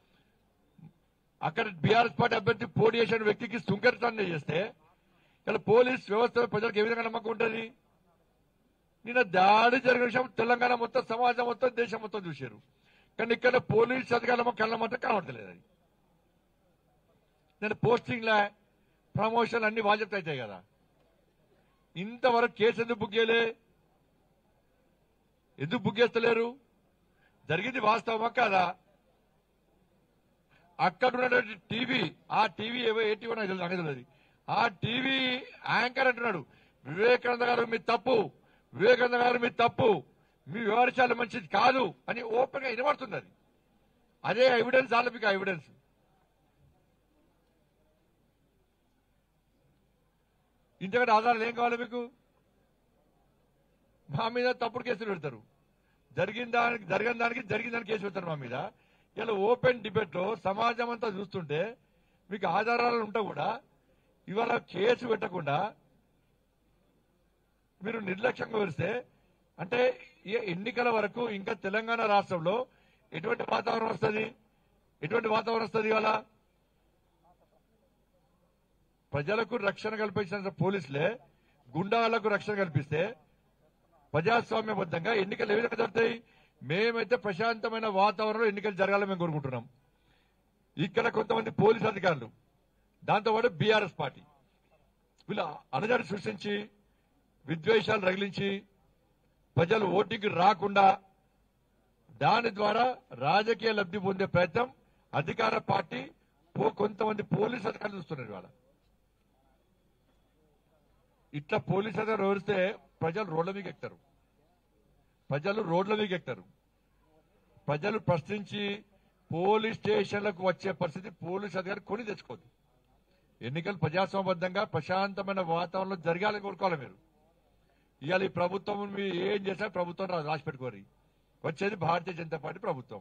అక్కడ బీఆర్ఎస్ పార్టీ అభ్యర్థి పోటీ చేసిన వ్యక్తికి సుంకరితాన్ని చేస్తే ఇలా పోలీస్ వ్యవస్థ ప్రజలకు ఏ విధంగా నమ్మకం ఉంటుంది నిన్న దాడి జరిగిన విషయం తెలంగాణ మొత్తం సమాజం మొత్తం దేశం మొత్తం చూశారు కానీ ఇక్కడ పోలీస్ అధికారులు కళ్ళ మొత్తం కనబడతలేదు అది నేను పోస్టింగ్ లా ప్రమోషన్ అన్ని బాధ్యత అవుతాయి కదా ఇంతవరకు కేసు ఎందుకు బుక్ చేయలే ఎందుకు బుక్ చేస్తలేరు జరిగింది వాస్తవమా కాదా అక్కడ ఉన్నటువంటి టీవీ ఆ టీవీ ఏవో ఏ టీవీ నాకు తెలియదు, నాకు తెలియదు ఆ టీవీ యాంకర్ అంటున్నాడు వివేకానంద గారు మీ తప్పు వివేకానంద గారు మీ తప్పు మీ వివరించాలి మంచిది కాదు అని ఓపెన్ గా వినబడుతుంది అది అదే ఎవిడెన్స్ ఆల్ మీకు ఎవిడెన్స్ ఇంతకంటే ఆధారాలు ఏం కావాలి మీకు మా మీద తప్పుడు కేసులు పెడతారు జరిగిన దానికి జరిగిన దానికి జరిగిన దానికి కేసు పెడతారు మా మీద ఇలా ఓపెన్ డిబేట్ లో సమాజం అంతా చూస్తుంటే మీకు ఆధారాలు ఉంటా కూడా ఇవాళ కేసు పెట్టకుండా మీరు నిర్లక్ష్యంగా వరిస్తే అంటే ఈ ఎన్నికల వరకు ఇంకా తెలంగాణ రాష్ట్రంలో ఎటువంటి వాతావరణం వస్తుంది ఎటువంటి వాతావరణం వస్తుంది ఇవాళ ప్రజలకు రక్షణ కల్పించిన పోలీసులే గుండాలకు రక్షణ కల్పిస్తే ప్రజాస్వామ్యబద్ధంగా ఎన్నికలు ఏ విధంగా జరుగుతాయి మేమైతే ప్రశాంతమైన వాతావరణంలో ఎన్నికలు జరగాలని మేము కోరుకుంటున్నాం ఇక్కడ కొంతమంది పోలీసు అధికారులు దాంతోపాటు బీఆర్ఎస్ పార్టీ వీళ్ళు అణజాడి సృష్టించి విద్వేషాలు రగిలించి ప్రజలు ఓటింగ్కి రాకుండా దాని ద్వారా రాజకీయ లబ్ధి పొందే ప్రయత్నం అధికార పార్టీ పో- కొంతమంది పోలీసు అధికారులు చూస్తున్నారు ఇవాళ ఇట్లా పోలీసు అధికారులు వివరిస్తే ప్రజలు రోడ్ల మీద ఎక్కుతారు ప్రజలు రోడ్ల మీద ఎక్కుతారు ప్రజలు ప్రశ్నించి పోలీస్ స్టేషన్లకు వచ్చే పరిస్థితి పోలీస్ అధికారి కొని తెచ్చుకోదు ఎన్నికలు ప్రజాస్వామ్యబద్ధంగా ప్రశాంతమైన వాతావరణంలో జరగాలని కోరుకోవాలి మీరు ఇవాళ ఈ ప్రభుత్వం మీరు ఏం చేసినా ప్రభుత్వం రా- రాసి పెట్టుకోరు వచ్చేది భారతీయ జనతా పార్టీ ప్రభుత్వం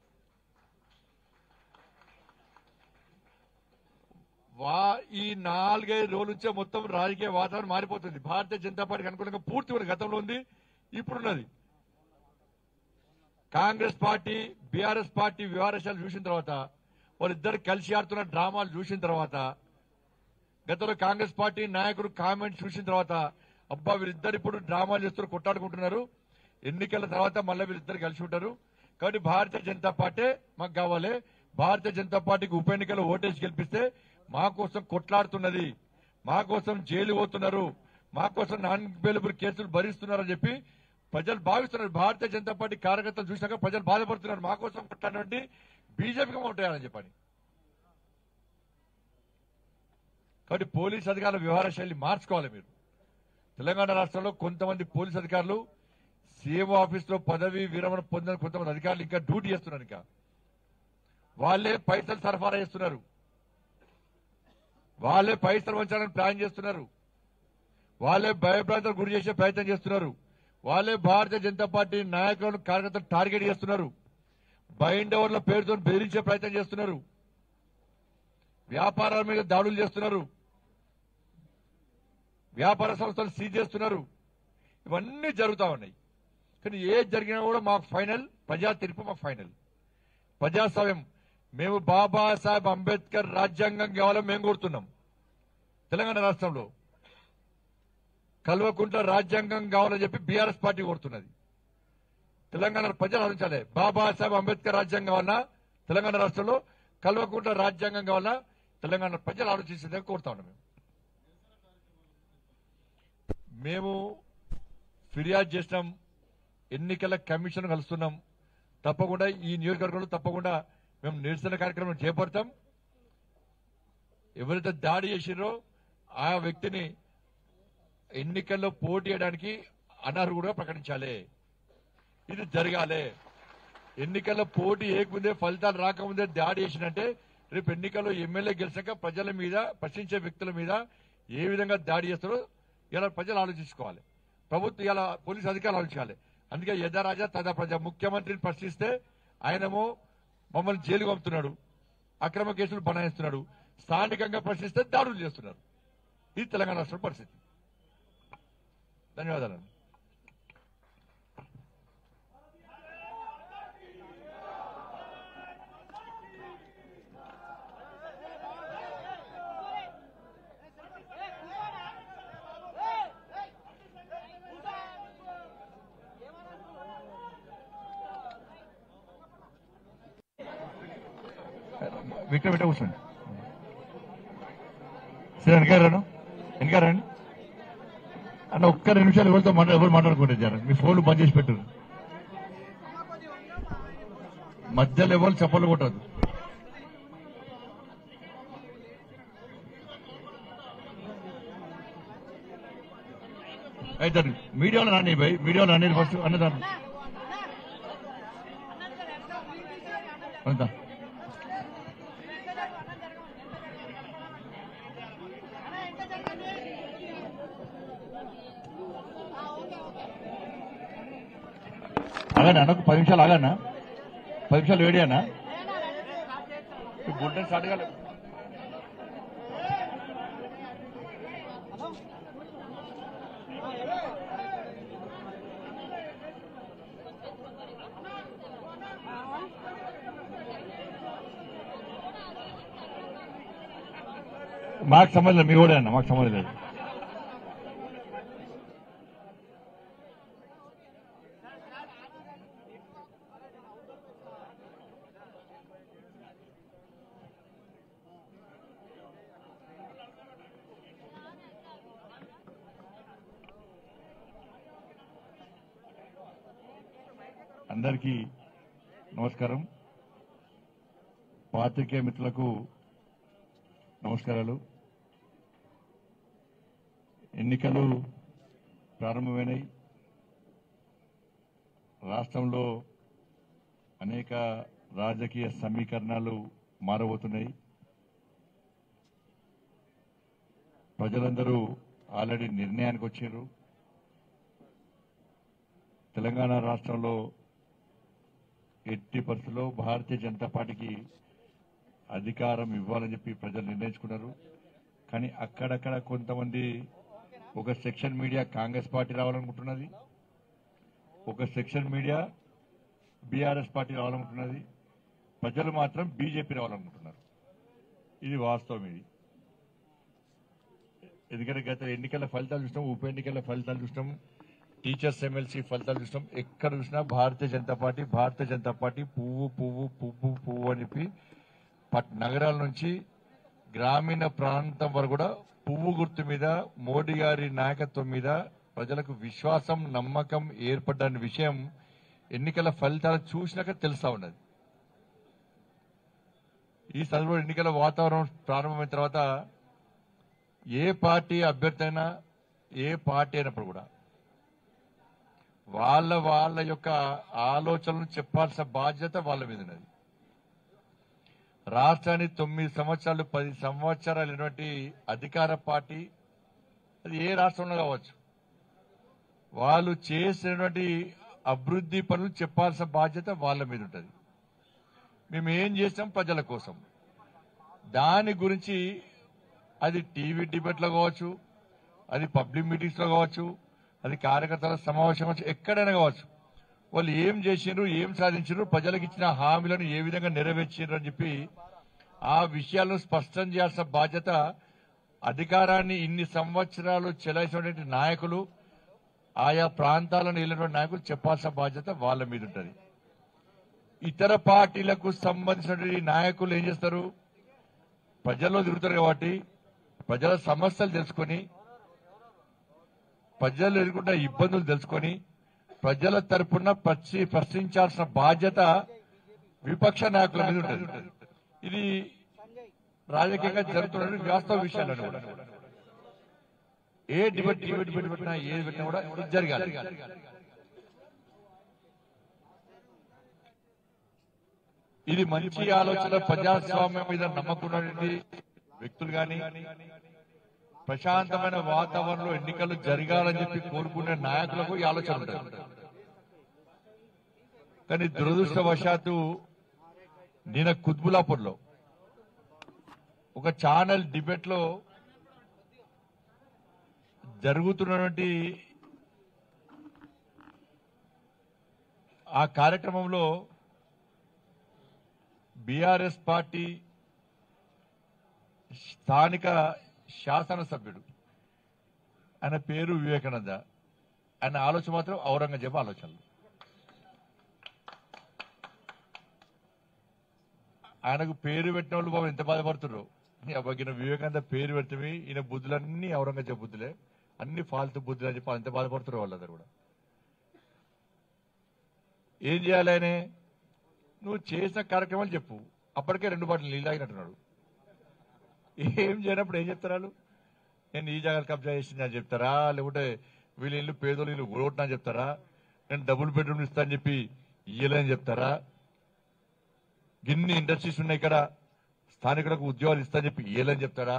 వా ఈ నాలుగైదు రోజుల నుంచే మొత్తం రాజకీయ వాతావరణం మారిపోతుంది భారతీయ జనతా పార్టీకి అనుకూలంగా పూర్తి ఉన్న గతంలో ఉంది ఇప్పుడున్నది కాంగ్రెస్ పార్టీ బీఆర్ఎస్ పార్టీ వ్యవహారాలు చూసిన తర్వాత వాళ్ళిద్దరు కలిసి ఆడుతున్న డ్రామాలు చూసిన తర్వాత గతంలో కాంగ్రెస్ పార్టీ నాయకుడు కామెంట్స్ చూసిన తర్వాత అబ్బా వీళ్ళిద్దరు ఇప్పుడు డ్రామాలు చేస్తున్నారు కొట్టాడుకుంటున్నారు ఎన్నికల తర్వాత మళ్ళీ వీళ్ళిద్దరు కలిసి ఉంటారు కాబట్టి భారతీయ జనతా పార్టీ మాకు కావాలి భారతీయ జనతా పార్టీకి ఉప ఎన్నికల్లో ఓటేసి గెలిపిస్తే మా కోసం కొట్లాడుతున్నది మా కోసం జైలు పోతున్నారు మా కోసం నాన్ బెయిలబుల్ కేసులు భరిస్తున్నారని చెప్పి ప్రజలు భావిస్తున్నారు భారతీయ జనతా పార్టీ కార్యకర్తలు చూసినాక ప్రజలు బాధపడుతున్నారు మా కోసం కొట్లాడినటువంటి బీజేపీకి ఉంటాయని చెప్పని కాబట్టి పోలీస్ అధికారుల వ్యవహార శైలి మార్చుకోవాలి మీరు తెలంగాణ రాష్ట్రంలో కొంతమంది పోలీస్ అధికారులు సీఎం ఆఫీస్ లో పదవి విరమణ పొందిన కొంతమంది అధికారులు ఇంకా డ్యూటీ చేస్తున్నారు ఇంకా వాళ్ళే పైసలు సరఫరా చేస్తున్నారు వాళ్ళే పైసలు వంచాలని ప్లాన్ చేస్తున్నారు వాళ్ళే భయభ్రాంతలు గురి చేసే ప్రయత్నం చేస్తున్నారు వాళ్ళే భారతీయ జనతా పార్టీ నాయకులను కార్యకర్తలు టార్గెట్ చేస్తున్నారు బైండ్ ఓవర్ల పేరుతో బెదిరించే ప్రయత్నం చేస్తున్నారు వ్యాపారాల మీద దాడులు చేస్తున్నారు వ్యాపార సంస్థలు సీజ్ చేస్తున్నారు ఇవన్నీ జరుగుతా ఉన్నాయి కానీ ఏది జరిగినా కూడా మాకు ఫైనల్ ప్రజా తీర్పు మాకు ఫైనల్ ప్రజాస్వామ్యం మేము బాబాసాహెబ్ అంబేద్కర్ రాజ్యాంగం కావాలని మేము కోరుతున్నాం తెలంగాణ రాష్ట్రంలో కల్వకుంట్ల రాజ్యాంగం కావాలని చెప్పి బీఆర్ఎస్ పార్టీ కోరుతున్నది తెలంగాణ ప్రజలు ఆలోచించాలి బాబాసాహెబ్ అంబేద్కర్ రాజ్యాంగం కావాలన్నా తెలంగాణ రాష్ట్రంలో కల్వకుంట్ల రాజ్యాంగం కావాలన్నా తెలంగాణ ప్రజలు ఆలోచించేదే కోరుతా ఉన్నాం మేము మేము ఫిర్యాదు చేసినాం ఎన్నికల కమిషన్ కలుస్తున్నాం తప్పకుండా ఈ నియోజకవర్గంలో తప్పకుండా మేము నిరసన కార్యక్రమం చేపడతాం ఎవరైతే దాడి చేసిరో ఆ వ్యక్తిని ఎన్నికల్లో పోటీ చేయడానికి అనర్హుడుగా ప్రకటించాలి ఇది జరగాలి ఎన్నికల్లో పోటీ ఏకముందే ఫలితాలు రాకముందే దాడి చేసినంటే రేపు ఎన్నికల్లో ఎమ్మెల్యే గెలిచాక ప్రజల మీద ప్రశ్నించే వ్యక్తుల మీద ఏ విధంగా దాడి చేస్తారో ఇలా ప్రజలు ఆలోచించుకోవాలి ప్రభుత్వం ఇలా పోలీస్ అధికారులు ఆలోచించాలి అందుకే యథా రాజా తదా ప్రజ ముఖ్యమంత్రిని ప్రశ్నిస్తే ఆయనేమో మమ్మల్ని జైలు పంపుతున్నాడు అక్రమ కేసులు బనాయిస్తున్నాడు స్థానికంగా ప్రశ్నిస్తే దాడులు చేస్తున్నారు ఇది తెలంగాణ రాష్ట్ర పరిస్థితి ధన్యవాదాలు విక్టర్ విట్ట కూర్చోండి సరే వెనకారాను వెనకారండి అన్న ఒక్క రెండు నిమిషాలు ఎవరితో మాట్లా ఎవరు మాట్లాడుకుంటారు జర మీ ఫోన్లు బంద్ చేసి పెట్టరు మధ్యలో ఎవరు చెప్పలు కొట్టదు అయితే మీడియాలో రాని భయ్ మీడియాలో రాని ఫస్ట్ అన్నదాన్ని అంతా ఆగండి అన్న ఒక పది నిమిషాలు ఆగన్నా పది నిమిషాలు వేడి అన్న గుడ్డ స్టార్ట్ కాలే మాకు సంబంధం లేదు, మీ కూడా అన్న మాకు సంబంధం లేదు అందరికీ నమస్కారం పాత్రికేయ మిత్రులకు నమస్కారాలు ఎన్నికలు ప్రారంభమైనాయి రాష్ట్రంలో అనేక రాజకీయ సమీకరణాలు మారబోతున్నాయి ప్రజలందరూ ఆల్రెడీ నిర్ణయానికి వచ్చారు తెలంగాణ రాష్ట్రంలో ఎట్టి పరిస్థితుల్లో భారతీయ జనతా పార్టీకి అధికారం ఇవ్వాలని చెప్పి ప్రజలు నిర్ణయించుకున్నారు కానీ అక్కడక్కడ కొంతమంది ఒక సెక్షన్ మీడియా కాంగ్రెస్ పార్టీ రావాలనుకుంటున్నది ఒక సెక్షన్ మీడియా బీఆర్ఎస్ పార్టీ రావాలనుకుంటున్నది ప్రజలు మాత్రం బీజేపీ రావాలనుకుంటున్నారు ఇది వాస్తవం ఇది ఎందుకంటే గత ఎన్నికల ఫలితాలు చూసినాం ఉప ఎన్నికల ఫలితాలు చూసినాం టీచర్స్ ఎమ్మెల్సీ ఫలితాలు చూసినాం ఎక్కడ చూసినా భారతీయ జనతా పార్టీ భారతీయ జనతా పార్టీ పువ్వు పువ్వు పువ్వు పువ్వు అని చెప్పి పట్ నగరాల నుంచి గ్రామీణ ప్రాంతం వరకు కూడా పువ్వు గుర్తు మీద మోడీ గారి నాయకత్వం మీద ప్రజలకు విశ్వాసం నమ్మకం ఏర్పడ్డ విషయం ఎన్నికల ఫలితాలు చూసినాక తెలుస్తా ఉన్నది ఈ సందర్భంలో ఎన్నికల వాతావరణం ప్రారంభమైన తర్వాత ఏ పార్టీ అభ్యర్థి అయినా ఏ పార్టీ అయినప్పుడు కూడా వాళ్ళ వాళ్ళ యొక్క ఆలోచనలు చెప్పాల్సిన బాధ్యత వాళ్ళ మీద ఉన్నది రాష్ట్రాన్ని తొమ్మిది సంవత్సరాలు పది సంవత్సరాలు అయినటువంటి అధికార పార్టీ అది ఏ రాష్ట్రంలో కావచ్చు వాళ్ళు చేసినటువంటి అభివృద్ధి పనులు చెప్పాల్సిన బాధ్యత వాళ్ళ మీద ఉంటుంది మేము ఏం చేసాం ప్రజల కోసం దాని గురించి అది టీవీ డిబేట్లో కావచ్చు అది పబ్లిక్ మీటింగ్స్ లో కావచ్చు అది కార్యకర్తల సమావేశం కావచ్చు ఎక్కడైనా కావచ్చు వాళ్ళు ఏం చేసిండ్రు ఏం సాధించారు ప్రజలకు ఇచ్చిన హామీలను ఏ విధంగా నెరవేర్చారు అని చెప్పి ఆ విషయాలను స్పష్టం చేయాల్సిన బాధ్యత అధికారాన్ని ఇన్ని సంవత్సరాలు చెలాయిసినటువంటి నాయకులు ఆయా ప్రాంతాలను వెళ్ళినటువంటి నాయకులు చెప్పాల్సిన బాధ్యత వాళ్ళ మీద ఉంటుంది ఇతర పార్టీలకు సంబంధించినటువంటి నాయకులు ఏం చేస్తారు ప్రజల్లో తిరుగుతారు కాబట్టి ప్రజల సమస్యలు తెలుసుకొని ప్రజలు ఎదుర్కొంటున్న ఇబ్బందులు తెలుసుకొని ప్రజల తరపున ప్రశ్ని ప్రశ్నించాల్సిన బాధ్యత విపక్ష నాయకుల మీద ఉంటుంది ఇది రాజకీయంగా జరుగుతున్న వాస్తవ విషయాలను కూడా ఏ డిబేట్ డిబేట్ డిబేట్ పెట్టినా ఏది పెట్టినా కూడా ఇది జరగాలి ఇది మంచి ఆలోచన ప్రజాస్వామ్యం మీద నమ్మకున్నటువంటి వ్యక్తులు గాని ప్రశాంతమైన వాతావరణంలో ఎన్నికలు జరగాలని చెప్పి కోరుకునే నాయకులకు ఈ ఆలోచన ఉంటుంది కానీ దురదృష్టవశాత్తు నిన్న కుత్బులాపూర్లో ఒక ఛానల్ డిబేట్ లో జరుగుతున్నటువంటి ఆ కార్యక్రమంలో బీఆర్ఎస్ పార్టీ స్థానిక శాసనసభ్యుడు ఆయన పేరు వివేకానంద ఆయన ఆలోచన మాత్రం ఔరంగజేబు ఆలోచనలు ఆయనకు పేరు పెట్టిన వాళ్ళు బాబు ఎంత బాధపడుతున్నారు ఈయన వివేకానంద పేరు పెడితే ఈయన బుద్ధులన్నీ ఔరంగజేబు బుద్ధులే అన్ని ఫాల్తు బుద్ధులు అని చెప్పి ఎంత బాధపడుతున్నారు వాళ్ళందరూ కూడా ఏం చేయాలి ఆయనే నువ్వు చేసిన కార్యక్రమాలు చెప్పు అప్పటికే రెండు బాటలు నీళ్ళు తాగినట్టున్నాడు ఏం చేయనప్పుడు ఏం చెప్తారు వాళ్ళు? నేను ఈ జాగాలు కబ్జా చేసింది అని చెప్తారా లేకుంటే వీళ్ళ ఇల్లు పేదోళ్ళు ఇల్లు ఊడగొట్టినా అని చెప్తారా నేను డబుల్ బెడ్రూమ్ ఇస్తా అని చెప్పి ఇయ్యలేని చెప్తారా గిన్ని ఇండస్ట్రీస్ ఉన్నాయి ఇక్కడ స్థానికులకు ఉద్యోగాలు ఇస్తా అని చెప్పి ఇయ్యలేని చెప్తాడా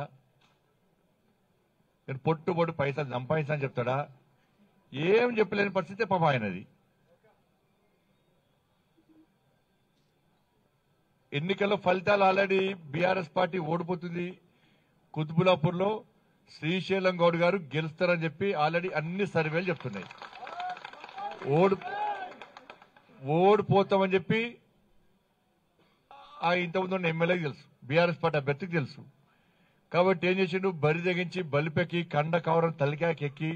నేను పొట్టు పొట్టు పైసలు సంపాదిస్తా అని చెప్తాడా ఏం చెప్పలేని పరిస్థితి పాప ఆయనది ఎన్నికల ఫలితాలు ఆల్రెడీ బీఆర్ఎస్ పార్టీ ఓడిపోతుంది కుతుబులాపూర్ లో శ్రీశైలం గౌడ్ గారు గెలుస్తారని చెప్పి ఆల్రెడీ అన్ని సర్వేలు చెప్తున్నాయి ఓడి ఓడిపోతామని చెప్పి ఆ ఇంతకుముందు ఉన్న ఎమ్మెల్యేకి తెలుసు బీఆర్ఎస్ పార్టీ అభ్యర్థికి తెలుసు కాబట్టి ఏం చేసిండు బరి తెగించి బలిపెక్కి కండ కవరం తలికాకెక్కి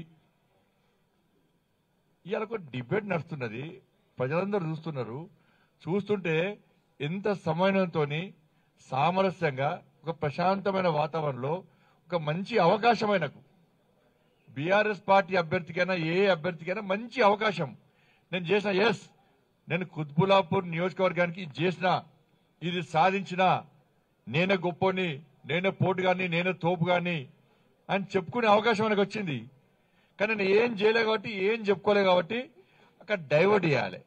ఇవాళ ఒక డిబేట్ నడుస్తున్నది ప్రజలందరూ చూస్తున్నారు చూస్తుంటే ఎంత సమన్వయంతో సామరస్యంగా ఒక ప్రశాంతమైన వాతావరణంలో ఒక మంచి అవకాశమైనకు బీఆర్ఎస్ పార్టీ అభ్యర్థికైనా ఏ అభ్యర్థికైనా మంచి అవకాశం నేను చేసిన ఎస్ నేను కుత్బులాపూర్ నియోజకవర్గానికి ఇది చేసిన ఇది సాధించిన నేనే గొప్పని నేనే పోటు గాని నేనే తోపు గాని అని చెప్పుకునే అవకాశం మనకు వచ్చింది కానీ నేను ఏం చేయలే కాబట్టి ఏం చెప్పుకోలే కాబట్టి అక్కడ డైవర్ట్ చేయాలి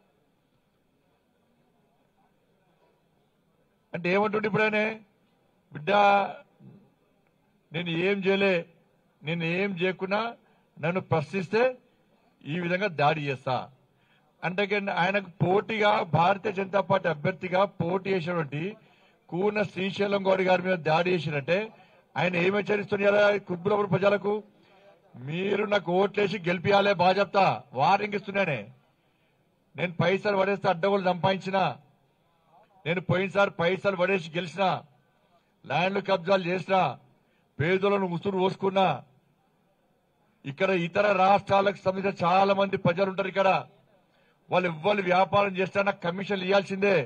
అంటే ఏమంటుండే ఇప్పుడనే బిడ్డ నేను ఏం చేయలే నేను ఏం చేయకున్నా నన్ను ప్రశ్నిస్తే ఈ విధంగా దాడి చేస్తా అంటే కింద ఆయనకు పోటీగా భారతీయ జనతా పార్టీ అభ్యర్థిగా పోటీ చేసినటువంటి కూన శ్రీశైలం గౌడ్ గారి మీద దాడి చేసినట్టే ఆయన ఏమి హెచ్చరిస్తున్నారు కుత్బులపూర్ ప్రజలకు మీరు నాకు ఓట్లేసి గెలిపియాలే బాగా చెప్తా వార్నింగ్ ఇస్తున్నానే నేను పైసలు పడేస్తే అడ్డగోలు సంపాదించిన నేను పోయినసారి పైసలు పడేసి గెలిచిన ల్యాండ్లు కబ్జాలు చేసిన పేదలను ఉసురు పోసుకున్నా ఇక్కడ ఇతర రాష్ట్రాలకు సంబంధించిన చాలా మంది ప్రజలు ఉంటారు ఇక్కడ వాళ్ళు ఎవ్వరు వ్యాపారం చేస్తే నాకు కమిషన్లు ఇవ్వాల్సిందే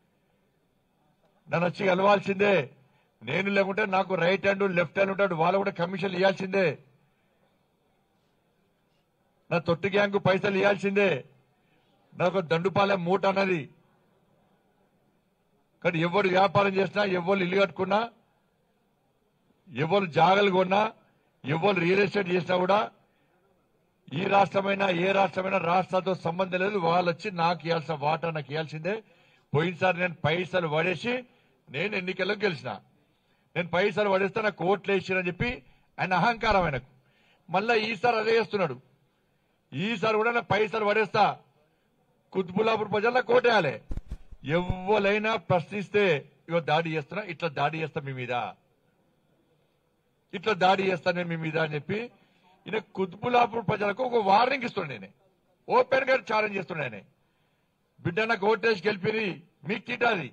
నన్ను వచ్చి కలవాల్సిందే నేను లేకుంటే నాకు రైట్ హ్యాండ్ లెఫ్ట్ హ్యాండ్ ఉంటాడు వాళ్ళు కూడా కమిషన్లు ఇవ్వాల్సిందే నా తొట్టి గ్యాంగ్ పైసలు ఇవ్వాల్సిందే నాకు దండుపాలెం మూట అన్నది కానీ ఎవరు వ్యాపారం చేసినా ఎవరు ఇల్లు కట్టుకున్నా ఎవరు జాగలు కొన్నా ఎవరు రియల్ ఎస్టేట్ చేసినా కూడా ఈ రాష్ట్రమైనా ఏ రాష్ట్రమైనా రాష్ట్రాలతో సంబంధం లేదు వాళ్ళు వచ్చి నాకు ఇవ్వాల్సిన వాటా నాకు ఇవ్వాల్సిందే పోయినసారి నేను పైసలు పడేసి నేను ఎన్నికల్లో గెలిచిన నేను పైసలు పడేస్తే నాకు ఓట్లు వేసిరని చెప్పి ఆయన అహంకారం ఆయనకు మళ్ళా ఈసారి అదే చేస్తున్నాడు ఈసారి కూడా నేను పైసలు పడేస్తా కుత్బులాపూర్ ప్రజల్లో కోటేయాలి ఎవరైనా ప్రశ్నిస్తే ఇగో దాడి చేస్తున్నా ఇట్లా దాడి చేస్తా మీ మీద ఇట్లా దాడి చేస్తాను నేను మీ మీద అని చెప్పి ఈయన కుత్బులాపూర్ ప్రజలకు ఒక వార్నింగ్ ఇస్తున్నాడు నేను ఓపెన్ గా ఛాలెంజ్ చేస్తున్నాడు ఆయన బిడ్డ నాకు ఓటేసి గెలిపిరి మీకు తిట్టాది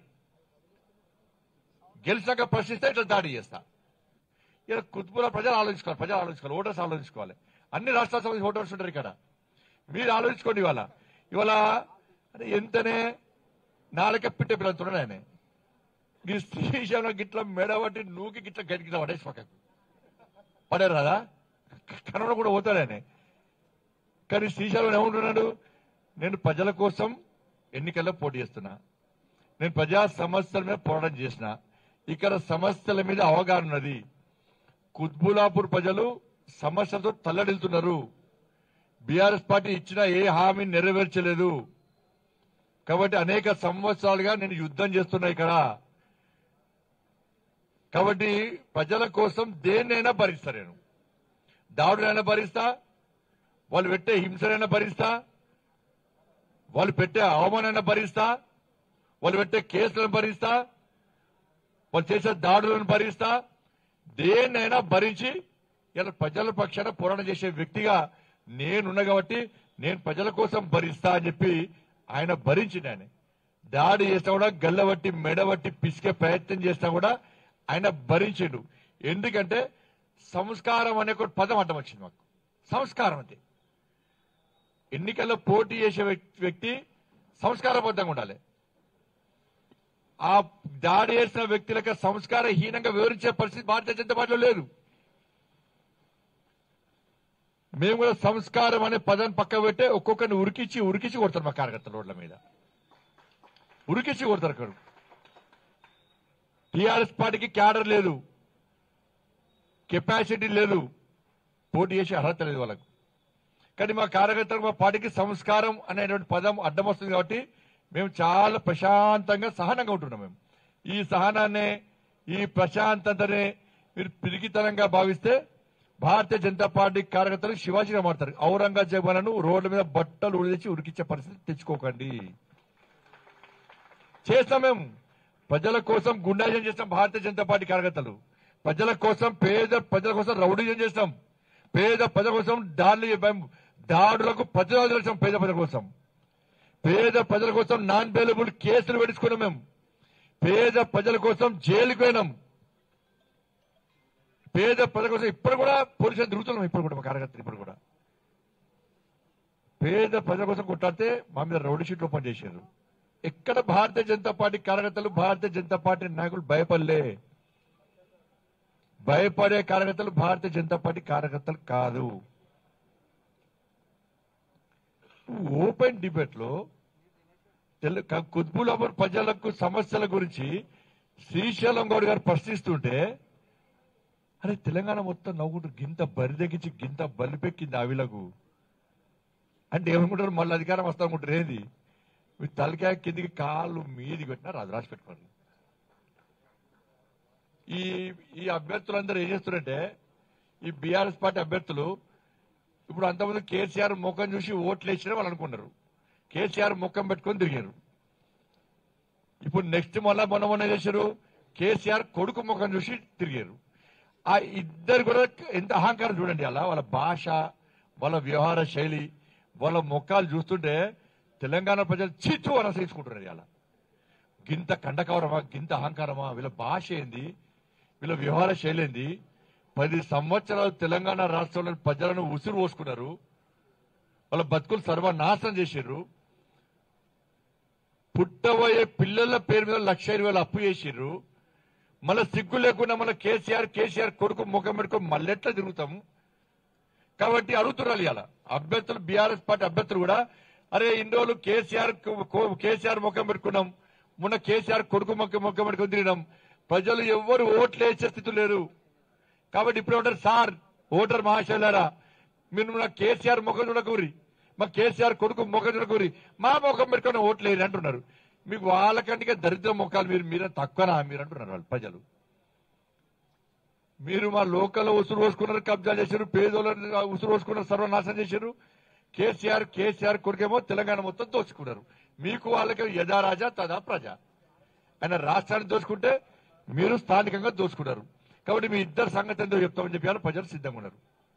గెలిచాక ప్రశ్నిస్తే ఇట్లా దాడి చేస్తా ఇలా కుత్బుల ప్రజలు ఆలోచించుకోవాలి ప్రజలు ఆలోచించుకోవాలి ఓటర్స్ ఆలోచించుకోవాలి అన్ని రాష్ట్రాల సంబంధించి ఓటర్స్ ఉంటారు ఇక్కడ మీరు ఆలోచించుకోండి ఇవాళ ఇవాళ అరే ఎంతనే నాలుక పిట్టే పిల్లలుతున్నాడు ఆయన నీ శ్రీశైలం గిట్ల మెడబట్టి నూకి గిట్ల గడిగిట్ల పడేసి పక్కకు పడారు కదా కన్నడ కూడా పోతాడు ఆయన కానీ శ్రీశైలం ఏమంటున్నాడు నేను ప్రజల కోసం ఎన్నికల్లో పోటీ చేస్తున్నా నేను ప్రజా సమస్యల మీద పోరాటం చేసిన ఇక్కడ సమస్యల మీద అవగాహన ఉన్నది కుత్బులాపూర్ ప్రజలు సమస్యలతో తల్లడిల్తున్నారు బీఆర్ఎస్ పార్టీ ఇచ్చిన ఏ హామీ నెరవేర్చలేదు కాబట్టి అనేక సంవత్సరాలుగా నేను యుద్ధం చేస్తున్నా ఇక్కడ కాబట్టి ప్రజల కోసం దేన్నైనా భరిస్తా నేను దాడులైనా భరిస్తా వాళ్ళు పెట్టే హింసనైనా భరిస్తా వాళ్ళు పెట్టే అవమానైనా భరిస్తా వాళ్ళు పెట్టే కేసులను భరిస్తా వాళ్ళు చేసే దాడులను భరిస్తా దేన్నైనా భరించి ఇలా ప్రజల పక్షాన పోరాటం చేసే వ్యక్తిగా నేనున్నా కాబట్టి నేను ప్రజల కోసం భరిస్తా అని చెప్పి ఆయన భరించిండు ఆయన దాడి చేసినా కూడా గల్లబట్టి మెడబట్టి పిసికే ప్రయత్నం చేసినా కూడా ఆయన భరించిండు ఎందుకంటే సంస్కారం అనే ఒక పదం అడ్డం వచ్చింది మాకు సంస్కారం అంతే ఎన్నికల్లో పోటీ చేసే వ్యక్- వ్యక్తి సంస్కారబద్ధంగా ఉండాలి ఆ దాడి చేసిన వ్యక్తులకు సంస్కారహీనంగా వివరించే పరిస్థితి భారతీయ జనతా పార్టీలో లేదు మేము కూడా సంస్కారం అనే పదాన్ని పక్క పెట్టే ఒక్కొక్కరిని ఉరికిచ్చి ఉరికిచ్చి కొడతారు మా కార్యకర్తల రోడ్ల మీద ఉరికిచ్చి కొడతారు అక్కడ టీఆర్ఎస్ పార్టీకి క్యాడర్ లేదు కెపాసిటీ లేదు పోటీ చేసే అర్హత లేదు వాళ్ళకు కానీ మా కార్యకర్తలకు మా పార్టీకి సంస్కారం అనేటువంటి పదం అడ్డం వస్తుంది కాబట్టి మేము చాలా ప్రశాంతంగా సహనంగా ఉంటున్నాం మేము ఈ సహనాన్ని ఈ ప్రశాంతతనే మీరు పిరికితనంగా భావిస్తే భారతీయ జనతా పార్టీ కార్యకర్తలు శివాజీగా మారుతారు ఔరంగజేబులను రోడ్ల మీద బట్టలు ఉడిచి ఉరికిచ్చే పరిస్థితి తెచ్చుకోకండి చేస్తాం మేము ప్రజల కోసం గుండాజం చేస్తాం భారతీయ జనతా పార్టీ కార్యకర్తలు ప్రజల కోసం పేద ప్రజల కోసం రౌడీజం చేస్తాం పేద ప్రజల కోసం దాడులు మేము దాడులకు ప్రతిరోజు చేస్తాం పేద ప్రజల కోసం పేద ప్రజల కోసం నాన్ బెయిలబుల్ కేసులు పెట్టుకున్నాం మేము పేద ప్రజల కోసం జైలుకు పోయినాం పేద ప్రజల కోసం ఇప్పుడు కూడా పోలీసులు తిరుగుతున్నాం ఇప్పుడు కూడా మా కార్యకర్తలు ఇప్పుడు కూడా పేద ప్రజల కోసం కొట్టాడితే మా మీద రౌడీ షీట్ ఓపెన్ చేశారు ఎక్కడ భారతీయ జనతా పార్టీ కార్యకర్తలు భారతీయ జనతా పార్టీ నాయకులు భయపడలే భయపడే కార్యకర్తలు భారతీయ జనతా పార్టీ కార్యకర్తలు కాదు ఓపెన్ డిబేట్ లో తెలు- క- కుత్బులాపూర్ ప్రజలకు సమస్యల గురించి శ్రీశైలం గౌడ్ గారు ప్రశ్నిస్తుంటే అరే తెలంగాణ మొత్తం నవ్వుకుంటూ గింత బరిదెక్కించి గింత బలిపెక్కింది ఆవిలకు అంటే ఏమనుకుంటారు మళ్ళీ అధికారం వస్తా అనుకుంటారు ఏంది మీ తలకాయ కిందికి కాళ్ళు మీది పెట్టినారు అది రాసి పెట్టుకోండి ఈ ఈ అభ్యర్థులందరూ ఏం చేస్తున్నారంటే ఈ బీఆర్ఎస్ పార్టీ అభ్యర్థులు ఇప్పుడు అంతకుముందు కేసీఆర్ ముఖం చూసి ఓట్లు వేసిన వాళ్ళు అనుకున్నారు కేసీఆర్ ముఖం పెట్టుకొని తిరిగారు ఇప్పుడు నెక్స్ట్ మళ్ళా మొన్న మొన్న ఏం చేశారు కేసీఆర్ కొడుకు ముఖం చూసి తిరిగారు ఆ ఇద్దరు కూడా ఎంత అహంకారం చూడండి అలా వాళ్ళ భాష వాళ్ళ వ్యవహార శైలి వాళ్ళ ముఖాలు చూస్తుంటే తెలంగాణ ప్రజలు చిచ్చు అనసరించుకుంటున్నారు అలా గింత కండకవరమా గింత అహంకారమా వీళ్ళ భాష ఏంది వీళ్ళ వ్యవహార శైలి ఏంది పది సంవత్సరాలు తెలంగాణ రాష్ట్రంలో ప్రజలను ఉసురు పోసుకున్నారు వాళ్ళ బతుకులు సర్వనాశనం చేశారు పుట్టబోయే పిల్లల పేరు మీద లక్ష ఇరవై వేలు అప్పు చేసిర్రు మళ్ళీ సిగ్గు లేకుండా మన కేసీఆర్ కేసీఆర్ కొడుకు ముఖం పెట్టుకొని మళ్ళెట్లా తిరుగుతాము కాబట్టి అడుగుతున్నారు ఇలా అభ్యర్థులు బీఆర్ఎస్ పార్టీ అభ్యర్థులు కూడా అరే ఇన్ని రోజులు కేసీఆర్ కు- కో- కేసీఆర్ ముఖం పెట్టుకున్నాం మొన్న కేసీఆర్ కొడుకు ముఖం ముఖం పెట్టుకుని తిరిగినాం ప్రజలు ఎవ్వరు ఓట్లు వేసే స్థితి లేరు కాబట్టి ఇప్పుడు ఏమంటారు సార్ ఓటర్ మహాశైలారా మీరు నా కేసీఆర్ ముఖం చూడకూరి మా కేసీఆర్ కొడుకు ముఖం చూడకూరి మా ముఖం పెట్టుకుని ఓట్లు వేయరు అంటున్నారు మీకు వాళ్ళకంటే దరిద్ర ముఖాలు మీరు మీరే తక్కువనా మీరు అంటున్నారు వాళ్ళు ప్రజలు మీరు మా లోకల్ ఉసురు పోసుకున్నారు కబ్జా చేశారు పేదోళ్ళని ఉసురు పోసుకున్నారు సర్వనాశనం చేశారు కేసీఆర్ కేసీఆర్ కొడుకేమో తెలంగాణ మొత్తం దోచుకున్నారు మీకు వాళ్ళకి యథా రాజా తదా ప్రజ ఆయన రాష్ట్రాన్ని దోచుకుంటే మీరు స్థానికంగా దోచుకున్నారు కాబట్టి మీ ఇద్దరు సంగతి ఎంతో చెప్తామని చెప్పి ప్రజలు సిద్ధంగా ఉన్నారు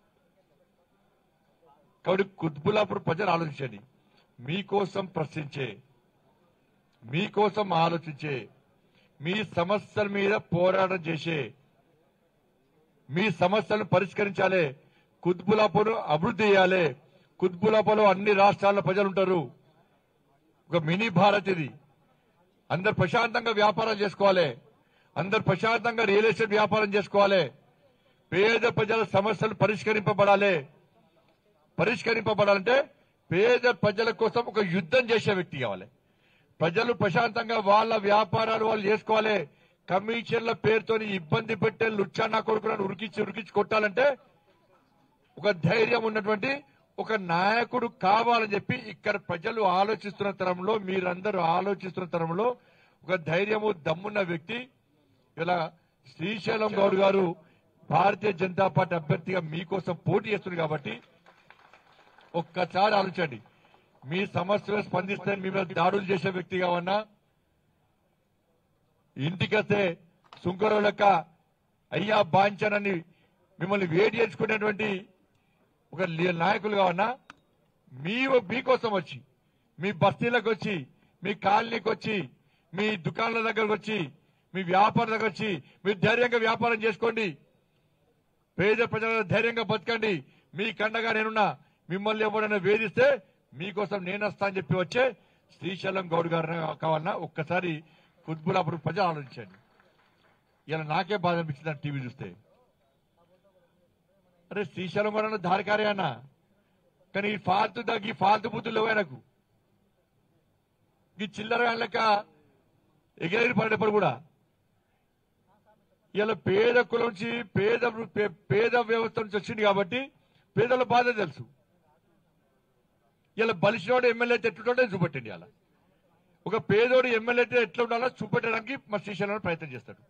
కాబట్టి కుత్బులాపూర్ ప్రజలు ఆలోచించండి మీకోసం ప్రశ్నించే మీకోసం ఆలోచించే మీ సమస్యల మీద పోరాటం చేసే మీ సమస్యలను పరిష్కరించాలి కుత్బులాపూర్ అభివృద్ధి చేయాలి కుత్బులాపూర్లో అన్ని రాష్ట్రాల ప్రజలు ఉంటారు ఒక మినీ భారత్ ఇది అందరు ప్రశాంతంగా వ్యాపారం చేసుకోవాలి అందరు ప్రశాంతంగా రియల్ ఎస్టేట్ వ్యాపారం చేసుకోవాలి పేద ప్రజల సమస్యలు పరిష్కరింపబడాలి పరిష్కరింపబడాలంటే పేద ప్రజల కోసం ఒక యుద్ధం చేసే వ్యక్తి కావాలి ప్రజలు ప్రశాంతంగా వాళ్ళ వ్యాపారాలు వాళ్ళు చేసుకోవాలి కమిషన్ల పేరుతోని ఇబ్బంది పెట్టే లుచ్చానా కొడుకులను ఉరికించి ఉరికించి కొట్టాలంటే ఒక ధైర్యం ఉన్నటువంటి ఒక నాయకుడు కావాలని చెప్పి ఇక్కడ ప్రజలు ఆలోచిస్తున్న తరంలో మీరందరూ ఆలోచిస్తున్న తరంలో ఒక ధైర్యము దమ్మున్న వ్యక్తి ఇలా శ్రీశైలం గౌడ్ గారు భారతీయ జనతా పార్టీ అభ్యర్థిగా మీకోసం పోటీ చేస్తుంది కాబట్టి ఒక్కసారి ఆలోచండి మీ సమస్యలు స్పందిస్తే మీ మీద దాడులు చేసే వ్యక్తి కావన్నా ఇంటికొస్తే సుంకరం లెక్క అయ్యా బాంచనని మిమ్మల్ని వేడి చేసుకునేటువంటి ఒక లీ- నాయకులు కావన్నా మీ మీకోసం వచ్చి మీ బస్తీలకు వచ్చి మీ కాలనీకి వచ్చి మీ దుకాణాల దగ్గరకు వచ్చి మీ వ్యాపారం దగ్గర వచ్చి మీరు ధైర్యంగా వ్యాపారం చేసుకోండి పేద ప్రజల ధైర్యంగా బతకండి మీ కండగా నేనున్నా మిమ్మల్ని ఎవరైనా వేధిస్తే మీకోసం నేను వస్తా అని చెప్పి వచ్చే శ్రీశైలం గౌడ్ గారు కావాలన్నా ఒక్కసారి కుత్బులాపురం ప్రజలు ఆలోచించండి ఇలా నాకే బాధ అనిపించింది టీవీ చూస్తే అరే శ్రీశైలం గౌడ్ అన్న దారికారే అన్న కానీ ఈ ఫాల్తు దగ్గర ఈ ఫాల్తు బుద్ధులు లేవు ఆయనకు ఈ చిల్లర లెక్క ఎగిరేది పడేప్పుడు కూడా ఇలా పేద కులం నుంచి పేద పే- పేద వ్యవస్థ నుంచి వచ్చింది కాబట్టి పేదల బాధ తెలుసు ఇలా బలిసినోడు ఎమ్మెల్యే అయితే ఎట్లుంటే చూపెట్టండి అలా ఒక పేదోడు ఎమ్మెల్యే అయితే ఎట్లా ఉండాలో చూపెట్టడానికి మా శ్రీశైలం ప్రయత్నం చేస్తాడు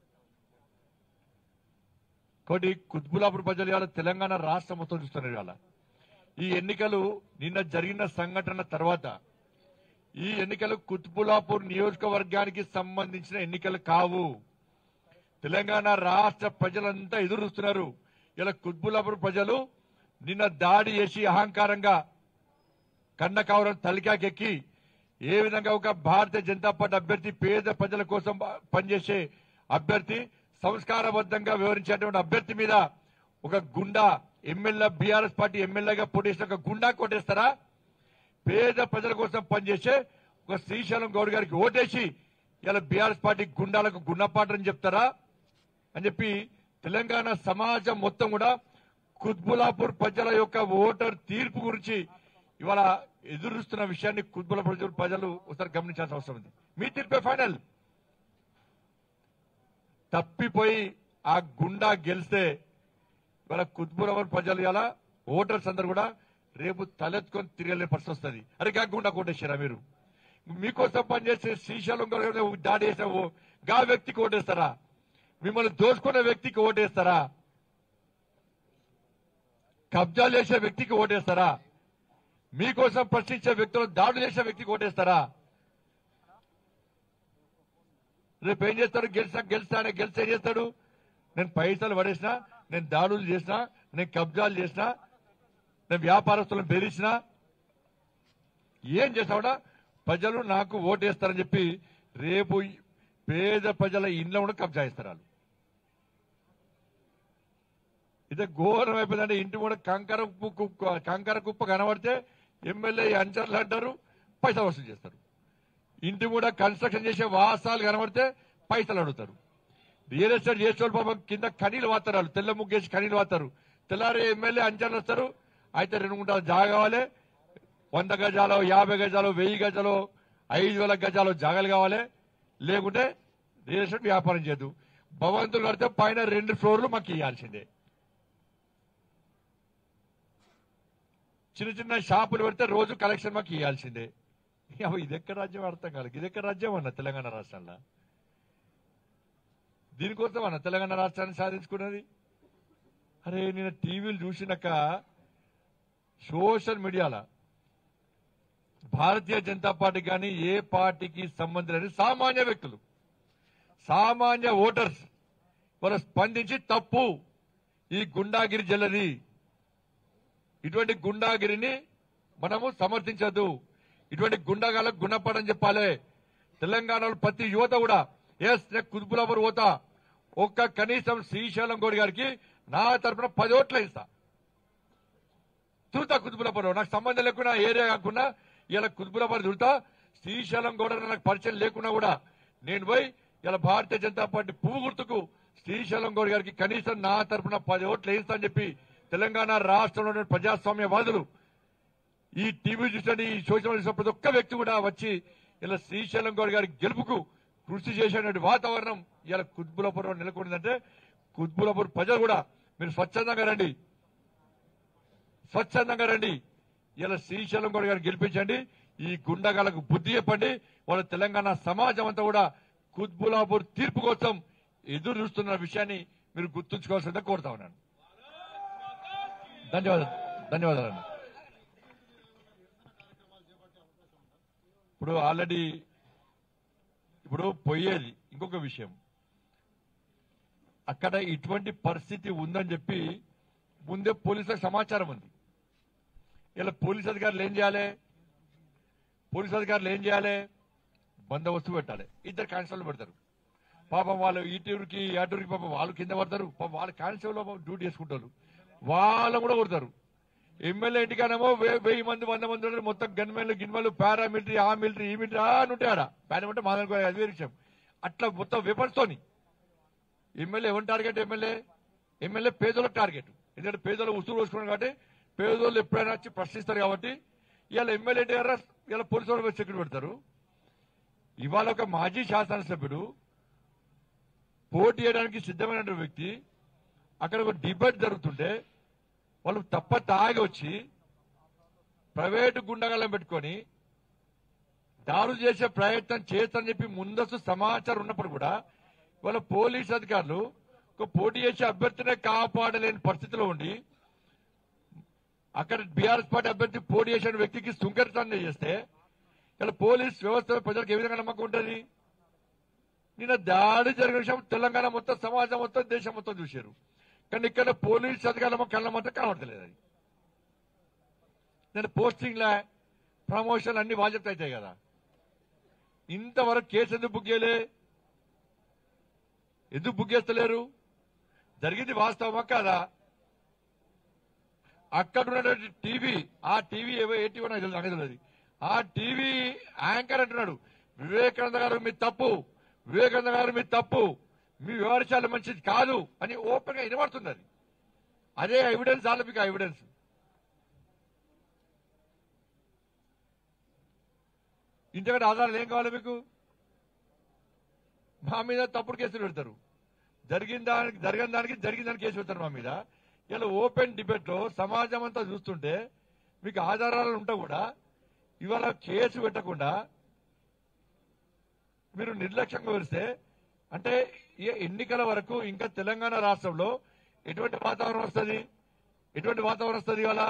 కాబట్టి కుత్బులాపూర్ ప్రజలు ఇవాళ తెలంగాణ రాష్ట్రం మొత్తం చూస్తున్నారు ఇవాళ ఈ ఎన్నికలు నిన్న జరిగిన సంఘటన తర్వాత ఈ ఎన్నికలు కుత్బులాపూర్ నియోజకవర్గానికి సంబంధించిన ఎన్నికలు కావు తెలంగాణ రాష్ట్ర ప్రజలంతా ఎదురు చూస్తున్నారు ఇలా కుత్బులాపూర్ ప్రజలు నిన్న దాడి చేసి అహంకారంగా కన్నకావరం తలికాకెక్కి ఏ విధంగా ఒక భారతీయ జనతా పార్టీ అభ్యర్థి పేద ప్రజల కోసం పనిచేసే అభ్యర్థి సంస్కారబద్ధంగా వివరించేటువంటి అభ్యర్థి మీద ఒక గుండా ఎమ్మెల్యే బీఆర్ఎస్ పార్టీ ఎమ్మెల్యేగా పోటీ చేసిన ఒక గుండా కొట్టేస్తారా పేద ప్రజల కోసం పనిచేసే ఒక శ్రీశైలం గౌడ్ గారికి ఓటేసి ఇలా బీఆర్ఎస్ పార్టీ గుండాలకు గుణపాఠం చెప్తారా అని చెప్పి తెలంగాణ సమాజం మొత్తం కూడా కుత్బులాపూర్ ప్రజల యొక్క ఓటర్ తీర్పు గురించి ఇవాళ ఎదురుస్తున్న విషయాన్ని కుత్బులాపూర్ ప్రజలు ఒకసారి గమనించాల్సిన అవసరం ఉంది మీ తీర్పే ఫైనల్ తప్పిపోయి ఆ గుండా గెలిస్తే ఇవాళ కుత్బులాపూర్ ప్రజలు ఇలా ఓటర్స్ అందరు కూడా రేపు తలెత్తుకొని తిరగలే పరిస్థితి వస్తుంది అరే గా గుండా కొట్టేసారా మీరు మీకోసం పనిచేసే శ్రీశైలం గారు దాడి చేసావు గా వ్యక్తికి ఓటేస్తారా మిమ్మల్ని దోచుకున్న వ్యక్తికి ఓటేస్తారా కబ్జాలు చేసే వ్యక్తికి ఓటేస్తారా మీకోసం ప్రశ్నించే వ్యక్తులు దాడులు చేసే వ్యక్తికి ఓటేస్తారా రేపు ఏం చేస్తాడు గెలిచా గెలిచా అని గెలిచి ఏం చేస్తాడు నేను పైసలు పడేసినా నేను దాడులు చేసినా నేను కబ్జాలు చేసినా నేను వ్యాపారస్తులను బెదిరించినా ఏం చేస్తావుడా ప్రజలు నాకు ఓటేస్తారని చెప్పి రేపు పేద ప్రజల ఇండ్ల కూడా కబ్జా ఇస్తారు వాళ్ళు ఇదే ఘోరం అయిపోయిందంటే ఇంటి కూడా కంకర కుప్ప కుప్ప- కంకర కుప్ప కనబడితే ఎమ్మెల్యే అంచర్లు అంటారు పైసలు వసూలు చేస్తారు ఇంటి కూడా కన్స్ట్రక్షన్ చేసే వాసాలు కనబడితే పైసలు అడుగుతారు రియల్ ఎస్టేట్ చేసే వాళ్ళు పాపం కింద కనీలు వాతారు వాళ్ళు తెల్ల ముగ్గేసి కనీలు వాతారు తెల్లారి ఎమ్మెల్యే అంచర్లు వస్తారు అయితే రెండు గుంటలు జాగా కావాలి వంద గజాలు యాభై గజాలు వెయ్యి గజాలు ఐదు వేల గజాలు జాగాలు కావాలి లేకుంటే రియల్ ఎస్టేట్ వ్యాపారం చేయదు భవంతులు కడితే పైన రెండు ఫ్లోర్లు మాకు ఇవ్వాల్సిందే చిన్న చిన్న షాపులు పెడితే రోజు కలెక్షన్ మాకు ఇవ్వాల్సిందే అవి ఇది ఎక్కడ రాజ్యం అర్థం కాదు ఇది ఎక్కడ రాజ్యం అన్న తెలంగాణ రాష్ట్రంలో దీనికోసం అన్న తెలంగాణ రాష్ట్రాన్ని సాధించుకున్నది అరే నేను టీవీలు చూసినాక సోషల్ మీడియాలో భారతీయ జనతా పార్టీ కానీ ఏ పార్టీకి సంబంధం లేని సామాన్య వ్యక్తులు సామాన్య ఓటర్స్ వాళ్ళు స్పందించి తప్పు ఈ గుండాగిరి జల్లది ఇటువంటి గుండాగిరిని మనము సమర్థించద్దు ఇటువంటి గుండాగాలకు గుణపడని చెప్పాలి తెలంగాణలో ప్రతి యువత కూడా ఎస్ నేను కుదుపులబరు పోతా ఒక్క కనీసం శ్రీశైలం గౌడ్ గారికి నా తరపున పది ఓట్లు ఇస్తా తిరుగుతా కుతుబులపల్లి నాకు సంబంధం లేకుండా ఏరియా కాకుండా ఇలా కుతుబులపల్లి తిరుగుతా శ్రీశైలం గౌడ నాకు పరిచయం లేకున్నా కూడా నేను పోయి ఇలా భారతీయ జనతా పార్టీ పువ్వు గుర్తుకు శ్రీశైలం గౌడ్ గారికి కనీసం నా తరపున పది ఓట్లు వేయిస్తా అని చెప్పి తెలంగాణ రాష్ట్రంలో ఉన్న ప్రజాస్వామ్యవాదులు ఈ టీవీ చూసిన ఈ సోషల్ మీడియా చూసిన ప్రతి ఒక్క వ్యక్తి కూడా వచ్చి ఇలా శ్రీశైలం గౌడ్ గారి గెలుపుకు కృషి చేసేటువంటి వాతావరణం ఇలా కుత్బులాపురం నెలకొందంటే కుత్బులాపూర్ ప్రజలు కూడా మీరు స్వచ్ఛందంగా రండి స్వచ్ఛందంగా రండి ఇలా శ్రీశైలం గౌడ్ గారిని గెలిపించండి ఈ గుండగాలకు బుద్ధి చెప్పండి వాళ్ళ తెలంగాణ సమాజం అంతా కూడా కుత్బులాపూర్ తీర్పు కోసం ఎదురు చూస్తున్న విషయాన్ని మీరు గుర్తుంచుకోవాల్సిందే కోరుతా ఉన్నాను ధన్యవాదాలు ధన్యవాదాలు ఇప్పుడు ఆల్రెడీ ఇప్పుడు పోయేది ఇంకొక విషయం అక్కడ ఇటువంటి పరిస్థితి ఉందని చెప్పి ముందే పోలీసులకు సమాచారం ఉంది ఇలా పోలీస్ అధికారులు ఏం చేయాలి పోలీస్ అధికారులు ఏం చేయాలి బందోబస్తు పెట్టాలి ఇద్దరు కానిస్టేబుల్ పెడతారు పాపం వాళ్ళు ఈ టూరికి ఆ టూరికి పాపం వాళ్ళు కింద పడతారు పాపం వాళ్ళ కానిస్టేబుల్ డ్యూటీ చేసుకుంటారు వాళ్ళు కూడా కొడతారు ఎమ్మెల్యే ఇంటికానేమో వే- వెయ్యి మంది వంద మంది ఉంటారు మొత్తం గన్మెన్లు గిన్మెన్లు పారామిలిటరీ ఆ మిలిటరీ ఈ మిలిటరీ ఆ అని ఉంటాయి ఆడ పారామిలిటరీ మా దానికి అది వేరే విషయం అట్లా మొత్తం వెపన్స్తోని ఎమ్మెల్యే ఎవరి టార్గెట్ ఎమ్మెల్యే ఎమ్మెల్యే పేదోళ్ళకి టార్గెట్ ఎందుకంటే పేదోళ్ళు ఉసురు పోసుకున్నారు కాబట్టి పేదోళ్ళు ఎప్పుడైనా వచ్చి ప్రశ్నిస్తారు కాబట్టి ఇవాళ ఎమ్మెల్యే గారు ఇవాళ పోలీసు వాళ్ళు సెక్యూరిటీ పెడతారు ఇవాళ ఒక మాజీ శాసనసభ్యుడు పోటీ చేయడానికి సిద్ధమైన వ్యక్తి అక్కడ ఒక డిబేట్ జరుగుతుంటే వాళ్ళు తప్ప తాగి వచ్చి ప్రైవేటు గుండగలం పెట్టుకొని దాడులు చేసే ప్రయత్నం చేస్తారని చెప్పి ముందస్తు సమాచారం ఉన్నప్పుడు కూడా వాళ్ళ పోలీస్ అధికారులు ఒక పోటీ చేసే అభ్యర్థినే కాపాడలేని పరిస్థితిలో ఉండి అక్కడ బీఆర్ఎస్ పార్టీ అభ్యర్థి పోటీ చేసిన వ్యక్తికి సుంకరితాన్ని చేస్తే ఇలా పోలీస్ వ్యవస్థ ప్రజలకు ఏ విధంగా నమ్మకం ఉంటుంది నిన్న దాడి జరిగిన విషయం తెలంగాణ మొత్తం సమాజం మొత్తం దేశం మొత్తం చూశారు కానీ ఇక్కడ పోలీస్ అధికారులు కళ్ళ మాత్రం కనబడతలేదు అది నేను పోస్టింగ్ లా ప్రమోషన్ అన్ని బాధ్యత అవుతాయి కదా ఇంతవరకు కేసు ఎందుకు బుక్ చేయలే ఎందుకు బుక్ చేస్తలేరు జరిగింది వాస్తవమా కాదా అక్కడ ఉన్నటువంటి టీవీ ఆ టీవీ ఏవో ఏ టీవీ నాకు తెలియదు, నాకు తెలియదు ఆ టీవీ యాంకర్ అంటున్నాడు వివేకానంద గారు మీ తప్పు వివేకానంద గారు మీ తప్పు మీ వివరించాలి మంచిది కాదు అని ఓపెన్ గా వినబడుతుంది అది అదే ఎవిడెన్స్ చాలా మీకు ఎవిడెన్స్ ఇంతకంటే ఆధారాలు ఏం కావాలి మీకు మా మీద తప్పుడు కేసులు పెడతారు జరిగిన దానికి జరిగిన దానికి జరిగిన దానికి కేసు పెడతారు మా మీద ఇలా ఓపెన్ డిబేట్ లో సమాజం అంతా చూస్తుంటే మీకు ఆధారాలు ఉంటా కూడా ఇవాళ కేసు పెట్టకుండా మీరు నిర్లక్ష్యంగా విరిస్తే అంటే ఈ ఎన్నికల వరకు ఇంకా తెలంగాణ రాష్ట్రంలో ఎటువంటి వాతావరణం వస్తుంది ఎటువంటి వాతావరణం వస్తుంది ఇవాళ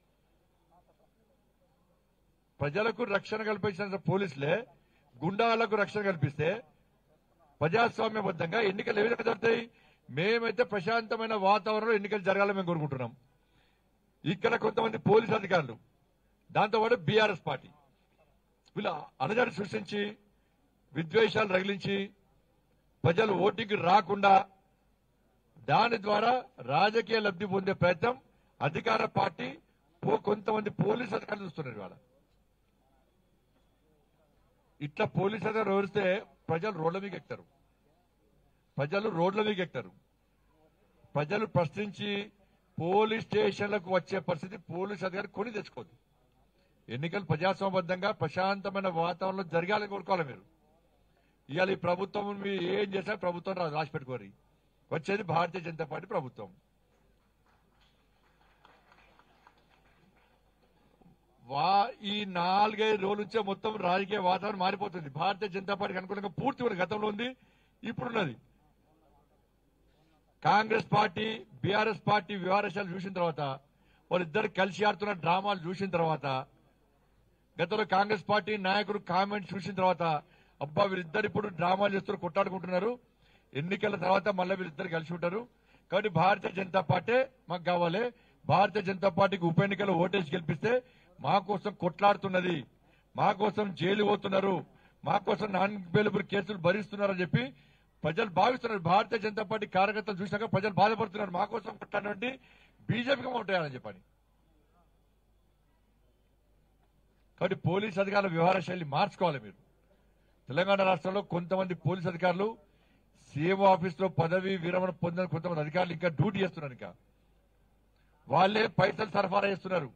ప్రజలకు రక్షణ కల్పించిన పోలీసులే గుండాలకు రక్షణ కల్పిస్తే ప్రజాస్వామ్యబద్ధంగా ఎన్నికలు ఏ విధంగా జరుగుతాయి మేమైతే ప్రశాంతమైన వాతావరణంలో ఎన్నికలు జరగాలని మేము కోరుకుంటున్నాం ఇక్కడ కొంతమంది పోలీస్ అధికారులు దాంతోపాటు బీఆర్ఎస్ పార్టీ వీళ్ళ అనజాన్ని సృష్టించి విద్వేషాలు రగిలించి ప్రజలు ఓటింగ్కి రాకుండా దాని ద్వారా రాజకీయ లబ్ధి పొందే ప్రయత్నం అధికార పార్టీ పో- కొంతమంది పోలీస్ అధికారులు చూస్తున్నారు ఇవాళ ఇట్లా పోలీస్ అధికారులు వివరిస్తే ప్రజలు రోడ్ల మీద ఎక్కుతారు ప్రజలు రోడ్ల మీద ఎక్కుతారు ప్రజలు ప్రశ్నించి పోలీస్ స్టేషన్లకు వచ్చే పరిస్థితి పోలీస్ అధికారి కొని తెచ్చుకోదు ఎన్నికలు ప్రజాస్వామ్యబద్ధంగా ప్రశాంతమైన వాతావరణంలో జరగాలని కోరుకోవాలి మీరు ఇవాళ ఈ ప్రభుత్వం మీరు ఏం చేసినా ప్రభుత్వం రా- రాసి పెట్టుకోరు వచ్చేది భారతీయ జనతా పార్టీ ప్రభుత్వం వా ఈ నాలుగైదు రోజుల నుంచే మొత్తం రాజకీయ వాతావరణం మారిపోతుంది భారతీయ జనతా పార్టీకి అనుకూలంగా పూర్తి కూడా గతంలో ఉంది ఇప్పుడున్నది కాంగ్రెస్ పార్టీ బీఆర్ఎస్ పార్టీ వ్యవహారాలు చూసిన తర్వాత వాళ్ళిద్దరు కలిసి ఆడుతున్న డ్రామాలు చూసిన తర్వాత గతంలో కాంగ్రెస్ పార్టీ నాయకుడు కామెంట్స్ చూసిన తర్వాత అబ్బా వీరిద్దరు ఇప్పుడు డ్రామాలు చేస్తూ కొట్టాడుకుంటున్నారు ఎన్నికల తర్వాత మళ్ళీ వీరిద్దరు కలిసి ఉంటారు కాబట్టి భారతీయ జనతా పార్టీ మాకు కావాలి భారతీయ జనతా పార్టీకి ఉప ఎన్నికల్లో ఓటేసి గెలిపిస్తే మా కోసం కొట్లాడుతున్నది మా కోసం జైలు పోతున్నారు మా కోసం నాన్ బెయిలబుల్ కేసులు భరిస్తున్నారని చెప్పి ప్రజలు భావిస్తున్నారు భారతీయ జనతా పార్టీ కార్యకర్తలు చూసినాక ప్రజలు బాధపడుతున్నారు మా కోసం కొట్లాడినటువంటి బీజేపీకి ఓటేయాలని చెప్పని కాబట్టి పోలీస్ అధికారుల వ్యవహార శైలి మార్చుకోవాలి మీరు తెలంగాణ రాష్ట్రంలో కొంతమంది పోలీస్ అధికారులు సీఎం ఆఫీస్ లో పదవి విరమణ పొందిన కొంతమంది అధికారులు ఇంకా డ్యూటీ చేస్తున్నారు ఇంకా వాళ్ళే పైసలు సరఫరా చేస్తున్నారు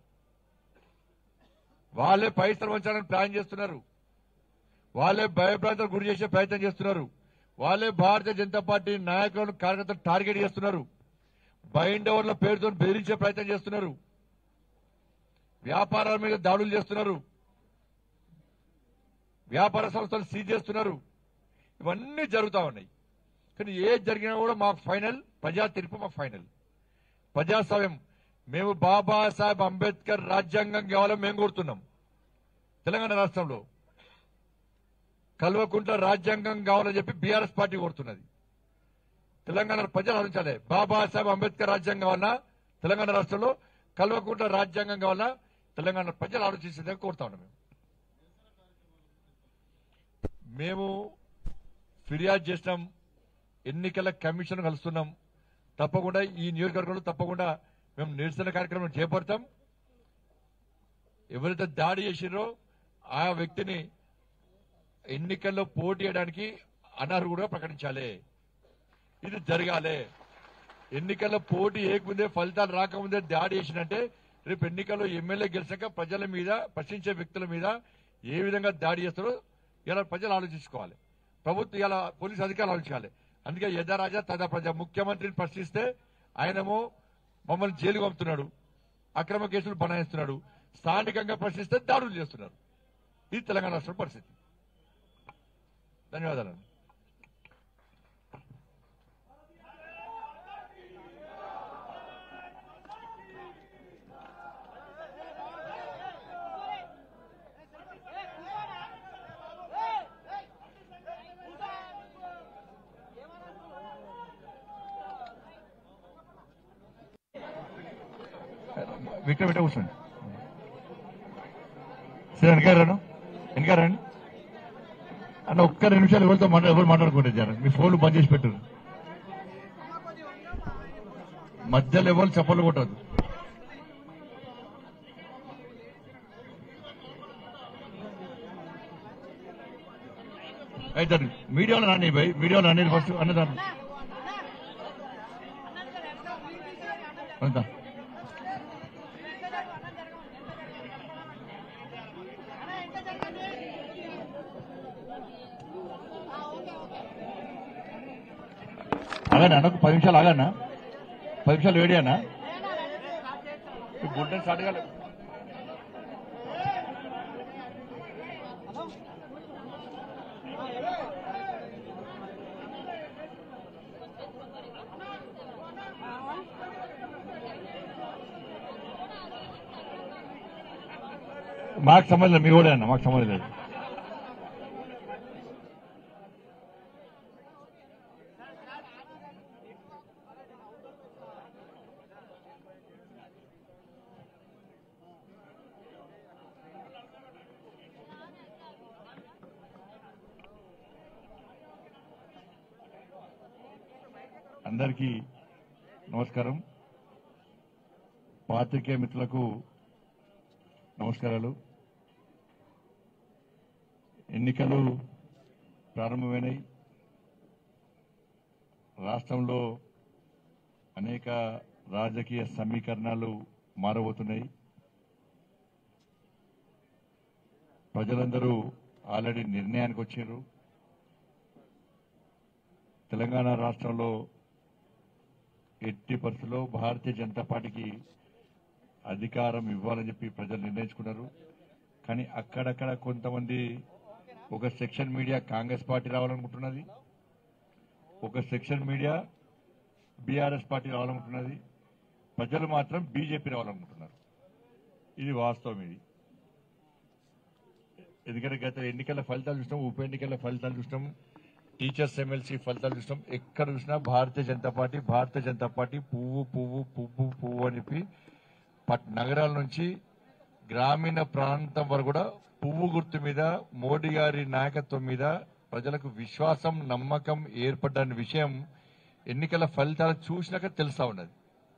వాళ్ళే పైసలు వంచాలని ప్లాన్ చేస్తున్నారు వాళ్ళే భయభ్రాంతలకు గురి చేసే ప్రయత్నం చేస్తున్నారు వాళ్ళే భారతీయ జనతా పార్టీ నాయకులను కార్యకర్తలు టార్గెట్ చేస్తున్నారు బైండ్ ఓవర్ల పేరుతో బెదిరించే ప్రయత్నం చేస్తున్నారు వ్యాపారాల మీద దాడులు చేస్తున్నారు వ్యాపార సంస్థలు సీజ్ చేస్తున్నారు ఇవన్నీ జరుగుతా ఉన్నాయి కానీ ఏది జరిగినా కూడా మాకు ఫైనల్ ప్రజా తీర్పు మాకు ఫైనల్ ప్రజాస్వామ్యం మేము బాబాసాహెబ్ అంబేద్కర్ రాజ్యాంగం కావాలని మేము కోరుతున్నాం తెలంగాణ రాష్ట్రంలో కల్వకుంట్ల రాజ్యాంగం కావాలని చెప్పి బీఆర్ఎస్ పార్టీ కోరుతున్నది తెలంగాణ ప్రజలు ఆలోచించాలి బాబాసాహెబ్ అంబేద్కర్ రాజ్యాంగం కావాలన్నా తెలంగాణ రాష్ట్రంలో కల్వకుంట్ల రాజ్యాంగం కావాలన్నా తెలంగాణ ప్రజలు ఆలోచించేదే కోరుతా ఉన్నాం మేము మేము ఫిర్యాదు చేసినాం ఎన్నికల కమిషన్ కలుస్తున్నాం తప్పకుండా ఈ నియోజకవర్గంలో తప్పకుండా మేము నిరసన కార్యక్రమం చేపడతాం ఎవరైతే దాడి చేసిరో ఆ వ్యక్తిని ఎన్నికల్లో పోటీ చేయడానికి అనర్హుడుగా ప్రకటించాలి ఇది జరగాలి ఎన్నికల్లో పోటీ ఏకముందే ఫలితాలు రాకముందే దాడి చేసినంటే రేపు ఎన్నికల్లో ఎమ్మెల్యే గెలిచాక ప్రజల మీద ప్రశ్నించే వ్యక్తుల మీద ఏ విధంగా దాడి చేస్తారో ఇలా ప్రజలు ఆలోచించుకోవాలి ప్రభుత్వం ఇలా పోలీసు అధికారులు ఆలోచించాలి అందుకే యథా రాజా తదా ప్రజా ముఖ్యమంత్రిని ప్రశ్నిస్తే ఆయనేమో మమ్మల్ని జైలుకు పంపుతున్నాడు అక్రమ కేసులు బనాయిస్తున్నాడు స్థానికంగా ప్రశ్నిస్తే దాడులు చేస్తున్నారు ఇది తెలంగాణ రాష్ట్ర పరిస్థితి ధన్యవాదాలు విక్టర్ విట్ట కూర్చోండి సార్ వెనక రాను వెనక రండి అన్న ఒక్క రెండు నిమిషాలు ఎవరితో మాట్లా ఎవరు మాట్లాడుకుంటే జర మీ ఫోన్లు బంద్ చేసి పెట్టారు మధ్యలో ఎవరు చెప్పలు కొట్టదు అయితే మీడియాలో రాని భయ్ మీడియాలో రాని ఫస్ట్ అన్నదాన్ని అంతా ఆగండి అన్న ఒక పది నిమిషాలు ఆగన్నా పది నిమిషాలు వేడి అన్న గుడ్డ స్టార్ట్ కాలేదు మాకు సంబంధం లేదు మీ కూడా అన్న మాకు సంబంధం లేదు అందరికీ నమస్కారం పాత్రికేయ మిత్రులకు నమస్కారాలు ఎన్నికలు ప్రారంభమైనాయి రాష్ట్రంలో అనేక రాజకీయ సమీకరణాలు మారబోతున్నాయి ప్రజలందరూ ఆల్రెడీ నిర్ణయానికి వచ్చారు తెలంగాణ రాష్ట్రంలో ఎట్టి పరిస్థితుల్లో భారతీయ జనతా పార్టీకి అధికారం ఇవ్వాలని చెప్పి ప్రజలు నిర్ణయించుకున్నారు కానీ అక్కడక్కడ కొంతమంది ఒక సెక్షన్ మీడియా కాంగ్రెస్ పార్టీ రావాలనుకుంటున్నది ఒక సెక్షన్ మీడియా బీఆర్ఎస్ పార్టీ రావాలనుకుంటున్నది ప్రజలు మాత్రం బీజేపీ రావాలనుకుంటున్నారు ఇది వాస్తవం ఇది ఎందుకంటే గత ఎన్నికల ఫలితాలు చూసినాం ఉప ఎన్నికల ఫలితాలు చూసినాం టీచర్స్ ఎమ్మెల్సీ ఫలితాలు చూసినాం ఎక్కడ చూసినా భారతీయ జనతా పార్టీ భారతీయ జనతా పార్టీ పువ్వు పువ్వు పువ్వు పువ్వు అని చెప్పి పట్ నగరాల నుంచి గ్రామీణ ప్రాంతం వరకు కూడా పువ్వు గుర్తు మీద మోడీ గారి నాయకత్వం మీద ప్రజలకు విశ్వాసం నమ్మకం ఏర్పడ్డ విషయం ఎన్నికల ఫలితాలు చూసినాక తెలుస్తా ఉన్నది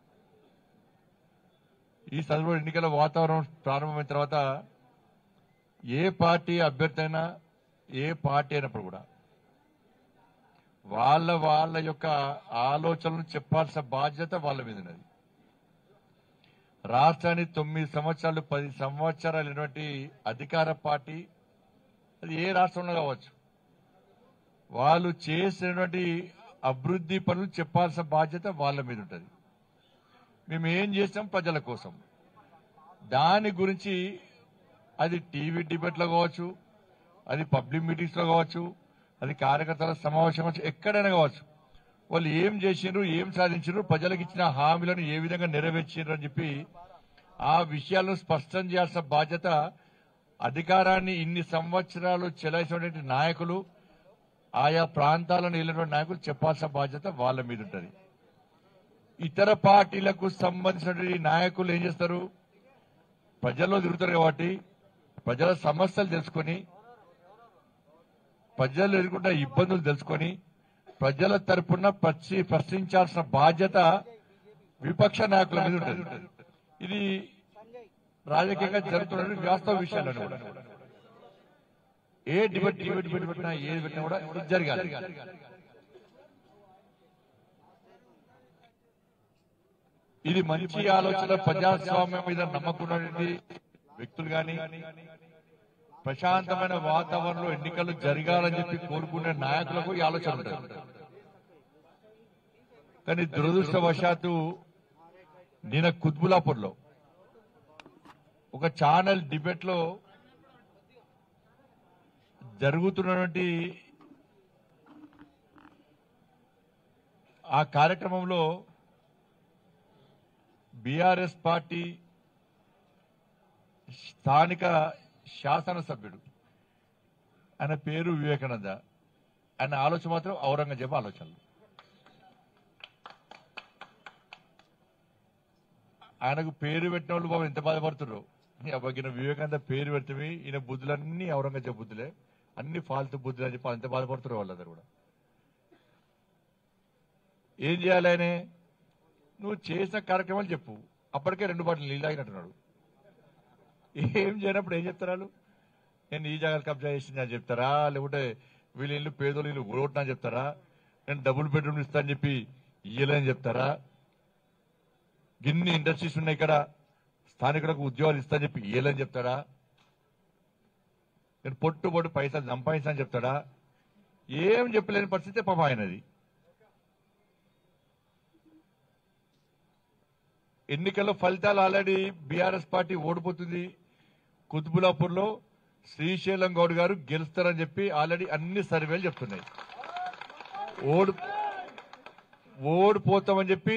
ఈ సందర్భంలో ఎన్నికల వాతావరణం ప్రారంభమైన తర్వాత ఏ పార్టీ అభ్యర్థి అయినా ఏ పార్టీ అయినప్పుడు కూడా వాళ్ళ వాళ్ళ యొక్క ఆలోచనలు చెప్పాల్సిన బాధ్యత వాళ్ళ మీద ఉన్నది రాష్ట్రాన్ని తొమ్మిది సంవత్సరాలు పది సంవత్సరాలు అయినటువంటి అధికార పార్టీ అది ఏ రాష్ట్రంలో కావచ్చు వాళ్ళు చేసినటువంటి అభివృద్ధి పనులు చెప్పాల్సిన బాధ్యత వాళ్ళ మీద ఉంటుంది మేము ఏం చేసాం ప్రజల కోసం దాని గురించి అది టీవీ డిబేట్లో కావచ్చు అది పబ్లిక్ మీటింగ్స్ లో కావచ్చు అది కార్యకర్తల సమావేశం కావచ్చు ఎక్కడైనా కావచ్చు వాళ్ళు ఏం చేసిండ్రు ఏం సాధించారు ప్రజలకు ఇచ్చిన హామీలను ఏ విధంగా నెరవేర్చారు అని చెప్పి ఆ విషయాలను స్పష్టం చేయాల్సిన బాధ్యత అధికారాన్ని ఇన్ని సంవత్సరాలు చెలాయిసినటువంటి నాయకులు ఆయా ప్రాంతాలను వెళ్ళినటువంటి నాయకులు చెప్పాల్సిన బాధ్యత వాళ్ళ మీద ఉంటుంది ఇతర పార్టీలకు సంబంధించినటువంటి నాయకులు ఏం చేస్తారు ప్రజల్లో తిరుగుతారు కాబట్టి ప్రజల సమస్యలు తెలుసుకొని ప్రజలు ఎదుర్కొంటున్న ఇబ్బందులు తెలుసుకొని ప్రజల తరపున ప్రశ్ని ప్రశ్నించాల్సిన బాధ్యత విపక్ష నాయకుల మీద ఉంటుంది ఇది రాజకీయంగా జరుగుతున్న వాస్తవ విషయాలు కూడా ఏ డిబేట్ డిబేట్ డిబేట్ పెట్టినా ఏది పెట్టినా కూడా ఇది జరగాలి ఇది మంచి ఆలోచన ప్రజాస్వామ్యం మీద నమ్మకున్నటువంటి వ్యక్తులు గాని ప్రశాంతమైన వాతావరణంలో ఎన్నికలు జరగాలని చెప్పి కోరుకునే నాయకులకు ఈ ఆలోచన ఉంటుంది కానీ దురదృష్టవశాత్తు నిన్న కుత్బులాపూర్లో ఒక ఛానల్ డిబేట్ లో జరుగుతున్నటువంటి ఆ కార్యక్రమంలో బీఆర్ఎస్ పార్టీ స్థానిక శాసనసభ్యుడు ఆయన పేరు వివేకానంద ఆయన ఆలోచన మాత్రం ఔరంగజేబు ఆలోచనలు ఆయనకు పేరు పెట్టిన వాళ్ళు బాబు ఎంత బాధపడుతున్నారు ఈయన వివేకానంద పేరు పెడితే ఈయన బుద్ధులన్నీ ఔరంగజేబు బుద్ధులే అన్ని ఫాల్తు బుద్ధులు అని చెప్పి అంత బాధపడుతున్నారు వాళ్ళందరూ కూడా ఏం చేయాలి ఆయన నువ్వు చేసిన కార్యక్రమాలు చెప్పు అప్పటికే రెండు బాటలు నీళ్ళు తాగినట్టున్నాడు ఏం చేయనప్పుడు ఏం చెప్తారు వాళ్ళు? నేను ఈ జాగాలు కబ్జా చేసింది అని చెప్తారా లేకుంటే వీళ్ళ ఇల్లు పేదోళ్ళు ఇల్లు ఊడగొట్టినా అని చెప్తారా నేను డబుల్ బెడ్రూమ్ ఇస్తా అని చెప్పి ఇయ్యలేని చెప్తారా గిన్ని ఇండస్ట్రీస్ ఉన్నాయి ఇక్కడ స్థానికులకు ఉద్యోగాలు ఇస్తా అని చెప్పి ఇయ్యలేని చెప్తాడా నేను పొట్టు పొట్టు పైసలు సంపాదిస్తా అని చెప్తాడా ఏం చెప్పలేని పరిస్థితి పాప ఆయనది ఎన్నికల్లో ఫలితాలు ఆల్రెడీ బీఆర్ఎస్ పార్టీ ఓడిపోతుంది కుతుబులాపూర్ లో శ్రీశైలం గౌడ్ గారు గెలుస్తారని చెప్పి ఆల్రెడీ అన్ని సర్వేలు చెప్తున్నాయి ఓడి ఓడిపోతామని చెప్పి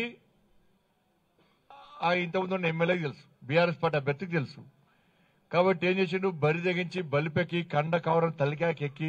ఆ ఇంతకుముందు ఉన్న ఎమ్మెల్యేకి తెలుసు బీఆర్ఎస్ పార్టీ అభ్యర్థికి తెలుసు కాబట్టి ఏం చేసిండు బరి తెగించి బలిపెక్కి కండ కవరం తలికాయకి ఎక్కి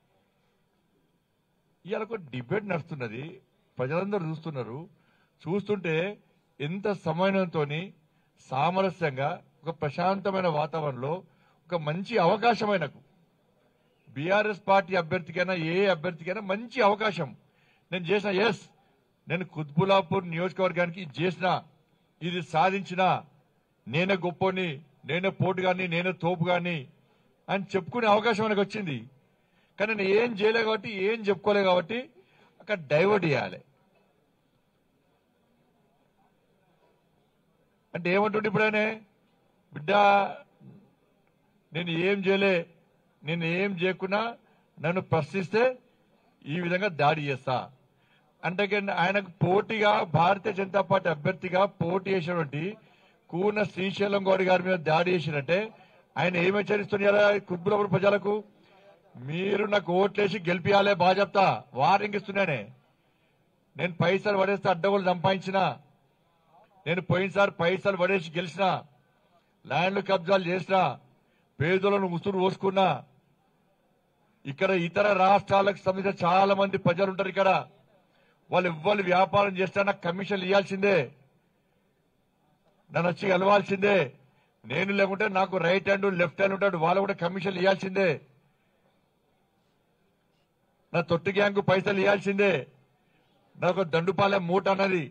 ఇవాళ ఒక డిబేట్ నడుస్తున్నది ప్రజలందరూ చూస్తున్నారు చూస్తుంటే ఎంత సమన్వయంతో సామరస్యంగా ఒక ప్రశాంతమైన వాతావరణంలో ఒక మంచి అవకాశం ఆయనకు బీఆర్ఎస్ పార్టీ అభ్యర్థికైనా ఏ అభ్యర్థికైనా మంచి అవకాశం నేను చేసిన ఎస్ నేను కుత్బులాపూర్ నియోజకవర్గానికి ఇది చేసిన ఇది సాధించిన నేనే గొప్పని నేనే పోటు గాని నేనే తోపు గాని అని చెప్పుకునే అవకాశం మనకు వచ్చింది కానీ నేను ఏం చేయలే కాబట్టి ఏం చెప్పుకోలే కాబట్టి అక్కడ డైవర్ట్ చేయాలి అంటే ఏమంటుండే ఇప్పుడు ఆయన బిడ్డ నేను ఏం చేయలే నేను ఏం చేయకున్నా నన్ను ప్రశ్నిస్తే ఈ విధంగా దాడి చేస్తా అంటే కింద ఆయనకు పోటీగా భారతీయ జనతా పార్టీ అభ్యర్థిగా పోటీ చేసినటువంటి కూన శ్రీశైలం గౌడ్ గారి మీద దాడి చేసినట్టే ఆయన ఏమి హెచ్చరిస్తున్నారు కుత్బులపూర్ ప్రజలకు మీరు నాకు ఓట్లేసి గెలిపియాలే బాగా చెప్తా వార్నింగ్ ఇస్తున్నానే నేను పైసలు పడేస్తే అడ్డగోలు సంపాదించిన నేను పోయినసారి పైసలు పడేసి గెలిచిన ల్యాండ్లు కబ్జాలు చేసిన పేదలను ఉసురు పోసుకున్నా ఇక్కడ ఇతర రాష్ట్రాలకు సంబంధించిన చాలా మంది ప్రజలు ఉంటారు ఇక్కడ వాళ్ళు ఎవ్వరు వ్యాపారం చేస్తే నాకు కమిషన్లు ఇవ్వాల్సిందే నన్ను వచ్చి కలవాల్సిందే నేను లేకుంటే నాకు రైట్ హ్యాండ్ లెఫ్ట్ హ్యాండ్ ఉంటాడు వాళ్ళు కూడా కమిషన్లు ఇవ్వాల్సిందే నా తొట్టి గ్యాంగ్ పైసలు ఇవ్వాల్సిందే నాకు దండుపాలెం మూట అన్నది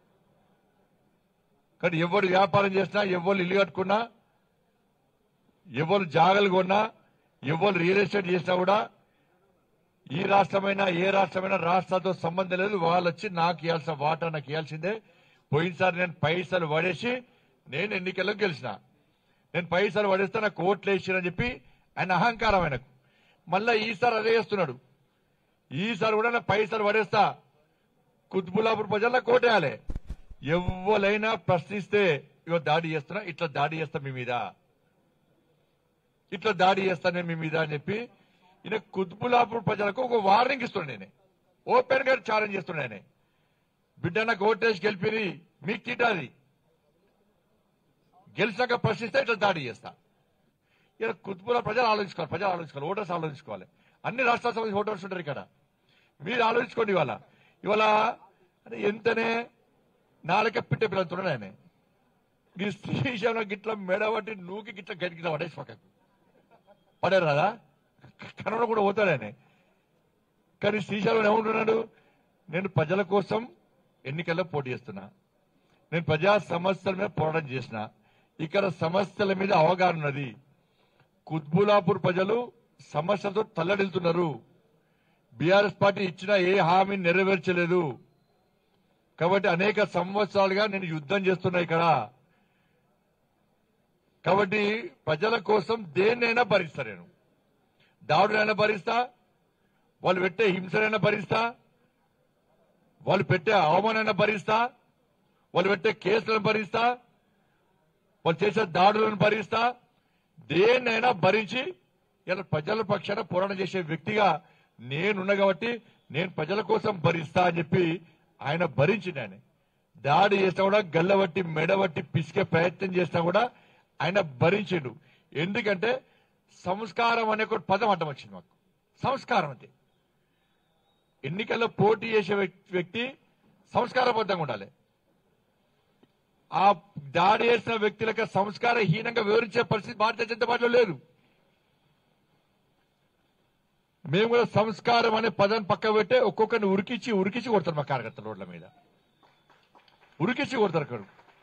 కానీ ఎవరు వ్యాపారం చేసినా ఎవరు ఇల్లు కట్టుకున్నా ఎవరు జాగలు కొన్నా ఎవరు రియల్ ఎస్టేట్ చేసినా కూడా ఈ రాష్ట్రమైనా ఏ రాష్ట్రమైనా రాష్ట్రాలతో సంబంధం లేదు వాళ్ళు వచ్చి నాకు ఇవ్వాల్సిన వాటా నాకు ఇవ్వాల్సిందే పోయినసారి నేను పైసలు పడేసి నేను ఎన్నికల్లో గెలిచిన నేను పైసలు పడేస్తే నాకు ఓట్లు వేసిరని చెప్పి ఆయన అహంకారం ఆయనకు మళ్ళా ఈసారి అదే చేస్తున్నాడు ఈసారి కూడా నా పైసలు పడేస్తా కుత్బులాపూర్ ప్రజల్లో కోటేయాలి ఎవరైనా ప్రశ్నిస్తే ఇగో దాడి చేస్తున్నా ఇట్లా దాడి చేస్తా మీ మీద ఇట్లా దాడి చేస్తానే మీ మీద అని చెప్పి ఈయన కుత్బులాపూర్ ప్రజలకు ఒక వార్నింగ్ ఇస్తున్నాను నేనే ఓపెన్ గా ఛాలెంజ్ చేస్తున్నాను నేనే బిడ్డ నాకు ఓటేసి గెలిపిరి మీకు తిట్టాది గెలిచాక ప్రశ్నిస్తే ఇట్లా దాడి చేస్తా ఇలా కుత్బుల ప్రజలు ఆలోచించుకోవాలి ప్రజలు ఆలోచించుకోవాలి ఓటర్స్ ఆలోచించుకోవాలి అన్ని రాష్ట్రాల సంబంధించి ఓటర్స్ ఉంటారు ఇక్కడ మీరు ఆలోచించుకోండి ఇవాళ ఇవాళ అంటే ఎంతనే నాలుక పిట్ట పిల్లలుతున్నాడు ఆయన ఈ శ్రీశైలం గిట్ల మెడబట్టి నూకి గిట్ల గడిగిట్ల పడేసి పక్కకు పడారు కదా కన్నడ కూడా పోతాడు ఆయన కానీ శ్రీశైలం ఏమంటున్నాడు నేను ప్రజల కోసం ఎన్నికల్లో పోటీ చేస్తున్నా నేను ప్రజా సమస్యల మీద పోరాటం చేసిన ఇక్కడ సమస్యల మీద అవగాహన ఉన్నది కుత్బులాపూర్ ప్రజలు సమస్యలతో తల్లడిల్తున్నారు బీఆర్ఎస్ పార్టీ ఇచ్చిన ఏ హామీ నెరవేర్చలేదు కాబట్టి అనేక సంవత్సరాలుగా నేను యుద్ధం చేస్తున్నా ఇక్కడ కాబట్టి ప్రజల కోసం దేన్నైనా భరిస్తా నేను దాడులైనా భరిస్తా వాళ్ళు పెట్టే హింసనైనా భరిస్తా వాళ్ళు పెట్టే అవమానైనా భరిస్తా వాళ్ళు పెట్టే కేసులను భరిస్తా వాళ్ళు చేసే దాడులను భరిస్తా దేన్నైనా భరించి ఇలా ప్రజల పక్షాన పోరాటం చేసే వ్యక్తిగా నేనున్నా కాబట్టి నేను ప్రజల కోసం భరిస్తా అని చెప్పి ఆయన భరించిండు ఆయన దాడి చేసినా కూడా గల్లబట్టి మెడబట్టి పిసికే ప్రయత్నం చేసినా కూడా ఆయన భరించిండు ఎందుకంటే సంస్కారం అనే ఒక పదం అడ్డం వచ్చింది మాకు సంస్కారం అంతే ఎన్నికల్లో పోటీ చేసే వ్యక్- వ్యక్తి సంస్కారబద్ధంగా ఉండాలి ఆ దాడి చేసిన వ్యక్తులకు సంస్కారహీనంగా వివరించే పరిస్థితి భారతీయ జనతా పార్టీలో లేదు మేము కూడా సంస్కారం అనే పదాన్ని పక్క పెట్టే ఒక్కొక్కరిని ఉరికిచ్చి ఉరికిచ్చి కొడతారు మా కార్యకర్తల రోడ్ల మీద ఉరికిచ్చి కొడతారు అక్కడ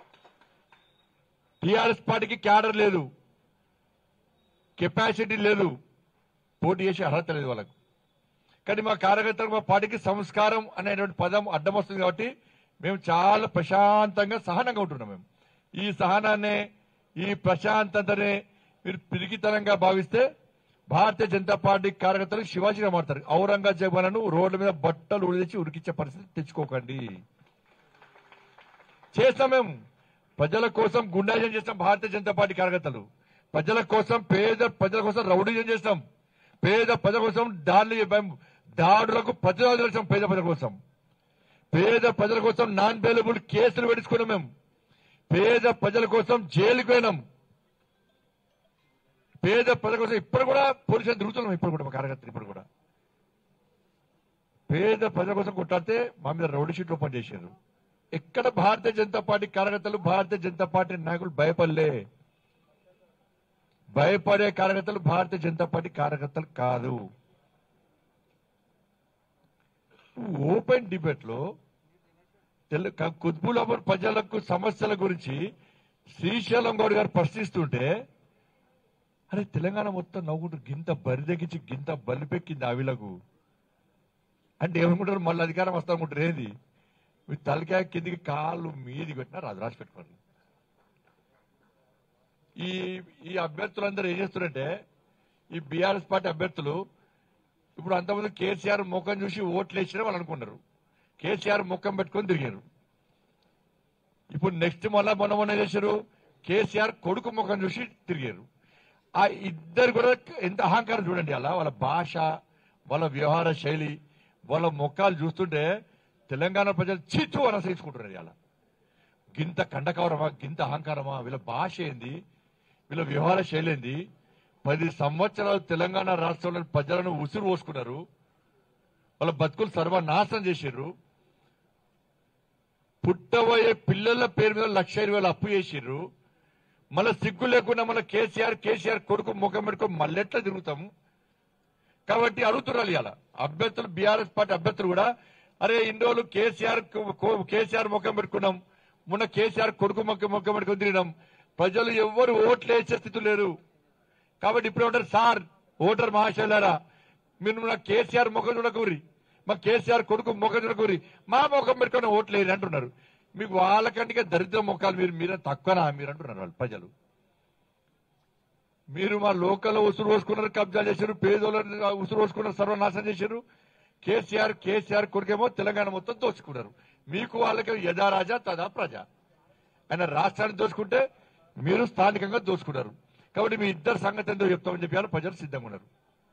టీఆర్ఎస్ పార్టీకి క్యాడర్ లేదు కెపాసిటీ లేదు పోటీ చేసే అర్హత లేదు వాళ్ళకు కానీ మా కార్యకర్తలకు మా పార్టీకి సంస్కారం అనేటువంటి పదం అడ్డం వస్తుంది కాబట్టి మేము చాలా ప్రశాంతంగా సహనంగా ఉంటున్నాం మేము ఈ సహనాన్ని ఈ ప్రశాంతతనే మీరు పిరికితనంగా భావిస్తే భారతీయ జనతా పార్టీ కార్యకర్తలు శివాజీగా మారుతారు ఔరంగజేబులను రోడ్ల మీద బట్టలు ఉడిచి ఉరికిచ్చే పరిస్థితి తెచ్చుకోకండి చేస్తాం మేము ప్రజల కోసం గుండాజం చేస్తాం భారతీయ జనతా పార్టీ కార్యకర్తలు ప్రజల కోసం పేద ప్రజల కోసం రౌడీజం చేస్తాం పేద ప్రజల కోసం దాడులు దాడులకు ప్రతిరోజు చేస్తాం పేద ప్రజల కోసం పేద ప్రజల కోసం నాన్ బెయిలబుల్ కేసులు పెట్టించుకున్నాం మేము పేద ప్రజల కోసం జైలుకు పోయినాం పేద ప్రజల కోసం ఇప్పుడు కూడా పోలీసులు తిరుగుతున్నాం ఇప్పుడు కూడా మా కార్యకర్తలు ఇప్పుడు కూడా పేద ప్రజల కోసం కొట్టాడితే మా మీద రౌడీ షీట్లు ఓపెన్ చేశారు ఎక్కడ భారతీయ జనతా పార్టీ కార్యకర్తలు భారతీయ జనతా పార్టీ నాయకులు భయపడలే భయపడే కార్యకర్తలు భారతీయ జనతా పార్టీ కార్యకర్తలు కాదు ఓపెన్ డిబేట్ లో తెలు కుత్బులాపూర్ ప్రజలకు సమస్యల గురించి శ్రీశైలం గౌడ్ గారు ప్రశ్నిస్తుంటే అరే తెలంగాణ మొత్తం నవ్వుకుంటూ గింత బరిదెక్కించి గింత బలిపెక్కింది ఆవిలకు అంటే ఏమనుకుంటారు మళ్ళీ అధికారం వస్తామనుకుంటారు ఏది మీ తలకాయ కిందికి కాళ్ళు మీది పెట్టినారు అది రాసి పెట్టుకోండి ఈ ఈ అభ్యర్థులందరూ ఏం చేస్తున్నారంటే ఈ బీఆర్ఎస్ పార్టీ అభ్యర్థులు ఇప్పుడు అంతమంది కేసీఆర్ ముఖం చూసి ఓట్లు వేసిన వాళ్ళు అనుకున్నారు కేసీఆర్ ముఖం పెట్టుకొని తిరిగారు ఇప్పుడు నెక్స్ట్ మళ్ళా మొన్న మొన్న ఏం చేశారు కేసీఆర్ కొడుకు ముఖం చూసి తిరిగారు ఆ ఇద్దరు కూడా ఎంత అహంకారం చూడండి అలా వాళ్ళ భాష వాళ్ళ వ్యవహార శైలి వాళ్ళ ముఖాలు చూస్తుంటే తెలంగాణ ప్రజలు చిచ్చు అని అసహించుకుంటున్నారు అలా గింత కండకవరమా గింత అహంకారమా వీళ్ళ భాష ఏంది వీళ్ళ వ్యవహార శైలి ఏంది పది సంవత్సరాలు తెలంగాణ రాష్ట్రంలో ప్రజలను ఉసురు పోసుకున్నారు వాళ్ళ బతుకులు సర్వనాశనం చేశారు పుట్టబోయే పిల్లల పేరు మీద లక్ష ఇరవై వేలు అప్పు చేసిర్రు మళ్ళీ సిగ్గు లేకుండా మన కేసీఆర్ కేసీఆర్ కొడుకు ముఖం పెట్టుకొని మళ్ళెట్లా తిరుగుతాము కాబట్టి అడుగుతున్నారు ఇవాళ అభ్యర్థులు బీఆర్ఎస్ పార్టీ అభ్యర్థులు కూడా అరే ఇన్ని రోజులు కేసీఆర్ కు- కో- కేసీఆర్ ముఖం పెట్టుకున్నాం మొన్న కేసీఆర్ కొడుకు ముఖం ముఖం పెట్టుకుని తిరిగినాం ప్రజలు ఎవ్వరు ఓట్లు వేసే స్థితి లేరు కాబట్టి ఇప్పుడు ఉంటారు సార్ ఓటర్ మహాశైలారా మీరు నా కేసీఆర్ ముఖం చూడకూరి మా కేసీఆర్ కొడుకు ముఖం చూడకూరి మా ముఖం పెట్టుకుని ఓట్లు వేయరు అంటున్నారు మీకు వాళ్ళకంటే దరిద్ర ముఖాలు మీరు మీరే తక్కువనా మీరు అంటున్నారు వాళ్ళు ప్రజలు మీరు మా లోకల్ ఉసురు పోసుకున్నారు కబ్జా చేశారు పేదోళ్ళని ఉసురు పోసుకున్నారు సర్వనాశనం చేశారు కేసీఆర్ కేసీఆర్ కొడుకేమో తెలంగాణ మొత్తం దోచుకున్నారు మీకు వాళ్ళకి యథా రాజా తదా ప్రజ ఆయన రాష్ట్రాన్ని దోచుకుంటే మీరు స్థానికంగా దోచుకున్నారు కాబట్టి మీ ఇద్దరు సంగతి ఎంతో చెప్తామని చెప్పి వాళ్ళు ప్రజలు సిద్ధంగా ఉన్నారు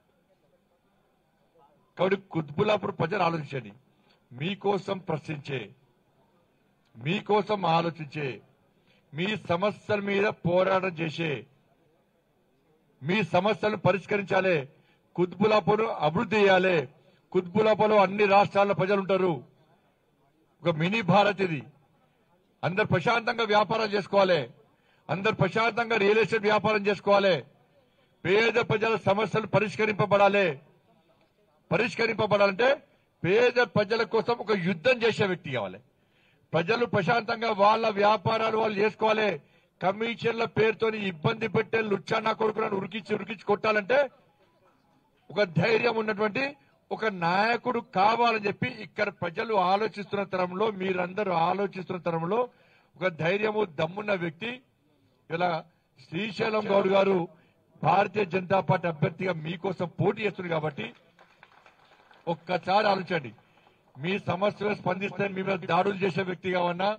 కాబట్టి కుత్బులాపూర్ ప్రజలు ఆలోచించండి మీకోసం ప్రశ్నించే మీకోసం ఆలోచించే మీ సమస్యల మీద పోరాటం చేసే మీ సమస్యలను పరిష్కరించాలి కుత్బులాపూర్ అభివృద్ధి చేయాలి కుత్బులాపూర్లో అన్ని రాష్ట్రాల ప్రజలు ఉంటారు ఒక మినీ భారత్ ఇది అందరు ప్రశాంతంగా వ్యాపారం చేసుకోవాలి అందరు ప్రశాంతంగా రియల్ ఎస్టేట్ వ్యాపారం చేసుకోవాలి పేద ప్రజల సమస్యలు పరిష్కరింపబడాలి పరిష్కరింపబడాలంటే పేద ప్రజల కోసం ఒక యుద్ధం చేసే వ్యక్తి కావాలి ప్రజలు ప్రశాంతంగా వాళ్ళ వ్యాపారాలు వాళ్ళు చేసుకోవాలి కమిషన్ల పేరుతోని ఇబ్బంది పెట్టే లుచ్చానా కొడుకులను ఉరికిచ్చి ఉరికిచ్చి కొట్టాలంటే ఒక ధైర్యం ఉన్నటువంటి ఒక నాయకుడు కావాలని చెప్పి ఇక్కడ ప్రజలు ఆలోచిస్తున్న తరంలో మీరందరూ ఆలోచిస్తున్న తరంలో ఒక ధైర్యము దమ్మున్న వ్యక్తి ఇలా శ్రీశైలం గౌడ్ గారు భారతీయ జనతా పార్టీ అభ్యర్థిగా మీకోసం పోటీ చేస్తుంది కాబట్టి ఒక్కసారి ఆలోచించండి మీ సమస్యలు స్పందిస్తే మీ మీద దాడులు చేసే వ్యక్తి కావన్నా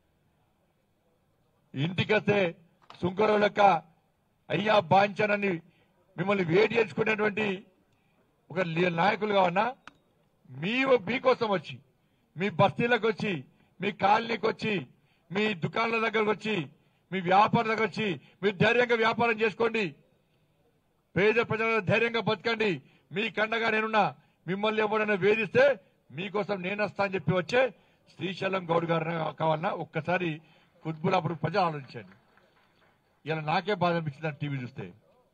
ఇంటికొస్తే సుంకరం లెక్క అయ్యా బాంచనని మిమ్మల్ని వేడి చేసుకునేటువంటి ఒక లీ- నాయకులు కావన్నా మీ మీకోసం వచ్చి మీ బస్తీలకు వచ్చి మీ కాలనీకి వచ్చి మీ దుకాణాల దగ్గరకు వచ్చి మీ వ్యాపారం దగ్గర వచ్చి మీరు ధైర్యంగా వ్యాపారం చేసుకోండి పేద ప్రజల ధైర్యంగా బతకండి మీ కండగా నేనున్నా మిమ్మల్ని ఎవరైనా వేధిస్తే మీకోసం నేను వస్తా అని చెప్పి వచ్చే శ్రీశైలం గౌడ్ గారు కావాలన్నా ఒక్కసారి కుత్బులాపురం ప్రజలు ఆలోచించండి ఇలా నాకే బాధ అనిపించింది ఆ టీవీ చూస్తే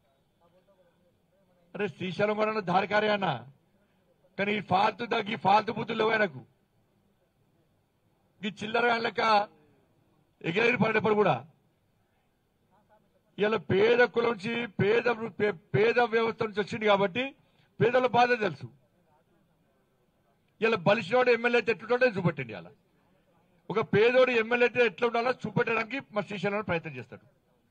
అరే శ్రీశైలం గౌడ్ అన్న దారికారే అన్న కానీ ఈ ఫాల్తు దగ్గి ఫాల్తు బుద్ధులు లేవు ఆయనకు ఈ చిల్లర లెక్క ఎగిరెగిరి పడేటప్పుడు కూడా ఇలా పేద కులం నుంచి పేద పే- పేద వ్యవస్థ నుంచి వచ్చింది కాబట్టి పేదల బాధ తెలుసు ఇలా బలిసినోడు ఎమ్మెల్యే అయితే ఎట్లుంటాడో చూపెట్టండి అలా ఒక పేదోడు ఎమ్మెల్యే అయితే ఎట్లా ఉండాలో చూపెట్టడానికి మా శ్రీశైలం ప్రయత్నం చేస్తాడు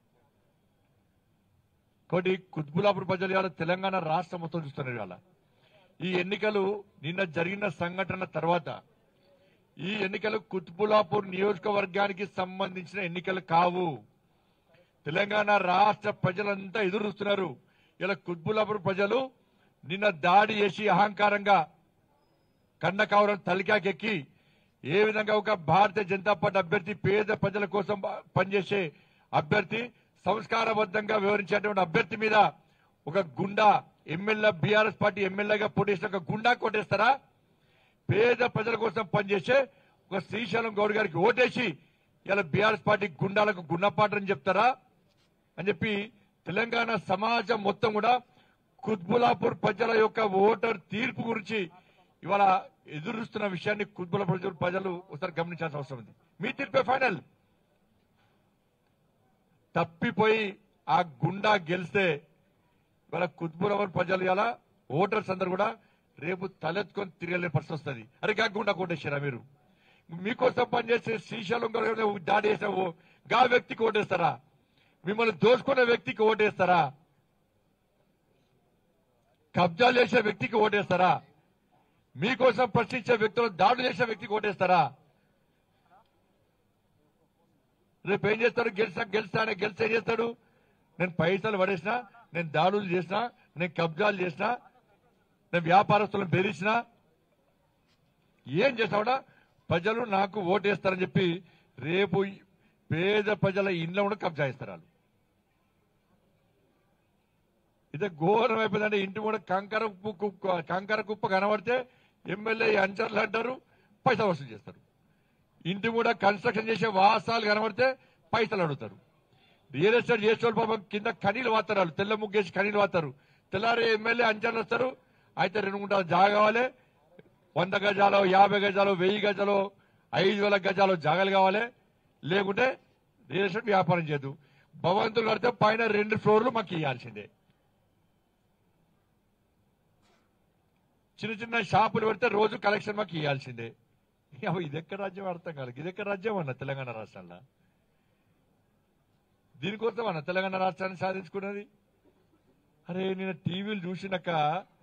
కాబట్టి కుత్బులాపూర్ ప్రజలు ఇవాళ తెలంగాణ రాష్ట్రం మొత్తం చూస్తున్నారు ఇవాళ ఈ ఎన్నికలు నిన్న జరిగిన సంఘటన తర్వాత ఈ ఎన్నికలు కుత్బులాపూర్ నియోజకవర్గానికి సంబంధించిన ఎన్నికలు కావు తెలంగాణ రాష్ట్ర ప్రజలంతా ఎదురు చూస్తున్నారు ఇలా కుత్బులాపూర్ ప్రజలు నిన్న దాడి చేసి అహంకారంగా కన్నకావరం తలికాకెక్కి ఏ విధంగా ఒక భారతీయ జనతా పార్టీ అభ్యర్థి పేద ప్రజల కోసం పనిచేసే అభ్యర్థి సంస్కారబద్ధంగా వివరించేటువంటి అభ్యర్థి మీద ఒక గుండా ఎమ్మెల్యే బీఆర్ఎస్ పార్టీ ఎమ్మెల్యేగా పోటీ చేసిన ఒక గుండా కొట్టేస్తారా పేద ప్రజల కోసం పనిచేసే ఒక శ్రీశైలం గౌడ్ గారికి ఓటేసి ఇలా బీఆర్ఎస్ పార్టీ గుండాలకు గుణపాఠం చెప్తారా అని చెప్పి తెలంగాణ సమాజం మొత్తం కూడా కుత్బులాపూర్ ప్రజల యొక్క ఓటర్ తీర్పు గురించి ఇవాళ ఎదురుస్తున్న విషయాన్ని కుత్బులాపూర్ ప్రజలు ప్రజలు ఒకసారి గమనించాల్సిన అవసరం ఉంది మీ తీర్పే ఫైనల్ తప్పిపోయి ఆ గుండా గెలిస్తే ఇవాళ కుత్బులాపూర్ ప్రజలు ఇలా ఓటర్స్ అందరు కూడా రేపు తలెత్తుకొని తిరగలే పరిస్థితి వస్తుంది అరే గా గుండా కొట్టేశారా మీరు మీకోసం పనిచేసే శ్రీశైలం గారు దాడి చేసావు గా వ్యక్తికి ఓటేస్తారా మిమ్మల్ని దోచుకున్న వ్యక్తికి ఓటేస్తారా కబ్జాలు చేసే వ్యక్తికి ఓటేస్తారా మీకోసం ప్రశ్నించే వ్యక్తులు దాడులు చేసే వ్యక్తికి ఓటేస్తారా రేపు ఏం చేస్తాడు గెలిచా గెలిచానే గెలిచి ఏం చేస్తాడు నేను పైసలు పడేసిన నేను దాడులు చేసిన నేను కబ్జాలు చేసిన నేను వ్యాపారస్తులను బెదిరించిన ఏం చేస్తాడా ప్రజలు నాకు ఓటేస్తారని చెప్పి రేపు ఈ పేద ప్రజల ఇంట్లో కూడా కబ్జా ఇస్తారు వాళ్ళు ఇదే ఘోరం అయిపోయిందంటే ఇంటి కూడా కంకర కుప్ప కుప్ప- కంకర కుప్ప కనబడితే ఎమ్మెల్యే అంచర్లు అంటారు పైసలు వసూలు చేస్తారు ఇంటి కూడా కన్స్ట్రక్షన్ చేసే వాసాలు కనబడితే పైసలు అడుగుతారు రియల్ ఎస్టేట్ చేసేవాళ్ళు పాపం కింద కనీలు వాతారు వాళ్ళు తెల్ల ముగ్గేసి కనీలు వాతారు తెల్లారి ఎమ్మెల్యే అంచర్లు వస్తారు అయితే రెండు గుంటలు జాగా కావాలి వంద గజాలు యాభై గజాలు వెయ్యి గజాలు ఐదు వేల గజాలు జాగాలు కావాలి లేకుంటే రియల్ ఎస్టేట్ వ్యాపారం చేయదు భవంతులు కడితే పైన రెండు ఫ్లోర్లు మాకు ఇవ్వాల్సిందే చిన్న చిన్న షాపులు పెడితే రోజు కలెక్షన్ మాకు ఇవ్వాల్సిందే అవ్వ, ఇది ఎక్కడ రాజ్యం అర్థం కాదు ఇది ఎక్కడ రాజ్యం అన్న తెలంగాణ రాష్ట్రంలో దీనికోసం అన్న తెలంగాణ రాష్ట్రాన్ని సాధించుకున్నది అరే నేను టీవీలు చూసినాక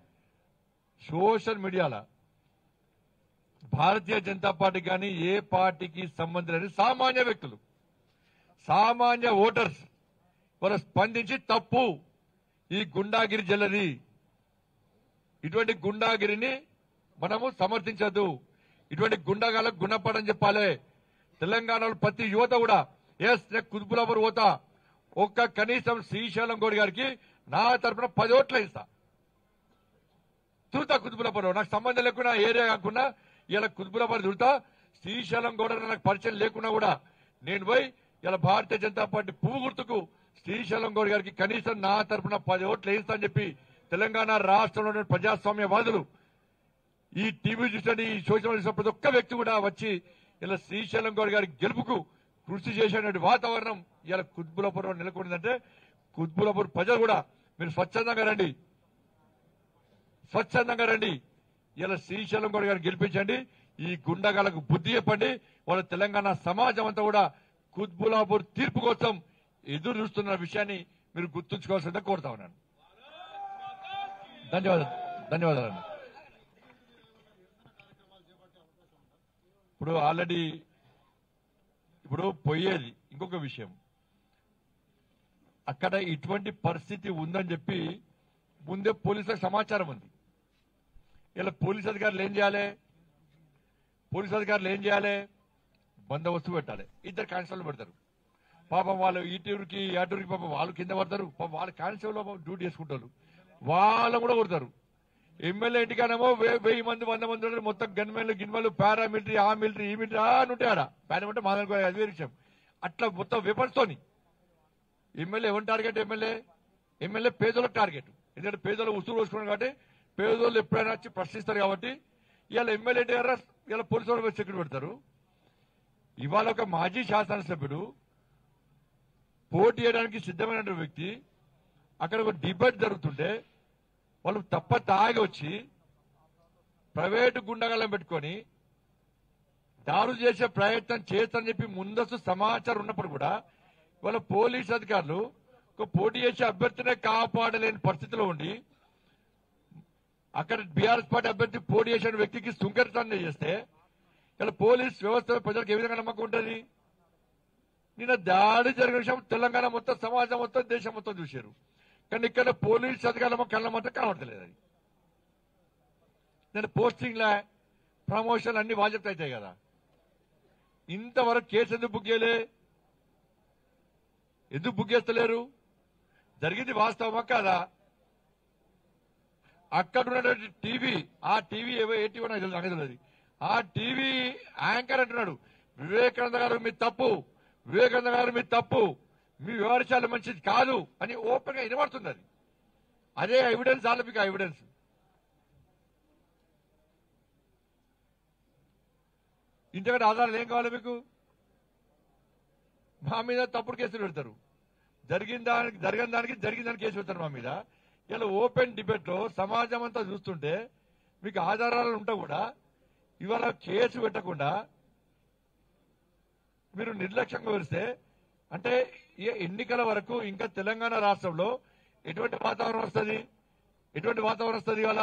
సోషల్ మీడియాలో భారతీయ జనతా పార్టీ కానీ ఏ పార్టీకి సంబంధం లేని సామాన్య వ్యక్తులు సామాన్య ఓటర్స్ వారు స్పందించి తప్పు ఈ గుండాగిరి జల్లది ఇటువంటి గుండాగిరిని మనము సమర్థించద్దు ఇటువంటి గుండాగాలకు గుణపడని చెప్పాలి తెలంగాణలో ప్రతి యువత కూడా ఎస్ నేను కుదుపులాపూర్ పోతా ఒక్క కనీసం శ్రీశైలం గౌడ్ గారికి నా తరపున పది ఓట్లు ఇస్తా తిరుగుతా కుతుబులపూర్ నాకు సంబంధం లేకుండా ఏరియా కాకుండా ఇలా కుతుబులపూర్ తిరుగుతా శ్రీశైలం గౌడ నాకు పరిచయం లేకున్నా కూడా నేను పోయి ఇలా భారతీయ జనతా పార్టీ పువ్వు గుర్తుకు శ్రీశైలం గౌడ్ గారికి కనీసం నా తరపున పది ఓట్లు వేయిస్తా అని చెప్పి తెలంగాణ రాష్ట్రంలో ఉన్న ప్రజాస్వామ్యవాదులు ఈ టీవీ చూసిన ఈ సోషల్ మీడియా ప్రతి ఒక్క వ్యక్తి కూడా వచ్చి ఇలా శ్రీశైలం గౌడ్ గారి గెలుపుకు కృషి చేసేటువంటి వాతావరణం ఇలా కుత్బులపురం నెలకొందంటే కుత్బులపూర్ ప్రజలు కూడా మీరు స్వచ్ఛందంగా రండి స్వచ్ఛందంగా రండి ఇలా శ్రీశైలం గౌడ్ గారిని గెలిపించండి ఈ గుండగాలకు బుద్ధి చెప్పండి వాళ్ళ తెలంగాణ సమాజం అంతా కూడా కుత్బులాపూర్ తీర్పు కోసం ఎదురు చూస్తున్న విషయాన్ని మీరు గుర్తుంచుకోవాల్సిందే కోరుతా ఉన్నాను ధన్యవాదాలు ధన్యవాదాలు అన్న ఇప్పుడు ఆల్రెడీ ఇప్పుడు పోయేది ఇంకొక విషయం అక్కడ ఇటువంటి పరిస్థితి ఉందని చెప్పి ముందే పోలీసులకు సమాచారం ఉంది ఇలా పోలీస్ అధికారులు ఏం చేయాలి పోలీస్ అధికారులు ఏం చేయాలి బందోబస్తు పెట్టాలి ఇద్దరు కానిస్టేబుల్ పెడతారు పాపం వాళ్ళు ఈ టూర్కి ఆ టూర్కి పాపం వాళ్ళు కింద పడతారు పాపం వాళ్ళు కానిస్టేబుల్ పాపం డ్యూటీ చేసుకుంటారు వాళ్ళని కూడా కొడతారు ఎమ్మెల్యే ఇంటికానేమో వే- వెయ్యి మంది వంద మంది ఉంటారు మొత్తం గన్మెన్లు గిన్మెన్లు పారామిలిటరీ ఆ మిలిటరీ ఈ మిలిటరీ ఆ అని ఉంటాయి ఆడ పారామిలిటరీ మా దానికి అది వేరే విషయం అట్లా మొత్తం వెపన్స్ తోని ఎమ్మెల్యే ఎవరి టార్గెట్ ఎమ్మెల్యే ఎమ్మెల్యే పేదోళ్ళకి టార్గెట్ ఎందుకంటే పేదోళ్ళు ఉసురు పోసుకున్నారు కాబట్టి పేదోళ్ళు ఎప్పుడైనా వచ్చి ప్రశ్నిస్తారు కాబట్టి ఇవాళ ఎమ్మెల్యే గారు ఇలా పోలీసు వాళ్ళు సెక్యూరిటీ పెడతారు ఇవాళ ఒక మాజీ శాసనసభ్యుడు పోటీ చేయడానికి సిద్ధమైన వ్యక్తి అక్కడ ఒక డిబేట్ జరుగుతుంటే వాళ్ళు తప్ప తాగి వచ్చి ప్రైవేటు గుండగలం పెట్టుకొని దాడులు చేసే ప్రయత్నం చేస్తారని చెప్పి ముందస్తు సమాచారం ఉన్నప్పుడు కూడా వాళ్ళ పోలీస్ అధికారులు ఒక పోటీ చేసే అభ్యర్థినే కాపాడలేని పరిస్థితిలో ఉండి అక్కడ బీఆర్ఎస్ పార్టీ అభ్యర్థి పోటీ చేసిన వ్యక్తికి సుంకరితాన్ని చేస్తే ఇలా పోలీస్ వ్యవస్థ ప్రజలకు ఏ విధంగా నమ్మకం ఉంటుంది నిన్న దాడి జరిగిన విషయం తెలంగాణ మొత్తం సమాజం మొత్తం దేశం మొత్తం చూశారు కానీ ఇక్కడ పోలీస్ అధికారులు కళ్ళ మొత్తం కనబడతలేదు అది నేను పోస్టింగ్లా ప్రమోషన్ అన్ని బాధ్యత అవుతాయి కదా ఇంతవరకు కేసు ఎందుకు బుక్ చేయలే ఎందుకు బుక్ చేస్తలేరు జరిగింది వాస్తవమా కాదా అక్కడ ఉన్నటువంటి టీవీ ఆ టీవీ ఏవో ఏ టీవీ నాకు తెలియదు, నాకు తెలియదు ఆ టీవీ యాంకర్ అంటున్నాడు వివేకానంద గారు మీ తప్పు వివేకానంద గారు మీ తప్పు మీ వివరించాలి మంచిది కాదు అని ఓపెన్ గా వినబడుతుంది అది అదే ఎవిడెన్స్ ఆల్ మీకు ఎవిడెన్స్ ఇంతకంటే ఆధారాలు ఏం కావాలి మీకు మా మీద తప్పుడు కేసులు పెడతారు జరిగిన దానికి జరిగిన దానికి జరిగిన దానికి కేసు పెడతారు మా మీద ఇలా ఓపెన్ డిబేట్ లో సమాజం అంతా చూస్తుంటే మీకు ఆధారాలు ఉంటా కూడా ఇవాళ కేసు పెట్టకుండా మీరు నిర్లక్ష్యంగా వరిస్తే అంటే ఈ ఎన్నికల వరకు ఇంకా తెలంగాణ రాష్ట్రంలో ఎటువంటి వాతావరణం వస్తుంది ఎటువంటి వాతావరణం వస్తుంది ఇవాళ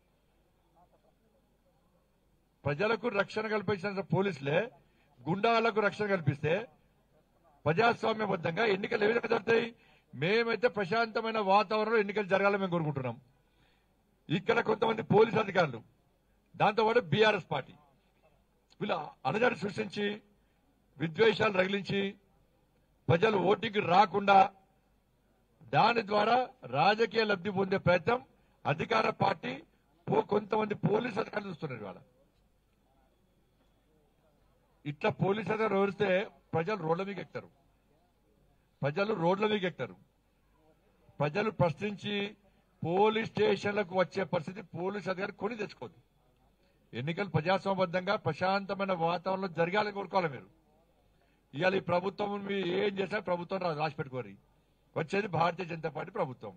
ప్రజలకు రక్షణ కల్పించిన పోలీసులే గుండాలకు రక్షణ కల్పిస్తే ప్రజాస్వామ్యబద్ధంగా ఎన్నికలు ఏ విధంగా జరుగుతాయి మేమైతే ప్రశాంతమైన వాతావరణంలో ఎన్నికలు జరగాలని మేము కోరుకుంటున్నాం ఇక్కడ కొంతమంది పోలీస్ అధికారులు దాంతోపాటు బీఆర్ఎస్ పార్టీ వీళ్ళు అలజడి సృష్టించి విద్వేషాలు రగిలించి ప్రజలు ఓటింగ్కి రాకుండా దాని ద్వారా రాజకీయ లబ్ధి పొందే ప్రయత్నం అధికార పార్టీ పో- కొంతమంది పోలీస్ అధికారులు చూస్తున్నారు ఇవాళ ఇట్లా పోలీస్ అధికారులు వివరిస్తే ప్రజలు రోడ్ల మీద ఎక్కుతారు ప్రజలు రోడ్ల మీద ఎక్కుతారు ప్రజలు ప్రశ్నించి పోలీస్ స్టేషన్లకు వచ్చే పరిస్థితి పోలీస్ అధికారి కొని తెచ్చుకోదు ఎన్నికలు ప్రజాస్వామ్యబద్ధంగా ప్రశాంతమైన వాతావరణంలో జరగాలని కోరుకోవాలి మీరు ఇవాళ ఈ ప్రభుత్వం మీరు ఏం చేసినా ప్రభుత్వం రా- రాసి పెట్టుకోరు వచ్చేది భారతీయ జనతా పార్టీ ప్రభుత్వం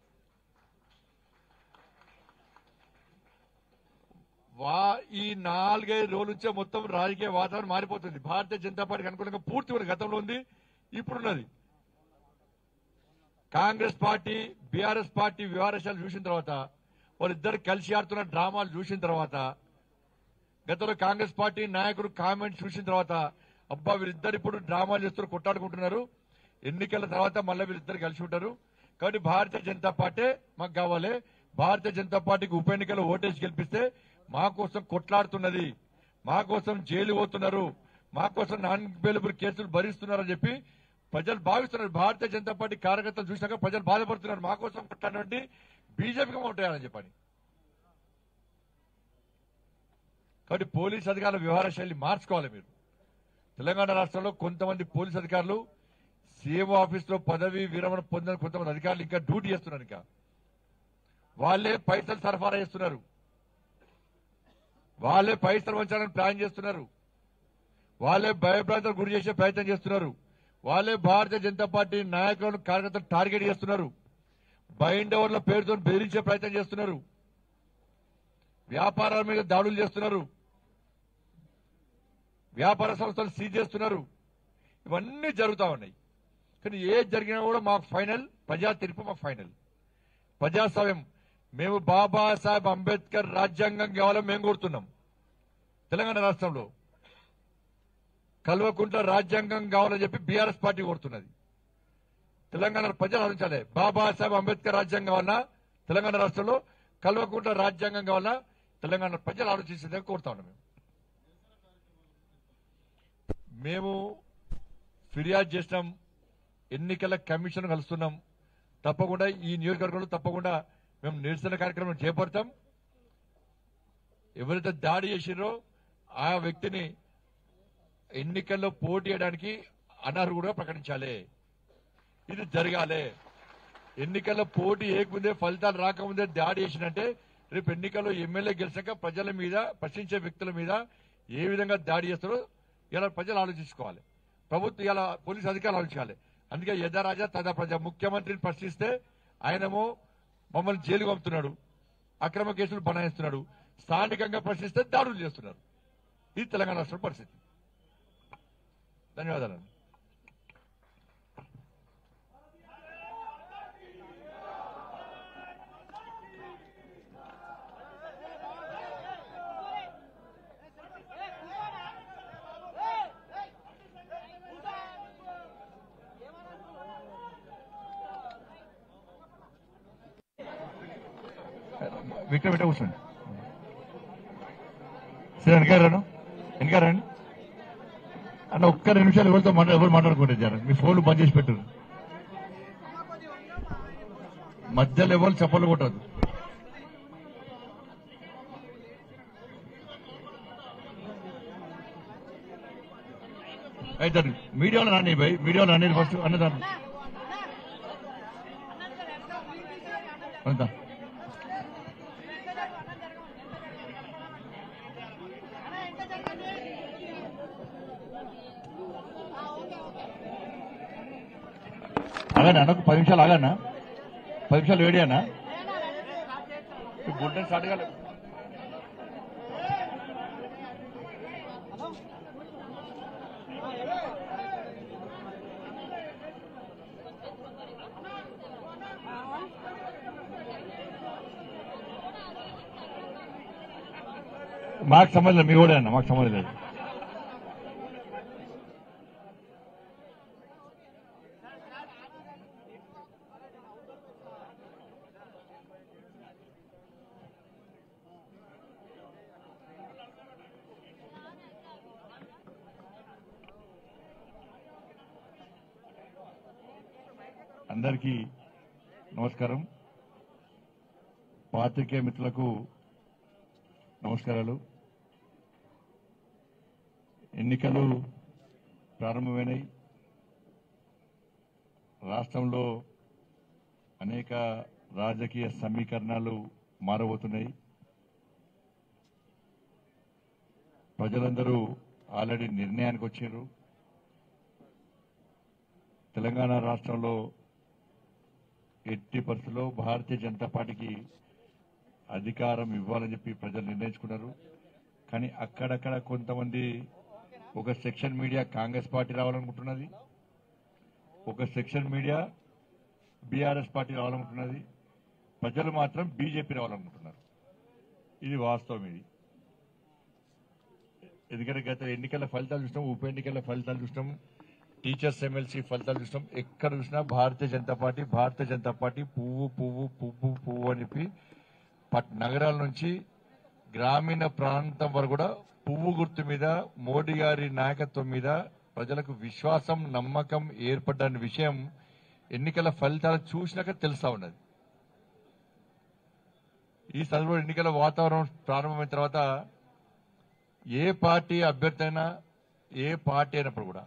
వా ఈ నాలుగైదు రోజుల నుంచే మొత్తం రాజకీయ వాతావరణం మారిపోతుంది భారతీయ జనతా పార్టీకి అనుకూలంగా పూర్తి కూడా గతంలో ఉంది ఇప్పుడున్నది కాంగ్రెస్ పార్టీ బీఆర్ఎస్ పార్టీ వ్యవహారాలు చూసిన తర్వాత వాళ్ళిద్దరు కలిసి ఆడుతున్న డ్రామాలు చూసిన తర్వాత గతంలో కాంగ్రెస్ పార్టీ నాయకుడు కామెంట్స్ చూసిన తర్వాత అబ్బా వీళ్ళిద్దరు ఇప్పుడు డ్రామాలు చేస్తున్నారు కొట్టాడుకుంటున్నారు ఎన్నికల తర్వాత మళ్ళీ వీళ్ళిద్దరు కలిసి ఉంటారు కాబట్టి భారతీయ జనతా పార్టీ మాకు కావాలి భారతీయ జనతా పార్టీకి ఉప ఎన్నికల్లో ఓటేసి గెలిపిస్తే మా కోసం కొట్లాడుతున్నది మా కోసం జైలు పోతున్నారు మా కోసం నాన్ బెయిలబుల్ కేసులు భరిస్తున్నారని చెప్పి ప్రజలు భావిస్తున్నారు భారతీయ జనతా పార్టీ కార్యకర్తలు చూసినాక ప్రజలు బాధపడుతున్నారు మా కోసం కొట్లాడినటువంటి బీజేపీగా ఉంటాయని చెప్పని కాబట్టి పోలీస్ అధికారుల వ్యవహార శైలి మార్చుకోవాలి మీరు తెలంగాణ రాష్ట్రంలో కొంతమంది పోలీస్ అధికారులు సీఎం ఆఫీస్ లో పదవి విరమణ పొందిన కొంతమంది అధికారులు ఇంకా డ్యూటీ చేస్తున్నారు ఇంకా వాళ్ళే పైసలు సరఫరా చేస్తున్నారు వాళ్ళే పైసలు వంచాలని ప్లాన్ చేస్తున్నారు వాళ్ళే భయభ్రాంతకు గురి చేసే ప్రయత్నం చేస్తున్నారు వాళ్ళే భారతీయ జనతా పార్టీ నాయకులను కార్యకర్తలు టార్గెట్ చేస్తున్నారు బైండ్ ఓవర్ల పేరుతో బెదిరించే ప్రయత్నం చేస్తున్నారు వ్యాపారాల మీద దాడులు చేస్తున్నారు వ్యాపార సంస్థలు సీజ్ చేస్తున్నారు ఇవన్నీ జరుగుతా ఉన్నాయి కానీ ఏది జరిగినా కూడా మాకు ఫైనల్ ప్రజా తీర్పు మాకు ఫైనల్ ప్రజాస్వామ్యం మేము బాబాసాహెబ్ అంబేద్కర్ రాజ్యాంగం కావాలని మేము కోరుతున్నాం తెలంగాణ రాష్ట్రంలో కల్వకుంట్ల రాజ్యాంగం కావాలని చెప్పి బీఆర్ఎస్ పార్టీ కోరుతున్నది తెలంగాణ ప్రజలు ఆలోచించాలి బాబాసాహెబ్ అంబేద్కర్ రాజ్యాంగం కావాలన్నా తెలంగాణ రాష్ట్రంలో కల్వకుంట్ల రాజ్యాంగం కావాలన్నా తెలంగాణ ప్రజలు ఆలోచించేదే కోరుతా ఉన్నాం మేము మేము ఫిర్యాదు చేసినాం ఎన్నికల కమిషన్ కలుస్తున్నాం తప్పకుండా ఈ నియోజకవర్గంలో తప్పకుండా మేము నిరసన కార్యక్రమం చేపడతాం ఎవరైతే దాడి చేసిరో ఆ వ్యక్తిని ఎన్నికల్లో పోటీ చేయడానికి అనర్హుడుగా ప్రకటించాలి ఇది జరగాలి ఎన్నికల్లో పోటీ ఏకముందే ఫలితాలు రాకముందే దాడి చేసినంటే రేపు ఎన్నికల్లో ఎమ్మెల్యే గెలిచాక ప్రజల మీద ప్రశ్నించే వ్యక్తుల మీద ఏ విధంగా దాడి చేస్తారో ఇలా ప్రజలు ఆలోచించుకోవాలి ప్రభుత్వం ఇలా పోలీసు అధికారులు ఆలోచించాలి అందుకే యథారాజా తదా ప్రజ ముఖ్యమంత్రిని ప్రశ్నిస్తే ఆయనేమో మమ్మల్ని జైలు పంపుతున్నాడు అక్రమ కేసులు బనాయిస్తున్నాడు స్థానికంగా ప్రశ్నిస్తే దాడులు చేస్తున్నారు ఇది తెలంగాణ రాష్ట్ర పరిస్థితి ధన్యవాదాలు విక్టర్ విట్ట కూర్చోండి సరే వెనక రాను వెనక రండి అన్న ఒక్క రెండు నిమిషాలు ఎవరితో మాట్లా ఎవరు మాట్లాడుకుంటే జర మీ ఫోన్లు బంద్ చేసి పెట్టారు మధ్యలో ఎవరు చెప్పలు కొట్టదు అయితే మీడియాలో రాని భయ్ మీడియాలో రాని ఫస్ట్ అన్నదాన్ని అంతా ఆగండి అన్న ఒక పది నిమిషాలు ఆగన్నా పది నిమిషాలు వేడి అన్న గుడ్డ స్టార్ట్ కాలే మాకు సంబంధం లేదు మీ కూడా అన్న మాకు సంబంధం లేదు అందరికీ నమస్కారం పాత్రికేయ మిత్రులకు నమస్కారాలు ఎన్నికలు ప్రారంభమైనాయి రాష్ట్రంలో అనేక రాజకీయ సమీకరణాలు మారబోతున్నాయి ప్రజలందరూ ఆల్రెడీ నిర్ణయానికి వచ్చారు తెలంగాణ రాష్ట్రంలో ఎట్టి పరిస్థితుల్లో భారతీయ జనతా పార్టీకి అధికారం ఇవ్వాలని చెప్పి ప్రజలు నిర్ణయించుకున్నారు కానీ అక్కడక్కడ కొంతమంది ఒక సెక్షన్ మీడియా కాంగ్రెస్ పార్టీ రావాలనుకుంటున్నది ఒక సెక్షన్ మీడియా బీఆర్ఎస్ పార్టీ రావాలనుకుంటున్నది ప్రజలు మాత్రం బీజేపీ రావాలనుకుంటున్నారు ఇది వాస్తవం ఇది ఎందుకంటే గత ఎన్నికల ఫలితాలు చూసినాం ఉప ఎన్నికల ఫలితాలు చూసినాం టీచర్స్ ఎమ్మెల్సీ ఫలితాలు చూసినాం ఎక్కడ చూసినా భారతీయ జనతా పార్టీ భారతీయ జనతా పార్టీ పువ్వు పువ్వు పువ్వు పువ్వు అని చెప్పి పట్ నగరాల నుంచి గ్రామీణ ప్రాంతం వరకు కూడా పువ్వు గుర్తు మీద మోడీ గారి నాయకత్వం మీద ప్రజలకు విశ్వాసం నమ్మకం ఏర్పడ్డ విషయం ఎన్నికల ఫలితాలు చూసినాక తెలుస్తా ఉన్నది ఈ సందర్భంలో ఎన్నికల వాతావరణం ప్రారంభమైన తర్వాత ఏ పార్టీ అభ్యర్థి అయినా ఏ పార్టీ అయినప్పుడు కూడా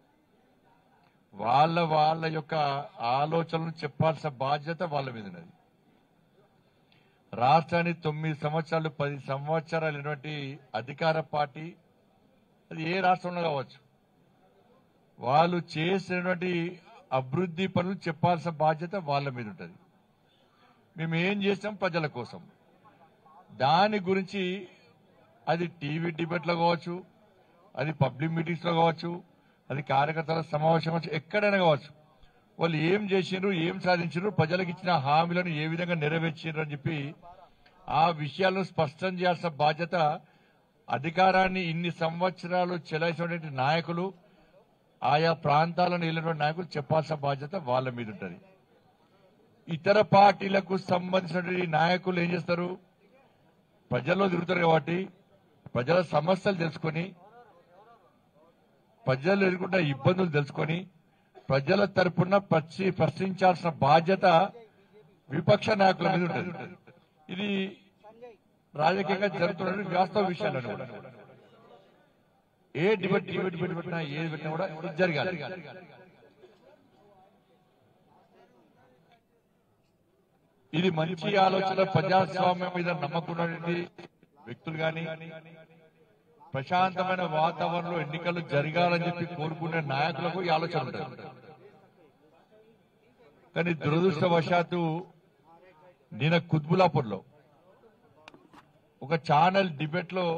వాళ్ళ వాళ్ళ యొక్క ఆలోచనలు చెప్పాల్సిన బాధ్యత వాళ్ళ మీద ఉన్నది రాష్ట్రాన్ని తొమ్మిది సంవత్సరాలు పది సంవత్సరాలైనటువంటి అధికార పార్టీ అది ఏ రాష్ట్రంలో కావచ్చు వాళ్ళు చేసినటువంటి అభివృద్ధి పనులు చెప్పాల్సిన బాధ్యత వాళ్ళ మీద ఉంటుంది మేము ఏం చేసాం ప్రజల కోసం దాని గురించి అది టీవీ డిబేట్లో కావచ్చు అది పబ్లిక్ మీటింగ్స్ లో కావచ్చు అది కార్యకర్తల సమావేశం కావచ్చు ఎక్కడైనా కావచ్చు వాళ్ళు ఏం చేసిండ్రు ఏం సాధించారు ప్రజలకు ఇచ్చిన హామీలను ఏ విధంగా నెరవేర్చారు అని చెప్పి ఆ విషయాలను స్పష్టం చేయాల్సిన బాధ్యత అధికారాన్ని ఇన్ని సంవత్సరాలు చెలాయిసినటువంటి నాయకులు ఆయా ప్రాంతాలను వెళ్ళినటువంటి నాయకులు చెప్పాల్సిన బాధ్యత వాళ్ళ మీద ఉంటుంది ఇతర పార్టీలకు సంబంధించినటువంటి నాయకులు ఏం చేస్తారు ప్రజల్లో తిరుగుతారు కాబట్టి ప్రజల సమస్యలు తెలుసుకొని ప్రజలు ఎదుర్కొంటున్న ఇబ్బందులు తెలుసుకొని ప్రజల తరపున ప్రశ్ని ప్రశ్నించాల్సిన బాధ్యత విపక్ష నాయకుల మీద ఉంటుంది ఇది రాజకీయంగా జరుగుతున్న వాస్తవ విషయాలు కూడా ఏ డిబేట్ డిబేట్ డిబేట్ పెట్టినా ఏది పెట్టినా కూడా ఇది జరగాలి ఇది మంచి ఆలోచన ప్రజాస్వామ్యం మీద నమ్మకం ఉన్నటువంటి వ్యక్తులు గాని ప్రశాంతమైన వాతావరణంలో ఎన్నికలు జరగాలని చెప్పి కోరుకునే నాయకులకు ఈ ఆలోచన ఉంటుంది కానీ దురదృష్టవశాత్తు నిన్న కుత్బులాపూర్లో ఒక ఛానల్ డిబేట్ లో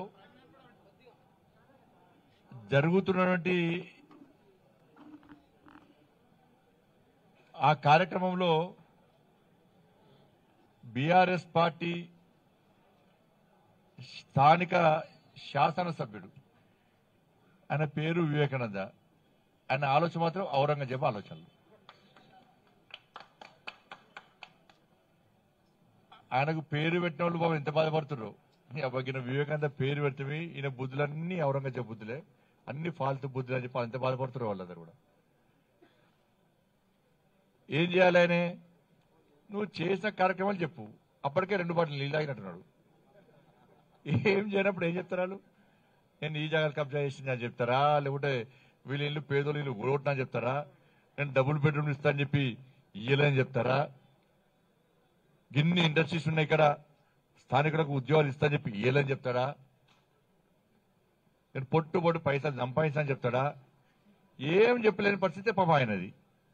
జరుగుతున్నటువంటి ఆ కార్యక్రమంలో బీఆర్ఎస్ పార్టీ స్థానిక శాసనసభ్యుడు ఆయన పేరు వివేకానంద ఆయన ఆలోచన మాత్రం ఔరంగజేబు ఆలోచనలు ఆయనకు పేరు పెట్టిన వాళ్ళు బాబు ఎంత బాధపడుతున్నారు ఈయన వివేకానంద పేరు పెడితే ఈయన బుద్ధులన్నీ ఔరంగజేబు బుద్ధులే అన్ని ఫాల్తు బుద్ధులు అని చెప్పి ఎంత బాధపడుతున్నారు వాళ్ళందరూ కూడా ఏం చేయాలి ఆయనే నువ్వు చేసిన కార్యక్రమాలు చెప్పు అప్పటికే రెండు బాటలు నీళ్ళు తాగినట్టున్నాడు ఏం చేయనప్పుడు ఏం చెప్తారు వాళ్ళు? నేను ఈ జాగాలు కబ్జా చేసింది అని చెప్తారా లేకుంటే వీళ్ళ ఇల్లు పేదోళ్ళు ఇల్లు ఓటున్నా అని చెప్తారా నేను డబుల్ బెడ్రూమ్ ఇస్తా అని చెప్పి ఇయ్యలేని చెప్తారా గిన్ని ఇండస్ట్రీస్ ఉన్నాయి ఇక్కడ స్థానికులకు ఉద్యోగాలు ఇస్తా అని చెప్పి ఇయ్యలేని చెప్తాడా నేను పొట్టు పొట్టు పైసలు సంపాదిస్తా అని చెప్తాడా ఏం చెప్పలేని పరిస్థితి పాపం ఆయనది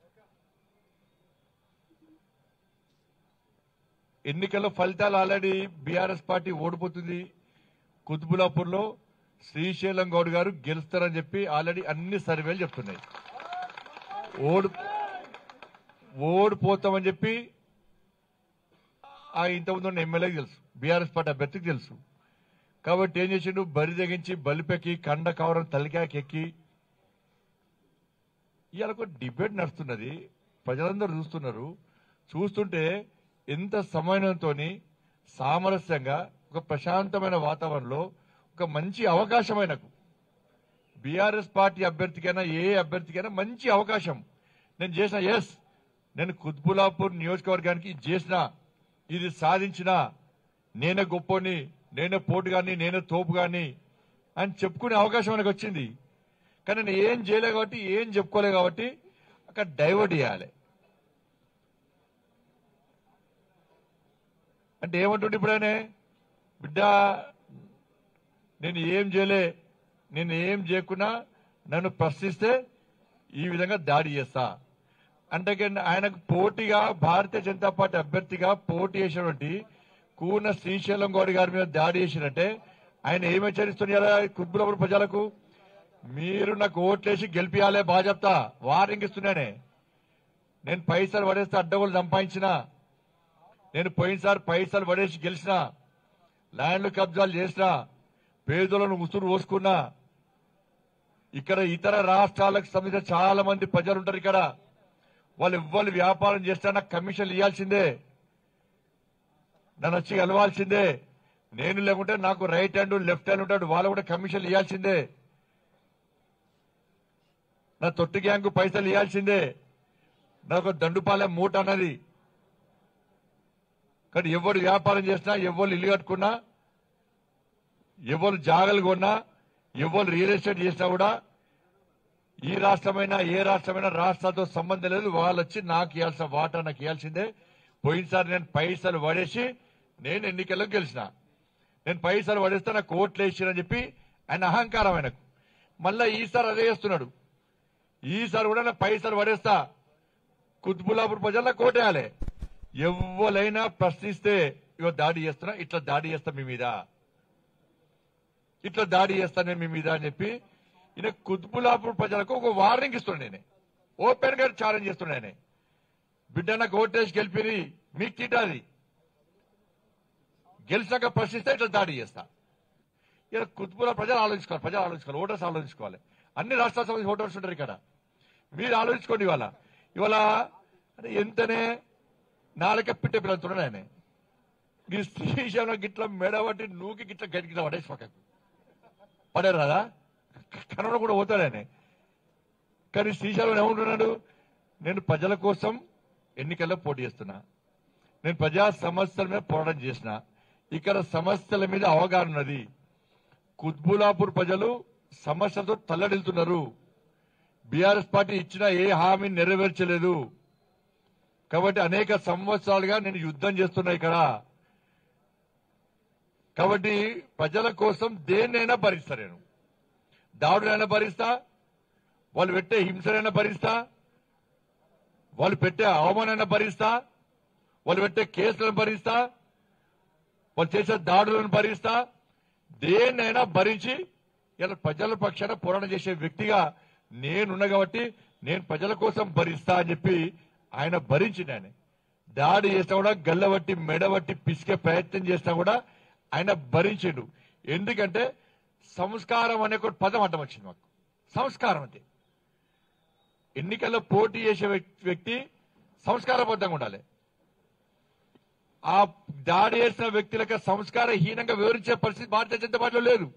ఎన్నికల్లో ఫలితాలు ఆల్రెడీ బీఆర్ఎస్ పార్టీ ఓడిపోతుంది కుతుబులాపూర్ లో శ్రీశైలం గౌడ్ గారు గెలుస్తారని చెప్పి ఆల్రెడీ అన్ని సర్వేలు చెప్తున్నాయి ఓడి ఓడిపోతామని చెప్పి ఆ ఇంతకుముందు ఉన్న ఎమ్మెల్యేకి తెలుసు బీఆర్ఎస్ పార్టీ అభ్యర్థికి తెలుసు కాబట్టి ఏం చేసిండు బరి తెగించి బలిపెక్కి కండ కవరం తలికాకెక్కి ఇవాళ ఒక డిబేట్ నడుస్తున్నది ప్రజలందరూ చూస్తున్నారు చూస్తుంటే ఎంత సమన్వయంతో సామరస్యంగా ఒక ప్రశాంతమైన వాతావరణంలో ఒక మంచి అవకాశం ఆయనకు బీఆర్ఎస్ పార్టీ అభ్యర్థికైనా ఏ అభ్యర్థికైనా మంచి అవకాశం నేను చేసిన ఎస్ నేను కుత్బులాపూర్ నియోజకవర్గానికి ఇది చేసిన ఇది సాధించిన నేనే గొప్పని నేనే పోటు గాని నేనే తోపు గాని అని చెప్పుకునే అవకాశం మనకు వచ్చింది కానీ నేను ఏం చేయలే కాబట్టి ఏం చెప్పుకోలే కాబట్టి అక్కడ డైవర్ట్ చేయాలి అంటే ఏమంటుండే ఇప్పుడనే బిడ్డ నేను ఏం చేయలే నేను ఏం చేయకున్నా నన్ను ప్రశ్నిస్తే ఈ విధంగా దాడి చేస్తా అంటే కింద ఆయనకు పోటీగా భారతీయ జనతా పార్టీ అభ్యర్థిగా పోటీ చేసినటువంటి కూన శ్రీశైలం గౌడ్ గారి మీద దాడి చేసినట్టే ఆయన ఏమి హెచ్చరిస్తున్నారు కుత్బులపురం ప్రజలకు మీరు నాకు ఓట్లేసి గెలిపియాలే బాగా చెప్తా వార్నింగ్ ఇస్తున్నానే నేను పైసలు పడేస్తే అడ్డగోలు సంపాదించిన నేను పోయినసారి పైసలు పడేసి గెలిచిన ల్యాండ్లు కబ్జాలు చేసిన పేదలను ఉసురు పోసుకున్నా ఇక్కడ ఇతర రాష్ట్రాలకు సంబంధించిన చాలా మంది ప్రజలు ఉంటారు ఇక్కడ వాళ్ళు ఎవ్వరు వ్యాపారం చేస్తే నాకు కమిషన్లు ఇవ్వాల్సిందే నన్ను వచ్చి కలవాల్సిందే నేను లేకుంటే నాకు రైట్ హ్యాండ్ లెఫ్ట్ హ్యాండ్ ఉంటాడు వాళ్ళు కూడా కమిషన్లు ఇవ్వాల్సిందే నా తొట్టి గ్యాంగ్ పైసలు ఇవ్వాల్సిందే నాకు దండుపాలెం మూట అన్నది కానీ ఎవరు వ్యాపారం చేసినా ఎవరు ఇల్లు కట్టుకున్నా ఎవరు జాగలు కొన్నా ఎవరు రియల్ ఎస్టేట్ చేసినా కూడా ఈ రాష్ట్రమైనా ఏ రాష్ట్రమైనా రాష్ట్రాలతో సంబంధం లేదు వాళ్ళు వచ్చి నాకు ఇవ్వాల్సిన వాటా నాకు ఇవ్వాల్సిందే పోయినసారి నేను పైసలు పడేసి నేను ఎన్నికల్లో గెలిచిన నేను పైసలు పడేస్తే నాకు ఓట్లు వేసిరని చెప్పి ఆయన అహంకారం ఆయనకు మళ్ళా ఈసారి అదే చేస్తున్నాడు ఈసారి కూడా నేను పైసలు పడేస్తా కుత్బులాపూర్ ప్రజల్లో కోటేయాలి ఎవరైనా ప్రశ్నిస్తే ఇగో దాడి చేస్తున్నా ఇట్లా దాడి చేస్తా మీ మీద ఇట్లా దాడి చేస్తానే మీ మీద అని చెప్పి ఈయన కుత్బులాపూర్ ప్రజలకు ఒక వార్నింగ్ ఇస్తున్నాడు నేనే ఓపెన్ గా ఛాలెంజ్ చేస్తున్నాడు నేనే బిడ్డ నాకు ఓటేసి గెలిపిరి మీకు తిట్టాది గెలిచాక ప్రశ్నిస్తే ఇట్లా దాడి చేస్తా ఇలా కుత్బుల ప్రజలు ఆలోచించుకోవాలి ప్రజలు ఆలోచించుకోవాలి ఓటర్స్ ఆలోచించుకోవాలి అన్ని రాష్ట్రాల సంబంధించి ఓటర్స్ ఉంటారు ఇక్కడ మీరు ఆలోచించుకోండి ఇవాళ ఇవాళ అంటే ఎంతనే నాలుక పిట్ట పిల్లలుతున్నాడు ఆయన ఈ శ్రీశైలం గిట్ల మెడబట్టి నూకి గిట్ల గడి గిట్ల పడేసి పక్కకు పడారు కదా కన్నడ కూడా పోతాడు ఆయన కానీ శ్రీశైలం ఏమంటున్నాడు నేను ప్రజల కోసం ఎన్నికల్లో పోటీ చేస్తున్నా నేను ప్రజా సమస్యల మీద పోరాటం చేసిన ఇక్కడ సమస్యల మీద అవగాహన ఉన్నది కుత్బులాపూర్ ప్రజలు సమస్యలతో తల్లడిల్తున్నారు బీఆర్ఎస్ పార్టీ ఇచ్చిన ఏ హామీ నెరవేర్చలేదు కాబట్టి అనేక సంవత్సరాలుగా నేను యుద్ధం చేస్తున్నా ఇక్కడ కాబట్టి ప్రజల కోసం దేన్నైనా భరిస్తా నేను దాడులైనా భరిస్తా వాళ్ళు పెట్టే హింసనైనా భరిస్తా వాళ్ళు పెట్టే అవమానాన్ని భరిస్తా వాళ్ళు పెట్టే కేసులను భరిస్తా వాళ్ళు చేసే దాడులను భరిస్తా దేన్నైనా భరించి ఇలా ప్రజల పక్షాన పోరాటం చేసే వ్యక్తిగా నేనున్నా కాబట్టి నేను ప్రజల కోసం భరిస్తా అని చెప్పి ఆయన భరించింది ఆయన దాడి చేసినా కూడా గల్లబట్టి మెడబట్టి పిసికే ప్రయత్నం చేసినా కూడా ఆయన భరించిండు ఎందుకంటే సంస్కారం అనే ఒక పదం అడ్డం వచ్చింది మాకు సంస్కారం అంతే ఎన్నికల్లో పోటీ చేసే వ్యక్- వ్యక్తి సంస్కారబద్ధంగా ఉండాలి ఆ దాడి చేసిన వ్యక్తులకు సంస్కారహీనంగా వివరించే పరిస్థితి భారతీయ జనతా పార్టీలో లేదు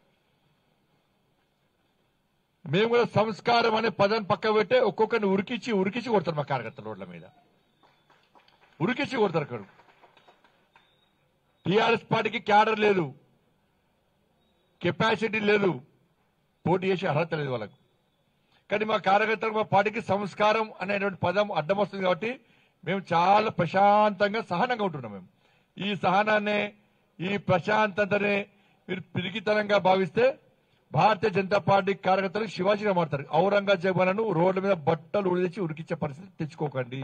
మేము కూడా సంస్కారం అనే పదాన్ని పక్క పెట్టే ఒక్కొక్కరిని ఉరికిచ్చి ఉరికిచ్చి కొడతారు మా కార్యకర్తల రోడ్ల మీద ఉరికిచ్చి కొడతారు అక్కడ టీఆర్ఎస్ పార్టీకి క్యాడర్ లేదు కెపాసిటీ లేదు పోటీ చేసే అర్హత లేదు వాళ్ళకు కానీ మా కార్యకర్తలకు మా పార్టీకి సంస్కారం అనేటువంటి పదం అడ్డం వస్తుంది కాబట్టి మేము చాలా ప్రశాంతంగా సహనంగా ఉంటున్నాం మేము ఈ సహనాన్ని ఈ ప్రశాంతతనే మీరు పిరికితనంగా భావిస్తే భారతీయ జనతా పార్టీ కార్యకర్తలు శివాజీగా మారుతారు ఔరంగజేబులను రోడ్ల మీద బట్టలు ఉడిచి ఉరికిచ్చే పరిస్థితి తెచ్చుకోకండి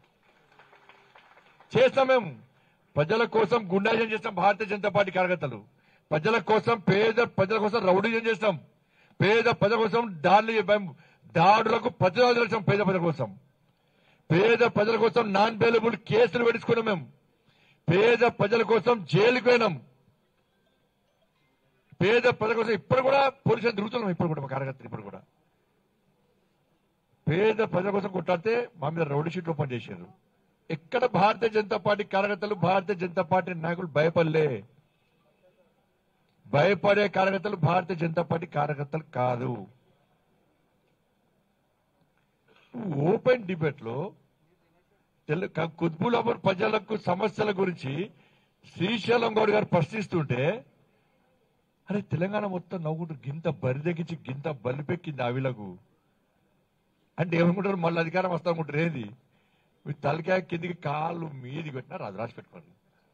చేస్తాం మేము ప్రజల కోసం గుండాజం చేస్తాం భారతీయ జనతా పార్టీ కార్యకర్తలు ప్రజల కోసం పేద ప్రజల కోసం రౌడీజం చేస్తాం పేద ప్రజల కోసం దాడులు మేము దాడులకు ప్రతిరోజు చేస్తాం పేద ప్రజల కోసం పేద ప్రజల కోసం నాన్ బెయిలబుల్ కేసులు పెట్టుకున్నాం మేము పేద ప్రజల కోసం జైలుకు పోయినాం పేద ప్రజల కోసం ఇప్పుడు కూడా పోలీసులు తిరుగుతున్నాం ఇప్పుడు కూడా మా కార్యకర్తలు ఇప్పుడు కూడా పేద ప్రజల కోసం కొట్టాడితే మా మీద రౌడీ షీట్లు ఓపెన్ చేశారు ఎక్కడ భారతీయ జనతా పార్టీ కార్యకర్తలు భారతీయ జనతా పార్టీ నాయకులు భయపడలే భయపడే కార్యకర్తలు భారతీయ జనతా పార్టీ కార్యకర్తలు కాదు ఓపెన్ డిబేట్ లో తెలు- క- కుత్బులాపూర్ ప్రజలకు సమస్యల గురించి శ్రీశైలం గౌడ్ గారు ప్రశ్నిస్తుంటే అరే తెలంగాణ మొత్తం నవ్వుకుంటూ గింత బరి తగ్గించి గింత బలిపెక్కింది ఆవిలకు అంటే ఏమనుకుంటారు మళ్ళీ అధికారం వస్తామనుకుంటారు ఏంది మీ తలకాయ కిందికి కాళ్ళు మీది పెట్టినా రాదు రాసి పెట్టుకోండి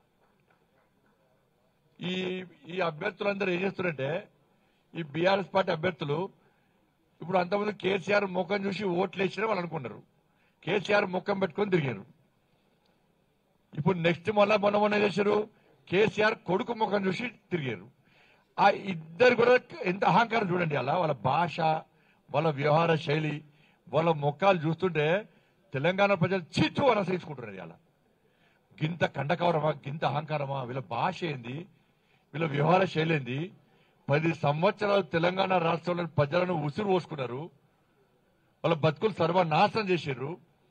ఈ ఈ అభ్యర్థులందరూ ఏం చేస్తున్నారంటే ఈ బీఆర్ఎస్ పార్టీ అభ్యర్థులు ఇప్పుడు అంతమంది కేసీఆర్ ముఖం చూసి ఓట్లు వేసిన వాళ్ళు అనుకున్నారు కేసీఆర్ ముఖం పెట్టుకొని తిరిగారు ఇప్పుడు నెక్స్ట్ మళ్ళా మొన్న మొన్న ఏం చేశారు కేసీఆర్ కొడుకు ముఖం చూసి తిరిగారు ఆ ఇద్దరు కూడా ఎంత అహంకారం చూడండి అలా వాళ్ళ భాష వాళ్ళ వ్యవహార శైలి వాళ్ళ ముఖాలు చూస్తుంటే తెలంగాణ ప్రజలు చిచ్చు అని అసహించుకుంటున్నారు అలా గింత కండకవరమా గింత అహంకారమా వీళ్ళ భాష ఏంది వీళ్ళ వ్యవహార శైలి ఏంది పది సంవత్సరాలు తెలంగాణ రాష్ట్రంలో ప్రజలను ఉసురు పోసుకున్నారు వాళ్ళ బతుకులు సర్వనాశనం చేశారు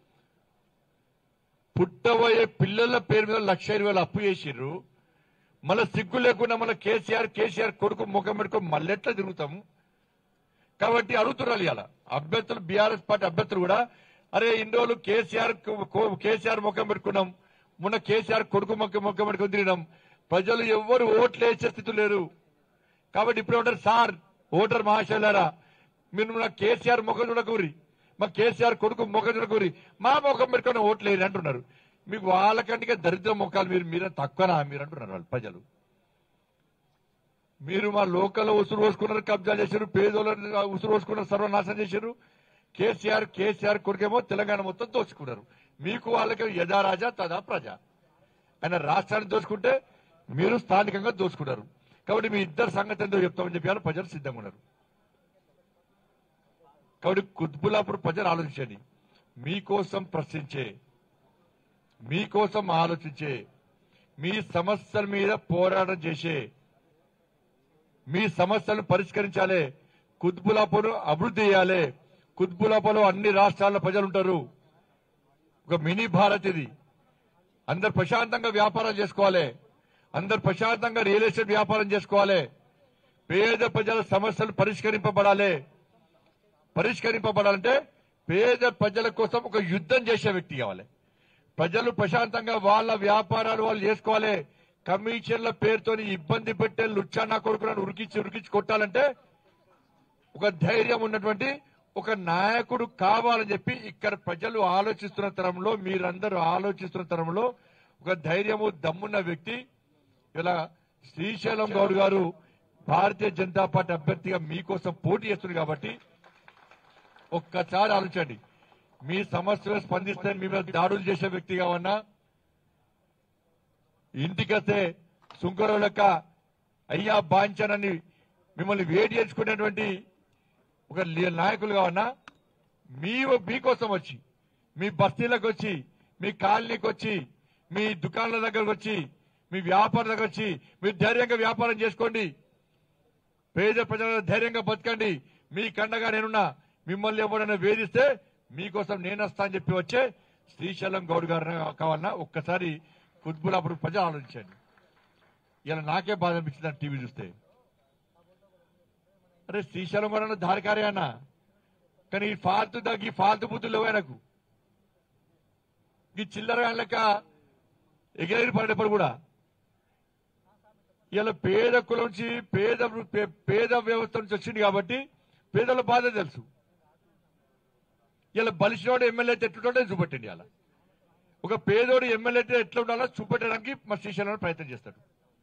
పుట్టబోయే పిల్లల పేరు మీద లక్ష ఇరవై వేలు అప్పు చేసిర్రు మళ్ళీ సిగ్గు లేకుండా మళ్ళీ కేసీఆర్ కేసీఆర్ కొడుకు ముఖం పెట్టుకొని మళ్ళీ ఎట్లా తిరుగుతాము కాబట్టి అడుగుతున్నారు ఇలా అభ్యర్థులు బీఆర్ఎస్ పార్టీ అభ్యర్థులు కూడా అరే ఇన్ని రోజులు కేసీఆర్ కు- కో- కేసీఆర్ ముఖం పెట్టుకున్నాం మొన్న కేసీఆర్ కొడుకు ముఖం ముఖం పెట్టుకుని తిరిగినాం ప్రజలు ఎవ్వరు ఓట్లు వేసే స్థితి లేరు కాబట్టి ఇప్పుడు ఏమంటారు సార్ ఓటర్ మహాశైలారా మీరు నా కేసీఆర్ ముఖం చూడకూరి మా కేసీఆర్ కొడుకు ముఖం చూడకూరి మా ముఖం పెట్టుకుని ఓట్లు వేయరు అంటున్నారు మీకు వాళ్ళకంటే దరిద్ర ముఖాలు మీరు మీరే తక్కువనా మీరు అంటున్నారు వాళ్ళు ప్రజలు మీరు మా లోకల్లో ఉసురు పోసుకున్నారు కబ్జా చేశారు పేదోళ్ళని ఉసురు పోసుకున్నారు సర్వనాశనం చేశారు కేసీఆర్ కేసీఆర్ కొడుకేమో తెలంగాణ మొత్తం దోచుకున్నారు మీకు వాళ్ళకి యథా రాజా తదా ప్రజ ఆయన రాష్ట్రాన్ని దోచుకుంటే మీరు స్థానికంగా దోచుకున్నారు కాబట్టి మీ ఇద్దరు సంగతి ఎంతో చెప్తామని చెప్పి వాళ్ళు ప్రజలు సిద్ధంగా ఉన్నారు కాబట్టి కుత్బులాపూర్ ప్రజలు ఆలోచించండి మీకోసం ప్రశ్నించే మీకోసం ఆలోచించే మీ సమస్యల మీద పోరాటం చేసే మీ సమస్యలను పరిష్కరించాలి కుత్బులాపూర్ అభివృద్ధి చేయాలి కుత్బులాపూర్లో అన్ని రాష్ట్రాల ప్రజలు ఉంటారు ఒక మినీ భారత్ ఇది అందరు ప్రశాంతంగా వ్యాపారం చేసుకోవాలి అందరు ప్రశాంతంగా రియల్ ఎస్టేట్ వ్యాపారం చేసుకోవాలి పేద ప్రజల సమస్యలు పరిష్కరింపబడాలి పరిష్కరింపబడాలంటే పేద ప్రజల కోసం ఒక యుద్ధం చేసే వ్యక్తి కావాలి ప్రజలు ప్రశాంతంగా వాళ్ళ వ్యాపారాలు వాళ్ళు చేసుకోవాలి కమిషన్ల పేరుతోని ఇబ్బంది పెట్టే లుచ్చానా కొడుకులను ఉరికించి ఉరికించి కొట్టాలంటే ఒక ధైర్యం ఉన్నటువంటి ఒక నాయకుడు కావాలని చెప్పి ఇక్కడ ప్రజలు ఆలోచిస్తున్న తరంలో మీరందరూ ఆలోచిస్తున్న తరంలో ఒక ధైర్యము దమ్మున్న వ్యక్తి ఇలా శ్రీశైలం గౌడ్ గారు భారతీయ జనతా పార్టీ అభ్యర్థిగా మీకోసం పోటీ చేస్తుంది కాబట్టి ఒక్కసారి ఆలోచించండి మీ సమస్యలు స్పందిస్తే మీ మీద దాడులు చేసే వ్యక్తిగా ఉన్నా ఇంటికొస్తే సుంకరం లెక్క అయ్యా బాంచనని మిమ్మల్ని వేడి చేసుకునేటువంటి ఒక లీ- నాయకులుగా ఉన్నా మీ మీకోసం వచ్చి మీ బస్తీలకు వచ్చి మీ కాలనీకి వచ్చి మీ దుకాణాల దగ్గరకు వచ్చి మీ వ్యాపారం దగ్గర వచ్చి మీరు ధైర్యంగా వ్యాపారం చేసుకోండి పేద ప్రజల ధైర్యంగా బతకండి మీ కండగా నేనున్నా మిమ్మల్ని ఎవరైనా వేధిస్తే మీకోసం నేను వస్తా అని చెప్పి వచ్చే శ్రీశైలం గౌడ్ గారు కావాలన్నా ఒక్కసారి కుత్బులాపురం ప్రజలు ఆలోచించండి ఇలా నాకే బాధ అనిపించింది టీవీ చూస్తే అరే శ్రీశైలం కూడా దారికారే అన్న కానీ ఈ ఫాల్తు దగ్గర ఈ ఫాల్తు బుద్ధులు లేవు ఆయనకు ఈ చిల్లర లెక్క ఎగిరేరి పడేటప్పుడు కూడా ఇలా పేద కులం నుంచి పేద పే- పేద వ్యవస్థ నుంచి వచ్చింది కాబట్టి పేదల బాధ తెలుసు ఇలా బలిసినోడు ఎమ్మెల్యే అయితే ఎట్లుంటే చూపెట్టండి అలా ఒక పేదోడు ఎమ్మెల్యే అయితే ఎట్లా ఉండాలో చూపెట్టడానికి మా శ్రీశైలం ప్రయత్నం చేస్తాడు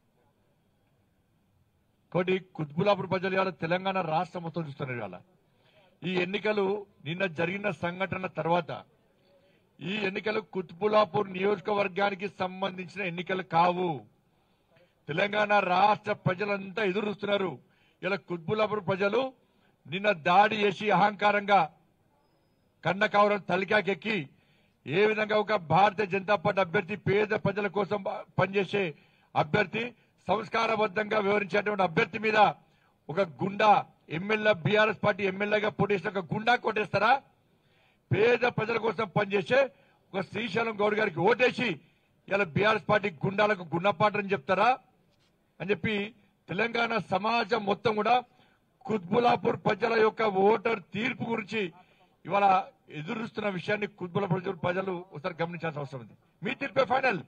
కాబట్టి కుత్బులాపూర్ ప్రజలు ఇవాళ తెలంగాణ రాష్ట్రం మొత్తం చూస్తున్నారు ఇవాళ ఈ ఎన్నికలు నిన్న జరిగిన సంఘటన తర్వాత ఈ ఎన్నికలు కుత్బులాపూర్ నియోజకవర్గానికి సంబంధించిన ఎన్నికలు కావు తెలంగాణ రాష్ట్ర ప్రజలంతా ఎదురు చూస్తున్నారు ఇలా కుత్బులాపూర్ ప్రజలు నిన్న దాడి చేసి అహంకారంగా కన్నకావరం తలికాకెక్కి ఏ విధంగా ఒక భారతీయ జనతా పార్టీ అభ్యర్థి పేద ప్రజల కోసం పనిచేసే అభ్యర్థి సంస్కారబద్ధంగా వివరించేటువంటి అభ్యర్థి మీద ఒక గుండా ఎమ్మెల్యే బీఆర్ఎస్ పార్టీ ఎమ్మెల్యేగా పోటీ చేసిన ఒక గుండా కొట్టేస్తారా పేద ప్రజల కోసం పనిచేసే ఒక శ్రీశైలం గౌడ్ గారికి ఓటేసి ఇలా బీఆర్ఎస్ పార్టీ గుండాలకు గుణపాఠం చెప్తారా అని చెప్పి తెలంగాణ సమాజం మొత్తం కూడా కుత్బులాపూర్ ప్రజల యొక్క ఓటర్ తీర్పు గురించి ఇవాళ ఎదురుస్తున్న విషయాన్ని కుత్బులాపూర్ ప్రజలు ప్రజలు ఒకసారి గమనించాల్సిన అవసరం ఉంది మీ తీర్పే ఫైనల్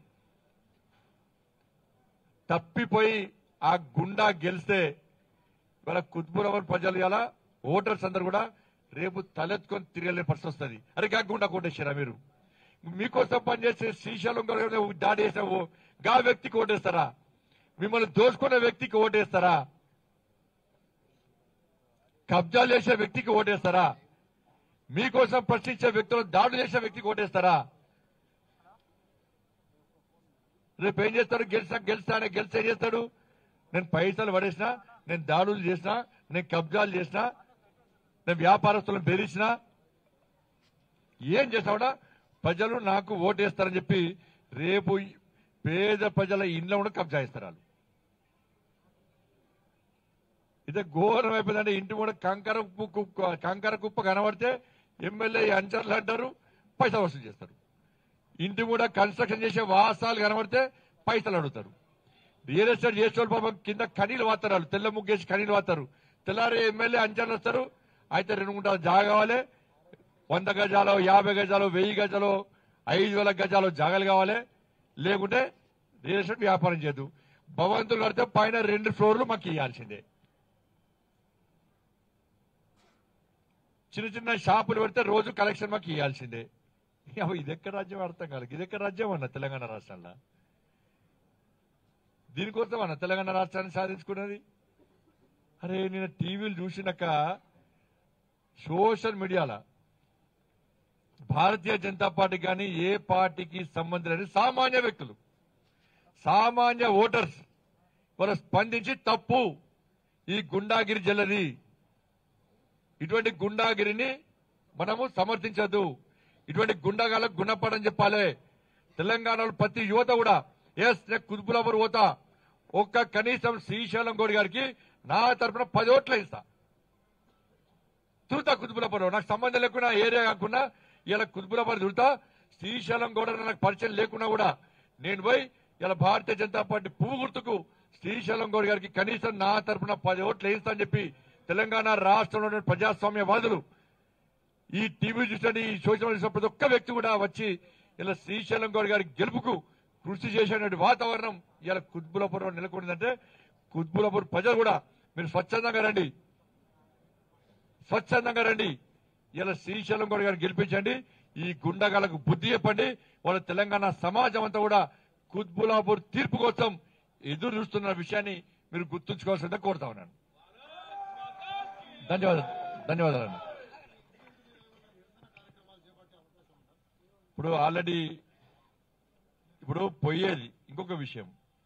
తప్పిపోయి ఆ గుండా గెలిస్తే ఇవాళ కుత్బులాపూర్ ప్రజలు ఇలా ఓటర్స్ అందరు కూడా రేపు తలెత్తుకొని తిరగలే పరిస్థితి వస్తుంది అరే గా గుండా కొట్టేశారా మీరు మీకోసం పనిచేసే శ్రీశైలం గారు దాడి చేసిన ఓ- గా వ్యక్తికి ఓటేస్తారా మిమ్మల్ని దోచుకున్న వ్యక్తికి ఓటేస్తారా కబ్జాలు చేసే వ్యక్తికి ఓటేస్తారా మీకోసం ప్రశ్నించే వ్యక్తులు దాడులు చేసే వ్యక్తికి ఓటేస్తారా రేపు ఏం చేస్తాడు గెలిచా గెలిచానే గెలిచి ఏం చేస్తాడు నేను పైసలు పడేసినా నేను దాడులు చేసినా నేను కబ్జాలు చేసినా నేను వ్యాపారస్తులను బెదిరించినా ఏం చేస్తావుడా ప్రజలు నాకు ఓటేస్తారని చెప్పి రేపు ఈ పేద ప్రజల ఇంట్లో కూడా కబ్జా ఇస్తారు వాళ్ళు ఇదే ఘోరం అయిపోయిందంటే ఇంటి కూడా కంకర కుప్ప కుప్ప- కంకర కుప్ప కనబడితే ఎమ్మెల్యే అంచర్లు అంటారు పైసా వసూలు చేస్తారు ఇంటి కూడా కన్స్ట్రక్షన్ చేసే వాసాలు కనబడితే పైసలు అడుగుతారు రియల్ ఎస్టేట్ చేసే పాపం కింద కనీలు వాతారు వాళ్ళు తెల్ల ముగ్గేసి కనీలు వాతారు తెల్లారి ఎమ్మెల్యే అంచర్లు వస్తారు అయితే రెండు గుంటలు జాగా కావాలి వంద గజాలు యాభై గజాలు వెయ్యి గజాలు ఐదు వేల గజాలు జాగాలు కావాలి లేకుంటే రియల్ ఎస్టేట్ వ్యాపారం చేయదు భవంతులు కడితే పైన రెండు ఫ్లోర్లు మాకు ఇవ్వాల్సిందే చిన్న చిన్న షాపులు పెడితే రోజు కలెక్షన్ మాకు ఇవ్వాల్సిందే అవ్వ, ఇది ఎక్కడ రాజ్యం అర్థం కాలేదు ఇది ఎక్కడ రాజ్యం అన్న తెలంగాణ రాష్ట్రంలో దీనికోసం అన్న తెలంగాణ రాష్ట్రాన్ని సాధించుకున్నది అరే నేను టీవీలు చూసినాక సోషల్ మీడియాలో భారతీయ జనతా పార్టీ కానీ ఏ పార్టీకి సంబంధం లేని సామాన్య వ్యక్తులు సామాన్య ఓటర్స్ వాళ్ళు స్పందించి తప్పు ఈ గుండాగిరి జల్లది ఇటువంటి గుండాగిరిని మనము సమర్థించద్దు ఇటువంటి గుండాగాలకు గుణపడని చెప్పాలి తెలంగాణలో ప్రతి యువత కూడా ఎస్ నేను కుదుపులవరు పోత ఒక్క కనీసం శ్రీశైలం గౌడ్ గారికి నా తరపున పది ఓట్లు ఇస్తా తిరుగుతా కుతుబులపురం నాకు సంబంధం లేకుండా ఏరియా కాకుండా ఇలా కుతుబులపురం తిరుగుతా శ్రీశైలం గౌడ నాకు పరిచయం లేకున్నా కూడా నేను పోయి ఇలా భారతీయ జనతా పార్టీ పువ్వు గుర్తుకు శ్రీశైలం గౌడ్ గారికి కనీసం నా తరపున పది ఓట్లు వేయిస్తా అని చెప్పి తెలంగాణ రాష్ట్రంలోని ప్రజాస్వామ్యవాదులు ఈ టీవీ చూసిన ఈ సోషల్ మీడియా చూసిన ప్రతి ఒక్క వ్యక్తి కూడా వచ్చి ఇలా శ్రీశైలం గౌడ్ గారి గెలుపుకు కృషి చేసేటువంటి వాతావరణం ఇలా కుత్బులపురం నెలకొందంటే కుత్బులపురం ప్రజలు కూడా మీరు స్వచ్ఛందంగా రండి స్వచ్ఛందంగా రండి ఇలా శ్రీశైలం గౌడ్ గారిని గెలిపించండి ఈ గుండగాలకు బుద్ధి చెప్పండి వాళ్ళ తెలంగాణ సమాజం అంతా కూడా కుత్బులాపూర్ తీర్పు కోసం ఎదురు చూస్తున్న విషయాన్ని మీరు గుర్తుంచుకోవాల్సిందే కోరుతా ఉన్నాను ధన్యవాదాలు ధన్యవాదాలు అన్న ఇప్పుడు ఆల్రెడీ ఇప్పుడు పోయేది ఇంకొక విషయం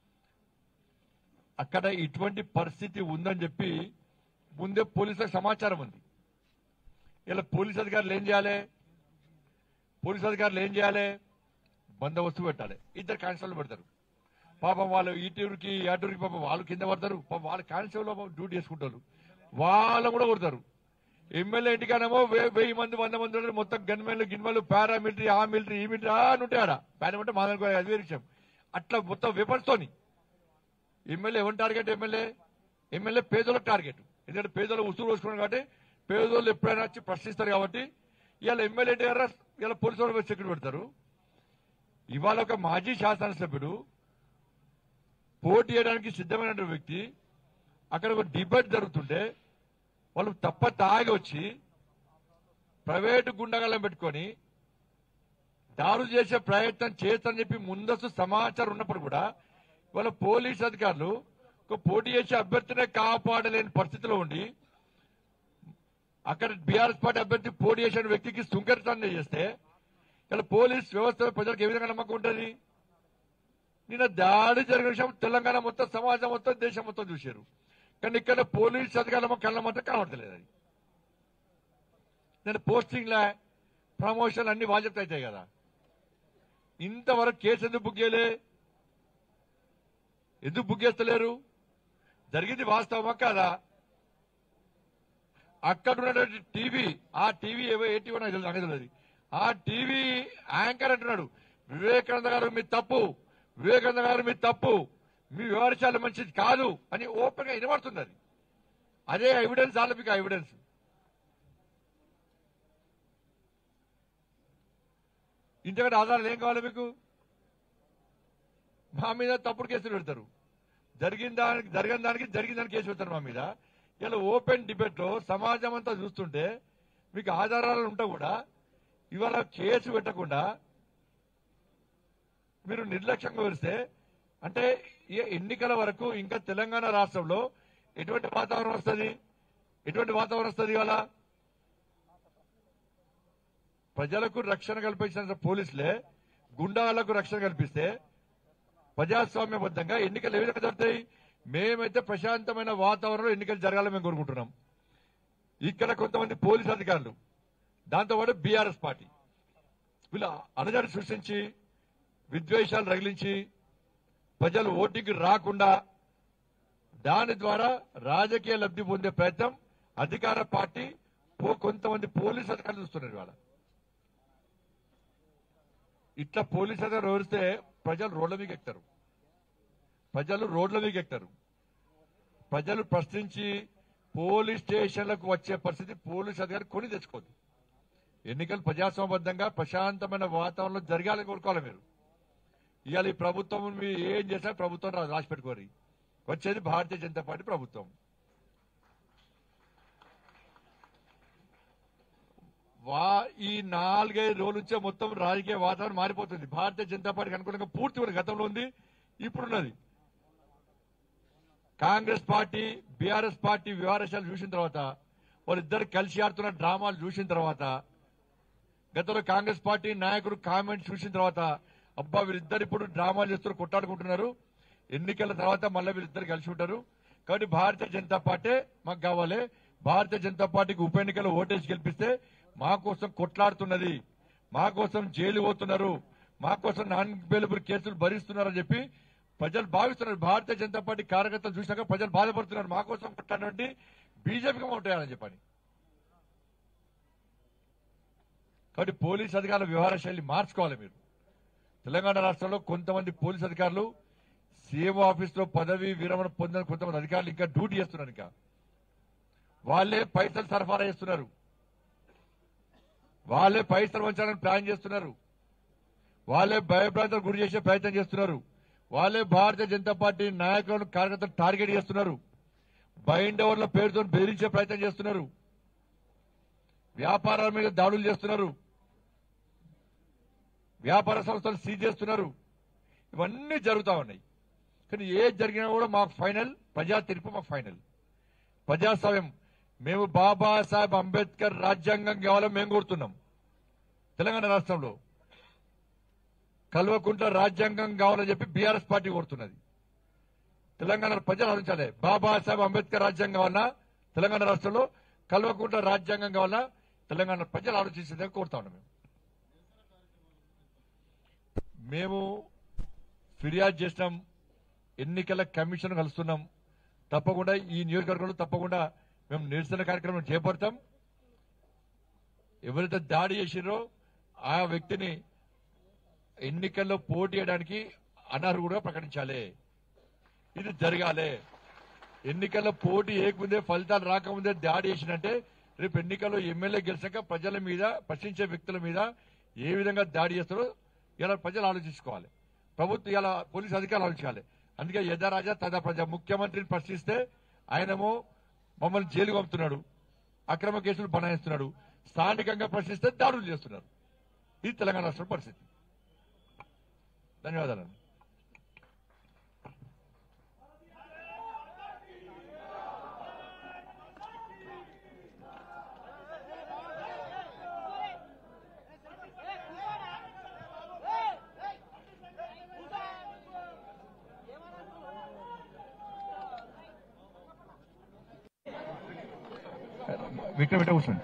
అక్కడ ఇటువంటి పరిస్థితి ఉందని చెప్పి ముందే పోలీసులకు సమాచారం ఉంది ఇలా పోలీస్ అధికారులు ఏం చేయాలి పోలీస్ అధికారులు ఏం చేయాలి బందోబస్తు పెట్టాలి ఇద్దరు కానిస్టేబుల్ పెడతారు పాపం వాళ్ళు ఈటూరుకి అటూరుకి పాపం వాళ్ళు కింద పడతారు పాపం వాళ్ళు కానిస్టేబుల్ డ్యూటీ చేసుకుంటారు వాళ్ళు కూడా కొడతారు ఎమ్మెల్యే ఇంటికానేమో వే- వెయ్యి మంది వంద మంది ఉంటారు మొత్తం గన్మెన్లు గిన్మెన్లు పారామిలిటరీ ఆ మిలిటరీ ఈ మిలిటరీ అని ఉంటాయి ఆడ పారామిలిటరీ మా దానికి అది వేరే విషయం అట్లా మొత్తం వెపన్స్తోని ఎమ్మెల్యే ఎవరి టార్గెట్ ఎమ్మెల్యే ఎమ్మెల్యే పేదోళ్ళకి టార్గెట్ ఎందుకంటే పేదోళ్ళు ఉసురు పోసుకున్నారు కాబట్టి పేదోళ్ళు ఎప్పుడైనా వచ్చి ప్రశ్నిస్తారు కాబట్టి ఇవాళ ఎమ్మెల్యే గారు ఇవాళ పోలీసు వాళ్ళు సెక్యూరిటీ పెడతారు ఇవాళ ఒక మాజీ శాసనసభ్యుడు పోటీ చేయడానికి సిద్ధమైన వ్యక్తి అక్కడ ఒక డిబేట్ జరుగుతుంటే వాళ్ళు తప్ప తాగి వచ్చి ప్రైవేటు గుండగలం పెట్టుకొని దాడులు చేసే ప్రయత్నం చేస్తారని చెప్పి ముందస్తు సమాచారం ఉన్నప్పుడు కూడా వాళ్ళ పోలీస్ అధికారులు ఒక పోటీ చేసే అభ్యర్థినే కాపాడలేని పరిస్థితిలో ఉండి అక్కడ బీఆర్ఎస్ పార్టీ అభ్యర్థి పోటీ చేసిన వ్యక్తికి సుంకరితాన్ని చేస్తే ఇలా పోలీస్ వ్యవస్థ ప్రజలకు ఏ విధంగా నమ్మకం ఉంటుంది నిన్న దాడి జరిగిన విషయం తెలంగాణ మొత్తం సమాజం మొత్తం దేశం మొత్తం చూశారు కానీ ఇక్కడ పోలీస్ అధికారులు కళ్ళ మాత్రం కనబడతలేదు అది నేను పోస్టింగ్ లా ప్రమోషన్ అన్ని బాధ్యత అవుతాయి కదా ఇంతవరకు కేసు ఎందుకు బుక్ చేయలే ఎందుకు బుక్ చేస్తలేరు జరిగింది వాస్తవమా కాదా అక్కడ ఉన్నటువంటి టీవీ ఆ టీవీ ఏవో ఏ టీవీ నాకు తెలియదు, నాకు తెలియదు ఆ టీవీ యాంకర్ అంటున్నాడు వివేకానంద గారు మీ తప్పు వివేకానంద గారు మీ తప్పు మీ వివరించాలి మంచిది కాదు అని ఓపెన్ గా వినబడుతుంది అది అదే ఎవిడెన్స్ ఆల్ మీకు ఎవిడెన్స్ ఇంతకంటే ఆధారాలు ఏం కావాలి మీకు మా మీద తప్పుడు కేసులు పెడతారు జరిగిన దానికి జరిగిన దానికి జరిగిన దానికి కేసు పెడతారు మా మీద ఇలా ఓపెన్ డిబేట్ లో సమాజం అంతా చూస్తుంటే మీకు ఆధారాలు ఉంటా కూడా ఇవాళ కేసు పెట్టకుండా మీరు నిర్లక్ష్యంగా వరిస్తే అంటే ఈ ఎన్నికల వరకు ఇంకా తెలంగాణ రాష్ట్రంలో ఎటువంటి వాతావరణం వస్తుంది ఎటువంటి వాతావరణం వస్తుంది ఇవాళ ప్రజలకు రక్షణ కల్పించిన పోలీసులే గుండాలకు రక్షణ కల్పిస్తే ప్రజాస్వామ్యబద్ధంగా ఎన్నికలు ఏ విధంగా జరుగుతాయి మేమైతే ప్రశాంతమైన వాతావరణంలో ఎన్నికలు జరగాలని మేము కోరుకుంటున్నాం ఇక్కడ కొంతమంది పోలీస్ అధికారులు దాంతోపాటు బీఆర్ఎస్ పార్టీ వీళ్ళు అలజడి సృష్టించి విద్వేషాలు రగిలించి ప్రజలు ఓటింగ్ రాకుండా దాని ద్వారా రాజకీయ లబ్ధి పొందే ప్రయత్నం అధికార పార్టీ పో- కొంతమంది పోలీస్ అధికారులు చూస్తున్నారు ఇవాళ ఇట్లా పోలీస్ అధికారులు వివరిస్తే ప్రజలు రోడ్ల మీద ఎక్కుతారు ప్రజలు రోడ్ల మీద ఎక్కుతారు ప్రజలు ప్రశ్నించి పోలీస్ స్టేషన్లకు వచ్చే పరిస్థితి పోలీస్ అధికారులు కొని తెచ్చుకోదు ఎన్నికలు ప్రజాస్వామ్యబద్ధంగా ప్రశాంతమైన వాతావరణంలో జరగాలని కోరుకోవాలి మీరు ఇవాళ ఈ ప్రభుత్వం మీరు ఏం చేసినా ప్రభుత్వం రా- రాసి పెట్టుకోరు వచ్చేది భారతీయ జనతా పార్టీ ప్రభుత్వం వా ఈ నాలుగైదు రోజుల నుంచే మొత్తం రాజకీయ వాతావరణం మారిపోతుంది భారతీయ జనతా పార్టీకి అనుకూలంగా పూర్తి కూడా గతంలో ఉంది ఇప్పుడున్నది కాంగ్రెస్ పార్టీ బీఆర్ఎస్ పార్టీ వ్యవహారాలు చూసిన తర్వాత వాళ్ళిద్దరు కలిసి ఆడుతున్న డ్రామాలు చూసిన తర్వాత గతంలో కాంగ్రెస్ పార్టీ నాయకుడు కామెంట్స్ చూసిన తర్వాత అబ్బా వీళ్ళిద్దరు ఇప్పుడు డ్రామాలు చేస్తున్నారు కొట్టాడుకుంటున్నారు ఎన్నికల తర్వాత మళ్ళీ వీళ్ళిద్దరు కలిసి ఉంటారు కాబట్టి భారతీయ జనతా పార్టీ మాకు కావాలి భారతీయ జనతా పార్టీకి ఉప ఎన్నికల్లో ఓటేసి గెలిపిస్తే మా కోసం కొట్లాడుతున్నది మా కోసం జైలు పోతున్నారు మా కోసం నాన్ బెయిలబుల్ కేసులు భరిస్తున్నారని చెప్పి ప్రజలు భావిస్తున్నారు భారతీయ జనతా పార్టీ కార్యకర్తలు చూసినాక ప్రజలు బాధపడుతున్నారు మా కోసం కొట్లాడినటువంటి బీజేపీకి ఉంటాయని చెప్పని కాబట్టి పోలీస్ అధికారుల వ్యవహార శైలి మార్చుకోవాలి మీరు తెలంగాణ రాష్ట్రంలో కొంతమంది పోలీస్ అధికారులు సీఎం ఆఫీస్ లో పదవి విరమణ పొందిన కొంతమంది అధికారులు ఇంకా డ్యూటీ చేస్తున్నారు ఇంకా వాళ్ళే పైసలు సరఫరా చేస్తున్నారు వాళ్ళే పైసలు వంచాలని ప్లాన్ చేస్తున్నారు వాళ్ళే భయభ్రాంతలకు గురి చేసే ప్రయత్నం చేస్తున్నారు వాళ్ళే భారతీయ జనతా పార్టీ నాయకులను కార్యకర్తలు టార్గెట్ చేస్తున్నారు బైండ్ ఓవర్ల పేరుతో బెదిరించే ప్రయత్నం చేస్తున్నారు వ్యాపారాల మీద దాడులు చేస్తున్నారు వ్యాపార సంస్థలు సీజ్ చేస్తున్నారు ఇవన్నీ జరుగుతా ఉన్నాయి కానీ ఏ జరిగినా కూడా మాకు ఫైనల్ ప్రజా తీర్పు మాకు ఫైనల్ ప్రజాస్వామ్యం మేము బాబాసాహెబ్ అంబేద్కర్ రాజ్యాంగం కావాలని మేము కోరుతున్నాం తెలంగాణ రాష్ట్రంలో కల్వకుంట్ల రాజ్యాంగం కావాలని చెప్పి బీఆర్ఎస్ పార్టీ కోరుతున్నది తెలంగాణ ప్రజలు ఆలోచించాలి బాబాసాహెబ్ అంబేద్కర్ రాజ్యాంగం కావాలన్నా తెలంగాణ రాష్ట్రంలో కల్వకుంట్ల రాజ్యాంగం కావాలన్నా తెలంగాణ ప్రజలు ఆలోచించేదని కోరుతా ఉన్నాం మేము మేము ఫిర్యాదు చేసినాం ఎన్నికల కమిషన్ కలుస్తున్నాం తప్పకుండా ఈ నియోజకవర్గంలో తప్పకుండా మేము నిరసన కార్యక్రమం చేపడతాం ఎవరైతే దాడి చేసిరో ఆ వ్యక్తిని ఎన్నికల్లో పోటీ చేయడానికి అనర్హుడుగా ప్రకటించాలి ఇది జరగాలి ఎన్నికల్లో పోటీ చేయకముందే ఫలితాలు రాకముందే దాడి చేసినంటే రేపు ఎన్నికల్లో ఎమ్మెల్యే గెలిచాక ప్రజల మీద ప్రశ్నించే వ్యక్తుల మీద ఏ విధంగా దాడి చేస్తారో ఇలా ప్రజలు ఆలోచించుకోవాలి ప్రభుత్వం ఇలా పోలీసు అధికారులు ఆలోచించాలి అందుకే యథారాజా తదా ప్రజ ముఖ్యమంత్రిని ప్రశ్నిస్తే ఆయనేమో మమ్మల్ని జైలుకు పంపుతున్నాడు అక్రమ కేసులు బనాయిస్తున్నాడు స్థానికంగా ప్రశ్నిస్తే దాడులు చేస్తున్నారు ఇది తెలంగాణ రాష్ట్ర పరిస్థితి ధన్యవాదాలు విక్రమ్ ఎట్లా కూర్చోండి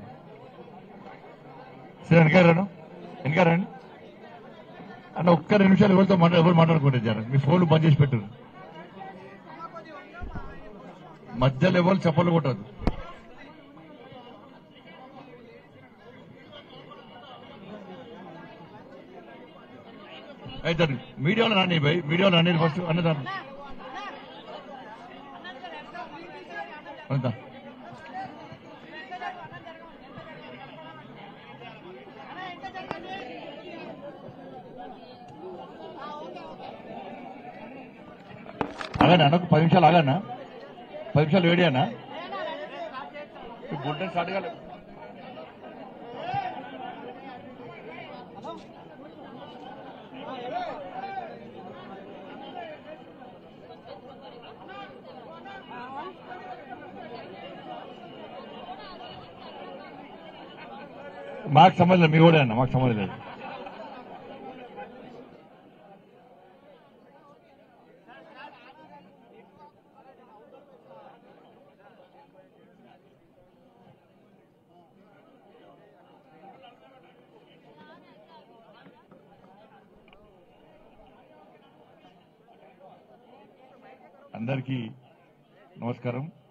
సరే వెనకారాను వెనకారండి అన్న ఒక్క రెండు నిమిషాలు ఎవరితో మాట్లా ఎవరు మాట్లాడుకుంటారు జర మీ ఫోన్లు బంద్ చేసి పెట్టారు మధ్యలో ఎవరు చెప్పలు కొట్టదు అయితే మీడియాలో రాని భయ్ మీడియాలో రాని ఫస్ట్ అన్నదాన్ని అంతా ఆగండి అన్న ఒక పది నిమిషాలు ఆగన్నా పది నిమిషాలు వేడి అన్న బుల్టన్ స్టార్ట్ కాలే మాకు సంబంధం లేదు మీ కూడా అన్న మాకు సంబంధం లేదు అందరికీ నమస్కారం